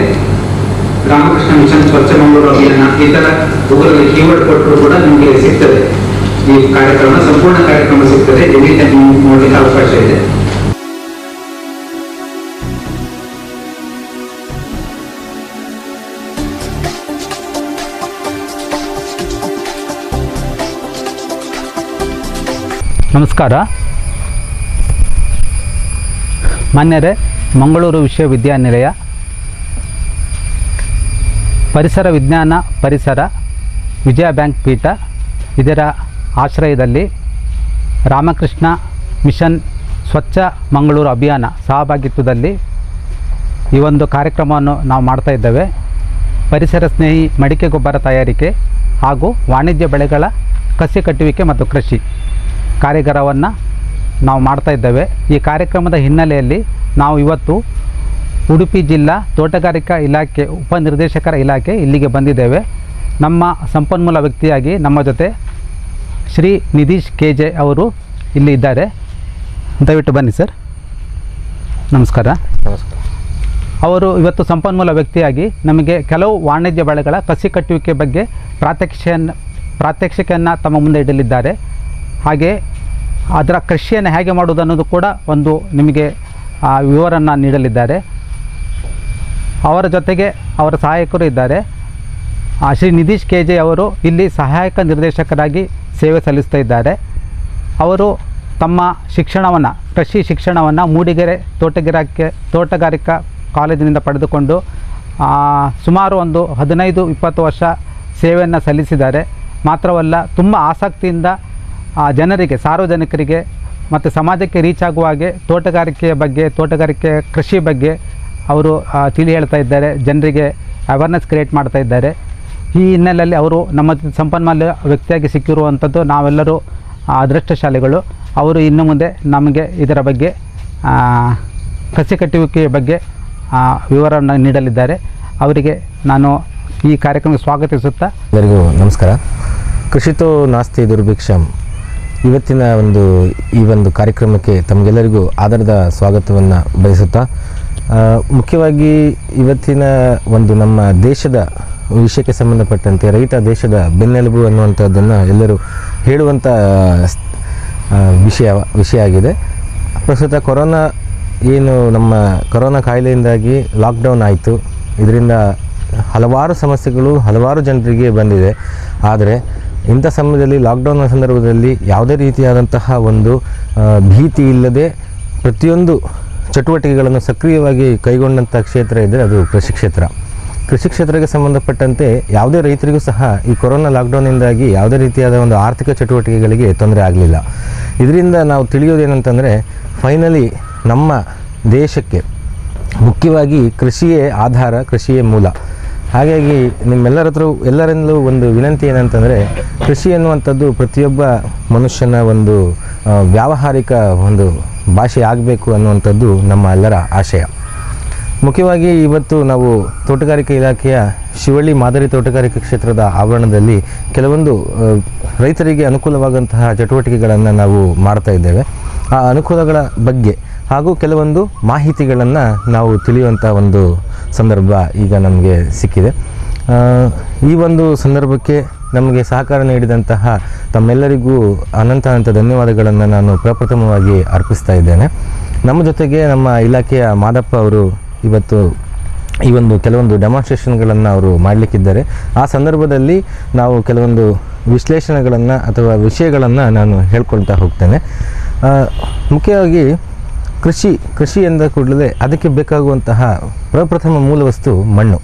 ರಾಮಕೃಷ್ಣ ಮಿಷನ್ ಸ್ವಚ್ಛ ಮಂಗಳೂರು ಅಭಿಯಾನ ಈ ತರ ಗೂಗಲ್ ಕೀವರ್ಡ್ ಕೊಟ್ಟರು ಕೂಡ ನಿಮಗೆ ಸಿಗ್ತದೆ ಈ ಕಾರ್ಯಕ್ರಮ ಸಂಪೂರ್ಣ ಕಾರ್ಯಕ್ರಮ ಸಿಗ್ತದೆ ಎನಿ ಟೈಮ್ ನೋಡ್ಲಿಕ್ಕೆ ಅವಕಾಶ ಇದೆ ನಮಸ್ಕಾರ ಮಾನ್ಯರೇ ಮಂಗಳೂರು ವಿಶ್ವವಿದ್ಯಾನಿಲಯ ಪರಿಸರ ವಿಜ್ಞಾನ ಪರಿಸರ ವಿಜಯ ಬ್ಯಾಂಕ್ ಪೀಠ ಇದರ ಆಶ್ರಯದಲ್ಲಿ ರಾಮಕೃಷ್ಣ ಮಿಷನ್ ಸ್ವಚ್ಛ ಮಂಗಳೂರು ಅಭಿಯಾನ ಸಹಭಾಗಿತ್ವದಲ್ಲಿ ಈ ಒಂದು ಕಾರ್ಯಕ್ರಮವನ್ನು ನಾವು ಮಾಡ್ತಾ ಇದ್ದೇವೆ ಪರಿಸರ ಸ್ನೇಹಿ ಮಡಿಕೆ ಗೊಬ್ಬರ ತಯಾರಿಕೆ ಹಾಗೂ ವಾಣಿಜ್ಯ ಬೆಳೆಗಳ ಕಸಿ ಕಟ್ಟುವಿಕೆ ಮತ್ತು ಕೃಷಿ ಕಾರ್ಯಾಗಾರವನ್ನು ನಾವು ಮಾಡ್ತಾ ಇದ್ದೇವೆ ಈ ಕಾರ್ಯಕ್ರಮದ ಹಿನ್ನೆಲೆಯಲ್ಲಿ ನಾವು ಇವತ್ತು ಉಡುಪಿ ಜಿಲ್ಲಾ ತೋಟಗಾರಿಕಾ ಇಲಾಖೆ ಉಪನಿರ್ದೇಶಕರ ಇಲಾಖೆ ಇಲ್ಲಿಗೆ ಬಂದಿದ್ದೇವೆ ನಮ್ಮ ಸಂಪನ್ಮೂಲ ವ್ಯಕ್ತಿಯಾಗಿ ನಮ್ಮ ಜೊತೆ ಶ್ರೀ ನಿಧೀಶ್ ಕೆ ಜೆ ಅವರು ಇಲ್ಲಿ ಇದ್ದಾರೆ ದಯವಿಟ್ಟು ಬನ್ನಿ ಸರ್ ನಮಸ್ಕಾರ ನಮಸ್ಕಾರ ಅವರು ಇವತ್ತು ಸಂಪನ್ಮೂಲ ವ್ಯಕ್ತಿಯಾಗಿ ನಮಗೆ ಕೆಲವು ವಾಣಿಜ್ಯ ಬೆಳೆಗಳ ಕಸಿ ಕಟ್ಟುವಿಕೆ ಬಗ್ಗೆ ಪ್ರಾತ್ಯಕ್ಷಿಕೆಯನ್ನು ಪ್ರಾತ್ಯಕ್ಷಿಕೆಯನ್ನು ತಮ್ಮ ಮುಂದೆ ಇಡಲಿದ್ದಾರೆ ಹಾಗೆ ಅದರ ಕೃಷಿಯನ್ನು ಹೇಗೆ ಮಾಡುವುದು ಅನ್ನೋದು ಕೂಡ ಒಂದು ನಿಮಗೆ ಆ, ವಿವರನ್ನು ನೀಡಲಿದ್ದಾರೆ ಅವರ ಜೊತೆಗೆ ಅವರ ಸಹಾಯಕರು ಇದ್ದಾರೆ ಆ, ಶ್ರೀ ನಿಧೀಶ್ ಕೆ ಜೆ ಅವರು ಇಲ್ಲಿ ಸಹಾಯಕ ನಿರ್ದೇಶಕರಾಗಿ ಸೇವೆ ಸಲ್ಲಿಸ್ತಾ ಇದ್ದಾರೆ ಅವರು ತಮ್ಮ ಶಿಕ್ಷಣವನ್ನು ಕೃಷಿ ಶಿಕ್ಷಣವನ್ನು ಮೂಡಿಗೆರೆ ತೋಟಗಾರಿಕೆ ತೋಟಗಾರಿಕಾ ಕಾಲೇಜಿನಿಂದ ಪಡೆದುಕೊಂಡು ಆ, ಸುಮಾರು ಒಂದು ಹದಿನೈದು ಇಪ್ಪತ್ತು ವರ್ಷ ಸೇವೆಯನ್ನು ಸಲ್ಲಿಸಿದ್ದಾರೆ ಮಾತ್ರವಲ್ಲ ತುಂಬ ಆಸಕ್ತಿಯಿಂದ ಆ, ಜನರಿಗೆ ಸಾರ್ವಜನಿಕರಿಗೆ ಮತ್ತು ಸಮಾಜಕ್ಕೆ ರೀಚ್ ಆಗುವ ಹಾಗೆ ತೋಟಗಾರಿಕೆಯ ಬಗ್ಗೆ ತೋಟಗಾರಿಕೆ ಕೃಷಿ ಬಗ್ಗೆ ಅವರು ಆ, ತಿಳಿ ಹೇಳ್ತಾ ಇದ್ದಾರೆ ಜನರಿಗೆ ಅವೇರ್ನೆಸ್ ಕ್ರಿಯೇಟ್ ಮಾಡ್ತಾ ಇದ್ದಾರೆ ಈ ಹಿನ್ನೆಲೆಯಲ್ಲಿ ಅವರು ನಮ್ಮ ಸಂಪನ್ಮೂಲ ವ್ಯಕ್ತಿಯಾಗಿ ಸಿಕ್ಕಿರುವಂಥದ್ದು ನಾವೆಲ್ಲರೂ ಆ, ಅದೃಷ್ಟಶಾಲಿಗಳು ಅವರು ಇನ್ನು ಮುಂದೆ ನಮಗೆ ಇದರ ಬಗ್ಗೆ ಆ, ಕಸಿ ಕಟ್ಟುವಿಕೆಯ ಬಗ್ಗೆ ಆ, ವಿವರವನ್ನು ನೀಡಲಿದ್ದಾರೆ ಅವರಿಗೆ ನಾನು ಈ ಕಾರ್ಯಕ್ರಮಕ್ಕೆ ಸ್ವಾಗತಿಸುತ್ತಾ ಎಲ್ಲರಿಗೂ ನಮಸ್ಕಾರ ಕೃಷಿತೋ ನಾಸ್ತಿ ದುರ್ಭಿಕ್ಷಂ ಇವತ್ತಿನ ಒಂದು ಈ ಒಂದು ಕಾರ್ಯಕ್ರಮಕ್ಕೆ ತಮಗೆಲ್ಲರಿಗೂ ಆಧಾರದ ಸ್ವಾಗತವನ್ನು ಬಯಸುತ್ತಾ ಆ, ಮುಖ್ಯವಾಗಿ ಇವತ್ತಿನ ಒಂದು ನಮ್ಮ ದೇಶದ ವಿಷಯಕ್ಕೆ ಸಂಬಂಧಪಟ್ಟಂತೆ ರೈತ ದೇಶದ ಬೆನ್ನೆಲುಬು ಅನ್ನುವಂಥದ್ದನ್ನು ಎಲ್ಲರೂ ಹೇಳುವಂಥ ಆ, ವಿಷಯ ವಿಷಯ ಆಗಿದೆ ಪ್ರಸ್ತುತ ಕೊರೋನಾ ಏನು ನಮ್ಮ ಕೊರೋನಾ ಕಾಯಿಲೆಯಿಂದಾಗಿ ಲಾಕ್ಡೌನ್ ಆಯಿತು ಇದರಿಂದ ಹಲವಾರು ಸಮಸ್ಯೆಗಳು ಹಲವಾರು ಜನರಿಗೆ ಬಂದಿದೆ ಆದರೆ ಇಂಥ ಸಮಯದಲ್ಲಿ ಲಾಕ್ಡೌನ್ನ ಸಂದರ್ಭದಲ್ಲಿ ಯಾವುದೇ ರೀತಿಯಾದಂತಹ ಒಂದು ಆ, ಭೀತಿ ಇಲ್ಲದೆ ಪ್ರತಿಯೊಂದು ಚಟುವಟಿಕೆಗಳನ್ನು ಸಕ್ರಿಯವಾಗಿ ಕೈಗೊಂಡಂಥ ಕ್ಷೇತ್ರ ಇದ್ದರೆ ಅದು ಕೃಷಿ ಕ್ಷೇತ್ರ ಕೃಷಿ ಕ್ಷೇತ್ರಕ್ಕೆ ಸಂಬಂಧಪಟ್ಟಂತೆ ಯಾವುದೇ ರೈತರಿಗೂ ಸಹ ಈ ಕೊರೋನಾ ಲಾಕ್ಡೌನ್ನಿಂದಾಗಿ ಯಾವುದೇ ರೀತಿಯಾದ ಒಂದು ಆರ್ಥಿಕ ಚಟುವಟಿಕೆಗಳಿಗೆ ತೊಂದರೆ ಆಗಲಿಲ್ಲ ಇದರಿಂದ ನಾವು ತಿಳಿಯೋದೇನಂತಂದರೆ ಫೈನಲಿ ನಮ್ಮ ದೇಶಕ್ಕೆ ಮುಖ್ಯವಾಗಿ ಕೃಷಿಯೇ ಆಧಾರ ಕೃಷಿಯೇ ಮೂಲ ಹಾಗಾಗಿ ನಿಮ್ಮೆಲ್ಲರ ಹತ್ರ ಎಲ್ಲರಿಂದಲೂ ಒಂದು ವಿನಂತಿ ಏನಂತಂದರೆ ಕೃಷಿ ಎನ್ನುವಂಥದ್ದು ಪ್ರತಿಯೊಬ್ಬ ಮನುಷ್ಯನ ಒಂದು ಆ, ವ್ಯಾವಹಾರಿಕ ಒಂದು ಭಾಷೆ ಆಗಬೇಕು ಅನ್ನುವಂಥದ್ದು ನಮ್ಮ ಎಲ್ಲರ ಆಶಯ ಮುಖ್ಯವಾಗಿ ಇವತ್ತು ನಾವು ತೋಟಗಾರಿಕೆ ಇಲಾಖೆಯ ಶಿವಳ್ಳಿ ಮಾದರಿ ತೋಟಗಾರಿಕೆ ಕ್ಷೇತ್ರದ ಆವರಣದಲ್ಲಿ ಕೆಲವೊಂದು ಆ, ರೈತರಿಗೆ ಅನುಕೂಲವಾದಂತಹ ಚಟುವಟಿಕೆಗಳನ್ನು ನಾವು ಮಾಡ್ತಾ ಇದ್ದೇವೆ ಆ ಅನುಕೂಲಗಳ ಬಗ್ಗೆ ಹಾಗೂ ಕೆಲವೊಂದು ಮಾಹಿತಿಗಳನ್ನು ನಾವು ತಿಳಿಯುವಂಥ ಒಂದು ಸಂದರ್ಭ ಈಗ ನಮಗೆ ಸಿಕ್ಕಿದೆ ಆ, ಈ ಒಂದು ಸಂದರ್ಭಕ್ಕೆ ನಮಗೆ ಸಹಕಾರ ನೀಡಿದಂತಹ ತಮ್ಮೆಲ್ಲರಿಗೂ ಅನಂತ ಅನಂತ ಧನ್ಯವಾದಗಳನ್ನು ನಾನು ಪ್ರಪ್ರಥಮವಾಗಿ ಅರ್ಪಿಸ್ತಾ ಇದ್ದೇನೆ ನಮ್ಮ ಜೊತೆಗೆ ನಮ್ಮ ಇಲಾಖೆಯ ಮಾದಪ್ಪ ಅವರು ಇವತ್ತು ಈ ಒಂದು ಕೆಲವೊಂದು ಡೆಮಾನ್ಸ್ಟ್ರೇಷನ್ಗಳನ್ನು ಅವರು ಮಾಡಲಿಕ್ಕಿದ್ದಾರೆ ಆ ಸಂದರ್ಭದಲ್ಲಿ ನಾವು ಕೆಲವೊಂದು ವಿಶ್ಲೇಷಣೆಗಳನ್ನು ಅಥವಾ ವಿಷಯಗಳನ್ನು ನಾನು ಹೇಳ್ಕೊಳ್ತಾ ಹೋಗ್ತೇನೆ ಆ, ಮುಖ್ಯವಾಗಿ ಕೃಷಿ ಕೃಷಿ ಎಂದ ಕೂಡಲೇ ಅದಕ್ಕೆ ಬೇಕಾಗುವಂತಹ ಪ್ರಪ್ರಥಮ ಮೂಲ ವಸ್ತು ಮಣ್ಣು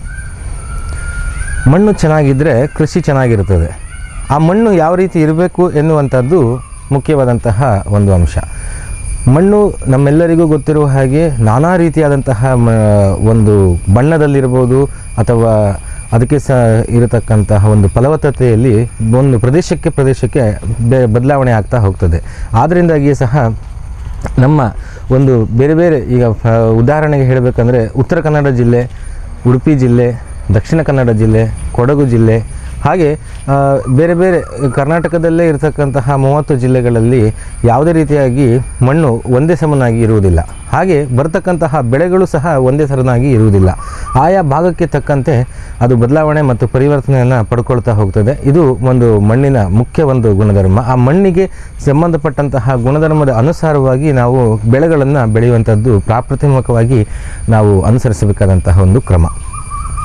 ಮಣ್ಣು ಚೆನ್ನಾಗಿದ್ದರೆ ಕೃಷಿ ಚೆನ್ನಾಗಿರುತ್ತದೆ ಆ ಮಣ್ಣು ಯಾವ ರೀತಿ ಇರಬೇಕು ಎನ್ನುವಂಥದ್ದು ಮುಖ್ಯವಾದಂತಹ ಒಂದು ಅಂಶ ಮಣ್ಣು ನಮ್ಮೆಲ್ಲರಿಗೂ ಗೊತ್ತಿರುವ ಹಾಗೆ ನಾನಾ ರೀತಿಯಾದಂತಹ ಮ ಒಂದು ಬಣ್ಣದಲ್ಲಿರ್ಬೋದು ಅಥವಾ ಅದಕ್ಕೆ ಸಹ ಇರತಕ್ಕಂತಹ ಒಂದು ಫಲವತ್ತತೆಯಲ್ಲಿ ಒಂದು ಪ್ರದೇಶಕ್ಕೆ ಪ್ರದೇಶಕ್ಕೆ ಬೆ ಬದಲಾವಣೆ ಆಗ್ತಾ ಹೋಗ್ತದೆ ಆದ್ದರಿಂದಾಗಿಯೇ ಸಹ ನಮ್ಮ ಒಂದು ಬೇರೆ ಬೇರೆ ಈಗ ಆ, ಉದಾಹರಣೆಗೆ ಹೇಳಬೇಕಂದ್ರೆ ಉತ್ತರ ಕನ್ನಡ ಜಿಲ್ಲೆ ಉಡುಪಿ ಜಿಲ್ಲೆ ದಕ್ಷಿಣ ಕನ್ನಡ ಜಿಲ್ಲೆ ಕೊಡಗು ಜಿಲ್ಲೆ ಹಾಗೆ ಆ, ಬೇರೆ ಬೇರೆ ಕರ್ನಾಟಕದಲ್ಲೇ ಇರತಕ್ಕಂತಹ ಮೂವತ್ತು ಜಿಲ್ಲೆಗಳಲ್ಲಿ ಯಾವುದೇ ರೀತಿಯಾಗಿ ಮಣ್ಣು ಒಂದೇ ಸಮನಾಗಿ ಇರುವುದಿಲ್ಲ ಹಾಗೆ ಬರ್ತಕ್ಕಂತಹ ಬೆಳೆಗಳು ಸಹ ಒಂದೇ ಸರನಾಗಿ ಇರುವುದಿಲ್ಲ ಆಯಾ ಭಾಗಕ್ಕೆ ತಕ್ಕಂತೆ ಅದು ಬದಲಾವಣೆ ಮತ್ತು ಪರಿವರ್ತನೆಯನ್ನು ಪಡ್ಕೊಳ್ತಾ ಹೋಗ್ತದೆ ಇದು ಒಂದು ಮಣ್ಣಿನ ಮುಖ್ಯ ಒಂದು ಗುಣಧರ್ಮ ಆ ಮಣ್ಣಿಗೆ ಸಂಬಂಧಪಟ್ಟಂತಹ ಗುಣಧರ್ಮದ ಅನುಸಾರವಾಗಿ ನಾವು ಬೆಳೆಗಳನ್ನು ಬೆಳೆಯುವಂಥದ್ದು ಪ್ರಾಪ್ರಥಮಕವಾಗಿ ನಾವು ಅನುಸರಿಸಬೇಕಾದಂತಹ ಒಂದು ಕ್ರಮ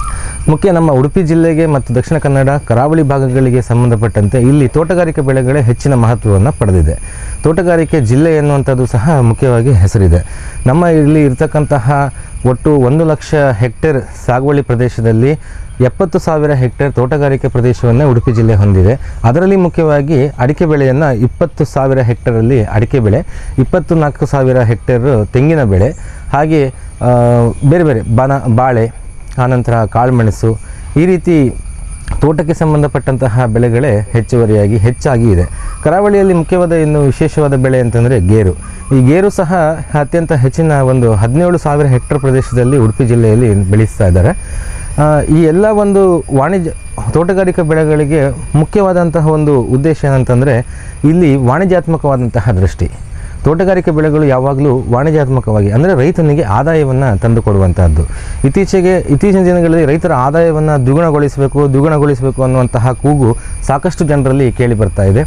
ಮುಖ್ಯ ನಮ್ಮ ಉಡುಪಿ ಜಿಲ್ಲೆಗೆ ಮತ್ತು ದಕ್ಷಿಣ ಕನ್ನಡ ಕರಾವಳಿ ಭಾಗಗಳಿಗೆ ಸಂಬಂಧಪಟ್ಟಂತೆ ಇಲ್ಲಿ ತೋಟಗಾರಿಕೆ ಬೆಳೆಗಳೇ ಹೆಚ್ಚಿನ ಮಹತ್ವವನ್ನು ಪಡೆದಿದೆ ತೋಟಗಾರಿಕೆ ಜಿಲ್ಲೆ ಎನ್ನುವಂಥದ್ದು ಸಹ ಮುಖ್ಯವಾಗಿ ಹೆಸರಿದೆ ನಮ್ಮ ಇಲ್ಲಿ ಇರತಕ್ಕಂತಹ ಒಟ್ಟು ಒಂದು ಲಕ್ಷ ಹೆಕ್ಟೇರ್ ಸಾಗುವಳಿ ಪ್ರದೇಶದಲ್ಲಿ ಎಪ್ಪತ್ತು ಸಾವಿರ ಹೆಕ್ಟೇರ್ ತೋಟಗಾರಿಕೆ ಪ್ರದೇಶವನ್ನೇ ಉಡುಪಿ ಜಿಲ್ಲೆ ಹೊಂದಿದೆ ಅದರಲ್ಲಿ ಮುಖ್ಯವಾಗಿ ಅಡಿಕೆ ಬೆಳೆಯನ್ನು ಇಪ್ಪತ್ತು ಸಾವಿರ ಹೆಕ್ಟೇರಲ್ಲಿ ಅಡಿಕೆ ಬೆಳೆ ಇಪ್ಪತ್ತು ನಾಲ್ಕು ಸಾವಿರ ಹೆಕ್ಟೇರ್ ತೆಂಗಿನ ಬೆಳೆ ಹಾಗೆ ಆ, ಬೇರೆ ಬೇರೆ ಬನ ಬಾಳೆ ಆನಂತರ ಕಾಳುಮೆಣಸು ಈ ರೀತಿ ತೋಟಕ್ಕೆ ಸಂಬಂಧಪಟ್ಟಂತಹ ಬೆಳೆಗಳೇ ಹೆಚ್ಚುವರಿಯಾಗಿ ಹೆಚ್ಚಾಗಿ ಇದೆ ಕರಾವಳಿಯಲ್ಲಿ ಮುಖ್ಯವಾದ ಇನ್ನು ವಿಶೇಷವಾದ ಬೆಳೆ ಅಂತಂದರೆ ಗೇರು ಈ ಗೇರು ಸಹ ಅತ್ಯಂತ ಹೆಚ್ಚಿನ ಒಂದು ಹದಿನೇಳು ಸಾವಿರ ಹೆಕ್ಟರ್ ಪ್ರದೇಶದಲ್ಲಿ ಉಡುಪಿ ಜಿಲ್ಲೆಯಲ್ಲಿ ಬೆಳೆಸ್ತಾ ಇದ್ದಾರೆ ಆ, ಈ ಎಲ್ಲ ಒಂದು ವಾಣಿಜ್ಯ ತೋಟಗಾರಿಕಾ ಬೆಳೆಗಳಿಗೆ ಮುಖ್ಯವಾದಂತಹ ಒಂದು ಉದ್ದೇಶ ಏನಂತಂದರೆ ಇಲ್ಲಿ ವಾಣಿಜ್ಯಾತ್ಮಕವಾದಂತಹ ದೃಷ್ಟಿ ತೋಟಗಾರಿಕೆ ಬೆಳೆಗಳು ಯಾವಾಗಲೂ ವಾಣಿಜ್ಯಾತ್ಮಕವಾಗಿ ಅಂದರೆ ರೈತನಿಗೆ ಆದಾಯವನ್ನು ತಂದುಕೊಡುವಂತಹದ್ದು ಇತ್ತೀಚೆಗೆ ಇತ್ತೀಚಿನ ದಿನಗಳಲ್ಲಿ ರೈತರ ಆದಾಯವನ್ನು ದ್ವಿಗುಣಗೊಳಿಸಬೇಕು ದ್ವಿಗುಣಗೊಳಿಸಬೇಕು ಅನ್ನುವಂತಹ ಕೂಗು ಸಾಕಷ್ಟು ಜನರಲ್ಲಿ ಕೇಳಿ ಬರ್ತಾ ಇದೆ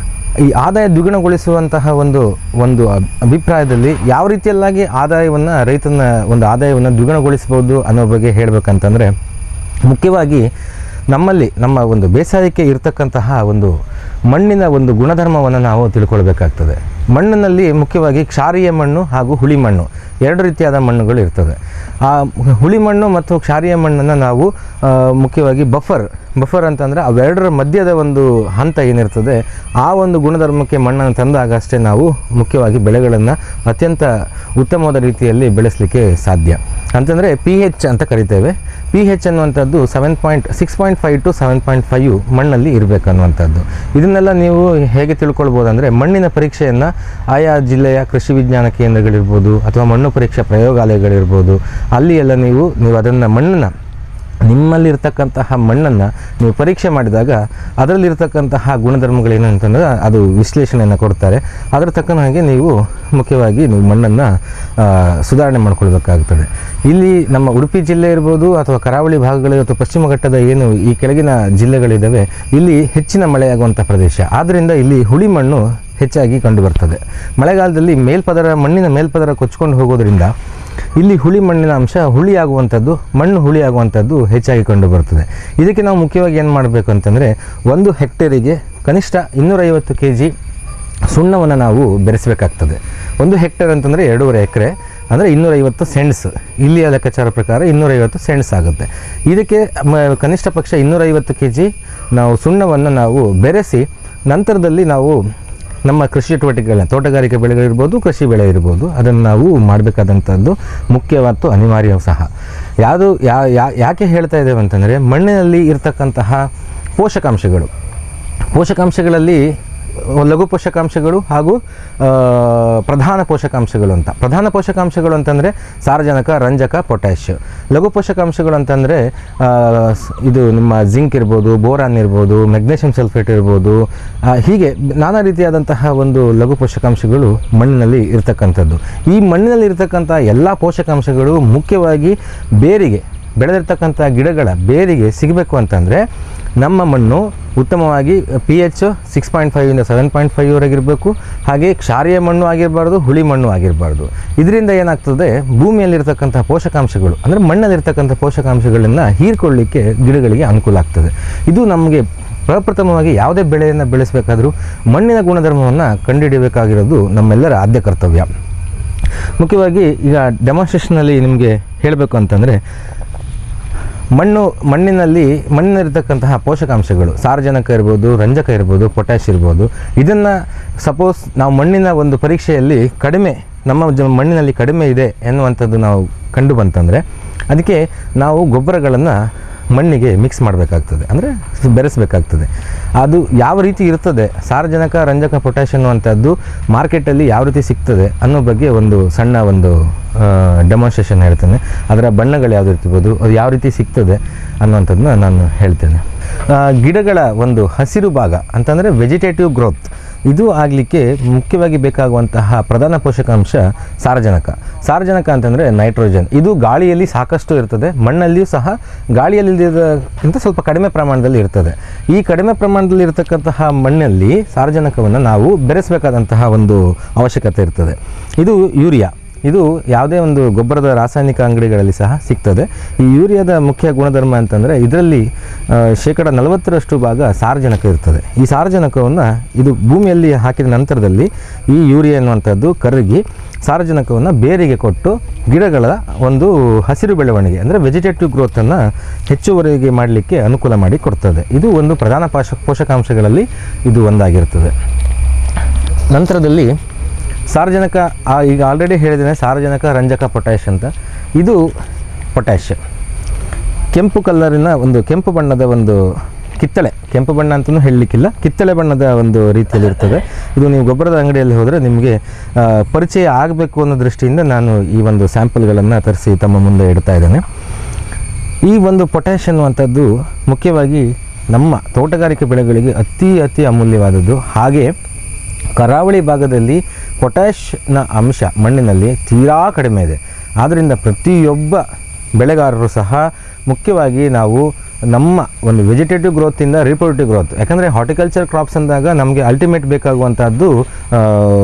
ಈ ಆದಾಯ ದ್ವಿಗುಣಗೊಳಿಸುವಂತಹ ಒಂದು ಒಂದು ಅಬ್- ಅಭಿಪ್ರಾಯದಲ್ಲಿ ಯಾವ ರೀತಿಯಲ್ಲಾಗಿ ಆದಾಯವನ್ನು ರೈತನ ಒಂದು ಆದಾಯವನ್ನು ದ್ವಿಗುಣಗೊಳಿಸ್ಬೋದು ಅನ್ನೋ ಬಗ್ಗೆ ಹೇಳಬೇಕಂತಂದರೆ ಮುಖ್ಯವಾಗಿ ನಮ್ಮಲ್ಲಿ ನಮ್ಮ ಒಂದು ಬೇಸಾಯಕ್ಕೆ ಇರತಕ್ಕಂತಹ ಒಂದು ಮಣ್ಣಿನ ಒಂದು ಗುಣಧರ್ಮವನ್ನು ನಾವು ತಿಳ್ಕೊಳ್ಬೇಕಾಗ್ತದೆ ಮಣ್ಣಿನಲ್ಲಿ ಮುಖ್ಯವಾಗಿ ಕ್ಷಾರೀಯ ಮಣ್ಣು ಹಾಗೂ ಹುಳಿ ಮಣ್ಣು ಎರಡು ರೀತಿಯಾದ ಮಣ್ಣುಗಳು ಇರ್ತದೆ ಆ ಹುಳಿ ಮಣ್ಣು ಮತ್ತು ಕ್ಷಾರೀಯ ಮಣ್ಣನ್ನು ನಾವು ಆ, ಮುಖ್ಯವಾಗಿ ಬಫರ್ ಬಫರ್ ಅಂತಂದರೆ ಅವೆರಡರ ಮಧ್ಯದ ಒಂದು ಹಂತ ಏನಿರ್ತದೆ ಆ ಒಂದು ಗುಣಧರ್ಮಕ್ಕೆ ಮಣ್ಣನ್ನು ತಂದಾಗ ಅಷ್ಟೇ ನಾವು ಮುಖ್ಯವಾಗಿ ಬೆಳೆಗಳನ್ನು ಅತ್ಯಂತ ಉತ್ತಮವಾದ ರೀತಿಯಲ್ಲಿ ಬೆಳೆಸಲಿಕ್ಕೆ ಸಾಧ್ಯ ಅಂತಂದರೆ ಪಿ ಹೆಚ್ ಅಂತ ಕರಿತೇವೆ ಪಿ ಹೆಚ್ ಅನ್ನುವಂಥದ್ದು seven point six point five to seven point five ಮಣ್ಣಲ್ಲಿ ಇರಬೇಕು ಅನ್ನುವಂಥದ್ದು ಇದನ್ನೆಲ್ಲ ನೀವು ಹೇಗೆ ತಿಳ್ಕೊಳ್ಬೋದು ಅಂದರೆ ಮಣ್ಣಿನ ಪರೀಕ್ಷೆಯನ್ನು ಆಯಾ ಜಿಲ್ಲೆಯ ಕೃಷಿ ವಿಜ್ಞಾನ ಕೇಂದ್ರಗಳಿರ್ಬೋದು ಅಥವಾ ಮಣ್ಣು ಪರೀಕ್ಷಾ ಪ್ರಯೋಗಾಲಯಗಳಿರ್ಬೋದು ಅಲ್ಲಿ ಎಲ್ಲ ನೀವು ನೀವು ಅದನ್ನು ಮಣ್ಣನ್ನು ನಿಮ್ಮಲ್ಲಿರ್ತಕ್ಕಂತಹ ಮಣ್ಣನ್ನು ನೀವು ಪರೀಕ್ಷೆ ಮಾಡಿದಾಗ ಅದರಲ್ಲಿರ್ತಕ್ಕಂತಹ ಗುಣಧರ್ಮಗಳೇನು ಅಂತಂದರೆ ಅದು ವಿಶ್ಲೇಷಣೆಯನ್ನು ಕೊಡ್ತಾರೆ ಅದರ ತಕ್ಕನ ಹಾಗೆ ನೀವು ಮುಖ್ಯವಾಗಿ ನೀವು ಮಣ್ಣನ್ನು ಆ, ಸುಧಾರಣೆ ಮಾಡ್ಕೊಳ್ಬೇಕಾಗ್ತದೆ ಇಲ್ಲಿ ನಮ್ಮ ಉಡುಪಿ ಜಿಲ್ಲೆ ಇರ್ಬೋದು ಅಥವಾ ಕರಾವಳಿ ಭಾಗಗಳು ಅಥವಾ ಪಶ್ಚಿಮ ಘಟ್ಟದ ಏನು ಈ ಕೆಳಗಿನ ಜಿಲ್ಲೆಗಳಿದ್ದಾವೆ ಇಲ್ಲಿ ಹೆಚ್ಚಿನ ಮಳೆಯಾಗುವಂಥ ಪ್ರದೇಶ ಆದ್ದರಿಂದ ಇಲ್ಲಿ ಹುಳಿ ಮಣ್ಣು ಹೆಚ್ಚಾಗಿ ಕಂಡುಬರ್ತದೆ ಮಳೆಗಾಲದಲ್ಲಿ ಮೇಲ್ಪದರ ಮಣ್ಣಿನ ಮೇಲ್ಪದರ ಕೊಚ್ಕೊಂಡು ಹೋಗೋದ್ರಿಂದ ಇಲ್ಲಿ ಹುಳಿ ಮಣ್ಣಿನ ಅಂಶ ಹುಳಿ ಆಗುವಂಥದ್ದು ಮಣ್ಣು ಹುಳಿ ಆಗುವಂಥದ್ದು ಹೆಚ್ಚಾಗಿ ಕಂಡು ಬರ್ತದೆ ಇದಕ್ಕೆ ನಾವು ಮುಖ್ಯವಾಗಿ ಏನು ಮಾಡಬೇಕು ಅಂತಂದರೆ ಒಂದು ಹೆಕ್ಟೇರಿಗೆ ಕನಿಷ್ಠ ಇನ್ನೂರೈವತ್ತು ಕೆ ಜಿ ಸುಣ್ಣವನ್ನು ನಾವು ಬೆರೆಸಬೇಕಾಗ್ತದೆ ಒಂದು ಹೆಕ್ಟೇರ್ ಅಂತಂದರೆ ಎರಡೂವರೆ ಎಕರೆ ಅಂದರೆ ಇನ್ನೂರೈವತ್ತು ಸೆಂಟ್ಸ್ ಇಲ್ಲಿಯ ಲೆಕ್ಕಾಚಾರ ಪ್ರಕಾರ ಇನ್ನೂರೈವತ್ತು ಸೆಂಟ್ಸ್ ಆಗುತ್ತೆ ಇದಕ್ಕೆ ಮ- ಕನಿಷ್ಠ ಪಕ್ಷ ಇನ್ನೂರೈವತ್ತು ಕೆ ಜಿ ನಾವು ಸುಣ್ಣವನ್ನು ನಾವು ಬೆರೆಸಿ ನಂತರದಲ್ಲಿ ನಾವು ನಮ್ಮ ಕೃಷಿ ಚಟುವಟಿಕೆಗಳನ್ನ ತೋಟಗಾರಿಕೆ ಬೆಳೆಗಳಿರ್ಬೋದು ಕೃಷಿ ಬೆಳೆ ಇರ್ಬೋದು ಅದನ್ನು ನಾವು ಮಾಡಬೇಕಾದಂಥದ್ದು ಮುಖ್ಯ ಮತ್ತು ಅನಿವಾರ್ಯ ಸಹ ಯಾವುದು ಯಾ ಯಾ- ಯಾಕೆ ಹೇಳ್ತಾ ಇದ್ದೇವೆ ಅಂತಂದರೆ ಮಣ್ಣಿನಲ್ಲಿ ಇರ್ತಕ್ಕಂತಹ ಪೋಷಕಾಂಶಗಳು ಪೋಷಕಾಂಶಗಳಲ್ಲಿ ಲಘು ಪೋಷಕಾಂಶಗಳು ಹಾಗೂ ಆ, ಪ್ರಧಾನ ಪೋಷಕಾಂಶಗಳು ಅಂತ ಪ್ರಧಾನ ಪೋಷಕಾಂಶಗಳು ಅಂತಂದರೆ ಸಾರಜನಕ ರಂಜಕ ಪೊಟ್ಯಾಶ್ ಲಘು ಪೋಷಕಾಂಶಗಳು ಅಂತಂದರೆ ಆ, ಸ್- ಇದು ನಿಮ್ಮ ಜಿಂಕ್ ಇರ್ಬೋದು ಬೋರಾನ್ ಇರ್ಬೋದು ಮೆಗ್ನೀಷಿಯಂ ಸಲ್ಫೇಟ್ ಇರ್ಬೋದು ಆ, ಹೀಗೆ ನಾನಾ ರೀತಿಯಾದಂತಹ ಒಂದು ಲಘು ಪೋಷಕಾಂಶಗಳು ಮಣ್ಣಿನಲ್ಲಿ ಇರ್ತಕ್ಕಂಥದ್ದು ಈ ಮಣ್ಣಿನಲ್ಲಿ ಇರ್ತಕ್ಕಂಥ ಎಲ್ಲ ಪೋಷಕಾಂಶಗಳು ಮುಖ್ಯವಾಗಿ ಬೇರಿಗೆ ಬೆಳೆದಿರ್ತಕ್ಕಂಥ ಗಿಡಗಳ ಬೇರಿಗೆ ಸಿಗಬೇಕು ಅಂತಂದರೆ ನಮ್ಮ ಮಣ್ಣು ಉತ್ತಮವಾಗಿ ಪಿ ಎಚ್ ಸಿಕ್ಸ್ ಪಾಯಿಂಟ್ ಫೈವಿಂದ ಸೆವೆನ್ ಪಾಯಿಂಟ್ ಫೈವ್ ವರೆಗಿರಬೇಕು ಹಾಗೆ ಕ್ಷಾರೀಯ ಮಣ್ಣು ಆಗಿರಬಾರ್ದು ಹುಳಿ ಮಣ್ಣು ಆಗಿರಬಾರ್ದು ಇದರಿಂದ ಏನಾಗ್ತದೆ ಭೂಮಿಯಲ್ಲಿರ್ತಕ್ಕಂಥ ಪೋಷಕಾಂಶಗಳು ಅಂದರೆ ಮಣ್ಣಲ್ಲಿರ್ತಕ್ಕಂಥ ಪೋಷಕಾಂಶಗಳನ್ನು ಹೀರ್ಕೊಳ್ಳಿಕ್ಕೆ ಗಿಡಗಳಿಗೆ ಅನುಕೂಲ ಆಗ್ತದೆ ಇದು ನಮಗೆ ಪ್ರಪ್ರಥಮವಾಗಿ ಯಾವುದೇ ಬೆಳೆಯನ್ನು ಬೆಳೆಸಬೇಕಾದ್ರೂ ಮಣ್ಣಿನ ಗುಣಧರ್ಮವನ್ನು ಕಂಡುಹಿಡಿಯಬೇಕಾಗಿರೋದು ನಮ್ಮೆಲ್ಲರ ಆದ್ಯ ಕರ್ತವ್ಯ ಮುಖ್ಯವಾಗಿ ಈಗ ಡೆಮಾನ್ಸ್ಟ್ರೇಷನಲ್ಲಿ ನಿಮಗೆ ಹೇಳಬೇಕು ಅಂತಂದರೆ ಮಣ್ಣು ಮಣ್ಣಿನಲ್ಲಿ ಮಣ್ಣಿನಲ್ಲಿರ್ತಕ್ಕಂತಹ ಪೋಷಕಾಂಶಗಳು ಸಾರಜನಕ ಇರ್ಬೋದು ರಂಜಕ ಇರ್ಬೋದು ಪೊಟ್ಯಾಶ್ ಇರ್ಬೋದು ಇದನ್ನು ಸಪೋಸ್ ನಾವು ಮಣ್ಣಿನ ಒಂದು ಪರೀಕ್ಷೆಯಲ್ಲಿ ಕಡಿಮೆ ನಮ್ಮ ಜ ಮಣ್ಣಿನಲ್ಲಿ ಕಡಿಮೆ ಇದೆ ಎನ್ನುವಂಥದ್ದು ನಾವು ಕಂಡು ಬಂತಂದರೆ ಅದಕ್ಕೆ ನಾವು ಗೊಬ್ಬರಗಳನ್ನು ಮಣ್ಣಿಗೆ ಮಿಕ್ಸ್ ಮಾಡಬೇಕಾಗ್ತದೆ ಅಂದರೆ ಬೆರೆಸಬೇಕಾಗ್ತದೆ ಅದು ಯಾವ ರೀತಿ ಇರ್ತದೆ ಸಾರಜನಕ ರಂಜಕ ಪೊಟ್ಯಾಶ್ ಅನ್ನುವಂಥದ್ದು ಮಾರ್ಕೆಟಲ್ಲಿ ಯಾವ ರೀತಿ ಸಿಗ್ತದೆ ಅನ್ನೋ ಬಗ್ಗೆ ಒಂದು ಸಣ್ಣ ಒಂದು ಡೆಮಾನ್ಸ್ಟ್ರೇಷನ್ ಹೇಳ್ತೇನೆ ಅದರ ಬಣ್ಣಗಳು ಯಾವ್ದು ಇರ್ತಿರ್ಬೋದು ಅದು ಯಾವ ರೀತಿ ಸಿಗ್ತದೆ ಅನ್ನುವಂಥದ್ದನ್ನ ನಾನು ಹೇಳ್ತೇನೆ ಆ, ಗಿಡಗಳ ಒಂದು ಹಸಿರು ಭಾಗ ಅಂತಂದರೆ ವೆಜಿಟೇಟಿವ್ ಗ್ರೋತ್ ಇದು ಆಗಲಿಕ್ಕೆ ಮುಖ್ಯವಾಗಿ ಬೇಕಾಗುವಂತಹ ಪ್ರಧಾನ ಪೋಷಕಾಂಶ ಸಾರಜನಕ ಸಾರಜನಕ ಅಂತಂದರೆ ನೈಟ್ರೋಜನ್ ಇದು ಗಾಳಿಯಲ್ಲಿ ಸಾಕಷ್ಟು ಇರ್ತದೆ ಮಣ್ಣಲ್ಲಿಯೂ ಸಹ ಗಾಳಿಯಲ್ಲಿರೋದಕ್ಕಿಂತ ಸ್ವಲ್ಪ ಕಡಿಮೆ ಪ್ರಮಾಣದಲ್ಲಿ ಇರ್ತದೆ ಈ ಕಡಿಮೆ ಪ್ರಮಾಣದಲ್ಲಿ ಇರತಕ್ಕಂತಹ ಮಣ್ಣಲ್ಲಿ ಸಾರಜನಕವನ್ನು ನಾವು ಬೆರೆಸಬೇಕಾದಂತಹ ಒಂದು ಅವಶ್ಯಕತೆ ಇರ್ತದೆ ಇದು ಯೂರಿಯಾ ಇದು ಯಾವುದೇ ಒಂದು ಗೊಬ್ಬರದ ರಾಸಾಯನಿಕ ಅಂಗಡಿಗಳಲ್ಲಿ ಸಹ ಸಿಗ್ತದೆ ಈ ಯೂರಿಯಾದ ಮುಖ್ಯ ಗುಣಧರ್ಮ ಅಂತಂದರೆ ಇದರಲ್ಲಿ ಆ, ಶೇಕಡ ನಲವತ್ತರಷ್ಟು ಭಾಗ ಸಾರಜನಕ ಇರ್ತದೆ ಈ ಸಾರಜನಕವನ್ನು ಇದು ಭೂಮಿಯಲ್ಲಿ ಹಾಕಿದ ನಂತರದಲ್ಲಿ ಈ ಯೂರಿಯಾ ಎನ್ನುವಂಥದ್ದು ಕರಗಿ ಸಾರಜನಕವನ್ನು ಬೇರಿಗೆ ಕೊಟ್ಟು ಗಿಡಗಳ ಒಂದು ಹಸಿರು ಬೆಳವಣಿಗೆ ಅಂದರೆ ವೆಜಿಟೇಟಿವ್ ಗ್ರೋತನ್ನು ಹೆಚ್ಚುವರಿಗೆ ಮಾಡಲಿಕ್ಕೆ ಅನುಕೂಲ ಮಾಡಿ ಕೊಡ್ತದೆ ಇದು ಒಂದು ಪ್ರಧಾನ ಪೋಷ ಪೋಷಕಾಂಶಗಳಲ್ಲಿ ಇದು ಒಂದಾಗಿರ್ತದೆ ನಂತರದಲ್ಲಿ ಸಾರಜನಕ ಆ, ಈಗ ಆಲ್ರೆಡಿ ಹೇಳಿದ್ದೇನೆ ಸಾರಜನಕ ರಂಜಕ ಪೊಟ್ಯಾಷ್ ಅಂತ ಇದು ಪೊಟ್ಯಾಷ್ ಕೆಂಪು ಕಲರಿನ ಒಂದು ಕೆಂಪು ಬಣ್ಣದ ಒಂದು ಕಿತ್ತಳೆ ಕೆಂಪು ಬಣ್ಣ ಅಂತಲೂ ಹೇಳಲಿಕ್ಕಿಲ್ಲ ಕಿತ್ತಳೆ ಬಣ್ಣದ ಒಂದು ರೀತಿಯಲ್ಲಿ ಇರ್ತದೆ ಇದು ನೀವು ಗೊಬ್ಬರದ ಅಂಗಡಿಯಲ್ಲಿ ಹೋದರೆ ನಿಮಗೆ ಆ, ಪರಿಚಯ ಆಗಬೇಕು ಅನ್ನೋ ದೃಷ್ಟಿಯಿಂದ ನಾನು ಈ ಒಂದು ಸ್ಯಾಂಪಲ್ಗಳನ್ನು ತರಿಸಿ ತಮ್ಮ ಮುಂದೆ ಇಡ್ತಾ ಇದ್ದೇನೆ ಈ ಒಂದು ಪೊಟ್ಯಾಷ್ ಅನ್ನುವಂಥದ್ದು ಮುಖ್ಯವಾಗಿ ನಮ್ಮ ತೋಟಗಾರಿಕೆ ಬೆಳೆಗಳಿಗೆ ಅತಿ ಅತಿ ಅಮೂಲ್ಯವಾದದ್ದು ಹಾಗೆ ಕರಾವಳಿ ಭಾಗದಲ್ಲಿ ಪೊಟ್ಯಾಷ್ನ ಅಂಶ ಮಣ್ಣಿನಲ್ಲಿ ತೀರಾ ಕಡಿಮೆ ಇದೆ ಆದ್ದರಿಂದ ಪ್ರತಿಯೊಬ್ಬ ಬೆಳೆಗಾರರು ಸಹ ಮುಖ್ಯವಾಗಿ ನಾವು ನಮ್ಮ ಒಂದು ವೆಜಿಟೇಟಿವ್ ಗ್ರೋತಿಂದ ರಿಪ್ರೊಡಕ್ಟಿವ್ ಗ್ರೋತ್ ಯಾಕಂದರೆ ಹಾರ್ಟಿಕಲ್ಚರ್ ಕ್ರಾಪ್ಸ್ ಅಂದಾಗ ನಮಗೆ ಅಲ್ಟಿಮೇಟ್ ಬೇಕಾಗುವಂಥದ್ದು ಆ,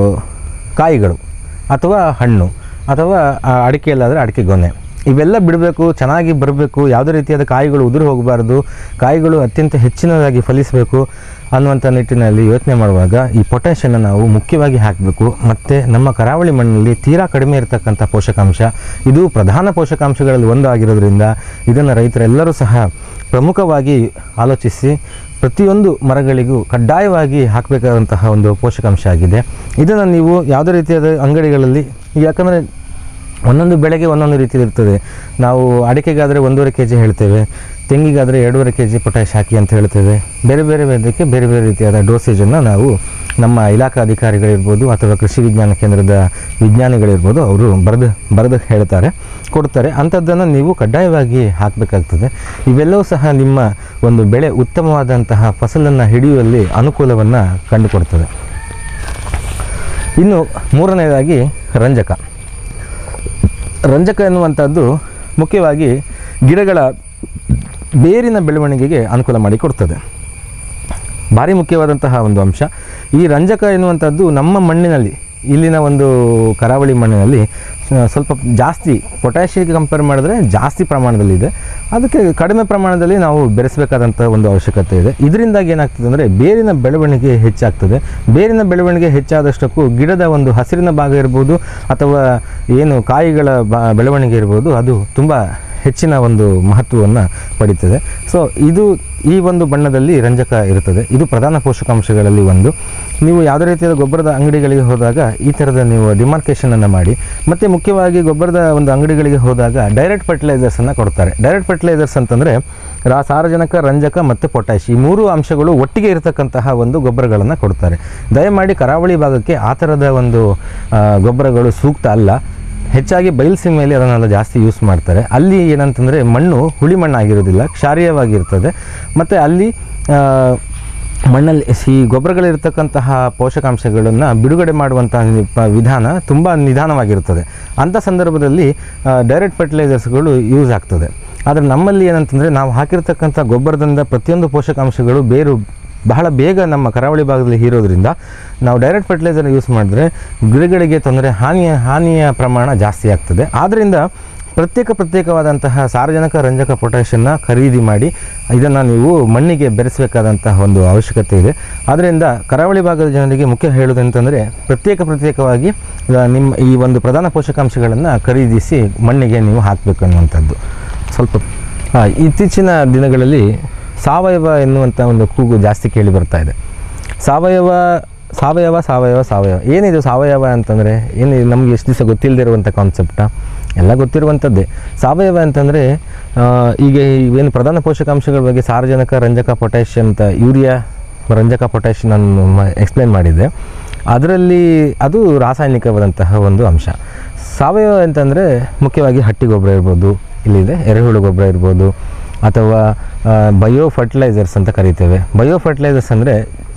ಕಾಯಿಗಳು ಅಥವಾ ಹಣ್ಣು ಅಥವಾ ಆ, ಅಡಿಕೆಯಲ್ಲಾದರೆ ಅಡಿಕೆ ಗೊನೆ ಇವೆಲ್ಲ ಬಿಡಬೇಕು ಚೆನ್ನಾಗಿ ಬರಬೇಕು ಯಾವುದೇ ರೀತಿಯಾದ ಕಾಯಿಗಳು ಉದುರು ಹೋಗಬಾರ್ದು ಕಾಯಿಗಳು ಅತ್ಯಂತ ಹೆಚ್ಚಿನದಾಗಿ ಫಲಿಸಬೇಕು ಅನ್ನುವಂಥ ನಿಟ್ಟಿನಲ್ಲಿ ಯೋಚನೆ ಮಾಡುವಾಗ ಈ ಪೊಟ್ಯಾಷನ್ನು ನಾವು ಮುಖ್ಯವಾಗಿ ಹಾಕಬೇಕು ಮತ್ತು ನಮ್ಮ ಕರಾವಳಿ ಮಣ್ಣಲ್ಲಿ ತೀರಾ ಕಡಿಮೆ ಇರತಕ್ಕಂಥ ಪೋಷಕಾಂಶ ಇದು ಪ್ರಧಾನ ಪೋಷಕಾಂಶಗಳಲ್ಲಿ ಒಂದು ಆಗಿರೋದ್ರಿಂದ ಇದನ್ನು ರೈತರೆಲ್ಲರೂ ಸಹ ಪ್ರಮುಖವಾಗಿ ಆಲೋಚಿಸಿ ಪ್ರತಿಯೊಂದು ಮರಗಳಿಗೂ ಕಡ್ಡಾಯವಾಗಿ ಹಾಕಬೇಕಾದಂತಹ ಒಂದು ಪೋಷಕಾಂಶ ಆಗಿದೆ ಇದನ್ನು ನೀವು ಯಾವುದೇ ರೀತಿಯಾದ ಅಂಗಡಿಗಳಲ್ಲಿ ಯಾಕಂದರೆ ಒಂದೊಂದು ಬೆಳೆಗೆ ಒಂದೊಂದು ರೀತಿ ಇರ್ತದೆ ನಾವು ಅಡಿಕೆಗಾದರೆ ಒಂದೂವರೆ ಕೆ ಜಿ ಹೇಳ್ತೇವೆ ತೆಂಗಿಗಾದರೆ ಎರಡೂವರೆ ಕೆ ಜಿ ಪೊಟ್ಯಾಶ್ ಹಾಕಿ ಅಂತ ಹೇಳ್ತೇವೆ ಬೇರೆ ಬೇರೆ ಇದಕ್ಕೆ ಬೇರೆ ಬೇರೆ ರೀತಿಯಾದ ಡೋಸೇಜನ್ನು ನಾವು ನಮ್ಮ ಇಲಾಖಾ ಅಧಿಕಾರಿಗಳಿರ್ಬೋದು ಅಥವಾ ಕೃಷಿ ವಿಜ್ಞಾನ ಕೇಂದ್ರದ ವಿಜ್ಞಾನಿಗಳಿರ್ಬೋದು ಅವರು ಬರೆದು ಬರೆದು ಹೇಳ್ತಾರೆ ಕೊಡ್ತಾರೆ ಅಂಥದ್ದನ್ನು ನೀವು ಕಡ್ಡಾಯವಾಗಿ ಹಾಕಬೇಕಾಗ್ತದೆ ಇವೆಲ್ಲವೂ ಸಹ ನಿಮ್ಮ ಒಂದು ಬೆಳೆ ಉತ್ತಮವಾದಂತಹ ಫಸಲನ್ನು ಹಿಡಿಯುವಲ್ಲಿ ಅನುಕೂಲವನ್ನು ಕಂಡುಕೊಡ್ತದೆ ಇನ್ನು ಮೂರನೇದಾಗಿ ರಂಜಕ ರಂಜಕ ಎನ್ನುವಂಥದ್ದು ಮುಖ್ಯವಾಗಿ ಗಿಡಗಳ ಬೇರಿನ ಬೆಳವಣಿಗೆಗೆ ಅನುಕೂಲ ಮಾಡಿಕೊಡ್ತದೆ ಭಾರಿ ಮುಖ್ಯವಾದಂತಹ ಒಂದು ಅಂಶ ಈ ರಂಜಕ ಎನ್ನುವಂಥದ್ದು ನಮ್ಮ ಮಣ್ಣಿನಲ್ಲಿ ಇಲ್ಲಿನ ಒಂದು ಕರಾವಳಿ ಮಣ್ಣಿನಲ್ಲಿ ಆ, ಸ್ವಲ್ಪ ಜಾಸ್ತಿ ಪೊಟ್ಯಾಷಿಯಕ್ಕೆ ಕಂಪೇರ್ ಮಾಡಿದ್ರೆ ಜಾಸ್ತಿ ಪ್ರಮಾಣದಲ್ಲಿದೆ ಅದಕ್ಕೆ ಕಡಿಮೆ ಪ್ರಮಾಣದಲ್ಲಿ ನಾವು ಬೆರೆಸಬೇಕಾದಂಥ ಒಂದು ಅವಶ್ಯಕತೆ ಇದೆ ಇದರಿಂದಾಗಿ ಏನಾಗ್ತದೆ ಅಂದರೆ ಬೇರಿನ ಬೆಳವಣಿಗೆ ಹೆಚ್ಚಾಗ್ತದೆ ಬೇರಿನ ಬೆಳವಣಿಗೆ ಹೆಚ್ಚಾದಷ್ಟಕ್ಕೂ ಗಿಡದ ಒಂದು ಹಸಿರಿನ ಭಾಗ ಇರ್ಬೋದು ಅಥವಾ ಏನು ಕಾಯಿಗಳ ಬ ಬೆಳವಣಿಗೆ ಇರ್ಬೋದು ಅದು ತುಂಬ ಹೆಚ್ಚಿನ ಒಂದು ಮಹತ್ವವನ್ನು ಪಡೀತದೆ ಸೊ ಇದು ಈ ಒಂದು ಬಣ್ಣದಲ್ಲಿ ರಂಜಕ ಇರುತ್ತದೆ ಇದು ಪ್ರಧಾನ ಪೋಷಕಾಂಶಗಳಲ್ಲಿ ಒಂದು ನೀವು ಯಾವುದೇ ರೀತಿಯಾದ ಗೊಬ್ಬರದ ಅಂಗಡಿಗಳಿಗೆ ಹೋದಾಗ ಈ ಥರದ ನೀವು ಡಿಮಾರ್ಕೇಷನನ್ನು ಮಾಡಿ ಮತ್ತು ಮುಖ್ಯವಾಗಿ ಗೊಬ್ಬರದ ಒಂದು ಅಂಗಡಿಗಳಿಗೆ ಹೋದಾಗ ಡೈರೆಕ್ಟ್ ಫರ್ಟಿಲೈಸರ್ಸನ್ನು ಕೊಡ್ತಾರೆ ಡೈರೆಕ್ಟ್ ಫರ್ಟಿಲೈಸರ್ಸ್ ಅಂತಂದರೆ ರಾ ಸಾರಜನಕ ರಂಜಕ ಮತ್ತು ಪೊಟ್ಯಾಶ್ ಈ ಮೂರು ಅಂಶಗಳು ಒಟ್ಟಿಗೆ ಇರತಕ್ಕಂತಹ ಒಂದು ಗೊಬ್ಬರಗಳನ್ನು ಕೊಡ್ತಾರೆ ದಯಮಾಡಿ ಕರಾವಳಿ ಭಾಗಕ್ಕೆ ಆ ಥರದ ಒಂದು ಆ, ಗೊಬ್ಬರಗಳು ಸೂಕ್ತ ಅಲ್ಲ ಹೆಚ್ಚಾಗಿ ಬಯಲುಸೀಮೆಯಲ್ಲಿ ಅದನ್ನೆಲ್ಲ ಜಾಸ್ತಿ ಯೂಸ್ ಮಾಡ್ತಾರೆ ಅಲ್ಲಿ ಏನಂತಂದರೆ ಮಣ್ಣು ಹುಳಿ ಮಣ್ಣಾಗಿರೋದಿಲ್ಲ ಕ್ಷಾರೀಯವಾಗಿರ್ತದೆ ಮತ್ತು ಅಲ್ಲಿ ಆ, ಮಣ್ಣಲ್ಲಿ ಈ ಗೊಬ್ಬರಗಳಿರ್ತಕ್ಕಂತಹ ಪೋಷಕಾಂಶಗಳನ್ನು ಬಿಡುಗಡೆ ಮಾಡುವಂತಹ ನಿ- ಪ- ವಿಧಾನ ತುಂಬ ನಿಧಾನವಾಗಿರ್ತದೆ ಅಂಥ ಸಂದರ್ಭದಲ್ಲಿ ಡೈರೆಕ್ಟ್ ಫರ್ಟಿಲೈಸರ್ಸ್ಗಳು ಯೂಸ್ ಆಗ್ತದೆ ಆದರೆ ನಮ್ಮಲ್ಲಿ ಏನಂತಂದರೆ ನಾವು ಹಾಕಿರ್ತಕ್ಕಂಥ ಗೊಬ್ಬರದಿಂದ ಪ್ರತಿಯೊಂದು ಪೋಷಕಾಂಶಗಳು ಬೇರು ಬಹಳ ಬೇಗ ನಮ್ಮ ಕರಾವಳಿ ಭಾಗದಲ್ಲಿ ಹೀರೋದ್ರಿಂದ ನಾವು ಡೈರೆಕ್ಟ್ ಫರ್ಟಿಲೈಸರ್ ಯೂಸ್ ಮಾಡಿದ್ರೆ ಗಿಡಗಳಿಗೆ ತೊಂದರೆ ಹಾನಿಯ ಹಾನಿಯ ಪ್ರಮಾಣ ಜಾಸ್ತಿ ಆಗ್ತದೆ ಆದ್ದರಿಂದ ಪ್ರತ್ಯೇಕ ಪ್ರತ್ಯೇಕವಾದಂತಹ ಸಾರಜನಕ ರಂಜಕ ಪೊಟ್ಯಾಷನ್ನು ಖರೀದಿ ಮಾಡಿ ಇದನ್ನು ನೀವು ಮಣ್ಣಿಗೆ ಬೆರೆಸಬೇಕಾದಂತಹ ಒಂದು ಅವಶ್ಯಕತೆ ಇದೆ ಆದ್ದರಿಂದ ಕರಾವಳಿ ಭಾಗದ ಜನರಿಗೆ ಮುಖ್ಯ ಹೇಳುವುದಂತಂದರೆ ಪ್ರತ್ಯೇಕ ಪ್ರತ್ಯೇಕವಾಗಿ ಆ, ನಿಮ್ಮ ಈ ಒಂದು ಪ್ರಧಾನ ಪೋಷಕಾಂಶಗಳನ್ನು ಖರೀದಿಸಿ ಮಣ್ಣಿಗೆ ನೀವು ಹಾಕಬೇಕು ಅನ್ನುವಂಥದ್ದು ಸ್ವಲ್ಪ ಆ, ಇತ್ತೀಚಿನ ದಿನಗಳಲ್ಲಿ ಸಾವಯವ ಎನ್ನುವಂಥ ಒಂದು ಕೂಗು ಜಾಸ್ತಿ ಕೇಳಿ ಬರ್ತಾ ಇದೆ ಸಾವಯವ ಸಾವಯವ ಸಾವಯವ ಸಾವಯವ ಏನಿದು ಸಾವಯವ ಅಂತಂದರೆ ಏನು ನಮಗೆ ಎಷ್ಟು ದಿವಸ ಗೊತ್ತಿಲ್ಲದಿರುವಂಥ ಕಾನ್ಸೆಪ್ಟಾ ಎಲ್ಲ ಗೊತ್ತಿರುವಂಥದ್ದೇ ಸಾವಯವ ಅಂತಂದರೆ ಈಗ ಇವೇನು ಪ್ರಧಾನ ಪೋಷಕಾಂಶಗಳ ಬಗ್ಗೆ ಸಾರಜನಕ ರಂಜಕ ಪೊಟ್ಯಾಷ್ ಅಂತ ಯೂರಿಯಾ ರಂಜಕ ಪೊಟ್ಯಾಷ್ ನಾನು ಎಕ್ಸ್ಪ್ಲೈನ್ ಮಾಡಿದ್ದೆ ಅದರಲ್ಲಿ ಅದು ರಾಸಾಯನಿಕವಾದಂತಹ ಒಂದು ಅಂಶ ಸಾವಯವ ಅಂತಂದರೆ ಮುಖ್ಯವಾಗಿ ಹಟ್ಟಿ ಗೊಬ್ಬರ ಇರ್ಬೋದು ಇಲ್ಲಿದೆ ಎರೆಹುಳು ಗೊಬ್ಬರ ಇರ್ಬೋದು ಅಥವಾ ಬಯೋ ಫರ್ಟಿಲೈಸರ್ಸ್ ಅಂತ ಕರಿತೇವೆ ಬಯೋ ಫರ್ಟಿಲೈಸರ್ಸ್ ಅಂದರೆ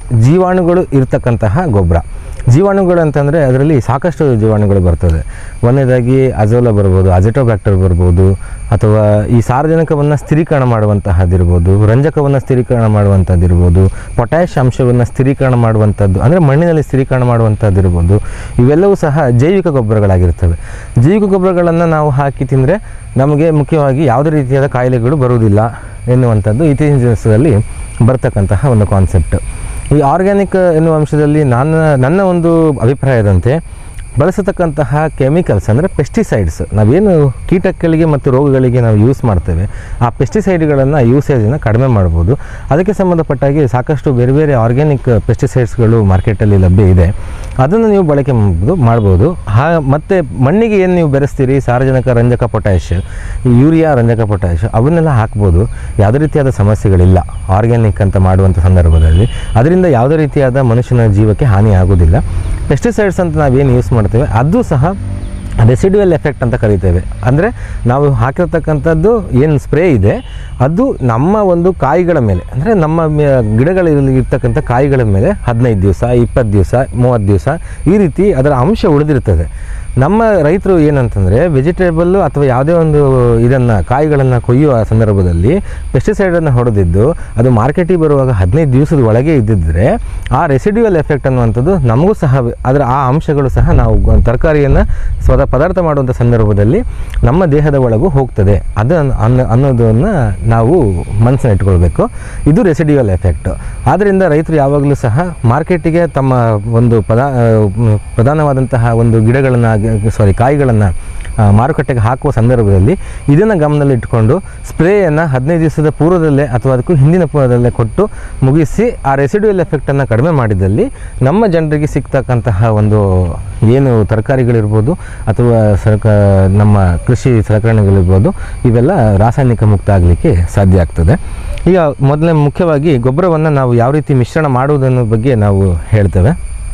ಜೀವಾಣುಗಳು ಇರ್ತಕ್ಕಂತಹ ಗೊಬ್ಬರ ಜೀವಾಣುಗಳು ಅಂತಂದರೆ ಅದರಲ್ಲಿ ಸಾಕಷ್ಟು ಜೀವಾಣುಗಳು ಬರ್ತದೆ ಒಂದನೇದಾಗಿ ಅಜೋಲ ಬರ್ಬೋದು ಅಜೆಟೋಬ್ಯಾಕ್ಟರ್ ಬರ್ಬೋದು ಅಥವಾ ಈ ಸಾರಜನಕವನ್ನು ಸ್ಥಿರೀಕರಣ ಮಾಡುವಂತಹದ್ದಿರ್ಬೋದು ರಂಜಕವನ್ನು ಸ್ಥಿರೀಕರಣ ಮಾಡುವಂಥದ್ದಿರ್ಬೋದು ಪೊಟ್ಯಾಷ್ ಅಂಶವನ್ನು ಸ್ಥಿರೀಕರಣ ಮಾಡುವಂಥದ್ದು ಅಂದರೆ ಮಣ್ಣಿನಲ್ಲಿ ಸ್ಥಿರೀಕರಣ ಮಾಡುವಂಥದ್ದಿರ್ಬೋದು ಇವೆಲ್ಲವೂ ಸಹ ಜೈವಿಕ ಗೊಬ್ಬರಗಳಾಗಿರ್ತವೆ ಜೈವಿಕ ಗೊಬ್ಬರಗಳನ್ನು ನಾವು ಹಾಕಿ ತಿಂದರೆ ನಮಗೆ ಮುಖ್ಯವಾಗಿ ಯಾವುದೇ ರೀತಿಯಾದ ಕಾಯಿಲೆಗಳು ಬರುವುದಿಲ್ಲ ಎನ್ನುವಂಥದ್ದು ಇತ್ತೀಚಿನ ದಿವಸದಲ್ಲಿ ಬರ್ತಕ್ಕಂತಹ ಒಂದು ಕಾನ್ಸೆಪ್ಟ್ ಈ ಆರ್ಗ್ಯಾನಿಕ್ ಎನ್ನುವ ಅಂಶದಲ್ಲಿ ನನ್ನ ನನ್ನ ಒಂದು ಅಭಿಪ್ರಾಯದಂತೆ ಬಳಸತಕ್ಕಂತಹ ಕೆಮಿಕಲ್ಸ್ ಅಂದರೆ ಪೆಸ್ಟಿಸೈಡ್ಸ್ ನಾವೇನು ಕೀಟಗಳಿಗೆ ಮತ್ತು ರೋಗಗಳಿಗೆ ನಾವು ಯೂಸ್ ಮಾಡ್ತೇವೆ ಆ ಪೆಸ್ಟಿಸೈಡ್ಗಳನ್ನು ಯೂಸೇಜನ್ನು ಕಡಿಮೆ ಮಾಡ್ಬೋದು ಅದಕ್ಕೆ ಸಂಬಂಧಪಟ್ಟಾಗಿ ಸಾಕಷ್ಟು ಬೇರೆ ಬೇರೆ ಆರ್ಗ್ಯಾನಿಕ್ ಪೆಸ್ಟಿಸೈಡ್ಸ್ಗಳು ಮಾರ್ಕೆಟಲ್ಲಿ ಲಭ್ಯ ಇದೆ ಅದನ್ನು ನೀವು ಬಳಕೆ ಮಾಡ್ಬೋದು ಮಾಡ್ಬೋದು ಹಾ ಮತ್ತು ಮಣ್ಣಿಗೆ ಏನು ನೀವು ಬೆರೆಸ್ತೀರಿ ಸಾರಜನಕ ರಂಜಕ ಪೊಟ್ಯಾಷ್ ಯೂರಿಯಾ ರಂಜಕ ಪೊಟ್ಯಾಷ್ ಅವನ್ನೆಲ್ಲ ಹಾಕ್ಬೋದು ಯಾವುದೇ ರೀತಿಯಾದ ಸಮಸ್ಯೆಗಳಿಲ್ಲ ಆರ್ಗ್ಯಾನಿಕ್ ಅಂತ ಮಾಡುವಂಥ ಸಂದರ್ಭದಲ್ಲಿ ಅದರಿಂದ ಯಾವುದೇ ರೀತಿಯಾದ ಮನುಷ್ಯನ ಜೀವಕ್ಕೆ ಹಾನಿ ಆಗೋದಿಲ್ಲ ಪೆಸ್ಟಿಸೈಡ್ಸ್ ಅಂತ ನಾವೇನು ಯೂಸ್ ಮಾಡ್ತೇವೆ ಅದು ಸಹ ರೆಸಿಡ್ಯುವಲ್ ಎಫೆಕ್ಟ್ ಅಂತ ಕರಿತೇವೆ ಅಂದರೆ ನಾವು ಹಾಕಿರ್ತಕ್ಕಂಥದ್ದು ಏನು ಸ್ಪ್ರೇ ಇದೆ ಅದು ನಮ್ಮ ಒಂದು ಕಾಯಿಗಳ ಮೇಲೆ ಅಂದರೆ ನಮ್ಮ ಮೇ- ಗಿಡಗಳಲ್ಲಿ ಇರ್ತಕ್ಕಂಥ ಕಾಯಿಗಳ ಮೇಲೆ ಹದಿನೈದು ದಿವಸ ಇಪ್ಪತ್ತು ದಿವಸ ಮೂವತ್ತು ದಿವಸ ಈ ರೀತಿ ಅದರ ಅಂಶ ಉಳಿದಿರ್ತದೆ ನಮ್ಮ ರೈತರು ಏನಂತಂದರೆ ವೆಜಿಟೇಬಲ್ಲು ಅಥವಾ ಯಾವುದೇ ಒಂದು ಇದನ್ನು ಕಾಯಿಗಳನ್ನು ಕೊಯ್ಯುವ ಸಂದರ್ಭದಲ್ಲಿ ಪೆಸ್ಟಿಸೈಡನ್ನು ಹೊಡೆದಿದ್ದು ಅದು ಮಾರ್ಕೆಟಿಗೆ ಬರುವಾಗ ಹದಿನೈದು ದಿವಸದ ಒಳಗೆ ಇದ್ದಿದ್ದರೆ ಆ ರೆಸಿಡ್ಯುವಲ್ ಎಫೆಕ್ಟ್ ಅನ್ನುವಂಥದ್ದು ನಮಗೂ ಸಹ ಅದರ ಆ ಅಂಶಗಳು ಸಹ ನಾವು ಗ- ತರಕಾರಿಯನ್ನು ಸ್ವತಃ ಪದಾರ್ಥ ಮಾಡುವಂಥ ಸಂದರ್ಭದಲ್ಲಿ ನಮ್ಮ ದೇಹದ ಒಳಗೂ ಹೋಗ್ತದೆ ಅದು ಅನ್ನೋ ಅನ್ನೋದನ್ನು ನಾವು ಮನಸ್ಸನ್ನು ಇಟ್ಕೊಳ್ಬೇಕು ಇದು ರೆಸಿಡ್ಯುವಲ್ ಎಫೆಕ್ಟ್ ಆದ್ದರಿಂದ ರೈತರು ಯಾವಾಗಲೂ ಸಹ ಮಾರ್ಕೆಟಿಗೆ ತಮ್ಮ ಒಂದು ಪದಾ ಆ, ಮ್, ಪ್ರಧಾನವಾದಂತಹ ಒಂದು ಗಿಡಗಳನ್ನು ಸಾರಿ ಕಾಯಿಗಳನ್ನು ಮಾರುಕಟ್ಟೆಗೆ ಹಾಕುವ ಸಂದರ್ಭದಲ್ಲಿ ಇದನ್ನು ಗಮನದಲ್ಲಿ ಇಟ್ಕೊಂಡು ಸ್ಪ್ರೇಯನ್ನು ಹದಿನೈದು ದಿವಸದ ಪೂರ್ವದಲ್ಲೇ ಅಥವಾ ಅದಕ್ಕೂ ಹಿಂದಿನ ಪೂರ್ವದಲ್ಲೇ ಕೊಟ್ಟು ಮುಗಿಸಿ ಆ ರೆಸಿಡ್ಯುವಲ್ ಎಫೆಕ್ಟನ್ನು ಕಡಿಮೆ ಮಾಡಿದಲ್ಲಿ ನಮ್ಮ ಜನರಿಗೆ ಸಿಗ್ತಕ್ಕಂತಹ ಒಂದು ಏನು ತರಕಾರಿಗಳಿರ್ಬೋದು ಅಥವಾ ಸರ್ಕ ನಮ್ಮ ಕೃಷಿ ಸಲಕರಣೆಗಳಿರ್ಬೋದು ಇವೆಲ್ಲ ರಾಸಾಯನಿಕ ಮುಕ್ತ ಆಗಲಿಕ್ಕೆ ಸಾಧ್ಯ ಆಗ್ತದೆ ಈಗ ಮೊದಲನೇ ಮುಖ್ಯವಾಗಿ ಗೊಬ್ಬರವನ್ನು ನಾವು ಯಾವ ರೀತಿ ಮಿಶ್ರಣ ಮಾಡುವುದನ್ನು ಬಗ್ಗೆ ನಾವು ಹೇಳ್ತೇವೆ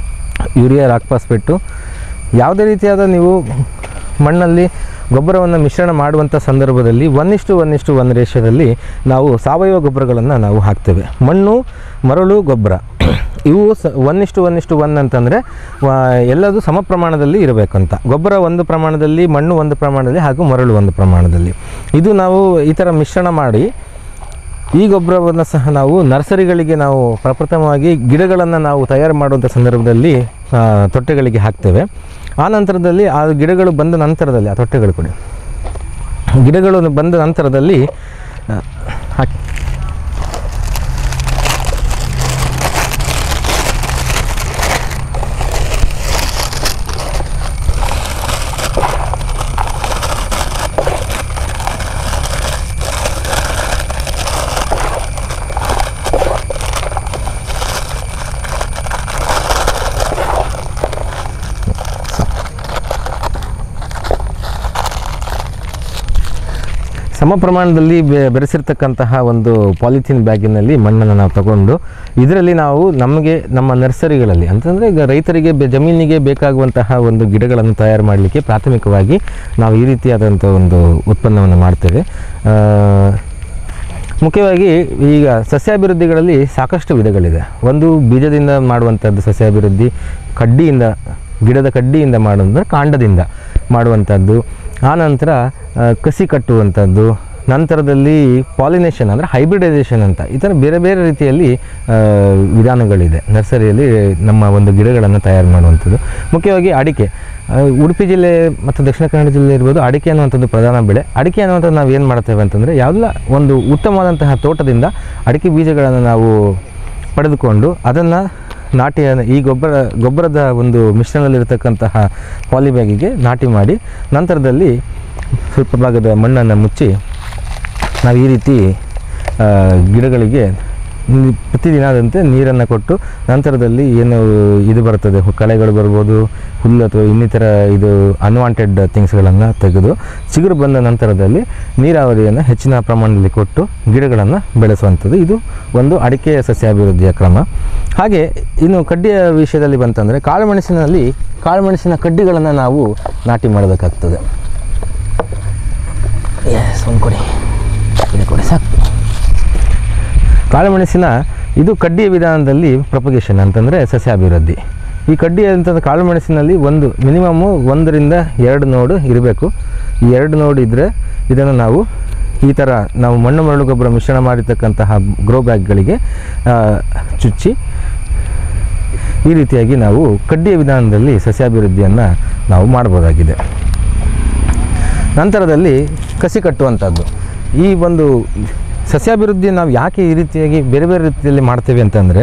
ಯೂರಿಯಾ ರಾಕ್ ಫಾಸ್ಫೇಟು ಯಾವುದೇ ರೀತಿಯಾದ ನೀವು ಮಣ್ಣಲ್ಲಿ ಗೊಬ್ಬರವನ್ನು ಮಿಶ್ರಣ ಮಾಡುವಂಥ ಸಂದರ್ಭದಲ್ಲಿ ಒನ್ ಇಷ್ಟು ಒನ್ ಇಷ್ಟು ಒನ್ ರೇಷ್ಯದಲ್ಲಿ ನಾವು ಸಾವಯವ ಗೊಬ್ಬರಗಳನ್ನು ನಾವು ಹಾಕ್ತೇವೆ ಮಣ್ಣು ಮರಳು ಗೊಬ್ಬರ ಇವು ಸ ಒನ್ ಇಷ್ಟು ಒನ್ ಇಷ್ಟು ಒನ್ ಅಂತಂದರೆ ಎಲ್ಲದು ಸಮ ಪ್ರಮಾಣದಲ್ಲಿ ಇರಬೇಕಂತ ಗೊಬ್ಬರ ಒಂದು ಪ್ರಮಾಣದಲ್ಲಿ ಮಣ್ಣು ಒಂದು ಪ್ರಮಾಣದಲ್ಲಿ ಹಾಗೂ ಮರಳು ಒಂದು ಪ್ರಮಾಣದಲ್ಲಿ ಇದು ನಾವು ಈ ಥರ ಮಿಶ್ರಣ ಮಾಡಿ ಈ ಗೊಬ್ಬರವನ್ನು ಸಹ ನಾವು ನರ್ಸರಿಗಳಿಗೆ ನಾವು ಪ್ರಪ್ರಥಮವಾಗಿ ಗಿಡಗಳನ್ನು ನಾವು ತಯಾರು ಮಾಡುವಂಥ ಸಂದರ್ಭದಲ್ಲಿ ಆ, ತೊಟ್ಟೆಗಳಿಗೆ ಹಾಕ್ತೇವೆ ಆ ನಂತರದಲ್ಲಿ ಆ ಗಿಡಗಳು ಬಂದ ನಂತರದಲ್ಲಿ ಆ ತೊಟ್ಟೆಗಳು ಕೊಡಿ ಗಿಡಗಳು ಬಂದ ನಂತರದಲ್ಲಿ ಆ, ಹಾಕಿ ಸಮ ಪ್ರಮಾಣದಲ್ಲಿ ಬೆ- ಬೆರೆಸಿರ್ತಕ್ಕಂತಹ ಒಂದು ಪಾಲಿಥೀನ್ ಬ್ಯಾಗಿನಲ್ಲಿ ಮಣ್ಣನ್ನು ನಾವು ತಗೊಂಡು ಇದರಲ್ಲಿ ನಾವು ನಮಗೆ ನಮ್ಮ ನರ್ಸರಿಗಳಲ್ಲಿ ಅಂತಂದರೆ ಈಗ ರೈತರಿಗೆ ಬೆ- ಜಮೀನಿಗೆ ಬೇಕಾಗುವಂತಹ ಒಂದು ಗಿಡಗಳನ್ನು ತಯಾರು ಮಾಡಲಿಕ್ಕೆ ಪ್ರಾಥಮಿಕವಾಗಿ ನಾವು ಈ ರೀತಿಯಾದಂಥ ಒಂದು ಉತ್ಪನ್ನವನ್ನು ಮಾಡ್ತೇವೆ ಆ, ಮುಖ್ಯವಾಗಿ ಈಗ ಸಸ್ಯಾಭಿವೃದ್ಧಿಗಳಲ್ಲಿ ಸಾಕಷ್ಟು ವಿಧಗಳಿದೆ ಒಂದು ಬೀಜದಿಂದ ಮಾಡುವಂಥದ್ದು ಸಸ್ಯಾಭಿವೃದ್ಧಿ ಕಡ್ಡಿಯಿಂದ ಗಿಡದ ಕಡ್ಡಿಯಿಂದ ಮಾಡುವಂಥ ಕಾಂಡದಿಂದ ಮಾಡುವಂಥದ್ದು ಆನಂತರ ಆ, ಕಸಿ ಕಟ್ಟುವಂಥದ್ದು ನಂತರದಲ್ಲಿ ಪಾಲಿನೇಷನ್ ಅಂದರೆ ಹೈಬ್ರಿಡೈಸೇಷನ್ ಅಂತ ಈ ಥರ ಬೇರೆ ಬೇರೆ ರೀತಿಯಲ್ಲಿ ಆ, ವಿಧಾನಗಳಿದೆ ನರ್ಸರಿಯಲ್ಲಿ ನಮ್ಮ ಒಂದು ಗಿಡಗಳನ್ನು ತಯಾರು ಮಾಡುವಂಥದ್ದು ಮುಖ್ಯವಾಗಿ ಅಡಿಕೆ ಆ, ಉಡುಪಿ ಜಿಲ್ಲೆ ಮತ್ತು ದಕ್ಷಿಣ ಕನ್ನಡ ಜಿಲ್ಲೆ ಇರ್ಬೋದು ಅಡಿಕೆ ಅನ್ನುವಂಥದ್ದು ಪ್ರಧಾನ ಬೆಳೆ ಅಡಿಕೆ ಅನ್ನುವಂಥದ್ದು ನಾವು ಏನು ಮಾಡ್ತೇವೆ ಅಂತಂದರೆ ಯಾವುದೆಲ್ಲ ಒಂದು ಉತ್ತಮವಾದಂತಹ ತೋಟದಿಂದ ಅಡಿಕೆ ಬೀಜಗಳನ್ನು ನಾವು ಪಡೆದುಕೊಂಡು ಅದನ್ನು ನಾಟಿಯ ಈ ಗೊಬ್ಬರ ಗೊಬ್ಬರದ ಒಂದು ಮಿಶ್ರಣದಲ್ಲಿರತಕ್ಕಂತಹ ಪಾಲಿಬ್ಯಾಗಿಗೆ ನಾಟಿ ಮಾಡಿ ನಂತರದಲ್ಲಿ ಸ್ವಲ್ಪ ಭಾಗದ ಮಣ್ಣನ್ನು ಮುಚ್ಚಿ ನಾವು ಈ ರೀತಿ ಆ, ಗಿಡಗಳಿಗೆ ನಿ- ಪ್ರತಿದಿನದಂತೆ ನೀರನ್ನು ಕೊಟ್ಟು ನಂತರದಲ್ಲಿ ಏನು ಇದು ಬರ್ತದೆ ಹು- ಕಳೆಗಳು ಬರ್ಬೋದು ಹುಲ್ಲು ಅಥವಾ ಇನ್ನಿತರ ಇದು ಅನ್ವಾಂಟೆಡ್ ಥಿಂಗ್ಸ್ಗಳನ್ನು ತೆಗೆದು ಚಿಗುರು ಬಂದ ನಂತರದಲ್ಲಿ ನೀರಾವರಿಯನ್ನು ಹೆಚ್ಚಿನ ಪ್ರಮಾಣದಲ್ಲಿ ಕೊಟ್ಟು ಗಿಡಗಳನ್ನು ಬೆಳೆಸುವಂಥದ್ದು ಇದು ಒಂದು ಅಡಿಕೆ ಸಸ್ಯಾಭಿವೃದ್ಧಿಯ ಕ್ರಮ ಹಾಗೆ ಇನ್ನು ಕಡ್ಡಿಯ ವಿಷಯದಲ್ಲಿ ಬಂತಂದರೆ ಕಾಳುಮೆಣಸಿನಲ್ಲಿ ಕಾಳುಮೆಣಸಿನ ಕಡ್ಡಿಗಳನ್ನು ನಾವು ನಾಟಿ ಮಾಡಬೇಕಾಗ್ತದೆ ಎಸ್ ಒಂದು ಕೊಡಿ ಇದು ಕೊಡಿ ಸಾಕು ಕಾಳುಮೆಣಸಿನ ಇದು ಕಡ್ಡಿಯ ವಿಧಾನದಲ್ಲಿ ಪ್ರೊಪಗೇಷನ್ ಅಂತಂದರೆ ಸಸ್ಯಾಭಿವೃದ್ಧಿ ಈ ಕಡ್ಡಿ ಅಂತಂದ್ರೆ ಕಾಳು ಮೆಣಸಿನಲ್ಲಿ ಒಂದು ಮಿನಿಮಮ್ಮು ಒಂದರಿಂದ ಎರಡು ನೋಡು ಇರಬೇಕು ಈ ಎರಡು ನೋಡು ಇದ್ದರೆ ಇದನ್ನು ನಾವು ಈ ಥರ ನಾವು ಮಣ್ಣು ಮರಳು ಗೊಬ್ಬರ ಮಿಶ್ರಣ ಮಾಡಿರ್ತಕ್ಕಂತಹ ಗ್ರೋ ಬ್ಯಾಗ್ಗಳಿಗೆ ಆ, ಚುಚ್ಚಿ ಈ ರೀತಿಯಾಗಿ ನಾವು ಕಡ್ಡಿಯ ವಿಧಾನದಲ್ಲಿ ಸಸ್ಯಾಭಿವೃದ್ಧಿಯನ್ನು ನಾವು ಮಾಡ್ಬೋದಾಗಿದೆ ನಂತರದಲ್ಲಿ ಕಸಿ ಕಟ್ಟುವಂಥದ್ದು ಈ ಒಂದು ಸಸ್ಯಾಭಿವೃದ್ಧಿ ನಾವು ಯಾಕೆ ಈ ರೀತಿಯಾಗಿ ಬೇರೆ ಬೇರೆ ರೀತಿಯಲ್ಲಿ ಮಾಡ್ತೇವೆ ಅಂತಂದರೆ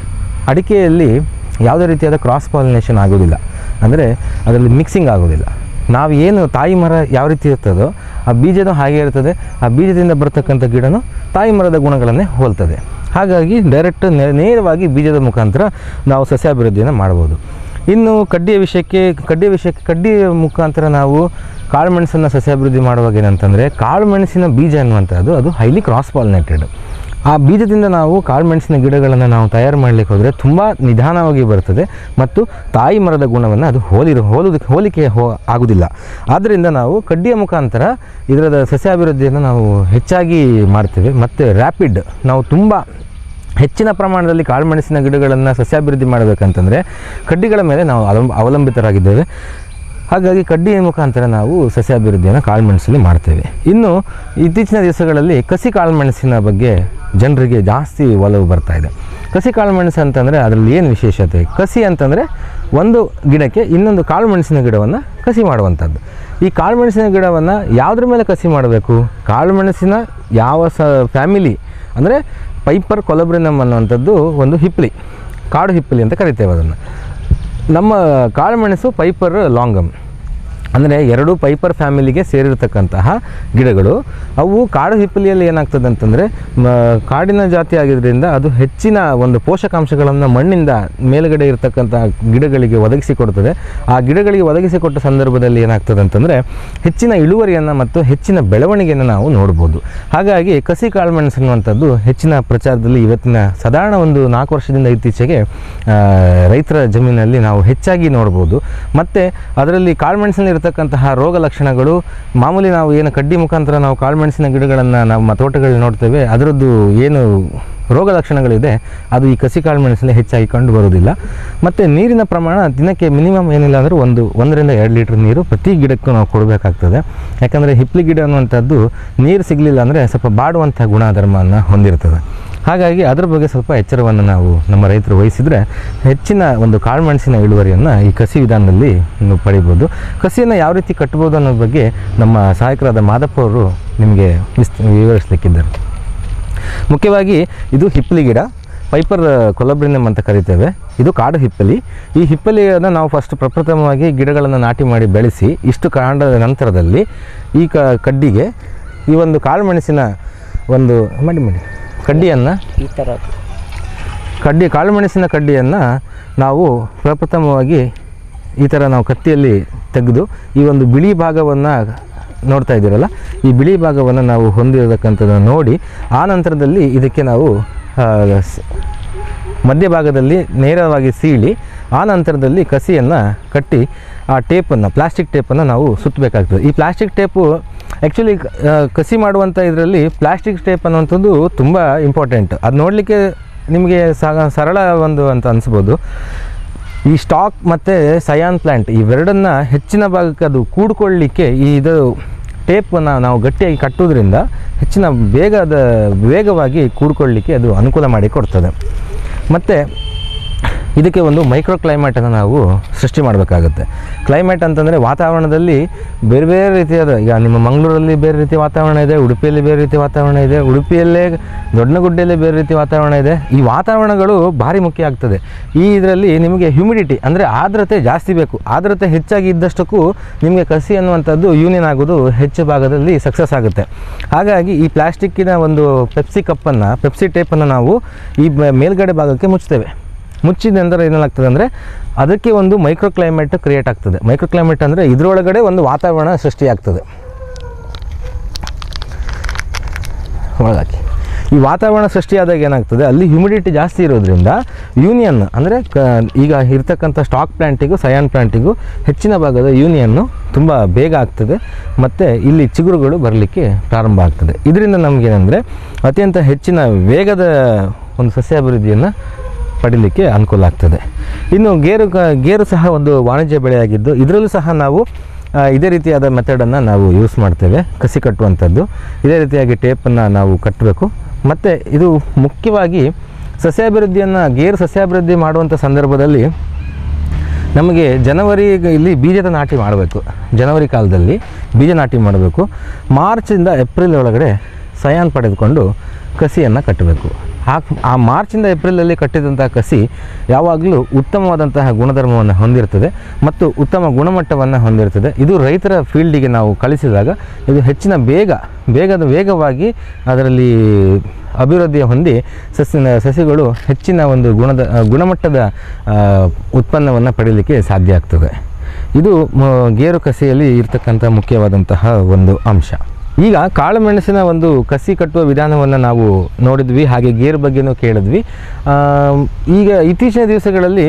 ಅಡಿಕೆಯಲ್ಲಿ ಯಾವುದೇ ರೀತಿಯಾದ ಕ್ರಾಸ್ ಪಾಲಿನೇಷನ್ ಆಗೋದಿಲ್ಲ ಅಂದರೆ ಅದರಲ್ಲಿ ಮಿಕ್ಸಿಂಗ್ ಆಗೋದಿಲ್ಲ ನಾವು ಏನು ತಾಯಿ ಮರ ಯಾವ ರೀತಿ ಇರ್ತದೋ ಆ ಬೀಜನೂ ಹಾಗೆ ಇರ್ತದೆ ಆ ಬೀಜದಿಂದ ಬರ್ತಕ್ಕಂಥ ಗಿಡನೂ ತಾಯಿ ಮರದ ಗುಣಗಳನ್ನೇ ಹೋಲ್ತದೆ ಹಾಗಾಗಿ ಡೈರೆಕ್ಟ್ ನೇರವಾಗಿ ಬೀಜದ ಮುಖಾಂತರ ನಾವು ಸಸ್ಯಾಭಿವೃದ್ಧಿಯನ್ನು ಮಾಡ್ಬೋದು ಇನ್ನು ಕಡ್ಡಿಯ ವಿಷಯಕ್ಕೆ ಕಡ್ಡಿಯ ವಿಷಯಕ್ಕೆ ಕಡ್ಡಿಯ ಮುಖಾಂತರ ನಾವು ಕಾಳುಮೆಣಸನ್ನು ಸಸ್ಯಾಭಿವೃದ್ಧಿ ಮಾಡುವಾಗ ಏನಂತಂದರೆ ಕಾಳುಮೆಣಸಿನ ಬೀಜ ಅನ್ನುವಂಥದ್ದು ಅದು ಹೈಲಿ ಕ್ರಾಸ್ ಪಾಲಿನೇಟೆಡ್ ಆ ಬೀಜದಿಂದ ನಾವು ಕಾಳುಮೆಣಸಿನ ಗಿಡಗಳನ್ನು ನಾವು ತಯಾರು ಮಾಡಲಿಕ್ಕೆ ಹೋದರೆ ತುಂಬ ನಿಧಾನವಾಗಿ ಬರ್ತದೆ ಮತ್ತು ತಾಯಿ ಮರದ ಗುಣವನ್ನು ಅದು ಹೋಲಿರೋ ಹೋಲೋದಕ್ಕೆ ಹೋಲಿಕೆ ಹೋ ಆಗೋದಿಲ್ಲ ಆದ್ದರಿಂದ ನಾವು ಕಡ್ಡಿಯ ಮುಖಾಂತರ ಇದರದ ಸಸ್ಯಾಭಿವೃದ್ಧಿಯನ್ನು ನಾವು ಹೆಚ್ಚಾಗಿ ಮಾಡ್ತೇವೆ ಮತ್ತು ರ್ಯಾಪಿಡ್ ನಾವು ತುಂಬ ಹೆಚ್ಚಿನ ಪ್ರಮಾಣದಲ್ಲಿ ಕಾಳುಮೆಣಸಿನ ಗಿಡಗಳನ್ನು ಸಸ್ಯಾಭಿವೃದ್ಧಿ ಮಾಡಬೇಕಂತಂದರೆ ಕಡ್ಡಿಗಳ ಮೇಲೆ ನಾವು ಅವಲಂ ಅವಲಂಬಿತರಾಗಿದ್ದೇವೆ ಹಾಗಾಗಿ ಕಡ್ಡಿಯ ಮುಖಾಂತರ ನಾವು ಸಸ್ಯಾಭಿವೃದ್ಧಿಯನ್ನು ಕಾಳುಮೆಣಸಲ್ಲಿ ಮಾಡ್ತೇವೆ ಇನ್ನು ಇತ್ತೀಚಿನ ದಿವಸಗಳಲ್ಲಿ ಕಸಿ ಕಾಳುಮೆಣಸಿನ ಬಗ್ಗೆ ಜನರಿಗೆ ಜಾಸ್ತಿ ಒಲವು ಬರ್ತಾ ಇದೆ ಕಸಿ ಕಾಳುಮೆಣಸು ಅಂತಂದರೆ ಅದರಲ್ಲಿ ಏನು ವಿಶೇಷತೆ ಕಸಿ ಅಂತಂದರೆ ಒಂದು ಗಿಡಕ್ಕೆ ಇನ್ನೊಂದು ಕಾಳುಮೆಣಸಿನ ಗಿಡವನ್ನು ಕಸಿ ಮಾಡುವಂಥದ್ದು ಈ ಕಾಳುಮೆಣಸಿನ ಗಿಡವನ್ನು ಯಾವುದ್ರ ಮೇಲೆ ಕಸಿ ಮಾಡಬೇಕು ಕಾಳುಮೆಣಸಿನ ಯಾವ ಸ ಫ್ಯಾಮಿಲಿ ಅಂದರೆ ಪೈಪರ್ ಕೊಲಬ್ರಿನಮ್ ಅನ್ನುವಂಥದ್ದು ಒಂದು ಹಿಪ್ಪಲಿ ಕಾಡು ಹಿಪ್ಪಲಿ ಅಂತ ಕರಿತೇವೆ ಅದನ್ನು ನಮ್ಮ ಕಾಳುಮೆಣಸು ಪೈಪರ್ ಲಾಂಗಮ್ ಅಂದರೆ ಎರಡು ಪೈಪರ್ ಫ್ಯಾಮಿಲಿಗೆ ಸೇರಿರ್ತಕ್ಕಂತಹ ಗಿಡಗಳು ಅವು ಕಾಡು ಹಿಪ್ಪಲಿಯಲ್ಲಿ ಏನಾಗ್ತದೆ ಅಂತಂದರೆ ಮ- ಕಾಡಿನ ಜಾತಿ ಆಗಿದ್ದರಿಂದ ಅದು ಹೆಚ್ಚಿನ ಒಂದು ಪೋಷಕಾಂಶಗಳನ್ನು ಮಣ್ಣಿಂದ ಮೇಲುಗಡೆ ಇರತಕ್ಕಂಥ ಗಿಡಗಳಿಗೆ ಒದಗಿಸಿಕೊಡ್ತದೆ ಆ ಗಿಡಗಳಿಗೆ ಒದಗಿಸಿಕೊಟ್ಟ ಸಂದರ್ಭದಲ್ಲಿ ಏನಾಗ್ತದೆ ಅಂತಂದರೆ ಹೆಚ್ಚಿನ ಇಳುವರಿಯನ್ನು ಮತ್ತು ಹೆಚ್ಚಿನ ಬೆಳವಣಿಗೆಯನ್ನು ನಾವು ನೋಡ್ಬೋದು ಹಾಗಾಗಿ ಕಸಿ ಕಾಳುಮೆಣಸು ಅನ್ನುವಂಥದ್ದು ಹೆಚ್ಚಿನ ಪ್ರಚಾರದಲ್ಲಿ ಇವತ್ತಿನ ಸಾಧಾರಣ ಒಂದು ನಾಲ್ಕು ವರ್ಷದಿಂದ ಇತ್ತೀಚೆಗೆ ಆ, ರೈತರ ಜಮೀನಲ್ಲಿ ನಾವು ಹೆಚ್ಚಾಗಿ ನೋಡ್ಬೋದು ಮತ್ತು ಅದರಲ್ಲಿ ಕಾಳುಮೆಣಸಿನಲ್ಲಿ ಇರತಕ್ಕಂತಹ ರೋಗ ಲಕ್ಷಣಗಳು ಮಾಮೂಲಿ ನಾವು ಏನು ಕಡ್ಡಿ ಮುಖಾಂತರ ನಾವು ಕಾಳುಮೆಣಸಿನ ಗಿಡಗಳನ್ನು ನಮ್ಮ ತೋಟಗಳಲ್ಲಿ ನೋಡ್ತೇವೆ ಅದರದ್ದು ಏನು ರೋಗ ಲಕ್ಷಣಗಳಿದೆ ಅದು ಈ ಕಸಿ ಕಾಳುಮೆಣಸಲ್ಲಿ ಹೆಚ್ಚಾಗಿ ಕಂಡು ಬರುವುದಿಲ್ಲ ಮತ್ತು ನೀರಿನ ಪ್ರಮಾಣ ದಿನಕ್ಕೆ ಮಿನಿಮಮ್ ಏನಿಲ್ಲ ಅಂದರೆ ಒಂದು ಒಂದರಿಂದ ಎರಡು ಲೀಟ್ರ್ ನೀರು ಪ್ರತಿ ಗಿಡಕ್ಕೂ ನಾವು ಕೊಡಬೇಕಾಗ್ತದೆ ಯಾಕಂದರೆ ಹಿಪ್ಲಿ ಗಿಡ ಅನ್ನುವಂಥದ್ದು ನೀರು ಸಿಗಲಿಲ್ಲ ಅಂದರೆ ಸ್ವಲ್ಪ ಬಾಡುವಂಥ ಗುಣಧರ್ಮವನ್ನು ಹೊಂದಿರ್ತದೆ ಹಾಗಾಗಿ ಅದ್ರ ಬಗ್ಗೆ ಸ್ವಲ್ಪ ಎಚ್ಚರವನ್ನು ನಾವು ನಮ್ಮ ರೈತರು ವಹಿಸಿದರೆ ಹೆಚ್ಚಿನ ಒಂದು ಕಾಳುಮೆಣಸಿನ ಇಳುವರಿಯನ್ನು ಈ ಕಸಿ ವಿಧಾನದಲ್ಲಿ ನೀವು ಪಡಿಬೋದು ಕಸಿಯನ್ನು ಯಾವ ರೀತಿ ಕಟ್ಬೋದು ಅನ್ನೋ ಬಗ್ಗೆ ನಮ್ಮ ಸಹಾಯಕರಾದ ಮಾದಪ್ಪ ಅವರು ನಿಮಗೆ ವಿಸ್ ವಿವರಿಸಲಿಕ್ಕಿದ್ದಾರೆ ಮುಖ್ಯವಾಗಿ ಇದು ಹಿಪ್ಪಲಿ ಗಿಡ ಪೈಪರ್ ಕೊಲಬ್ರಿನಮ್ ಅಂತ ಕರಿತೇವೆ ಇದು ಕಾಡು ಹಿಪ್ಪಲಿ ಈ ಹಿಪ್ಪಲಿಯನ್ನು ನಾವು ಫಸ್ಟ್ ಪ್ರಪ್ರಥಮವಾಗಿ ಗಿಡಗಳನ್ನು ನಾಟಿ ಮಾಡಿ ಬೆಳೆಸಿ ಇಷ್ಟು ಕಾಂಡದ ನಂತರದಲ್ಲಿ ಈ ಕ ಕಡ್ಡಿಗೆ ಈ ಒಂದು ಕಾಳುಮೆಣಸಿನ ಒಂದು ಮಾಡಿ ಮಾಡಿ ಕಡ್ಡಿಯನ್ನು ಈ ಥರ ಕಡ್ಡಿ ಕಾಳುಮೆಣಸಿನ ಕಡ್ಡಿಯನ್ನು ನಾವು ಪ್ರಪ್ರಥಮವಾಗಿ ಈ ಥರ ನಾವು ಕತ್ತಿಯಲ್ಲಿ ತೆಗೆದು ಈ ಒಂದು ಬಿಳಿ ಭಾಗವನ್ನು ನೋಡ್ತಾ ಇದ್ದೀರಲ್ಲ ಈ ಬಿಳಿ ಭಾಗವನ್ನು ನಾವು ಹೊಂದಿರತಕ್ಕಂಥದ್ದನ್ನು ನೋಡಿ ಆ ನಂತರದಲ್ಲಿ ಇದಕ್ಕೆ ನಾವು ಆ, ಸ್- ಮಧ್ಯಭಾಗದಲ್ಲಿ ನೇರವಾಗಿ ಸೀಳಿ ಆ ನಂತರದಲ್ಲಿ ಕಸಿಯನ್ನು ಕಟ್ಟಿ ಆ ಟೇಪನ್ನು ಪ್ಲಾಸ್ಟಿಕ್ ಟೇಪನ್ನು ನಾವು ಸುತ್ತಬೇಕಾಗ್ತದೆ ಈ ಪ್ಲಾಸ್ಟಿಕ್ ಟೇಪು ಆ್ಯಕ್ಚುಲಿ ಕಸಿ ಮಾಡುವಂಥ ಇದರಲ್ಲಿ ಪ್ಲಾಸ್ಟಿಕ್ ಟೇಪ್ ಅನ್ನುವಂಥದ್ದು ತುಂಬ ಇಂಪಾರ್ಟೆಂಟ್ ಅದು ನೋಡಲಿಕ್ಕೆ ನಿಮಗೆ ಸ ಸರಳ ಒಂದು ಅಂತ ಅನಿಸ್ಬೋದು ಈ ಸ್ಟಾಕ್ ಮತ್ತು ಸಯಾನ್ ಪ್ಲ್ಯಾಂಟ್ ಇವೆರಡನ್ನು ಹೆಚ್ಚಿನ ಭಾಗಕ್ಕೆ ಅದು ಕೂಡ್ಕೊಳ್ಳಿಕ್ಕೆ ಈ ಇದು ಟೇಪನ್ನು ನಾವು ಗಟ್ಟಿಯಾಗಿ ಕಟ್ಟೋದ್ರಿಂದ ಹೆಚ್ಚಿನ ಬೇಗದ ವೇಗವಾಗಿ ಕೂಡ್ಕೊಳ್ಳಿಕ್ಕೆ ಅದು ಅನುಕೂಲ ಮಾಡಿ ಕೊಡ್ತದೆ ಮತ್ತು ಇದಕ್ಕೆ ಒಂದು ಮೈಕ್ರೋ ಕ್ಲೈಮೇಟನ್ನು ನಾವು ಸೃಷ್ಟಿ ಮಾಡಬೇಕಾಗುತ್ತೆ ಕ್ಲೈಮೇಟ್ ಅಂತಂದರೆ ವಾತಾವರಣದಲ್ಲಿ ಬೇರೆ ಬೇರೆ ರೀತಿಯಾದ ಈಗ ನಿಮ್ಮ ಮಂಗಳೂರಲ್ಲಿ ಬೇರೆ ರೀತಿ ವಾತಾವರಣ ಇದೆ ಉಡುಪಿಯಲ್ಲಿ ಬೇರೆ ರೀತಿ ವಾತಾವರಣ ಇದೆ ಉಡುಪಿಯಲ್ಲೇ ದೊಡ್ಡಗುಡ್ಡೆಯಲ್ಲಿ ಬೇರೆ ರೀತಿ ವಾತಾವರಣ ಇದೆ ಈ ವಾತಾವರಣಗಳು ಭಾರಿ ಮುಖ್ಯ ಆಗ್ತದೆ ಈ ಇದರಲ್ಲಿ ನಿಮಗೆ ಹ್ಯುಮಿಡಿಟಿ ಅಂದರೆ ಆರ್ದ್ರತೆ ಜಾಸ್ತಿ ಬೇಕು ಆರ್ದ್ರತೆ ಹೆಚ್ಚಾಗಿ ಇದ್ದಷ್ಟಕ್ಕೂ ನಿಮಗೆ ಕಸಿ ಅನ್ನುವಂಥದ್ದು ಯೂನಿಯನ್ ಆಗೋದು ಹೆಚ್ಚು ಭಾಗದಲ್ಲಿ ಸಕ್ಸಸ್ ಆಗುತ್ತೆ ಹಾಗಾಗಿ ಈ ಪ್ಲಾಸ್ಟಿಕ್ಕಿನ ಒಂದು ಪೆಪ್ಸಿ ಕಪ್ಪನ್ನು ಪೆಪ್ಸಿ ಟೇಪನ್ನು ನಾವು ಈ ಬ- ಮೇಲ್ಗಡೆ ಭಾಗಕ್ಕೆ ಮುಚ್ತೇವೆ ಮುಚ್ಚಿದ ನಂತರ ಏನಾಗ್ತದೆ ಅಂದರೆ ಅದಕ್ಕೆ ಒಂದು ಮೈಕ್ರೋ ಕ್ಲೈಮೇಟ್ ಕ್ರಿಯೇಟ್ ಆಗ್ತದೆ ಮೈಕ್ರೋ ಕ್ಲೈಮೇಟ್ ಅಂದರೆ ಇದರೊಳಗಡೆ ಒಂದು ವಾತಾವರಣ ಸೃಷ್ಟಿಯಾಗ್ತದೆ ಒಳಗಾಕಿ ಈ ವಾತಾವರಣ ಸೃಷ್ಟಿಯಾದಾಗ ಏನಾಗ್ತದೆ ಅಲ್ಲಿ ಹ್ಯುಮಿಡಿಟಿ ಜಾಸ್ತಿ ಇರೋದ್ರಿಂದ ಯೂನಿಯನ್ ಅಂದರೆ ಕ ಈಗ ಇರ್ತಕ್ಕಂಥ ಸ್ಟಾಕ್ ಪ್ಲ್ಯಾಂಟಿಗೂ ಸಯಾನ್ ಪ್ಲ್ಯಾಂಟಿಗೂ ಹೆಚ್ಚಿನ ಭಾಗದ ಯೂನಿಯನ್ನು ತುಂಬ ಬೇಗ ಆಗ್ತದೆ ಮತ್ತು ಇಲ್ಲಿ ಚಿಗುರುಗಳು ಬರಲಿಕ್ಕೆ ಪ್ರಾರಂಭ ಆಗ್ತದೆ ಇದರಿಂದ ನಮಗೇನೆಂದರೆ ಅತ್ಯಂತ ಹೆಚ್ಚಿನ ವೇಗದ ಒಂದು ಸಸ್ಯಾಭಿವೃದ್ಧಿಯನ್ನು ಪಡೀಲಿಕ್ಕೆ ಅನುಕೂಲ ಆಗ್ತದೆ ಇನ್ನು ಗೇರು ಕ- ಗೇರು ಸಹ ಒಂದು ವಾಣಿಜ್ಯ ಬೆಳೆಯಾಗಿದ್ದು ಇದರಲ್ಲೂ ಸಹ ನಾವು ಆ, ಇದೇ ರೀತಿಯಾದ ಮೆಥಡನ್ನು ನಾವು ಯೂಸ್ ಮಾಡ್ತೇವೆ ಕಸಿ ಕಟ್ಟುವಂಥದ್ದು ಇದೇ ರೀತಿಯಾಗಿ ಟೇಪನ್ನು ನಾವು ಕಟ್ಟಬೇಕು ಮತ್ತು ಇದು ಮುಖ್ಯವಾಗಿ ಸಸ್ಯಾಭಿವೃದ್ಧಿಯನ್ನು ಗೇರು ಸಸ್ಯಾಭಿವೃದ್ಧಿ ಮಾಡುವಂಥ ಸಂದರ್ಭದಲ್ಲಿ ನಮಗೆ ಜನವರಿ ಇಲ್ಲಿ ಬೀಜದ ನಾಟಿ ಮಾಡಬೇಕು ಜನವರಿ ಕಾಲದಲ್ಲಿ ಬೀಜ ನಾಟಿ ಮಾಡಬೇಕು ಮಾರ್ಚಿಂದ ಏಪ್ರಿಲ್ ಒಳಗಡೆ ಸಯಾನ್ ಪಡೆದುಕೊಂಡು ಕಸಿಯನ್ನು ಕಟ್ಟಬೇಕು ಆ ಆ ಮಾರ್ಚಿಂದ ಏಪ್ರಿಲಲ್ಲಿ ಕಟ್ಟಿದಂಥ ಕಸಿ ಯಾವಾಗಲೂ ಉತ್ತಮವಾದಂತಹ ಗುಣಧರ್ಮವನ್ನು ಹೊಂದಿರ್ತದೆ ಮತ್ತು ಉತ್ತಮ ಗುಣಮಟ್ಟವನ್ನು ಹೊಂದಿರ್ತದೆ ಇದು ರೈತರ ಫೀಲ್ಡಿಗೆ ನಾವು ಕಳಿಸಿದಾಗ ಇದು ಹೆಚ್ಚಿನ ಬೇಗ ಬೇಗದ ವೇಗವಾಗಿ ಅದರಲ್ಲಿ ಅಭಿವೃದ್ಧಿ ಹೊಂದಿ ಸಸ್ಯ ಸಸಿಗಳು ಹೆಚ್ಚಿನ ಒಂದು ಗುಣದ ಗುಣಮಟ್ಟದ ಉತ್ಪನ್ನವನ್ನು ಪಡೀಲಿಕ್ಕೆ ಸಾಧ್ಯ ಆಗ್ತದೆ ಇದು ಮ- ಗೇರು ಕಸಿಯಲ್ಲಿ ಇರ್ತಕ್ಕಂಥ ಮುಖ್ಯವಾದಂತಹ ಒಂದು ಅಂಶ ಈಗ ಕಾಳು ಮೆಣಸಿನ ಒಂದು ಕಸಿ ಕಟ್ಟುವ ವಿಧಾನವನ್ನು ನಾವು ನೋಡಿದ್ವಿ ಹಾಗೆ ಗೇರು ಬಗ್ಗೆನೂ ಕೇಳಿದ್ವಿ ಆ, ಈಗ ಇತ್ತೀಚಿನ ದಿವಸಗಳಲ್ಲಿ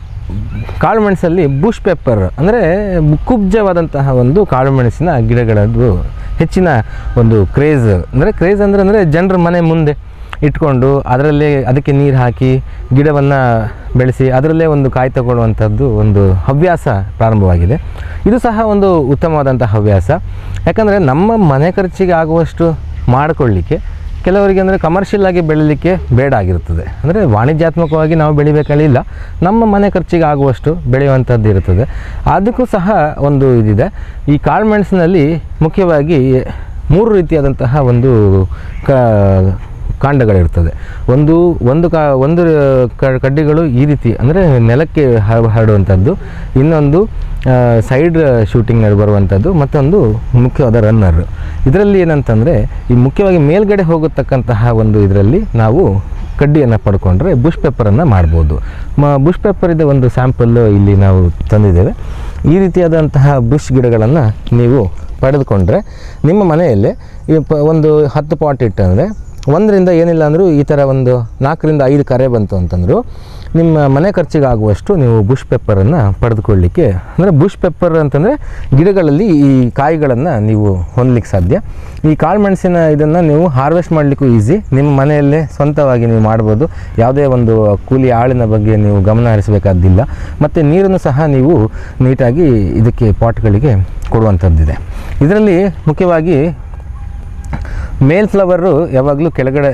ಕಾಳು ಮೆಣಸಲ್ಲಿ ಬುಷ್ ಪೆಪ್ಪರ್ ಅಂದರೆ ಕುಬ್ಜವಾದಂತಹ ಒಂದು ಕಾಳು ಮೆಣಸಿನ ಗಿಡಗಳದ್ದು ಹೆಚ್ಚಿನ ಒಂದು ಕ್ರೇಜ್ ಅಂದರೆ ಕ್ರೇಜ್ ಅಂದರೆ ಅಂದರೆ ಜನರ ಮನೆ ಮುಂದೆ ಇಟ್ಕೊಂಡು ಅದರಲ್ಲೇ ಅದಕ್ಕೆ ನೀರು ಹಾಕಿ ಗಿಡವನ್ನು ಬೆಳೆಸಿ ಅದರಲ್ಲೇ ಒಂದು ಕಾಯಿ ತಗೊಳ್ಳುವಂಥದ್ದು ಒಂದು ಹವ್ಯಾಸ ಪ್ರಾರಂಭವಾಗಿದೆ ಇದು ಸಹ ಒಂದು ಉತ್ತಮವಾದಂಥ ಹವ್ಯಾಸ ಯಾಕಂದರೆ ನಮ್ಮ ಮನೆ ಖರ್ಚಿಗೆ ಆಗುವಷ್ಟು ಮಾಡಿಕೊಳ್ಳಿಕ್ಕೆ ಕೆಲವರಿಗೆ ಅಂದರೆ ಕಮರ್ಷಿಯಲ್ ಆಗಿ ಬೆಳೀಲಿಕ್ಕೆ ಬೇಡ ಆಗಿರುತ್ತದೆ ಅಂದರೆ ವಾಣಿಜ್ಯಾತ್ಮಕವಾಗಿ ನಾವು ಬೆಳಿಬೇಕಾಗಿಲ್ಲ ನಮ್ಮ ಮನೆ ಖರ್ಚಿಗೆ ಆಗುವಷ್ಟು ಬೆಳೆಯುವಂಥದ್ದು ಇರುತ್ತದೆ ಅದಕ್ಕೂ ಸಹ ಒಂದು ಇದಿದೆ ಈ ಕಾಳುಮೆಣಸಿನಲ್ಲಿ ಮುಖ್ಯವಾಗಿ ಮೂರು ರೀತಿಯಾದಂತಹ ಒಂದು ಕ ಕಾಂಡಗಳಿರ್ತದೆ ಒಂದು ಒಂದು ಕಾ ಒಂದು ಕ- ಕಡ್ಡಿಗಳು ಈ ರೀತಿ ಅಂದರೆ ನೆಲಕ್ಕೆ ಹ- ಹರಡುವಂಥದ್ದು ಇನ್ನೊಂದು ಸೈಡ್ ಶೂಟಿಂಗ್ನಲ್ಲಿ ಬರುವಂಥದ್ದು ಮತ್ತೊಂದು ಮುಖ್ಯವಾದ ರನ್ನರ್ ಇದರಲ್ಲಿ ಏನಂತಂದರೆ ಈ ಮುಖ್ಯವಾಗಿ ಮೇಲ್ಗಡೆ ಹೋಗತಕ್ಕಂತಹ ಒಂದು ಇದರಲ್ಲಿ ನಾವು ಕಡ್ಡಿಯನ್ನು ಪಡ್ಕೊಂಡ್ರೆ ಬುಷ್ ಪೆಪ್ಪರನ್ನು ಮಾಡ್ಬೋದು ಮ ಬುಷ್ ಪೆಪ್ಪರಿದ ಒಂದು ಸ್ಯಾಂಪಲ್ಲು ಇಲ್ಲಿ ನಾವು ತಂದಿದ್ದೇವೆ ಈ ರೀತಿಯಾದಂತಹ ಬುಷ್ ಗಿಡಗಳನ್ನು ನೀವು ಪಡೆದುಕೊಂಡ್ರೆ ನಿಮ್ಮ ಮನೆಯಲ್ಲೇ ಈ ಪ ಒಂದು ಹತ್ತು ಪಾಟ್ ಇಟ್ಟಂದರೆ ಒಂದರಿಂದ ಏನಿಲ್ಲ ಅಂದರೂ ಈ ಥರ ಒಂದು ನಾಲ್ಕರಿಂದ ಐದು ಕರೆ ಬಂತು ಅಂತಂದರು ನಿಮ್ಮ ಮನೆ ಖರ್ಚಿಗೆ ಆಗುವಷ್ಟು ನೀವು ಬುಷ್ ಪೆಪ್ಪರನ್ನು ಪಡೆದುಕೊಳ್ಳಿಕ್ಕೆ ಅಂದರೆ ಬುಷ್ ಪೆಪ್ಪರ್ ಅಂತಂದರೆ ಗಿಡಗಳಲ್ಲಿ ಈ ಕಾಯಿಗಳನ್ನು ನೀವು ಹೊಂದಲಿಕ್ಕೆ ಸಾಧ್ಯ ಈ ಕಾಳುಮೆಣಸಿನ ಇದನ್ನು ನೀವು ಹಾರ್ವೆಸ್ಟ್ ಮಾಡಲಿಕ್ಕೂ ಈಸಿ ನಿಮ್ಮ ಮನೆಯಲ್ಲೇ ಸ್ವಂತವಾಗಿ ನೀವು ಮಾಡ್ಬೋದು ಯಾವುದೇ ಒಂದು ಕೂಲಿ ಆಳಿನ ಬಗ್ಗೆ ನೀವು ಗಮನ ಹರಿಸಬೇಕಾದ್ದಿಲ್ಲ ಮತ್ತು ನೀರನ್ನು ಸಹ ನೀವು ನೀಟಾಗಿ ಇದಕ್ಕೆ ಪಾಟ್ಗಳಿಗೆ ಕೊಡುವಂಥದ್ದಿದೆ ಇದರಲ್ಲಿ ಮುಖ್ಯವಾಗಿ ಮೇಲ್ ಫ್ಲವರು ಯಾವಾಗಲೂ ಕೆಳಗಡೆ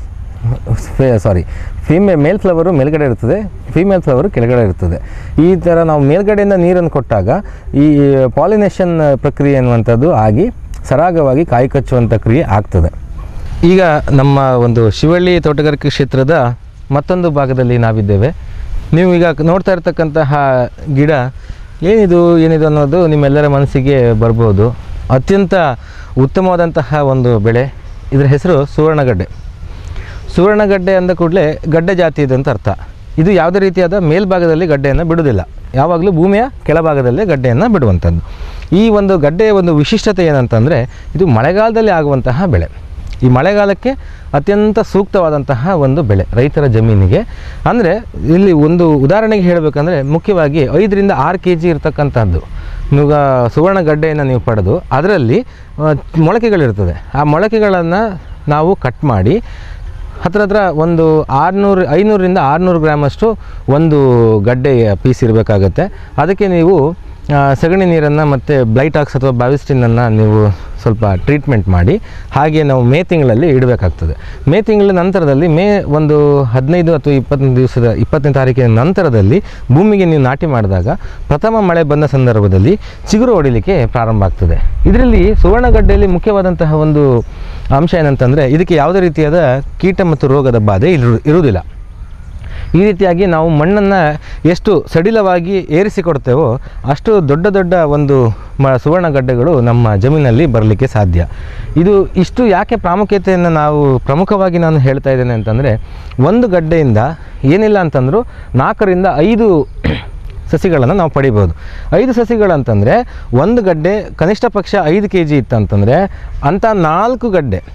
ಸಾರಿ ಫೀಮೇ ಮೇಲ್ ಫ್ಲವರು ಮೇಲ್ಗಡೆ ಇರ್ತದೆ ಫೀಮೇಲ್ ಫ್ಲವರು ಕೆಳಗಡೆ ಇರ್ತದೆ ಈ ಥರ ನಾವು ಮೇಲ್ಗಡೆಯಿಂದ ನೀರನ್ನು ಕೊಟ್ಟಾಗ ಈ ಪಾಲಿನೇಷನ್ ಪ್ರಕ್ರಿಯೆ ಅನ್ನುವಂಥದ್ದು ಆಗಿ ಸರಾಗವಾಗಿ ಕಾಯಿ ಕಚ್ಚುವಂಥ ಕ್ರಿಯೆ ಆಗ್ತದೆ ಈಗ ನಮ್ಮ ಒಂದು ಶಿವಳ್ಳಿ ತೋಟಗಾರಿಕೆ ಕ್ಷೇತ್ರದ ಮತ್ತೊಂದು ಭಾಗದಲ್ಲಿ ನಾವಿದ್ದೇವೆ ನೀವು ಈಗ ನೋಡ್ತಾ ಇರ್ತಕ್ಕಂತಹ ಗಿಡ ಏನಿದು ಏನಿದು ಅನ್ನೋದು ನಿಮ್ಮೆಲ್ಲರ ಮನಸ್ಸಿಗೆ ಬರ್ಬೋದು ಅತ್ಯಂತ ಉತ್ತಮವಾದಂತಹ ಒಂದು ಬೆಳೆ ಇದರ ಹೆಸರು ಸುವರ್ಣಗಡ್ಡೆ ಸುವರ್ಣಗಡ್ಡೆ ಅಂದ ಕೂಡಲೇ ಗಡ್ಡೆ ಜಾತಿ ಇದು ಅಂತ ಅರ್ಥ ಇದು ಯಾವುದೇ ರೀತಿಯಾದ ಮೇಲ್ಭಾಗದಲ್ಲಿ ಗಡ್ಡೆಯನ್ನು ಬಿಡುವುದಿಲ್ಲ ಯಾವಾಗಲೂ ಭೂಮಿಯ ಕೆಳಭಾಗದಲ್ಲೇ ಗಡ್ಡೆಯನ್ನು ಬಿಡುವಂಥದ್ದು ಈ ಒಂದು ಗಡ್ಡೆಯ ಒಂದು ವಿಶಿಷ್ಟತೆ ಏನಂತಂದರೆ ಇದು ಮಳೆಗಾಲದಲ್ಲಿ ಆಗುವಂತಹ ಬೆಳೆ ಈ ಮಳೆಗಾಲಕ್ಕೆ ಅತ್ಯಂತ ಸೂಕ್ತವಾದಂತಹ ಒಂದು ಬೆಳೆ ರೈತರ ಜಮೀನಿಗೆ ಅಂದರೆ ಇಲ್ಲಿ ಒಂದು ಉದಾಹರಣೆಗೆ ಹೇಳಬೇಕಂದ್ರೆ ಮುಖ್ಯವಾಗಿ ಐದರಿಂದ ಆರು ಕೆ ಜಿ ಇರತಕ್ಕಂಥದ್ದು ಈಗ ಸುವರ್ಣ ಗಡ್ಡೆಯನ್ನು ನೀವು ಪಡೆದು ಅದರಲ್ಲಿ ಆ, ಮೊಳಕೆಗಳಿರ್ತದೆ ಆ ಮೊಳಕೆಗಳನ್ನು ನಾವು ಕಟ್ ಮಾಡಿ ಹತ್ರ ಹತ್ರ ಒಂದು ಆರುನೂರು ಐನೂರರಿಂದ ಆರುನೂರು ಗ್ರಾಮಷ್ಟು ಒಂದು ಗಡ್ಡೆಯ ಪೀಸ್ ಇರಬೇಕಾಗತ್ತೆ ಅದಕ್ಕೆ ನೀವು ಆ, ಸಗಣಿ ನೀರನ್ನು ಮತ್ತು ಬ್ಲೈಟಾಕ್ಸ್ ಅಥವಾ ಬಾವಿಸ್ಟಿನನ್ನು ನೀವು ಸ್ವಲ್ಪ ಟ್ರೀಟ್ಮೆಂಟ್ ಮಾಡಿ ಹಾಗೆ ನಾವು ಮೇ ತಿಂಗಳಲ್ಲಿ ಇಡಬೇಕಾಗ್ತದೆ ಮೇ ತಿಂಗಳ ನಂತರದಲ್ಲಿ ಮೇ ಒಂದು ಹದಿನೈದು ಅಥವಾ ಇಪ್ಪತ್ತೊಂದು ದಿವಸದ ಇಪ್ಪತ್ತನೇ ತಾರೀಕಿನ ನಂತರದಲ್ಲಿ ಭೂಮಿಗೆ ನೀವು ನಾಟಿ ಮಾಡಿದಾಗ ಪ್ರಥಮ ಮಳೆ ಬಂದ ಸಂದರ್ಭದಲ್ಲಿ ಚಿಗುರು ಹೊಡಿಲಿಕ್ಕೆ ಪ್ರಾರಂಭ ಆಗ್ತದೆ ಇದರಲ್ಲಿ ಸುವರ್ಣಗಡ್ಡೆಯಲ್ಲಿ ಮುಖ್ಯವಾದಂತಹ ಒಂದು ಅಂಶ ಏನಂತಂದರೆ ಇದಕ್ಕೆ ಯಾವುದೇ ರೀತಿಯಾದ ಕೀಟ ಮತ್ತು ರೋಗದ ಬಾಧೆ ಇರು ಇರುವುದಿಲ್ಲ ಈ ರೀತಿಯಾಗಿ ನಾವು ಮಣ್ಣನ್ನು ಎಷ್ಟು ಸಡಿಲವಾಗಿ ಏರಿಸಿಕೊಡ್ತೇವೋ ಅಷ್ಟು ದೊಡ್ಡ ದೊಡ್ಡ ಒಂದು ಮ ಸುವರ್ಣಗಡ್ಡೆಗಳು ನಮ್ಮ ಜಮೀನಲ್ಲಿ ಬರಲಿಕ್ಕೆ ಸಾಧ್ಯ ಇದು ಇಷ್ಟು ಯಾಕೆ ಪ್ರಾಮುಖ್ಯತೆಯನ್ನು ನಾವು ಪ್ರಮುಖವಾಗಿ ನಾನು ಹೇಳ್ತಾ ಇದ್ದೇನೆ ಅಂತಂದರೆ ಒಂದು ಗಡ್ಡೆಯಿಂದ ಏನಿಲ್ಲ ಅಂತಂದರೂ ನಾಲ್ಕರಿಂದ ಐದು ಸಸಿಗಳನ್ನು ನಾವು ಪಡಿಬೋದು ಐದು ಸಸಿಗಳಂತಂದರೆ ಒಂದು ಗಡ್ಡೆ ಕನಿಷ್ಠ ಪಕ್ಷ ಐದು ಕೆ ಜಿ ಇತ್ತಂತಂದರೆ ಅಂಥ ನಾಲ್ಕು ಗಡ್ಡೆ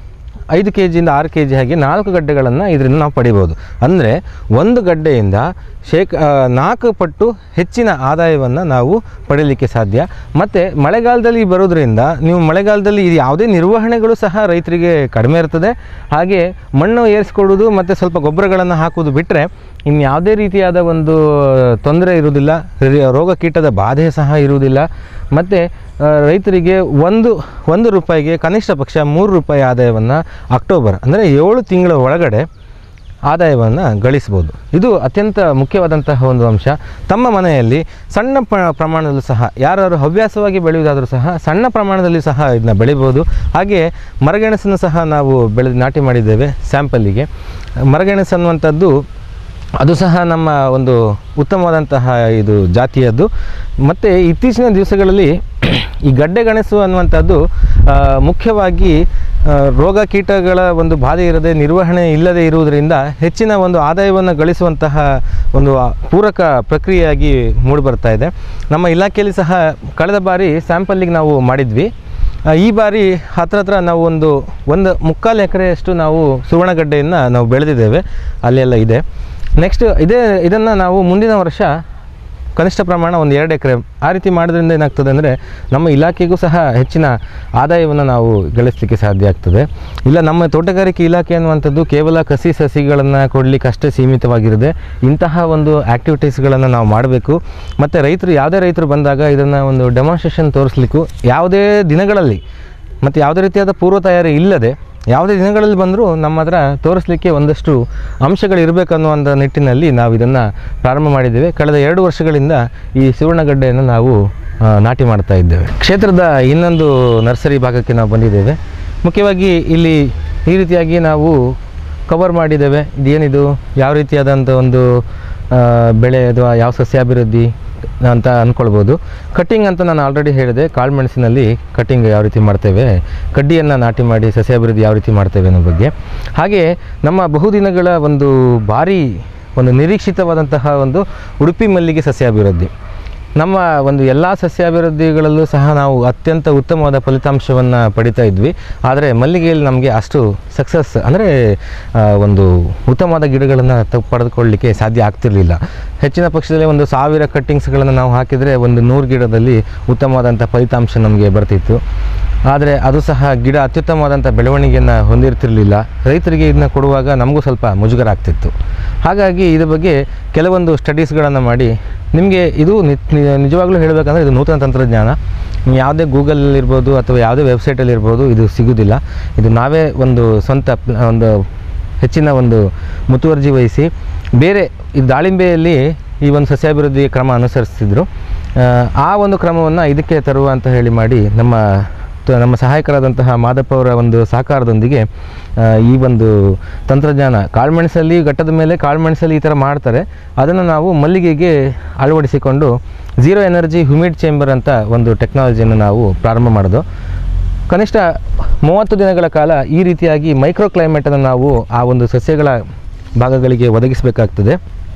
ಐದು ಕೆ ಜಿಯಿಂದ ಆರು ಕೆ ಜಿ ಹಾಗೆ ನಾಲ್ಕು ಗಡ್ಡೆಗಳನ್ನು ಇದರಿಂದ ನಾವು ಪಡಿಬೋದು ಅಂದರೆ ಒಂದು ಗಡ್ಡೆಯಿಂದ ಶೇಕ್ ಆ, ನಾಲ್ಕು ಪಟ್ಟು ಹೆಚ್ಚಿನ ಆದಾಯವನ್ನು ನಾವು ಪಡೀಲಿಕ್ಕೆ ಸಾಧ್ಯ ಮತ್ತು ಮಳೆಗಾಲದಲ್ಲಿ ಬರೋದ್ರಿಂದ ನೀವು ಮಳೆಗಾಲದಲ್ಲಿ ಇದು ಯಾವುದೇ ನಿರ್ವಹಣೆಗಳು ಸಹ ರೈತರಿಗೆ ಕಡಿಮೆ ಇರ್ತದೆ ಹಾಗೆ ಮಣ್ಣು ಏರಿಸ್ಕೊಡೋದು ಮತ್ತು ಸ್ವಲ್ಪ ಗೊಬ್ಬರಗಳನ್ನು ಹಾಕೋದು ಬಿಟ್ಟರೆ ಇನ್ನು ಯಾವುದೇ ರೀತಿಯಾದ ಒಂದು ತೊಂದರೆ ಇರುವುದಿಲ್ಲ ರಿ- ರೋಗ ಕೀಟದ ಬಾಧೆ ಸಹ ಇರುವುದಿಲ್ಲ ಮತ್ತು ರೈತರಿಗೆ ಒಂದು ಒಂದು ರೂಪಾಯಿಗೆ ಕನಿಷ್ಠ ಪಕ್ಷ ಮೂರು ರೂಪಾಯಿ ಆದಾಯವನ್ನು ಅಕ್ಟೋಬರ್ ಅಂದರೆ ಏಳು ತಿಂಗಳ ಒಳಗಡೆ ಆದಾಯವನ್ನು ಗಳಿಸ್ಬೋದು ಇದು ಅತ್ಯಂತ ಮುಖ್ಯವಾದಂತಹ ಒಂದು ಅಂಶ ತಮ್ಮ ಮನೆಯಲ್ಲಿ ಸಣ್ಣ ಪ- ಪ್ರಮಾಣದಲ್ಲೂ ಸಹ ಯಾರು ಹವ್ಯಾಸವಾಗಿ ಬೆಳೆಯುವುದಾದರೂ ಸಹ ಸಣ್ಣ ಪ್ರಮಾಣದಲ್ಲಿ ಸಹ ಇದನ್ನ ಬೆಳಿಬೋದು ಹಾಗೆ ಮರಗೆಣಸನ್ನು ಸಹ ನಾವು ಬೆಳೆದು ನಾಟಿ ಮಾಡಿದ್ದೇವೆ ಸ್ಯಾಂಪಲ್ಲಿಗೆ ಮರಗೆಣಸು ಅನ್ನುವಂಥದ್ದು ಅದು ಸಹ ನಮ್ಮ ಒಂದು ಉತ್ತಮವಾದಂತಹ ಇದು ಜಾತಿಯದ್ದು ಮತ್ತು ಇತ್ತೀಚಿನ ದಿವಸಗಳಲ್ಲಿ ಈ ಗಡ್ಡೆ ಗೆಣಸು ಅನ್ನುವಂಥದ್ದು ಆ, ಮುಖ್ಯವಾಗಿ ಆ, ರೋಗ ಕೀಟಗಳ ಒಂದು ಬಾಧೆ ಇರದೆ ನಿರ್ವಹಣೆ ಇಲ್ಲದೆ ಇರುವುದರಿಂದ ಹೆಚ್ಚಿನ ಒಂದು ಆದಾಯವನ್ನು ಗಳಿಸುವಂತಹ ಒಂದು ಆ, ಪೂರಕ ಪ್ರಕ್ರಿಯೆಯಾಗಿ ಮೂಡಿಬರ್ತಾ ಇದೆ ನಮ್ಮ ಇಲಾಖೆಯಲ್ಲಿ ಸಹ ಕಳೆದ ಬಾರಿ ಸ್ಯಾಂಪಲ್ಲಿಗೆ ನಾವು ಮಾಡಿದ್ವಿ ಆ, ಈ ಬಾರಿ ಹತ್ರ ಹತ್ರ ನಾವು ಒಂದು ಒಂದು ಮುಕ್ಕಾಲು ಎಕರೆಯಷ್ಟು ನಾವು ಸುವರ್ಣಗಡ್ಡೆಯನ್ನು ನಾವು ಬೆಳೆದಿದ್ದೇವೆ ಅಲ್ಲೆಲ್ಲ ಇದೆ ನೆಕ್ಸ್ಟ್ ಇದೇ ಇದನ್ನು ನಾವು ಮುಂದಿನ ವರ್ಷ ಕನಿಷ್ಠ ಪ್ರಮಾಣ ಒಂದು ಎರಡು ಎಕರೆ ಆ ರೀತಿ ಮಾಡೋದ್ರಿಂದ ಏನಾಗ್ತದೆ ಅಂದರೆ ನಮ್ಮ ಇಲಾಖೆಗೂ ಸಹ ಹೆಚ್ಚಿನ ಆದಾಯವನ್ನು ನಾವು ಗಳಿಸಲಿಕ್ಕೆ ಸಾಧ್ಯ ಆಗ್ತದೆ ಇಲ್ಲ ನಮ್ಮ ತೋಟಗಾರಿಕೆ ಇಲಾಖೆ ಅನ್ನುವಂಥದ್ದು ಕೇವಲ ಕಸಿ ಸಸಿಗಳನ್ನು ಕೊಡಲಿಕ್ಕೆ ಅಷ್ಟೇ ಸೀಮಿತವಾಗಿರದೆ ಇಂತಹ ಒಂದು ಆ್ಯಕ್ಟಿವಿಟೀಸ್ಗಳನ್ನು ನಾವು ಮಾಡಬೇಕು ಮತ್ತು ರೈತರು ಯಾವುದೇ ರೈತರು ಬಂದಾಗ ಇದನ್ನು ಒಂದು ಡೆಮಾನ್ಸ್ಟ್ರೇಷನ್ ತೋರಿಸ್ಲಿಕ್ಕೂ ಯಾವುದೇ ದಿನಗಳಲ್ಲಿ ಮತ್ತು ಯಾವುದೇ ರೀತಿಯಾದ ಪೂರ್ವ ತಯಾರಿ ಇಲ್ಲದೆ ಯಾವುದೇ ದಿನಗಳಲ್ಲಿ ಬಂದರೂ ನಮ್ಮ ಹತ್ರ ತೋರಿಸಲಿಕ್ಕೆ ಒಂದಷ್ಟು ಅಂಶಗಳು ಇರಬೇಕನ್ನುವಂಥ ನಿಟ್ಟಿನಲ್ಲಿ ನಾವು ಇದನ್ನು ಪ್ರಾರಂಭ ಮಾಡಿದ್ದೇವೆ ಕಳೆದ ಎರಡು ವರ್ಷಗಳಿಂದ ಈ ಸುವರ್ಣಗಡ್ಡೆಯನ್ನು ನಾವು ಆ, ನಾಟಿ ಮಾಡ್ತಾ ಇದ್ದೇವೆ ಕ್ಷೇತ್ರದ ಇನ್ನೊಂದು ನರ್ಸರಿ ಭಾಗಕ್ಕೆ ನಾವು ಬಂದಿದ್ದೇವೆ ಮುಖ್ಯವಾಗಿ ಇಲ್ಲಿ ಈ ರೀತಿಯಾಗಿ ನಾವು ಕವರ್ ಮಾಡಿದ್ದೇವೆ ಇದೇನಿದು ಯಾವ ರೀತಿಯಾದಂಥ ಒಂದು ಆ, ಬೆಳೆ ಅಥವಾ ಯಾವ ಸಸ್ಯಾಭಿವೃದ್ಧಿ ಅಂತ ಅಂದ್ಕೊಳ್ಬೋದು ಕಟ್ಟಿಂಗ್ ಅಂತ ನಾನು ಆಲ್ರೆಡಿ ಹೇಳಿದೆ ಕಾಳುಮೆಣಸಿನಲ್ಲಿ ಕಟ್ಟಿಂಗ್ ಯಾವ ರೀತಿ ಮಾಡ್ತೇವೆ ಕಡ್ಡಿಯನ್ನು ನಾಟಿ ಮಾಡಿ ಸಸ್ಯಾಭಿವೃದ್ಧಿ ಯಾವ ರೀತಿ ಮಾಡ್ತೇವೆ ಅನ್ನೋ ಬಗ್ಗೆ ಹಾಗೆ ನಮ್ಮ ಬಹುದಿನಗಳ ಒಂದು ಭಾರಿ ಒಂದು ನಿರೀಕ್ಷಿತವಾದಂತಹ ಒಂದು ಉಡುಪಿ ಮಲ್ಲಿಗೆ ಸಸ್ಯಾಭಿವೃದ್ಧಿ ನಮ್ಮ ಒಂದು ಎಲ್ಲ ಸಸ್ಯಾಭಿವೃದ್ಧಿಗಳಲ್ಲೂ ಸಹ ನಾವು ಅತ್ಯಂತ ಉತ್ತಮವಾದ ಫಲಿತಾಂಶವನ್ನು ಪಡಿತಾ ಇದ್ವಿ ಆದರೆ ಮಲ್ಲಿಗೆಯಲ್ಲಿ ನಮಗೆ ಅಷ್ಟು ಸಕ್ಸಸ್ ಅಂದರೆ ಒಂದು ಉತ್ತಮವಾದ ಗಿಡಗಳನ್ನು ತ ಪಡೆದುಕೊಳ್ಳಲಿಕ್ಕೆ ಸಾಧ್ಯ ಆಗ್ತಿರಲಿಲ್ಲ ಹೆಚ್ಚಿನ ಪಕ್ಷದಲ್ಲಿ ಒಂದು ಸಾವಿರ ಕಟ್ಟಿಂಗ್ಸ್ಗಳನ್ನು ನಾವು ಹಾಕಿದರೆ ಒಂದು ನೂರು ಗಿಡದಲ್ಲಿ ಉತ್ತಮವಾದಂಥ ಫಲಿತಾಂಶ ನಮಗೆ ಬರ್ತಿತ್ತು ಆದರೆ ಅದು ಸಹ ಗಿಡ ಅತ್ಯುತ್ತಮವಾದಂಥ ಬೆಳವಣಿಗೆಯನ್ನು ಹೊಂದಿರ್ತಿರಲಿಲ್ಲ ರೈತರಿಗೆ ಇದನ್ನ ಕೊಡುವಾಗ ನಮಗೂ ಸ್ವಲ್ಪ ಮುಜುಗರ ಆಗ್ತಿತ್ತು ಹಾಗಾಗಿ ಇದ್ರ ಬಗ್ಗೆ ಕೆಲವೊಂದು ಸ್ಟಡೀಸ್ಗಳನ್ನು ಮಾಡಿ ನಿಮಗೆ ಇದು ನಿ- ನಿ- ನಿಜವಾಗ್ಲೂ ಹೇಳಬೇಕಂದ್ರೆ ಇದು ನೂತನ ತಂತ್ರಜ್ಞಾನ ನೀವು ಯಾವುದೇ ಗೂಗಲ್ ಇರ್ಬೋದು ಅಥವಾ ಯಾವುದೇ ವೆಬ್ಸೈಟಲ್ಲಿ ಇರ್ಬೋದು ಇದು ಸಿಗೋದಿಲ್ಲ ಇದು ನಾವೇ ಒಂದು ಸ್ವಂತ ಪ್ಲ- ಒಂದು ಹೆಚ್ಚಿನ ಒಂದು ಮುತುವರ್ಜಿ ವಹಿಸಿ ಬೇರೆ ಈ ದಾಳಿಂಬೆಯಲ್ಲಿ ಈ ಒಂದು ಸಸ್ಯಾಭಿವೃದ್ಧಿ ಕ್ರಮ ಅನುಸರಿಸ್ತಿದ್ರು ಆ, ಆ ಒಂದು ಕ್ರಮವನ್ನು ಇದಕ್ಕೆ ತರುವ ಅಂತ ಹೇಳಿ ಮಾಡಿ ನಮ್ಮ ತ- ನಮ್ಮ ಸಹಾಯಕರಾದಂತಹ ಮಾದಪ್ಪ ಅವರ ಒಂದು ಸಹಕಾರದೊಂದಿಗೆ ಆ, ಈ ಒಂದು ತಂತ್ರಜ್ಞಾನ ಕಾಳುಮೆಣಸಲ್ಲಿ ಘಟ್ಟದ ಮೇಲೆ ಕಾಳುಮೆಣಸಲ್ಲಿ ಈ ಥರ ಮಾಡ್ತಾರೆ ಅದನ್ನು ನಾವು ಮಲ್ಲಿಗೆಗೆ ಅಳವಡಿಸಿಕೊಂಡು ಝೀರೋ ಎನರ್ಜಿ ಹ್ಯೂಮಿಡ್ ಚೇಂಬರ್ ಅಂತ ಒಂದು ಟೆಕ್ನಾಲಜಿಯನ್ನು ನಾವು ಪ್ರಾರಂಭ ಮಾಡೋದು ಕನಿಷ್ಠ ಮೂವತ್ತು ದಿನಗಳ ಕಾಲ ಈ ರೀತಿಯಾಗಿ ಮೈಕ್ರೋ ಕ್ಲೈಮೇಟನ್ನು ನಾವು ಆ ಒಂದು ಸಸ್ಯಗಳ ಭಾಗಗಳಿಗೆ ಒದಗಿಸಬೇಕಾಗ್ತದೆ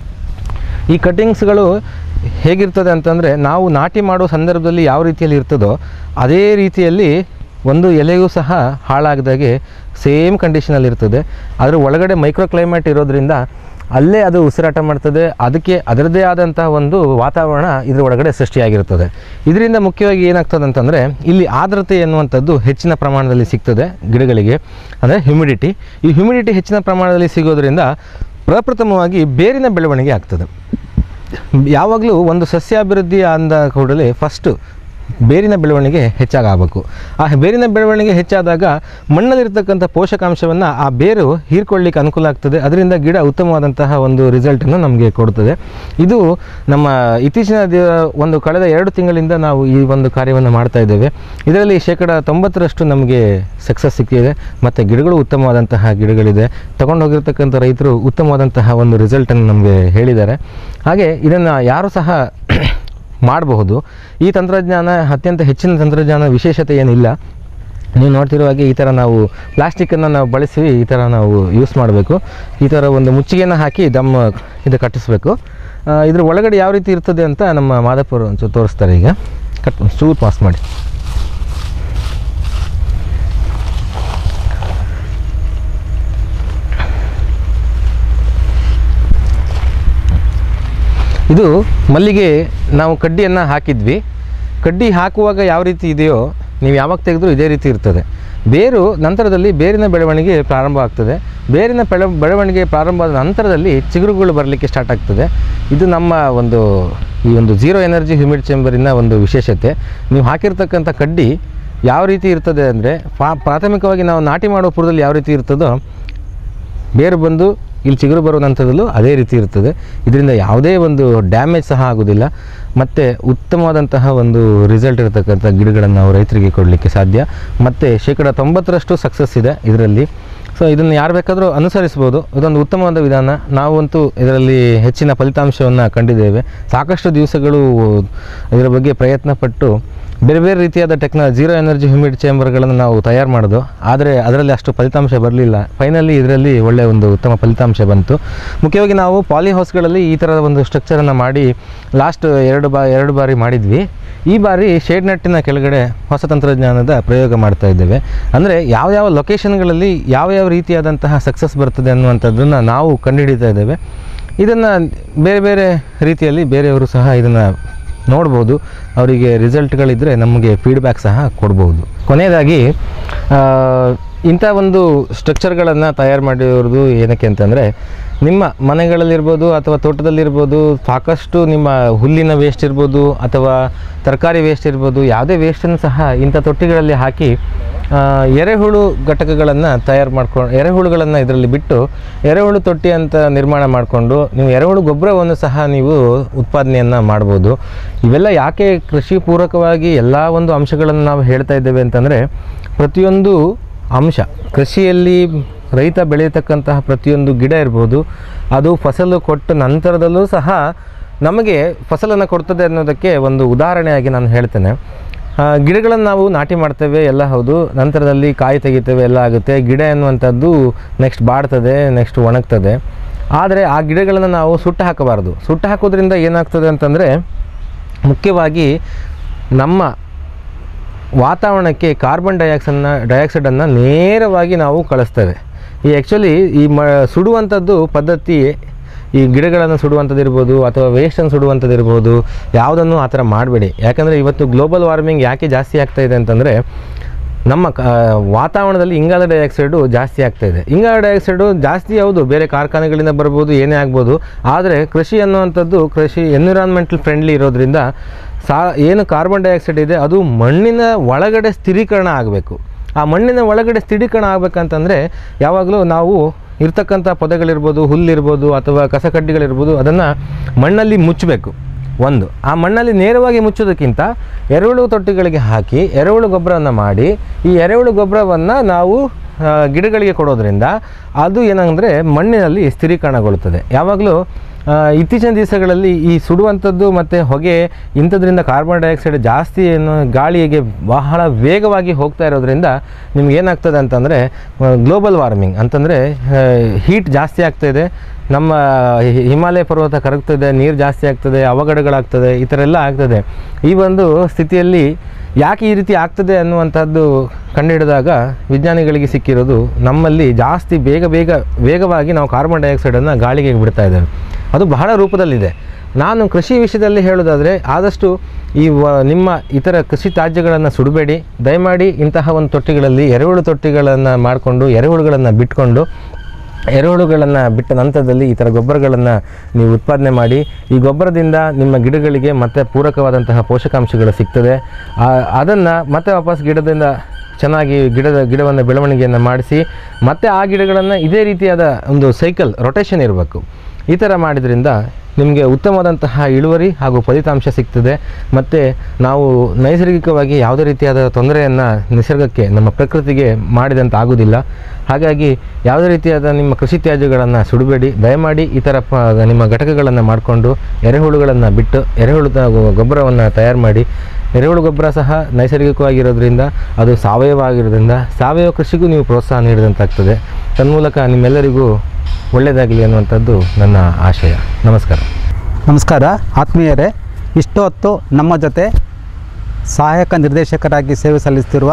ಈ ಕಟ್ಟಿಂಗ್ಸ್ಗಳು ಹೇಗಿರ್ತದೆ ಅಂತಂದರೆ ನಾವು ನಾಟಿ ಮಾಡೋ ಸಂದರ್ಭದಲ್ಲಿ ಯಾವ ರೀತಿಯಲ್ಲಿ ಇರ್ತದೋ ಅದೇ ರೀತಿಯಲ್ಲಿ ಒಂದು ಎಲೆಯೂ ಸಹ ಹಾಳಾಗದಾಗೆ ಸೇಮ್ ಕಂಡೀಷನಲ್ಲಿ ಇರ್ತದೆ ಅದರ ಒಳಗಡೆ ಮೈಕ್ರೋ ಕ್ಲೈಮೇಟ್ ಇರೋದ್ರಿಂದ ಅಲ್ಲೇ ಅದು ಉಸಿರಾಟ ಮಾಡ್ತದೆ ಅದಕ್ಕೆ ಅದರದ್ದೇ ಆದಂತಹ ಒಂದು ವಾತಾವರಣ ಇದ್ರ ಒಳಗಡೆ ಸೃಷ್ಟಿಯಾಗಿರ್ತದೆ ಇದರಿಂದ ಮುಖ್ಯವಾಗಿ ಏನಾಗ್ತದೆ ಅಂತಂದರೆ ಇಲ್ಲಿ ಆರ್ದ್ರತೆ ಎನ್ನುವಂಥದ್ದು ಹೆಚ್ಚಿನ ಪ್ರಮಾಣದಲ್ಲಿ ಸಿಗ್ತದೆ ಗಿಡಗಳಿಗೆ ಅಂದರೆ ಹ್ಯುಮಿಡಿಟಿ ಈ ಹ್ಯುಮಿಡಿಟಿ ಹೆಚ್ಚಿನ ಪ್ರಮಾಣದಲ್ಲಿ ಸಿಗೋದ್ರಿಂದ ಪ್ರಪ್ರಥಮವಾಗಿ ಬೇರಿನ ಬೆಳವಣಿಗೆ ಆಗ್ತದೆ ಯಾವಾಗಲೂ ಒಂದು ಸಸ್ಯಾಭಿವೃದ್ಧಿ ಅಂದ ಕೂಡಲೇ ಫಸ್ಟು ಬೇರಿನ ಬೆಳವಣಿಗೆ ಹೆಚ್ಚಾಗಬೇಕು ಆ ಬೇರಿನ ಬೆಳವಣಿಗೆ ಹೆಚ್ಚಾದಾಗ ಮಣ್ಣಲ್ಲಿರ್ತಕ್ಕಂಥ ಪೋಷಕಾಂಶವನ್ನು ಆ ಬೇರು ಹೀರ್ಕೊಳ್ಳಿಕ್ಕೆ ಅನುಕೂಲ ಆಗ್ತದೆ ಅದರಿಂದ ಗಿಡ ಉತ್ತಮವಾದಂತಹ ಒಂದು ರಿಸಲ್ಟನ್ನು ನಮಗೆ ಕೊಡ್ತದೆ ಇದು ನಮ್ಮ ಇತ್ತೀಚಿನ ದಿ ಒಂದು ಕಳೆದ ಎರಡು ತಿಂಗಳಿಂದ ನಾವು ಈ ಒಂದು ಕಾರ್ಯವನ್ನು ಮಾಡ್ತಾ ಇದ್ದೇವೆ ಇದರಲ್ಲಿ ಶೇಕಡ ತೊಂಬತ್ತರಷ್ಟು ನಮಗೆ ಸಕ್ಸಸ್ ಸಿಕ್ಕಿದೆ ಮತ್ತು ಗಿಡಗಳು ಉತ್ತಮವಾದಂತಹ ಗಿಡಗಳಿದೆ ತಗೊಂಡು ಹೋಗಿರ್ತಕ್ಕಂಥ ರೈತರು ಉತ್ತಮವಾದಂತಹ ಒಂದು ರಿಸಲ್ಟನ್ನು ನಮಗೆ ಹೇಳಿದ್ದಾರೆ ಹಾಗೆ ಇದನ್ನು ಯಾರು ಸಹ ಮಾಡಬಹುದು ಈ ತಂತ್ರಜ್ಞಾನ ಅತ್ಯಂತ ಹೆಚ್ಚಿನ ತಂತ್ರಜ್ಞಾನ ವಿಶೇಷತೆ ಏನಿಲ್ಲ ನೀವು ನೋಡ್ತಿರೋ ಹಾಗೆ ಈ ಥರ ನಾವು ಪ್ಲಾಸ್ಟಿಕ್ಕನ್ನು ನಾವು ಬಳಸಿ ಈ ಥರ ನಾವು ಯೂಸ್ ಮಾಡಬೇಕು ಈ ಥರ ಒಂದು ಮುಚ್ಚಿಗೆಯನ್ನು ಹಾಕಿ ದಮ್ ಇದು ಕಟ್ಟಿಸ್ಬೇಕು ಆ, ಇದ್ರ ಒಳಗಡೆ ಯಾವ ರೀತಿ ಇರ್ತದೆ ಅಂತ ನಮ್ಮ ಮಾದಪ್ಪರು ಒಂಚೂರು ತೋರಿಸ್ತಾರೆ ಈಗ ಕಟ್ ಚೂರು ಪಾಸ್ ಮಾಡಿ ಇದು ಮಲ್ಲಿಗೆ ನಾವು ಕಡ್ಡಿಯನ್ನು ಹಾಕಿದ್ವಿ ಕಡ್ಡಿ ಹಾಕುವಾಗ ಯಾವ ರೀತಿ ಇದೆಯೋ ನೀವು ಯಾವಾಗ ತೆಗೆದ್ರೂ ಇದೇ ರೀತಿ ಇರ್ತದೆ ಬೇರು ನಂತರದಲ್ಲಿ ಬೇರಿನ ಬೆಳವಣಿಗೆ ಪ್ರಾರಂಭ ಆಗ್ತದೆ ಬೇರಿನ ಬೆಳ ಬೆಳವಣಿಗೆ ಪ್ರಾರಂಭವಾದ ನಂತರದಲ್ಲಿ ಚಿಗುರುಗಳು ಬರಲಿಕ್ಕೆ ಸ್ಟಾರ್ಟ್ ಆಗ್ತದೆ ಇದು ನಮ್ಮ ಒಂದು ಈ ಒಂದು ಝೀರೋ ಎನರ್ಜಿ ಹ್ಯೂಮಿಡ್ ಚೇಂಬರಿನ ಒಂದು ವಿಶೇಷತೆ ನೀವು ಹಾಕಿರ್ತಕ್ಕಂಥ ಕಡ್ಡಿ ಯಾವ ರೀತಿ ಇರ್ತದೆ ಅಂದರೆ ಪ್ರಾಥಮಿಕವಾಗಿ ನಾವು ನಾಟಿ ಮಾಡೋ ಪೂರ್ವದಲ್ಲಿ ಯಾವ ರೀತಿ ಇರ್ತದೋ ಬೇರು ಬಂದು ಇಲ್ಲಿ ಚಿಗುರು ಬರೋ ನಂತರದಲ್ಲೂ ಅದೇ ರೀತಿ ಇರ್ತದೆ ಇದರಿಂದ ಯಾವುದೇ ಒಂದು ಡ್ಯಾಮೇಜ್ ಸಹ ಆಗೋದಿಲ್ಲ ಮತ್ತು ಉತ್ತಮವಾದಂತಹ ಒಂದು ರಿಸಲ್ಟ್ ಇರತಕ್ಕಂಥ ಗಿಡಗಳನ್ನು ನಾವು ರೈತರಿಗೆ ಕೊಡಲಿಕ್ಕೆ ಸಾಧ್ಯ ಮತ್ತು ಶೇಕಡ ತೊಂಬತ್ತರಷ್ಟು ಸಕ್ಸಸ್ ಇದೆ ಇದರಲ್ಲಿ ಸೊ ಇದನ್ನು ಯಾರು ಬೇಕಾದರೂ ಅನುಸರಿಸ್ಬೋದು ಇದೊಂದು ಉತ್ತಮವಾದ ವಿಧಾನ ನಾವಂತೂ ಇದರಲ್ಲಿ ಹೆಚ್ಚಿನ ಫಲಿತಾಂಶವನ್ನು ಕಂಡಿದ್ದೇವೆ ಸಾಕಷ್ಟು ದಿವಸಗಳು ಇದರ ಬಗ್ಗೆ ಪ್ರಯತ್ನ ಪಟ್ಟು ಬೇರೆ ಬೇರೆ ರೀತಿಯಾದ ಟೆಕ್ನ ಜೀರೋ ಎನರ್ಜಿ ಹ್ಯೂಮಿಡ್ ಚೇಂಬರ್ಗಳನ್ನು ನಾವು ತಯಾರು ಮಾಡೋದು ಆದರೆ ಅದರಲ್ಲಿ ಅಷ್ಟು ಫಲಿತಾಂಶ ಬರಲಿಲ್ಲ ಫೈನಲಿ ಇದರಲ್ಲಿ ಒಳ್ಳೆಯ ಒಂದು ಉತ್ತಮ ಫಲಿತಾಂಶ ಬಂತು ಮುಖ್ಯವಾಗಿ ನಾವು ಪಾಲಿ ಹೌಸ್ಗಳಲ್ಲಿ ಈ ಥರದ ಒಂದು ಸ್ಟ್ರಕ್ಚರನ್ನು ಮಾಡಿ ಲಾಸ್ಟ್ ಎರಡು ಬಾ ಎರಡು ಬಾರಿ ಮಾಡಿದ್ವಿ ಈ ಬಾರಿ ಶೇಡ್ ನೆಟ್ಟಿನ ಕೆಳಗಡೆ ಹೊಸ ತಂತ್ರಜ್ಞಾನದ ಪ್ರಯೋಗ ಮಾಡ್ತಾ ಇದ್ದೇವೆ ಅಂದರೆ ಯಾವ ಯಾವ ಲೊಕೇಶನ್ಗಳಲ್ಲಿ ಯಾವ ಯಾವ ರೀತಿಯಾದಂತಹ ಸಕ್ಸಸ್ ಬರ್ತದೆ ಅನ್ನುವಂಥದ್ದನ್ನು ನಾವು ಕಂಡುಹಿಡಿತಾ ಇದ್ದೇವೆ ಇದನ್ನು ಬೇರೆ ಬೇರೆ ರೀತಿಯಲ್ಲಿ ಬೇರೆಯವರು ಸಹ ಇದನ್ನು ನೋಡ್ಬೋದು ಅವರಿಗೆ ರಿಸಲ್ಟ್ಗಳಿದ್ದರೆ ನಮಗೆ ಫೀಡ್ಬ್ಯಾಕ್ ಸಹ ಕೊಡ್ಬೋದು ಕೊನೆಯದಾಗಿ ಆ, ಇಂಥ ಒಂದು ಸ್ಟ್ರಕ್ಚರ್ಗಳನ್ನು ತಯಾರು ಮಾಡಿರೋದು ಏನಕ್ಕೆ ಅಂತಂದರೆ ನಿಮ್ಮ ಮನೆಗಳಲ್ಲಿರ್ಬೋದು ಅಥವಾ ತೋಟದಲ್ಲಿರ್ಬೋದು ಸಾಕಷ್ಟು ನಿಮ್ಮ ಹುಲ್ಲಿನ ವೇಸ್ಟ್ ಇರ್ಬೋದು ಅಥವಾ ತರಕಾರಿ ವೇಸ್ಟ್ ಇರ್ಬೋದು ಯಾವುದೇ ವೇಸ್ಟನ್ನು ಸಹ ಇಂಥ ತೊಟ್ಟಿಗಳಲ್ಲಿ ಹಾಕಿ ಆ, ಎರೆಹುಳು ಘಟಕಗಳನ್ನು ತಯಾರು ಮಾಡ್ಕೊಂಡು ಎರೆಹುಳುಗಳನ್ನು ಇದರಲ್ಲಿ ಬಿಟ್ಟು ಎರೆಹುಳು ತೊಟ್ಟಿ ಅಂತ ನಿರ್ಮಾಣ ಮಾಡಿಕೊಂಡು ನೀವು ಎರೆಹುಳು ಗೊಬ್ಬರವನ್ನು ಸಹ ನೀವು ಉತ್ಪಾದನೆಯನ್ನು ಮಾಡ್ಬೋದು ಇವೆಲ್ಲ ಯಾಕೆ ಕೃಷಿ ಪೂರಕವಾಗಿ ಎಲ್ಲ ಒಂದು ಅಂಶಗಳನ್ನು ನಾವು ಹೇಳ್ತಾ ಇದ್ದೇವೆ ಅಂತಂದರೆ ಪ್ರತಿಯೊಂದು ಅಂಶ ಕೃಷಿಯಲ್ಲಿ ರೈತ ಬೆಳೆಯತಕ್ಕಂತಹ ಪ್ರತಿಯೊಂದು ಗಿಡ ಇರ್ಬೋದು ಅದು ಫಸಲು ಕೊಟ್ಟ ನಂತರದಲ್ಲೂ ಸಹ ನಮಗೆ ಫಸಲನ್ನು ಕೊಡ್ತದೆ ಅನ್ನೋದಕ್ಕೆ ಒಂದು ಉದಾಹರಣೆಯಾಗಿ ನಾನು ಹೇಳ್ತೇನೆ ಆ, ಗಿಡಗಳನ್ನು ನಾವು ನಾಟಿ ಮಾಡ್ತೇವೆ ಎಲ್ಲ ಹೌದು ನಂತರದಲ್ಲಿ ಕಾಯಿ ತೆಗಿತೇವೆ ಎಲ್ಲ ಆಗುತ್ತೆ ಗಿಡ ಎನ್ನುವಂಥದ್ದು ನೆಕ್ಸ್ಟ್ ಬಾಡ್ತದೆ ನೆಕ್ಸ್ಟ್ ಒಣಗ್ತದೆ ಆದರೆ ಆ ಗಿಡಗಳನ್ನು ನಾವು ಸುಟ್ಟು ಹಾಕಬಾರ್ದು ಸುಟ್ಟು ಹಾಕೋದ್ರಿಂದ ಏನಾಗ್ತದೆ ಅಂತಂದರೆ ಮುಖ್ಯವಾಗಿ ನಮ್ಮ ವಾತಾವರಣಕ್ಕೆ ಕಾರ್ಬನ್ ಡೈಆಕ್ಸನ್ನ ಡೈಆಕ್ಸೈಡನ್ನು ನೇರವಾಗಿ ನಾವು ಕಳಿಸ್ತೇವೆ ಈ ಆ್ಯಕ್ಚುಲಿ ಈ ಮ ಸುಡುವಂಥದ್ದು ಪದ್ಧತಿ ಈ ಗಿಡಗಳನ್ನು ಸುಡುವಂಥದ್ದು ಇರ್ಬೋದು ಅಥವಾ ವೇಸ್ಟನ್ನು ಸುಡುವಂಥದ್ದು ಇರ್ಬೋದು ಯಾವುದನ್ನು ಆ ಥರ ಮಾಡಬೇಡಿ ಯಾಕಂದರೆ ಇವತ್ತು ಗ್ಲೋಬಲ್ ವಾರ್ಮಿಂಗ್ ಯಾಕೆ ಜಾಸ್ತಿ ಆಗ್ತಾ ಇದೆ ಅಂತಂದರೆ ನಮ್ಮ ಕ ವಾತಾವರಣದಲ್ಲಿ ಇಂಗಾಲ ಡೈಆಕ್ಸೈಡು ಜಾಸ್ತಿ ಆಗ್ತಾ ಇದೆ ಇಂಗಾಲ ಡೈಆಕ್ಸೈಡು ಜಾಸ್ತಿ ಹೌದು ಬೇರೆ ಕಾರ್ಖಾನೆಗಳಿಂದ ಬರ್ಬೋದು ಏನೇ ಆಗ್ಬೋದು ಆದರೆ ಕೃಷಿ ಅನ್ನುವಂಥದ್ದು ಕೃಷಿ ಎನ್ವಿರಾನ್ಮೆಂಟಲ್ ಫ್ರೆಂಡ್ಲಿ ಇರೋದ್ರಿಂದ ಸಾ ಏನು ಕಾರ್ಬನ್ ಡೈಆಕ್ಸೈಡ್ ಇದೆ ಅದು ಮಣ್ಣಿನ ಒಳಗಡೆ ಸ್ಥಿರೀಕರಣ ಆಗಬೇಕು ಆ ಮಣ್ಣಿನ ಒಳಗಡೆ ಸ್ಥಿರೀಕರಣ ಆಗಬೇಕಂತಂದರೆ ಯಾವಾಗಲೂ ನಾವು ಇರ್ತಕ್ಕಂಥ ಪೊದೆಗಳಿರ್ಬೋದು ಹುಲ್ಲಿರ್ಬೋದು ಅಥವಾ ಕಸಕಡ್ಡಿಗಳಿರ್ಬೋದು ಅದನ್ನು ಮಣ್ಣಲ್ಲಿ ಮುಚ್ಚಬೇಕು ಒಂದು ಆ ಮಣ್ಣಲ್ಲಿ ನೇರವಾಗಿ ಮುಚ್ಚೋದಕ್ಕಿಂತ ಎರೆಹುಳು ತೊಟ್ಟಿಗಳಿಗೆ ಹಾಕಿ ಎರೆಹುಳು ಗೊಬ್ಬರವನ್ನು ಮಾಡಿ ಈ ಎರೆಹುಳು ಗೊಬ್ಬರವನ್ನು ನಾವು ಆ, ಗಿಡಗಳಿಗೆ ಕೊಡೋದ್ರಿಂದ ಅದು ಏನಂದರೆ ಮಣ್ಣಿನಲ್ಲಿ ಸ್ಥಿರೀಕರಣಗೊಳ್ಳುತ್ತದೆ ಯಾವಾಗಲೂ ಆ, ಇತ್ತೀಚಿನ ದಿವಸಗಳಲ್ಲಿ ಈ ಸುಡುವಂಥದ್ದು ಮತ್ತು ಹೊಗೆ ಇಂಥದ್ರಿಂದ ಕಾರ್ಬನ್ ಡೈಆಕ್ಸೈಡ್ ಜಾಸ್ತಿ ಏನು ಗಾಳಿಗೆ ಬಹಳ ವೇಗವಾಗಿ ಹೋಗ್ತಾ ಇರೋದ್ರಿಂದ ನಿಮ್ಗೆ ಏನಾಗ್ತದೆ ಅಂತಂದರೆ ಗ್ಲೋಬಲ್ ವಾರ್ಮಿಂಗ್ ಅಂತಂದರೆ ಹೀಟ್ ಜಾಸ್ತಿ ಆಗ್ತಾ ಇದೆ ನಮ್ಮ ಹಿ- ಹಿಮಾಲಯ ಪರ್ವತ ಕರಗ್ತದೆ ನೀರು ಜಾಸ್ತಿ ಆಗ್ತದೆ ಅವಘಡಗಳಾಗ್ತದೆ ಈ ಥರ ಎಲ್ಲ ಆಗ್ತದೆ ಈ ಒಂದು ಸ್ಥಿತಿಯಲ್ಲಿ ಯಾಕೆ ಈ ರೀತಿ ಆಗ್ತದೆ ಅನ್ನುವಂಥದ್ದು ಕಂಡುಹಿಡಿದಾಗ ವಿಜ್ಞಾನಿಗಳಿಗೆ ಸಿಕ್ಕಿರೋದು ನಮ್ಮಲ್ಲಿ ಜಾಸ್ತಿ ಬೇಗ ಬೇಗ ವೇಗವಾಗಿ ನಾವು ಕಾರ್ಬನ್ ಡೈಆಕ್ಸೈಡನ್ನು ಗಾಳಿಗೆ ಬಿಡ್ತಾ ಇದ್ದೇವೆ ಅದು ಬಹಳ ರೂಪದಲ್ಲಿದೆ ನಾನು ಕೃಷಿ ವಿಷಯದಲ್ಲಿ ಹೇಳೋದಾದರೆ ಆದಷ್ಟು ಈ ವ ನಿಮ್ಮ ಇತರ ಕೃಷಿ ತ್ಯಾಜ್ಯಗಳನ್ನು ಸುಡಬೇಡಿ ದಯಮಾಡಿ ಇಂತಹ ಒಂದು ತೊಟ್ಟಿಗಳಲ್ಲಿ ಎರೆಹುಳು ತೊಟ್ಟಿಗಳನ್ನು ಮಾಡಿಕೊಂಡು ಎರೆಹುಳುಗಳನ್ನು ಬಿಟ್ಕೊಂಡು ಎರೆಹುಳುಗಳನ್ನು ಬಿಟ್ಟ ನಂತರದಲ್ಲಿ ಈ ಥರ ಗೊಬ್ಬರಗಳನ್ನು ನೀವು ಉತ್ಪಾದನೆ ಮಾಡಿ ಈ ಗೊಬ್ಬರದಿಂದ ನಿಮ್ಮ ಗಿಡಗಳಿಗೆ ಮತ್ತೆ ಪೂರಕವಾದಂತಹ ಪೋಷಕಾಂಶಗಳು ಸಿಗ್ತದೆ ಅದನ್ನು ಮತ್ತೆ ವಾಪಸ್ ಗಿಡದಿಂದ ಚೆನ್ನಾಗಿ ಗಿಡದ ಗಿಡವನ್ನು ಬೆಳವಣಿಗೆಯನ್ನು ಮಾಡಿಸಿ ಮತ್ತೆ ಆ ಗಿಡಗಳನ್ನು ಇದೇ ರೀತಿಯಾದ ಒಂದು ಸೈಕಲ್ ರೊಟೇಷನ್ ಇರಬೇಕು ಈ ಥರ ಮಾಡಿದ್ರಿಂದ ನಿಮಗೆ ಉತ್ತಮವಾದಂತಹ ಇಳುವರಿ ಹಾಗೂ ಫಲಿತಾಂಶ ಸಿಗ್ತದೆ ಮತ್ತು ನಾವು ನೈಸರ್ಗಿಕವಾಗಿ ಯಾವುದೇ ರೀತಿಯಾದ ತೊಂದರೆಯನ್ನು ನಿಸರ್ಗಕ್ಕೆ ನಮ್ಮ ಪ್ರಕೃತಿಗೆ ಮಾಡಿದಂತ ಆಗೋದಿಲ್ಲ ಹಾಗಾಗಿ ಯಾವುದೇ ರೀತಿಯಾದ ನಿಮ್ಮ ಕೃಷಿ ತ್ಯಾಜ್ಯಗಳನ್ನು ಸುಡಬೇಡಿ ದಯಮಾಡಿ ಈ ಥರ ಪ ನಿಮ್ಮ ಘಟಕಗಳನ್ನು ಮಾಡಿಕೊಂಡು ಎರೆಹುಳುಗಳನ್ನು ಬಿಟ್ಟು ಎರೆಹುಳು ಗೊಬ್ಬರವನ್ನು ತಯಾರು ಮಾಡಿ ಎರೆಹುಳು ಗೊಬ್ಬರ ಸಹ ನೈಸರ್ಗಿಕವಾಗಿರೋದ್ರಿಂದ ಅದು ಸಾವಯವ ಆಗಿರೋದ್ರಿಂದ ಸಾವಯವ ಕೃಷಿಗೂ ನೀವು ಪ್ರೋತ್ಸಾಹ ನೀಡಿದಂತಾಗ್ತದೆ ತನ್ಮೂಲಕ ನಿಮ್ಮೆಲ್ಲರಿಗೂ ಒಳ್ಳೆಯದಾಗಲಿ ಅನ್ನುವಂಥದ್ದು ನನ್ನ ಆಶಯ ನಮಸ್ಕಾರ ನಮಸ್ಕಾರ ಆತ್ಮೀಯರೇ ಇಷ್ಟು ಹೊತ್ತು ನಮ್ಮ ಜೊತೆ ಸಹಾಯಕ ನಿರ್ದೇಶಕರಾಗಿ ಸೇವೆ ಸಲ್ಲಿಸ್ತಿರುವ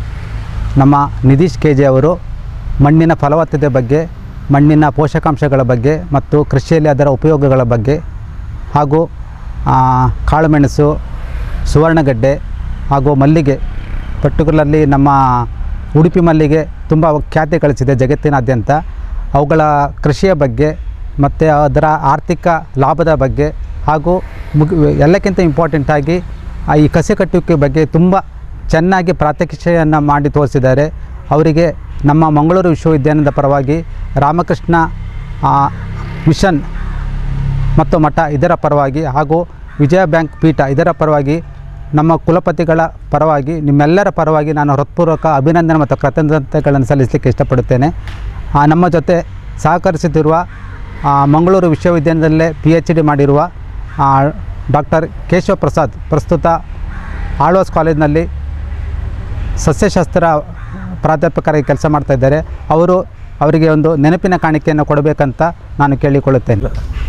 ನಮ್ಮ ನಿಧೀಶ್ ಕೆ ಜಿ ಅವರು ಮಣ್ಣಿನ ಫಲವತ್ತತೆ ಬಗ್ಗೆ ಮಣ್ಣಿನ ಪೋಷಕಾಂಶಗಳ ಬಗ್ಗೆ ಮತ್ತು ಕೃಷಿಯಲ್ಲಿ ಅದರ ಉಪಯೋಗಗಳ ಬಗ್ಗೆ ಹಾಗೂ ಆ, ಕಾಳುಮೆಣಸು ಸುವರ್ಣಗಡ್ಡೆ ಹಾಗೂ ಮಲ್ಲಿಗೆ ಪರ್ಟಿಕ್ಯುಲರ್ಲಿ ನಮ್ಮ ಉಡುಪಿ ಮಲ್ಲಿಗೆ ತುಂಬ ಖ್ಯಾತಿ ಗಳಿಸಿದೆ ಜಗತ್ತಿನಾದ್ಯಂತ ಅವುಗಳ ಕೃಷಿಯ ಬಗ್ಗೆ ಮತ್ತು ಅದರ ಆರ್ಥಿಕ ಲಾಭದ ಬಗ್ಗೆ ಹಾಗೂ ಮುಗ್ ಎಲ್ಲಕ್ಕಿಂತ ಇಂಪಾರ್ಟೆಂಟಾಗಿ ಆ ಈ ಕಸಿ ಕಟ್ಟುವಿಕೆ ಬಗ್ಗೆ ತುಂಬ ಚೆನ್ನಾಗಿ ಪ್ರಾತ್ಯಕ್ಷಿಕೆಯನ್ನು ಮಾಡಿ ತೋರಿಸಿದ್ದಾರೆ ಅವರಿಗೆ ನಮ್ಮ ಮಂಗಳೂರು ವಿಶ್ವವಿದ್ಯಾಲಯದ ಪರವಾಗಿ ರಾಮಕೃಷ್ಣ ಆ, ಮಿಷನ್ ಮತ್ತು ಮಠ ಇದರ ಪರವಾಗಿ ಹಾಗೂ ವಿಜಯ ಬ್ಯಾಂಕ್ ಪೀಠ ಇದರ ಪರವಾಗಿ ನಮ್ಮ ಕುಲಪತಿಗಳ ಪರವಾಗಿ ನಿಮ್ಮೆಲ್ಲರ ಪರವಾಗಿ ನಾನು ಹೃತ್ಪೂರ್ವಕ ಅಭಿನಂದನೆ ಮತ್ತು ಕೃತಜ್ಞತೆಗಳನ್ನು ಸಲ್ಲಿಸಲಿಕ್ಕೆ ಇಷ್ಟಪಡುತ್ತೇನೆ ಆ, ನಮ್ಮ ಜೊತೆ ಸಹಕರಿಸುತ್ತಿರುವ ಆ, ಮಂಗಳೂರು ವಿಶ್ವವಿದ್ಯಾಲಯದಲ್ಲೇ ಪಿ ಎಚ್ ಡಿ ಮಾಡಿರುವ ಡಾಕ್ಟರ್ ಕೇಶವ ಪ್ರಸಾದ್ ಪ್ರಸ್ತುತ ಆಳ್ವಾಸ್ ಕಾಲೇಜಿನಲ್ಲಿ ಸಸ್ಯಶಾಸ್ತ್ರ ಪ್ರಾಧ್ಯಾಪಕರಾಗಿ ಕೆಲಸ ಮಾಡ್ತಾ ಇದ್ದಾರೆ ಅವರು ಅವರಿಗೆ ಒಂದು ನೆನಪಿನ ಕಾಣಿಕೆಯನ್ನು ಕೊಡಬೇಕಂತ ನಾನು ಕೇಳಿಕೊಳ್ಳುತ್ತೇನೆ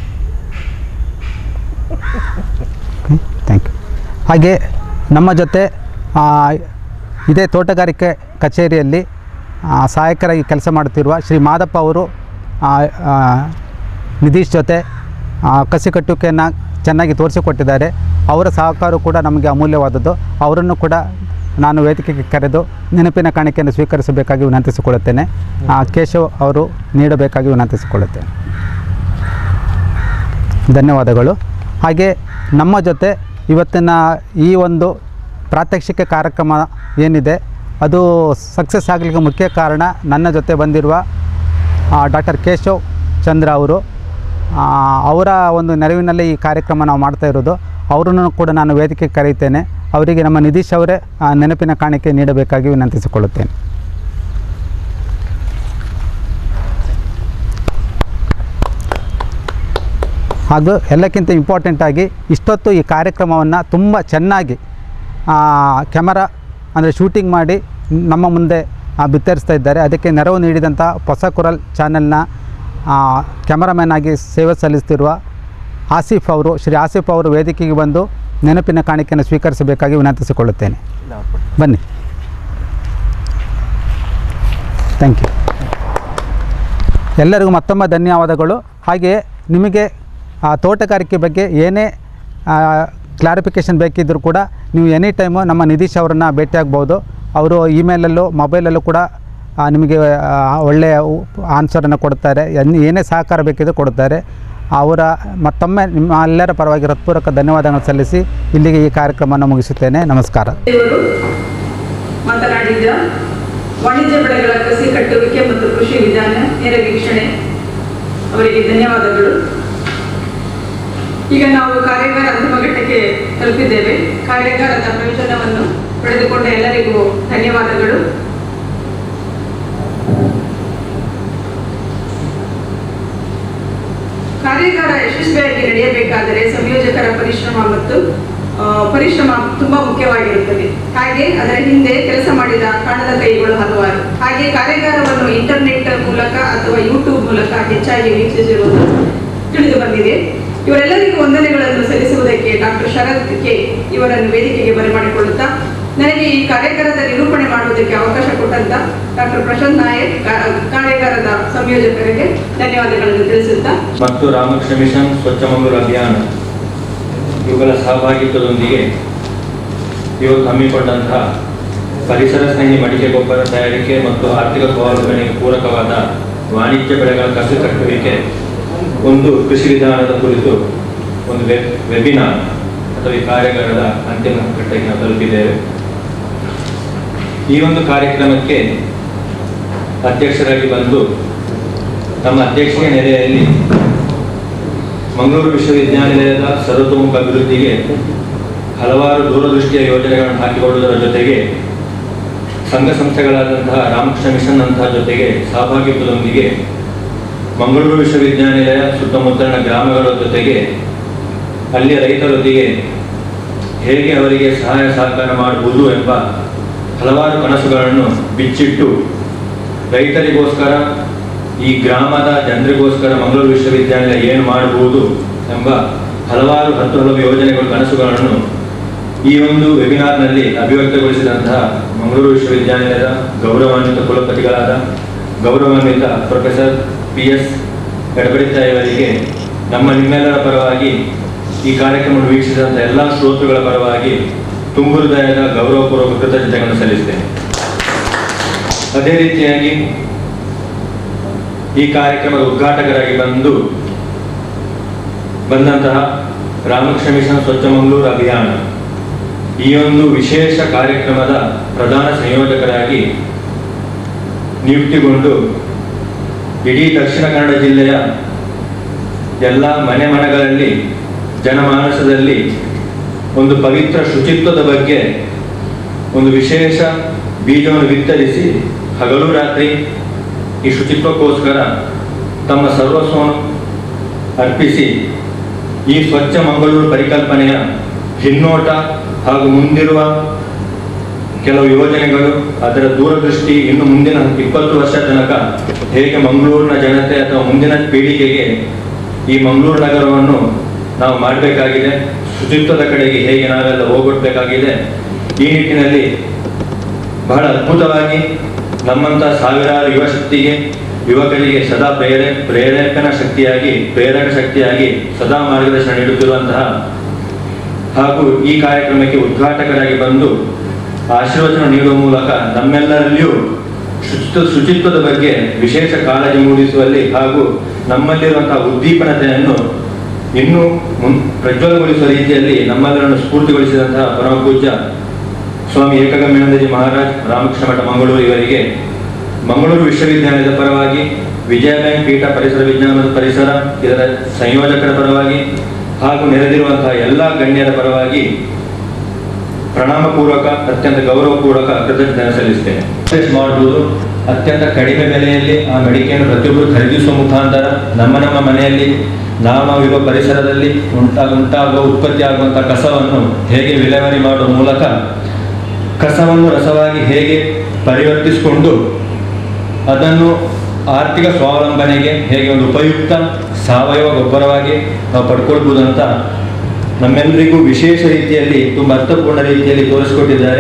ಥ್ಯಾಂಕ್ ಯು ಹಾಗೆ ನಮ್ಮ ಜೊತೆ ಆ, ಇದೇ ತೋಟಗಾರಿಕೆ ಕಚೇರಿಯಲ್ಲಿ ಆ, ಸಹಾಯಕರಾಗಿ ಕೆಲಸ ಮಾಡುತ್ತಿರುವ ಶ್ರೀ ಮಾದಪ್ಪ ಅವರು ಆ, ಆ, ನಿಧೀಶ್ ಜೊತೆ ಆ, ಕಸಿ ಕಟ್ಟುವಿಕೆಯನ್ನು ಚೆನ್ನಾಗಿ ತೋರಿಸಿಕೊಟ್ಟಿದ್ದಾರೆ ಅವರ ಸಹಕಾರ ಕೂಡ ನಮಗೆ ಅಮೂಲ್ಯವಾದದ್ದು ಅವರನ್ನು ಕೂಡ ನಾನು ವೇದಿಕೆಗೆ ಕರೆದು ನೆನಪಿನ ಕಾಣಿಕೆಯನ್ನು ಸ್ವೀಕರಿಸಬೇಕಾಗಿ ವಿನಂತಿಸಿಕೊಳ್ಳುತ್ತೇನೆ ಆ, ಕೇಶವ್ ಅವರು ನೀಡಬೇಕಾಗಿ ವಿನಂತಿಸಿಕೊಳ್ಳುತ್ತೇನೆ ಧನ್ಯವಾದಗಳು ಹಾಗೆ ನಮ್ಮ ಜೊತೆ ಇವತ್ತಿನ ಈ ಒಂದು ಪ್ರಾತ್ಯಕ್ಷಿಕೆ ಕಾರ್ಯಕ್ರಮ ಏನಿದೆ ಅದು ಸಕ್ಸಸ್ ಆಗಲಿಕ್ಕೆ ಮುಖ್ಯ ಕಾರಣ ನನ್ನ ಜೊತೆ ಬಂದಿರುವ ಡಾಕ್ಟರ್ ಕೇಶವ್ ಚಂದ್ರ ಅವರು ಆ, ಅವರ ಒಂದು ನೆರವಿನಲ್ಲಿ ಈ ಕಾರ್ಯಕ್ರಮ ನಾವು ಮಾಡ್ತಾ ಇರೋದು ಅವರನ್ನು ಕೂಡ ನಾನು ವೇದಿಕೆಗೆ ಕರೆಯುತ್ತೇನೆ ಅವರಿಗೆ ನಮ್ಮ ನಿಧೀಶ್ ಅವರೇ ಆ, ನೆನಪಿನ ಕಾಣಿಕೆ ನೀಡಬೇಕಾಗಿ ವಿನಂತಿಸಿಕೊಳ್ಳುತ್ತೇನೆ ಹಾಗೂ ಎಲ್ಲಕ್ಕಿಂತ ಇಂಪಾರ್ಟೆಂಟಾಗಿ ಇಷ್ಟೊತ್ತು ಈ ಕಾರ್ಯಕ್ರಮವನ್ನು ತುಂಬ ಚೆನ್ನಾಗಿ ಕ್ಯಾಮರಾ ಅಂದರೆ ಶೂಟಿಂಗ್ ಮಾಡಿ ನಮ್ಮ ಮುಂದೆ ಆ, ಬಿತ್ತರಿಸ್ತಾ ಇದ್ದಾರೆ ಅದಕ್ಕೆ ನೆರವು ನೀಡಿದಂಥ ಹೊಸ ಕುರಲ್ ಚಾನೆಲ್ನ ಕ್ಯಾಮರಾಮ್ಯಾನ್ ಆಗಿ ಸೇವೆ ಸಲ್ಲಿಸ್ತಿರುವ ಆಸಿಫ್ ಅವರು ಶ್ರೀ ಆಸಿಫ್ ಅವರು ವೇದಿಕೆಗೆ ಬಂದು ನೆನಪಿನ ಕಾಣಿಕೆಯನ್ನು ಸ್ವೀಕರಿಸಬೇಕಾಗಿ ವಿನಂತಿಸಿಕೊಳ್ಳುತ್ತೇನೆ ಬನ್ನಿ ಥ್ಯಾಂಕ್ ಯು ಎಲ್ಲರಿಗೂ ಮತ್ತೊಮ್ಮೆ ಧನ್ಯವಾದಗಳು ಹಾಗೆಯೇ ನಿಮಗೆ ಆ ತೋಟಗಾರಿಕೆ ಬಗ್ಗೆ ಏನೇ ಕ್ಲಾರಿಫಿಕೇಷನ್ ಬೇಕಿದ್ದರೂ ಕೂಡ ನೀವು ಎನಿ ಟೈಮು ನಮ್ಮ ನಿಧೀಶ್ ಅವರನ್ನು ಭೇಟಿಯಾಗ್ಬೋದು ಅವರು ಇಮೇಲಲ್ಲೂ ಮೊಬೈಲಲ್ಲೂ ಕೂಡ ಆ, ನಿಮಗೆ ಆ, ಒಳ್ಳೆಯ ಆನ್ಸರನ್ನು ಕೊಡ್ತಾರೆ ಎನ್- ಏನೇ ಸಹಕಾರ ಬೇಕಿದ್ದರೂ ಕೊಡ್ತಾರೆ ಅವರ ಮತ್ತೊಮ್ಮೆ ನಿಮ್ಮ ಎಲ್ಲರ ಪರವಾಗಿ ಹೃತ್ಪೂರ್ವಕ ಧನ್ಯವಾದಗಳು ಸಲ್ಲಿಸಿ ಇಲ್ಲಿಗೆ ಈ ಕಾರ್ಯಕ್ರಮವನ್ನು ಮುಗಿಸುತ್ತೇನೆ ನಮಸ್ಕಾರ ಇವರು ಮಾತನಾಡಿದ ವಾಣಿಜ್ಯ ಬೆಳೆಗಳ ಕಸಿ ಕಟ್ಟುವಿಕೆ ಮತ್ತು ಕೃಷಿ ವಿಧಾನ ನೇರ ವೀಕ್ಷಣೆ ಅವರಿಗೆ ಧನ್ಯವಾದಗಳು ಈಗ ನಾವು ಕಾರ್ಯಾಗಾರ ಅಂತಿಮ ಘಟ್ಟಕ್ಕೆ ತಲುಪಿದ್ದೇವೆ ಕಾರ್ಯಾಗಾರದ ಪ್ರಯೋಜನವನ್ನು ಪಡೆದುಕೊಂಡ ಎಲ್ಲರಿಗೂ ಧನ್ಯವಾದಗಳು ಕಾರ್ಯಾಗಾರ ಯಶಸ್ವಿಯಾಗಿ ನಡೆಯಬೇಕಾದರೆ ಸಂಯೋಜಕರ ಪರಿಶ್ರಮ ಮತ್ತು ಆ, ಪರಿಶ್ರಮ ತುಂಬಾ ಮುಖ್ಯವಾಗಿರುತ್ತದೆ ಹಾಗೆ ಅದರ ಹಿಂದೆ ಕೆಲಸ ಮಾಡಿದ ಕಾಣದ ಕೈಗಳು ಹಲವಾರು ಹಾಗೆ ಕಾರ್ಯಾಗಾರವನ್ನು ಇಂಟರ್ನೆಟ್ ಮೂಲಕ ಅಥವಾ ಯೂಟ್ಯೂಬ್ ಮೂಲಕ ಹೆಚ್ಚಾಗಿ ವೀಕ್ಷಿಸಿರುವುದು ತಿಳಿದು ಬಂದಿದೆ ಇವರೆಲ್ಲರಿಗೂ ವಂದನೆಗಳನ್ನು ಸಲ್ಲಿಸುವುದಕ್ಕೆ ಡಾಕ್ಟರ್ ಶರತ್ ಕೆ ಇವರನ್ನು ವೇದಿಕೆಗೆ ಬರಮಾಡಿಕೊಳ್ಳುತ್ತಾ ನನಗೆ ಈ ಕಾರ್ಯಾಗಾರದ ನಿರೂಪಣೆ ಮಾಡುವುದಕ್ಕೆ ಅವಕಾಶ ಕೊಟ್ಟಂತ ಡಾಕ್ಟರ್ ಪ್ರಶಾಂತ್ ನಾಯಕ್ ಕಾ- ಕಾರ್ಯಾಗಾರದ ಸಂಯೋಜಕರಿಗೆ ಧನ್ಯವಾದಗಳನ್ನು ತಿಳಿಸುತ್ತಾ ಮತ್ತು ರಾಮಕೃಷ್ಣ ಮಿಷನ್ ಸ್ವಚ್ಛ ಮಂಗಳೂರು ಅಭಿಯಾನ ಇವುಗಳ ಸಹಭಾಗಿತ್ವದೊಂದಿಗೆ ಇವತ್ತು ಹಮ್ಮಿಕೊಂಡಂತಹ ಪರಿಸರ ಸ್ನೇಹಿ ಮಡಿಕೆ ಗೊಬ್ಬರ ತಯಾರಿಕೆ ಮತ್ತು ಆರ್ಥಿಕ ಸ್ವಾವಲಂಬನೆಗೆ ಪೂರಕವಾದ ವಾಣಿಜ್ಯ ಬೆಳೆಗಳ ಕಸು ಕಟ್ಟುವಿಕೆ ಒಂದು ಕೃಷಿ ವಿಧಾನದ ಕುರಿತು ಒಂದು ವೆಬ್ ವೆಬಿನಾರ್ ಅಥವಾ ಈ ಕಾರ್ಯಾಗಾರದ ಅಂತಿಮ ಘಟ್ಟಕ್ಕೆ ನಾವು ತಲುಪಿದ್ದೇವೆ ಈ ಒಂದು ಕಾರ್ಯಕ್ರಮಕ್ಕೆ ಅಧ್ಯಕ್ಷರಾಗಿ ಬಂದು ತಮ್ಮ ಅಧ್ಯಕ್ಷೀಯ ನೆಲೆಯಲ್ಲಿ ಮಂಗಳೂರು ವಿಶ್ವವಿದ್ಯಾನಿಲಯದ ಸರ್ವತೋಮುಖ ಅಭಿವೃದ್ಧಿಗೆ ಹಲವಾರು ದೂರದೃಷ್ಟಿಯ ಯೋಜನೆಗಳನ್ನು ಹಾಕಿಕೊಳ್ಳುವುದರ ಜೊತೆಗೆ ಸಂಘ ಸಂಸ್ಥೆಗಳಾದಂತಹ ರಾಮಕೃಷ್ಣ ಮಿಷನ್ ಅಂತಹ ಜೊತೆಗೆ ಸಹಭಾಗಿತ್ವದೊಂದಿಗೆ ಮಂಗಳೂರು ವಿಶ್ವವಿದ್ಯಾನಿಲಯ ಸುತ್ತಮುತ್ತಲಿನ ಗ್ರಾಮಗಳ ಜೊತೆಗೆ ಅಲ್ಲಿಯ ರೈತರೊಂದಿಗೆ ಹೇಗೆ ಅವರಿಗೆ ಸಹಾಯ ಸಹಕಾರ ಮಾಡಬಹುದು ಎಂಬ ಹಲವಾರು ಕನಸುಗಳನ್ನು ಬಿಚ್ಚಿಟ್ಟು ರೈತರಿಗೋಸ್ಕರ ಈ ಗ್ರಾಮದ ಜನರಿಗೋಸ್ಕರ ಮಂಗಳೂರು ವಿಶ್ವವಿದ್ಯಾನಿಲಯ ಏನು ಮಾಡಬಹುದು ಎಂಬ ಹಲವಾರು ಹತ್ತು ಹಲವು ಯೋಜನೆಗಳು ಕನಸುಗಳನ್ನು ಈ ಒಂದು ವೆಬಿನಾರ್ನಲ್ಲಿ ಅಭಿವ್ಯಕ್ತಗೊಳಿಸಿದಂತಹ ಮಂಗಳೂರು ವಿಶ್ವವಿದ್ಯಾನಿಲಯದ ಗೌರವಾನ್ವಿತ ಕುಲಪತಿಗಳಾದ ಗೌರವಾನ್ವಿತ ಪ್ರೊಫೆಸರ್ ಪಿ ಎಸ್ ಎಡಬಡಿತ ಇವರಿಗೆ ನಮ್ಮ ನಿಮ್ಮೆಲ್ಲರ ಪರವಾಗಿ ಈ ಕಾರ್ಯಕ್ರಮವನ್ನು ವೀಕ್ಷಿಸಿದಂಥ ಎಲ್ಲ ಶ್ರೋತೃಗಳ ಪರವಾಗಿ ತುಂಬು ಹೃದಯದ ಗೌರವಪೂರ್ವಕ ಕೃತಜ್ಞತೆಗಳನ್ನು ಸಲ್ಲಿಸ್ತೇನೆ ಅದೇ ರೀತಿಯಾಗಿ ಈ ಕಾರ್ಯಕ್ರಮದ ಉದ್ಘಾಟಕರಾಗಿ ಬಂದು ಬಂದಂತಹ ರಾಮಕೃಷ್ಣ ಮಿಷನ್ ಸ್ವಚ್ಛ ಮಂಗಳೂರು ಅಭಿಯಾನ ಈ ಒಂದು ವಿಶೇಷ ಕಾರ್ಯಕ್ರಮದ ಪ್ರಧಾನ ಸಂಯೋಜಕರಾಗಿ ನಿಯುಕ್ತಿಗೊಂಡು ಇಡೀ ದಕ್ಷಿಣ ಕನ್ನಡ ಜಿಲ್ಲೆಯ ಎಲ್ಲ ಮನೆ ಮನೆಗಳಲ್ಲಿ ಜನಮಾನಸದಲ್ಲಿ ಒಂದು ಪವಿತ್ರ ಶುಚಿತ್ವದ ಬಗ್ಗೆ ಒಂದು ವಿಶೇಷ ಬೀಜವನ್ನು ವಿತ್ತರಿಸಿ ಹಗಲು ರಾತ್ರಿ ಈ ಶುಚಿತ್ವಕ್ಕೋಸ್ಕರ ತಮ್ಮ ಸರ್ವಸ್ವವನ್ನು ಅರ್ಪಿಸಿ ಈ ಸ್ವಚ್ಛ ಮಂಗಳೂರು ಪರಿಕಲ್ಪನೆಯ ಹಿನ್ನೋಟ ಹಾಗೂ ಮುಂದಿರುವ ಕೆಲವು ಯೋಜನೆಗಳು ಅದರ ದೂರದೃಷ್ಟಿ ಇನ್ನು ಮುಂದಿನ ಇಪ್ಪತ್ತು ವರ್ಷ ತನಕ ಹೇಗೆ ಮಂಗಳೂರಿನ ಜನತೆ ಅಥವಾ ಮುಂದಿನ ಪೀಳಿಗೆಗೆ ಈ ಮಂಗಳೂರು ನಗರವನ್ನು ನಾವು ಮಾಡಬೇಕಾಗಿದೆ ಶುಚಿತ್ವದ ಕಡೆಗೆ ಹೇಗೆ ನಾವೆಲ್ಲ ಹೋಗೊಡ್ಬೇಕಾಗಿದೆ ಈ ನಿಟ್ಟಿನಲ್ಲಿ ಬಹಳ ಅದ್ಭುತವಾಗಿ ನಮ್ಮಂತ ಸಾವಿರಾರು ಯುವ ಶಕ್ತಿಗೆ ಯುವಕರಿಗೆ ಸದಾ ಪ್ರೇರೆ ಪ್ರೇರೇಪಣ ಶಕ್ತಿಯಾಗಿ ಪ್ರೇರಕ ಶಕ್ತಿಯಾಗಿ ಸದಾ ಮಾರ್ಗದರ್ಶನ ನೀಡುತ್ತಿರುವಂತಹ ಹಾಗೂ ಈ ಕಾರ್ಯಕ್ರಮಕ್ಕೆ ಉದ್ಘಾಟಕರಾಗಿ ಬಂದು ಆಶೀರ್ವಚನ ನೀಡುವ ಮೂಲಕ ನಮ್ಮೆಲ್ಲರಲ್ಲಿಯೂ ಶುಚಿತ್ವ ಶುಚಿತ್ವದ ಬಗ್ಗೆ ವಿಶೇಷ ಕಾಳಜಿ ಮೂಡಿಸುವಲ್ಲಿ ಹಾಗೂ ನಮ್ಮಲ್ಲಿರುವಂತಹ ಉದ್ದೀಪನತೆಯನ್ನು ಇನ್ನೂ ಮುನ್ ಪ್ರಜ್ವಲಗೊಳಿಸುವ ರೀತಿಯಲ್ಲಿ ನಮ್ಮೆಲ್ಲರನ್ನು ಸ್ಫೂರ್ತಿಗೊಳಿಸಿದಂತಹ ಪರಮ ಪೂಜ್ಯ ಸ್ವಾಮಿ ಏಕಗಮ್ಯಾನಂದಜಿ ಮಹಾರಾಜ್ ರಾಮಕೃಷ್ಣ ಮಠ ಮಂಗಳೂರು ಇವರಿಗೆ ಮಂಗಳೂರು ವಿಶ್ವವಿದ್ಯಾಲಯದ ಪರವಾಗಿ ವಿಜಯ ಬ್ಯಾಂಕ್ ಪೀಠ ಪರಿಸರ ವಿಜ್ಞಾನ ಮತ್ತು ಪರಿಸರ ಇದರ ಸಂಯೋಜಕರ ಪರವಾಗಿ ಹಾಗೂ ನೆರೆದಿರುವಂತಹ ಎಲ್ಲ ಗಣ್ಯರ ಪರವಾಗಿ ಪ್ರಣಾಮಪೂರ್ವಕ ಅತ್ಯಂತ ಗೌರವಪೂರ್ವಕ ಕೃತಜ್ಞತೆ ಸಲ್ಲಿಸ್ತೇನೆ ಪರ್ಚೇಸ್ ಮಾಡುವುದು ಅತ್ಯಂತ ಕಡಿಮೆ ಬೆಲೆಯಲ್ಲಿ ಆ ಮಡಿಕೆಯನ್ನು ಪ್ರತಿಯೊಬ್ಬರು ಖರೀದಿಸುವ ಮುಖಾಂತರ ನಮ್ಮ ನಮ್ಮ ಮನೆಯಲ್ಲಿ ನಾವು ನಾವು ಇರುವ ಪರಿಸರದಲ್ಲಿ ಉಂಟಾಗ ಉಂಟಾಗುವ ಉತ್ಪತ್ತಿ ಆಗುವಂತಹ ಕಸವನ್ನು ಹೇಗೆ ವಿಲೇವಾರಿ ಮಾಡುವ ಮೂಲಕ ಕಸವನ್ನು ರಸವಾಗಿ ಹೇಗೆ ಪರಿವರ್ತಿಸಿಕೊಂಡು ಅದನ್ನು ಆರ್ಥಿಕ ಸ್ವಾವಲಂಬನೆಗೆ ಹೇಗೆ ಒಂದು ಉಪಯುಕ್ತ ಸಾವಯವ ಗೊಬ್ಬರವಾಗಿ ನಾವು ಪಡ್ಕೊಳ್ಬಹುದಂತ ನಮ್ಮೆಲ್ಲರಿಗೂ ವಿಶೇಷ ರೀತಿಯಲ್ಲಿ ತುಂಬ ಅರ್ಥಪೂರ್ಣ ರೀತಿಯಲ್ಲಿ ತೋರಿಸಿಕೊಟ್ಟಿದ್ದಾರೆ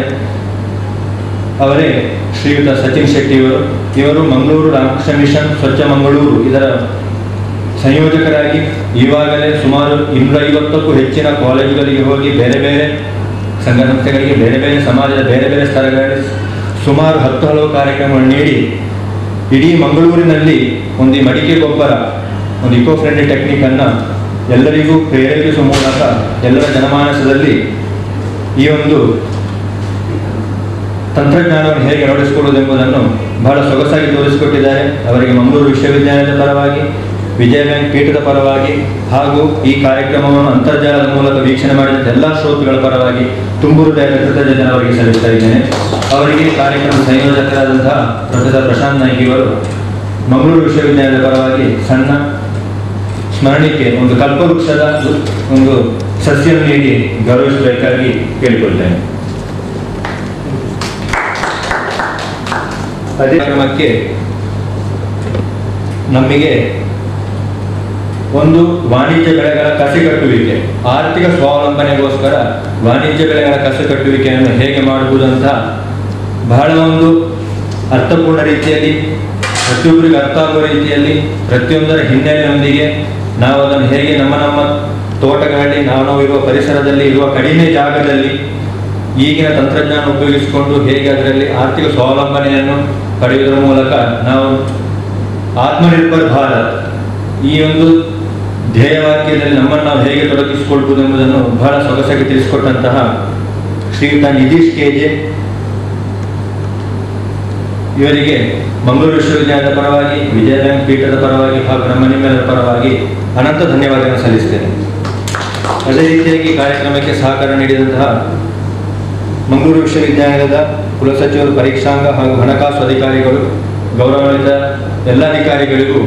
ಅವರೇ ಶ್ರೀಯುತ ಸಚಿನ್ ಶೆಟ್ಟಿ ಇವರು ಇವರು ಮಂಗಳೂರು ರಾಮಕೃಷ್ಣ ಮಿಷನ್ ಸ್ವಚ್ಛ ಮಂಗಳೂರು ಇದರ ಸಂಯೋಜಕರಾಗಿ ಈವಾಗಲೇ ಸುಮಾರು ಇನ್ನೂರೈವತ್ತಕ್ಕೂ ಹೆಚ್ಚಿನ ಕಾಲೇಜುಗಳಿಗೆ ಹೋಗಿ ಬೇರೆ ಬೇರೆ ಸಂಘ ಸಂಸ್ಥೆಗಳಿಗೆ ಬೇರೆ ಬೇರೆ ಸಮಾಜದ ಬೇರೆ ಬೇರೆ ಸ್ಥಳಗಳಲ್ಲಿ ಸುಮಾರು ಹತ್ತು ಹಲವು ಕಾರ್ಯಕ್ರಮಗಳನ್ನು ನೀಡಿ ಇಡೀ ಮಂಗಳೂರಿನಲ್ಲಿ ಒಂದು ಈ ಮಡಿಕೆ ಗೊಬ್ಬರ ಒಂದು ಇಕೋ ಫ್ರೆಂಡ್ಲಿ ಟೆಕ್ನಿಕ್ ಅನ್ನ ಎಲ್ಲರಿಗೂ ಪ್ರೇರೇಪಿಸುವ ಮೂಲಕ ಎಲ್ಲರ ಜನಮಾನಸದಲ್ಲಿ ಈ ಒಂದು ತಂತ್ರಜ್ಞಾನವನ್ನು ಹೇಗೆ ಅಳವಡಿಸಿಕೊಳ್ಳುವುದೆಂಬುದನ್ನು ಬಹಳ ಸೊಗಸಾಗಿ ತೋರಿಸಿಕೊಟ್ಟಿದ್ದಾರೆ ಅವರಿಗೆ ಮಂಗಳೂರು ವಿಶ್ವವಿದ್ಯಾಲಯದ ಪರವಾಗಿ ವಿಜಯ ಬ್ಯಾಂಕ್ ಪೀಠದ ಪರವಾಗಿ ಹಾಗೂ ಈ ಕಾರ್ಯಕ್ರಮವನ್ನು ಅಂತರ್ಜಾಲದ ಮೂಲಕ ವೀಕ್ಷಣೆ ಮಾಡಿದಂಥ ಎಲ್ಲ ಶ್ರೋತೃಗಳ ಪರವಾಗಿ ತುಂಬು ಹೃದಯದ ಕೃತಜ್ಞತೆ ಅವರಿಗೆ ಸಲ್ಲಿಸ್ತಾ ಇದ್ದೇನೆ ಅವರಿಗೆ ಈ ಕಾರ್ಯಕ್ರಮದ ಸಂಯೋಜಕರಾದಂತಹ ಪ್ರೊಫೆಸರ್ ಪ್ರಶಾಂತ್ ನಾಯ್ಕ್ ಇವರು ಮಂಗಳೂರು ವಿಶ್ವವಿದ್ಯಾಲಯದ ಪರವಾಗಿ ಸಣ್ಣ ಸ್ಮರಣಿಕೆ ಒಂದು ಕಲ್ಪವೃಕ್ಷದ ಒಂದು ಸಸ್ಯವನ್ನು ನೀಡಿ ಗೌರವಿಸಬೇಕಾಗಿ ಕೇಳಿಕೊಳ್ತೇನೆ ಅದೇ ಕ್ರಮಕ್ಕೆ ನಮಗೆ ಒಂದು ವಾಣಿಜ್ಯ ಬೆಳೆಗಳ ಕಸಿ ಕಟ್ಟುವಿಕೆ ಆರ್ಥಿಕ ಸ್ವಾವಲಂಬನೆಗೋಸ್ಕರ ವಾಣಿಜ್ಯ ಬೆಳೆಗಳ ಕಸಿ ಕಟ್ಟುವಿಕೆಯನ್ನು ಹೇಗೆ ಮಾಡುವುದಂತ ಬಹಳ ಒಂದು ಅರ್ಥಪೂರ್ಣ ರೀತಿಯಲ್ಲಿ ಪ್ರತಿಯೊಬ್ಬರಿಗೆ ಅರ್ಥ ಆಗುವ ರೀತಿಯಲ್ಲಿ ಪ್ರತಿಯೊಂದರ ಹಿನ್ನೆಲೆಯೊಂದಿಗೆ ನಾವು ಅದನ್ನು ಹೇಗೆ ನಮ್ಮ ನಮ್ಮ ತೋಟಗಳಲ್ಲಿ ನಾವು ನಾವು ಇರುವ ಪರಿಸರದಲ್ಲಿ ಇರುವ ಕಡಿಮೆ ಜಾಗದಲ್ಲಿ ಈಗಿನ ತಂತ್ರಜ್ಞಾನ ಉಪಯೋಗಿಸಿಕೊಂಡು ಹೇಗೆ ಅದರಲ್ಲಿ ಆರ್ಥಿಕ ಸ್ವಾವಲಂಬನೆಯನ್ನು ಪಡೆಯುವುದರ ಮೂಲಕ ನಾವು ಆತ್ಮನಿರ್ಭರ್ ಭಾರತ್ ಈ ಒಂದು ಧ್ಯೇಯವಾಕ್ಯದಲ್ಲಿ ನಮ್ಮನ್ನು ನಾವು ಹೇಗೆ ತೊಡಗಿಸಿಕೊಳ್ಬಹುದು ಎಂಬುದನ್ನು ಬಹಳ ಸೊಗಸಾಗಿ ತಿಳಿಸಿಕೊಟ್ಟಂತಹ ಶ್ರೀಯುತ ನಿತೀಶ್ ಕೆಜೆ ಇವರಿಗೆ ಮಂಗಳೂರು ವಿಶ್ವವಿದ್ಯಾಲಯದ ಪರವಾಗಿ ವಿಜಯ ಬ್ಯಾಂಕ್ ಪೀಠದ ಪರವಾಗಿ ಹಾಗೂ ನಮ್ಮ ನಿಮ್ಮೆಲ್ಲರ ಪರವಾಗಿ ಅನಂತ ಧನ್ಯವಾದಗಳನ್ನು ಸಲ್ಲಿಸ್ತೇನೆ ಅದೇ ರೀತಿಯಾಗಿ ಕಾರ್ಯಕ್ರಮಕ್ಕೆ ಸಹಕಾರ ನೀಡಿದಂತಹ ಮಂಗಳೂರು ವಿಶ್ವವಿದ್ಯಾಲಯದ ಕುಲಸಚಿವರು ಪರೀಕ್ಷಾಂಗ ಹಾಗೂ ಹಣಕಾಸು ಅಧಿಕಾರಿಗಳು ಗೌರವಾನ್ವಿತ ಎಲ್ಲ ಅಧಿಕಾರಿಗಳಿಗೂ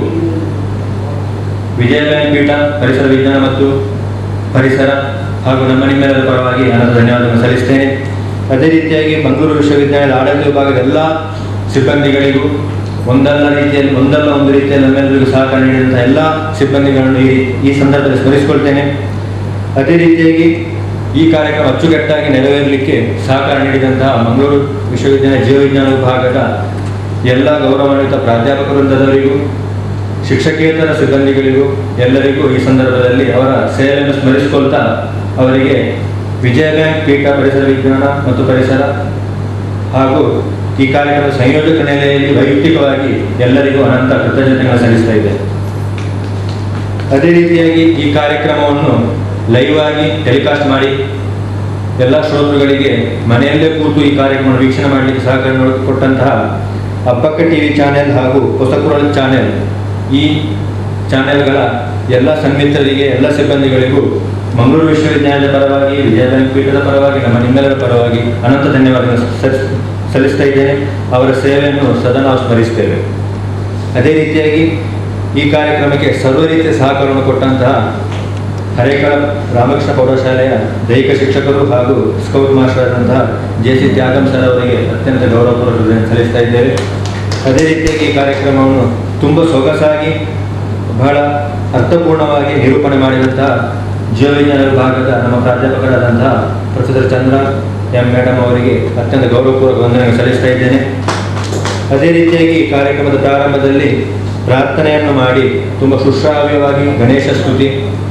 ವಿಜಯ ಬ್ಯಾಂಕ್ ಪೀಠ ಪರಿಸರ ವಿಜ್ಞಾನ ಮತ್ತು ಪರಿಸರ ಹಾಗೂ ನಮ್ಮ ನಿಮ್ಮೆಲ್ಲರ ಪರವಾಗಿ ಅನಂತ ಧನ್ಯವಾದಗಳನ್ನು ಸಲ್ಲಿಸ್ತೇನೆ ಅದೇ ರೀತಿಯಾಗಿ ಮಂಗಳೂರು ವಿಶ್ವವಿದ್ಯಾಲಯದ ಆಡಳಿತ ವಿಭಾಗದ ಎಲ್ಲ ಸಿಬ್ಬಂದಿಗಳಿಗೂ ಒಂದಲ್ಲ ರೀತಿಯಲ್ಲಿ ಒಂದಲ್ಲ ಒಂದು ರೀತಿಯಲ್ಲಿ ನಮ್ಮೆಲ್ಲರಿಗೂ ಸಹಕಾರ ನೀಡಿದಂತಹ ಎಲ್ಲ ಸಿಬ್ಬಂದಿಗಳನ್ನು ಈ ಈ ಸಂದರ್ಭದಲ್ಲಿ ಸ್ಮರಿಸಿಕೊಳ್ತೇನೆ ಅದೇ ರೀತಿಯಾಗಿ ಈ ಕಾರ್ಯಕ್ರಮ ಅಚ್ಚುಕಟ್ಟಾಗಿ ನೆರವೇರಲಿಕ್ಕೆ ಸಹಕಾರ ನೀಡಿದಂತಹ ಮಂಗಳೂರು ವಿಶ್ವವಿದ್ಯಾಲಯ ಜೀವವಿಜ್ಞಾನ ವಿಭಾಗದ ಎಲ್ಲ ಗೌರವಾನ್ವಿತ ಪ್ರಾಧ್ಯಾಪಕ ವೃಂದದವರಿಗೂ ಶಿಕ್ಷಕೇತರ ಸಿಬ್ಬಂದಿಗಳಿಗೂ ಎಲ್ಲರಿಗೂ ಈ ಸಂದರ್ಭದಲ್ಲಿ ಅವರ ಸೇವೆಯನ್ನು ಸ್ಮರಿಸಿಕೊಳ್ತಾ ಅವರಿಗೆ ವಿಜಯ ಬ್ಯಾಂಕ್ ಪೀಠ ಪರಿಸರ ವಿಜ್ಞಾನ ಮತ್ತು ಪರಿಸರ ಹಾಗೂ ಈ ಕಾರ್ಯಕ್ರಮದ ಸಂಯೋಜಕ ನೆಲೆಯಲ್ಲಿ ವೈಯಕ್ತಿಕವಾಗಿ ಎಲ್ಲರಿಗೂ ಅನಂತ ಕೃತಜ್ಞತೆಗಳನ್ನು ಸಲ್ಲಿಸ್ತಾ ಇದೆ ಅದೇ ರೀತಿಯಾಗಿ ಈ ಕಾರ್ಯಕ್ರಮವನ್ನು ಲೈವ್ ಆಗಿ ಟೆಲಿಕಾಸ್ಟ್ ಮಾಡಿ ಎಲ್ಲ ಶ್ರೋತೃಗಳಿಗೆ ಮನೆಯಲ್ಲೇ ಕೂತು ಈ ಕಾರ್ಯಕ್ರಮ ವೀಕ್ಷಣೆ ಮಾಡಲಿಕ್ಕೆ ಸಹಕಾರ ಕೊಟ್ಟಂತಹ ಅಪ್ಪಕ್ಕ ಟಿವಿ ಚಾನೆಲ್ ಹಾಗೂ ಹೊಸಕುರಲ್ ಚಾನೆಲ್ ಈ ಚಾನೆಲ್ಗಳ ಎಲ್ಲ ಸನ್ಮಿತ್ರರಿಗೆ ಎಲ್ಲ ಸಿಬ್ಬಂದಿಗಳಿಗೂ ಮಂಗಳೂರು ವಿಶ್ವವಿದ್ಯಾಲಯದ ಪರವಾಗಿ ವಿಜಯ ಬ್ಯಾಂಕ್ ಪೀಠದ ಪರವಾಗಿ ನಮ್ಮ ನಿಮ್ಮೆಲ್ಲರ ಪರವಾಗಿ ಅನಂತ ಧನ್ಯವಾದಗಳನ್ನು ಸಲ್ಲಿಸ್- ಸಲ್ಲಿಸ್ತಾ ಇದ್ದೇನೆ ಅವರ ಸೇವೆಯನ್ನು ಸದಾ ನಾವು ಸ್ಮರಿಸ್ತೇವೆ ಅದೇ ರೀತಿಯಾಗಿ ಈ ಕಾರ್ಯಕ್ರಮಕ್ಕೆ ಸರ್ವ ರೀತಿಯ ಸಹಕಾರವನ್ನು ಕೊಟ್ಟಂತಹ ಹರೇಕಳ ರಾಮಕೃಷ್ಣ ಪ್ರೌಢಶಾಲೆಯ ದೈಹಿಕ ಶಿಕ್ಷಕರು ಹಾಗೂ ಸ್ಕೌಟ್ ಮಾಸ್ಟರ್ ಆದಂತಹ ಜೆ ಸಿ ತ್ಯಾಗಂ ಸರ್ ಅವರಿಗೆ ಅತ್ಯಂತ ಗೌರವಪೂರ್ವಕ ಸಲ್ಲಿಸ್ತಾ ಇದ್ದೇವೆ ಅದೇ ರೀತಿಯಾಗಿ ಈ ಕಾರ್ಯಕ್ರಮವನ್ನು ತುಂಬ ಸೊಗಸಾಗಿ ಬಹಳ ಅರ್ಥಪೂರ್ಣವಾಗಿ ನಿರೂಪಣೆ ಮಾಡಿದಂತಹ ಜೀವವಿಜ್ಞಾನ ವಿಭಾಗದ ನಮ್ಮ ಪ್ರಾಧ್ಯಾಪಕರಾದಂತಹ ಪ್ರೊಫೆಸರ್ ಚಂದ್ರ ಎಂ ಮೇಡಮ್ ಅವರಿಗೆ ಅತ್ಯಂತ ಗೌರವಪೂರ್ವಕ ವಂದನೆ ಸಲ್ಲಿಸ್ತಾ ಇದ್ದೇನೆ ಅದೇ ರೀತಿಯಾಗಿ ಈ ಕಾರ್ಯಕ್ರಮದ ಪ್ರಾರಂಭದಲ್ಲಿ ಪ್ರಾರ್ಥನೆಯನ್ನು ಮಾಡಿ ತುಂಬ ಸುಶ್ರಾವ್ಯವಾಗಿ ಗಣೇಶ ಸ್ತುತಿ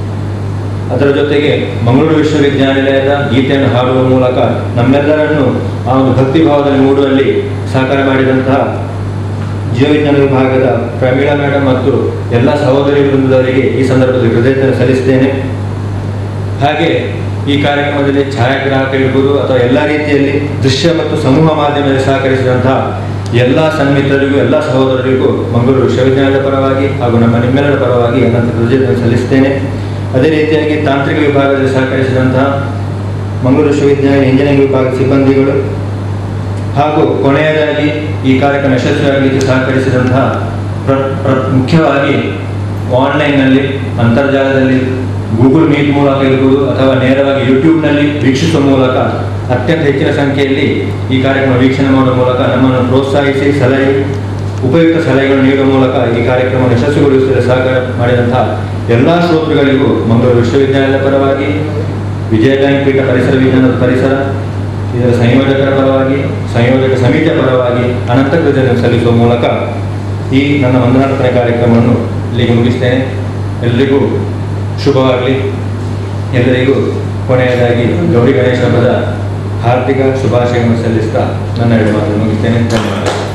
ಅದರ ಜೊತೆಗೆ ಮಂಗಳೂರು ವಿಶ್ವವಿದ್ಯಾನಿಲಯದ ಗೀತೆಯನ್ನು ಹಾಡುವ ಮೂಲಕ ನಮ್ಮೆಲ್ಲರನ್ನು ಆ ಒಂದು ಭಕ್ತಿ ಭಾವದಲ್ಲಿ ಮೂಡುವಲ್ಲಿ ಸಹಕಾರ ಮಾಡಿದಂತಹ ಜೀವವಿಜ್ಞಾನ ವಿಭಾಗದ ಪ್ರಮೀಳಾ ಮೇಡಮ್ ಮತ್ತು ಎಲ್ಲ ಸಹೋದರಿ ವೃಂದದವರಿಗೆ ಈ ಸಂದರ್ಭದಲ್ಲಿ ಕೃತಜ್ಞತೆ ಸಲ್ಲಿಸ್ತೇನೆ ಹಾಗೆ ಈ ಕಾರ್ಯಕ್ರಮದಲ್ಲಿ ಛಾಯಾಗ್ರಾಹಕ ಇರ್ಬೋದು ಅಥವಾ ಎಲ್ಲ ರೀತಿಯಲ್ಲಿ ದೃಶ್ಯ ಮತ್ತು ಸಮೂಹ ಮಾಧ್ಯಮದಲ್ಲಿ ಸಹಕರಿಸಿದಂತಹ ಎಲ್ಲ ಸನ್ಮಿತ್ರರಿಗೂ ಎಲ್ಲ ಸಹೋದರರಿಗೂ ಮಂಗಳೂರು ವಿಶ್ವವಿದ್ಯಾಲಯದ ಪರವಾಗಿ ಹಾಗೂ ನಮ್ಮ ನಿಮ್ಮೆಲ್ಲರ ಪರವಾಗಿ ಅನಂತ ಕೃತಜ್ಞತೆ ಸಲ್ಲಿಸ್ತೇನೆ ಅದೇ ರೀತಿಯಾಗಿ ತಾಂತ್ರಿಕ ವಿಭಾಗದಲ್ಲಿ ಸಹಕರಿಸಿದಂತಹ ಮಂಗಳೂರು ವಿಶ್ವವಿದ್ಯಾಲಯ ಇಂಜಿನಿಯರಿಂಗ್ ವಿಭಾಗದ ಸಿಬ್ಬಂದಿಗಳು ಹಾಗೂ ಕೊನೆಯದಾಗಿ ಈ ಕಾರ್ಯಕ್ರಮ ಯಶಸ್ವಿಯಾಗಲಿಕ್ಕೆ ಸಹಕರಿಸಿದಂತಹ ಪ್ರ- ಪ್ರ- ಮುಖ್ಯವಾಗಿ ಆನ್ಲೈನ್ನಲ್ಲಿ ಅಂತರ್ಜಾಲದಲ್ಲಿ ಗೂಗಲ್ ಮೀಟ್ ಮೂಲಕ ಇರ್ಬೋದು ಅಥವಾ ನೇರವಾಗಿ ಯೂಟ್ಯೂಬ್ನಲ್ಲಿ ವೀಕ್ಷಿಸುವ ಮೂಲಕ ಅತ್ಯಂತ ಹೆಚ್ಚಿನ ಸಂಖ್ಯೆಯಲ್ಲಿ ಈ ಕಾರ್ಯಕ್ರಮ ವೀಕ್ಷಣೆ ಮಾಡುವ ಮೂಲಕ ನಮ್ಮನ್ನು ಪ್ರೋತ್ಸಾಹಿಸಿ ಸಲಹೆ ಉಪಯುಕ್ತ ಸಲಹೆಗಳನ್ನು ನೀಡುವ ಮೂಲಕ ಈ ಕಾರ್ಯಕ್ರಮವನ್ನು ಯಶಸ್ವಿಗೊಳಿಸಲು ಸಹಕಾರ ಮಾಡಿದಂತಹ ಎಲ್ಲ ಶ್ರೋತೃಗಳಿಗೂ ಮಂಗಳೂರು ವಿಶ್ವವಿದ್ಯಾಲಯದ ಪರವಾಗಿ ವಿಜಯ ಬ್ಯಾಂಕ್ ಪೀಠ ಪರಿಸರ ವಿಜ್ಞಾನದ ಪರಿಸರ ಇದರ ಸಂಯೋಜಕರ ಪರವಾಗಿ ಸಂಯೋಜಕ ಸಮಿತಿಯ ಪರವಾಗಿ ಅನಂತ ಕೃತಜ್ಞತೆ ಸಲ್ಲಿಸುವ ಮೂಲಕ ಈ ನನ್ನ ವಂದನಾರ್ಪಣೆ ಕಾರ್ಯಕ್ರಮವನ್ನು ಇಲ್ಲಿಗೆ ಮುಗಿಸ್ತೇನೆ ಎಲ್ಲರಿಗೂ ಶುಭವಾಗಲಿ ಎಲ್ಲರಿಗೂ ಕೊನೆಯದಾಗಿ ಗೌರಿ ಗಣೇಶ ಹಬ್ಬದ ಹಾರ್ದಿಕ ಶುಭಾಶಯವನ್ನು ಸಲ್ಲಿಸ್ತಾ ನನ್ನ ಎರಡು ಮಾತನ್ನು ಮುಗಿಸ್ತೇನೆ ಧನ್ಯವಾದ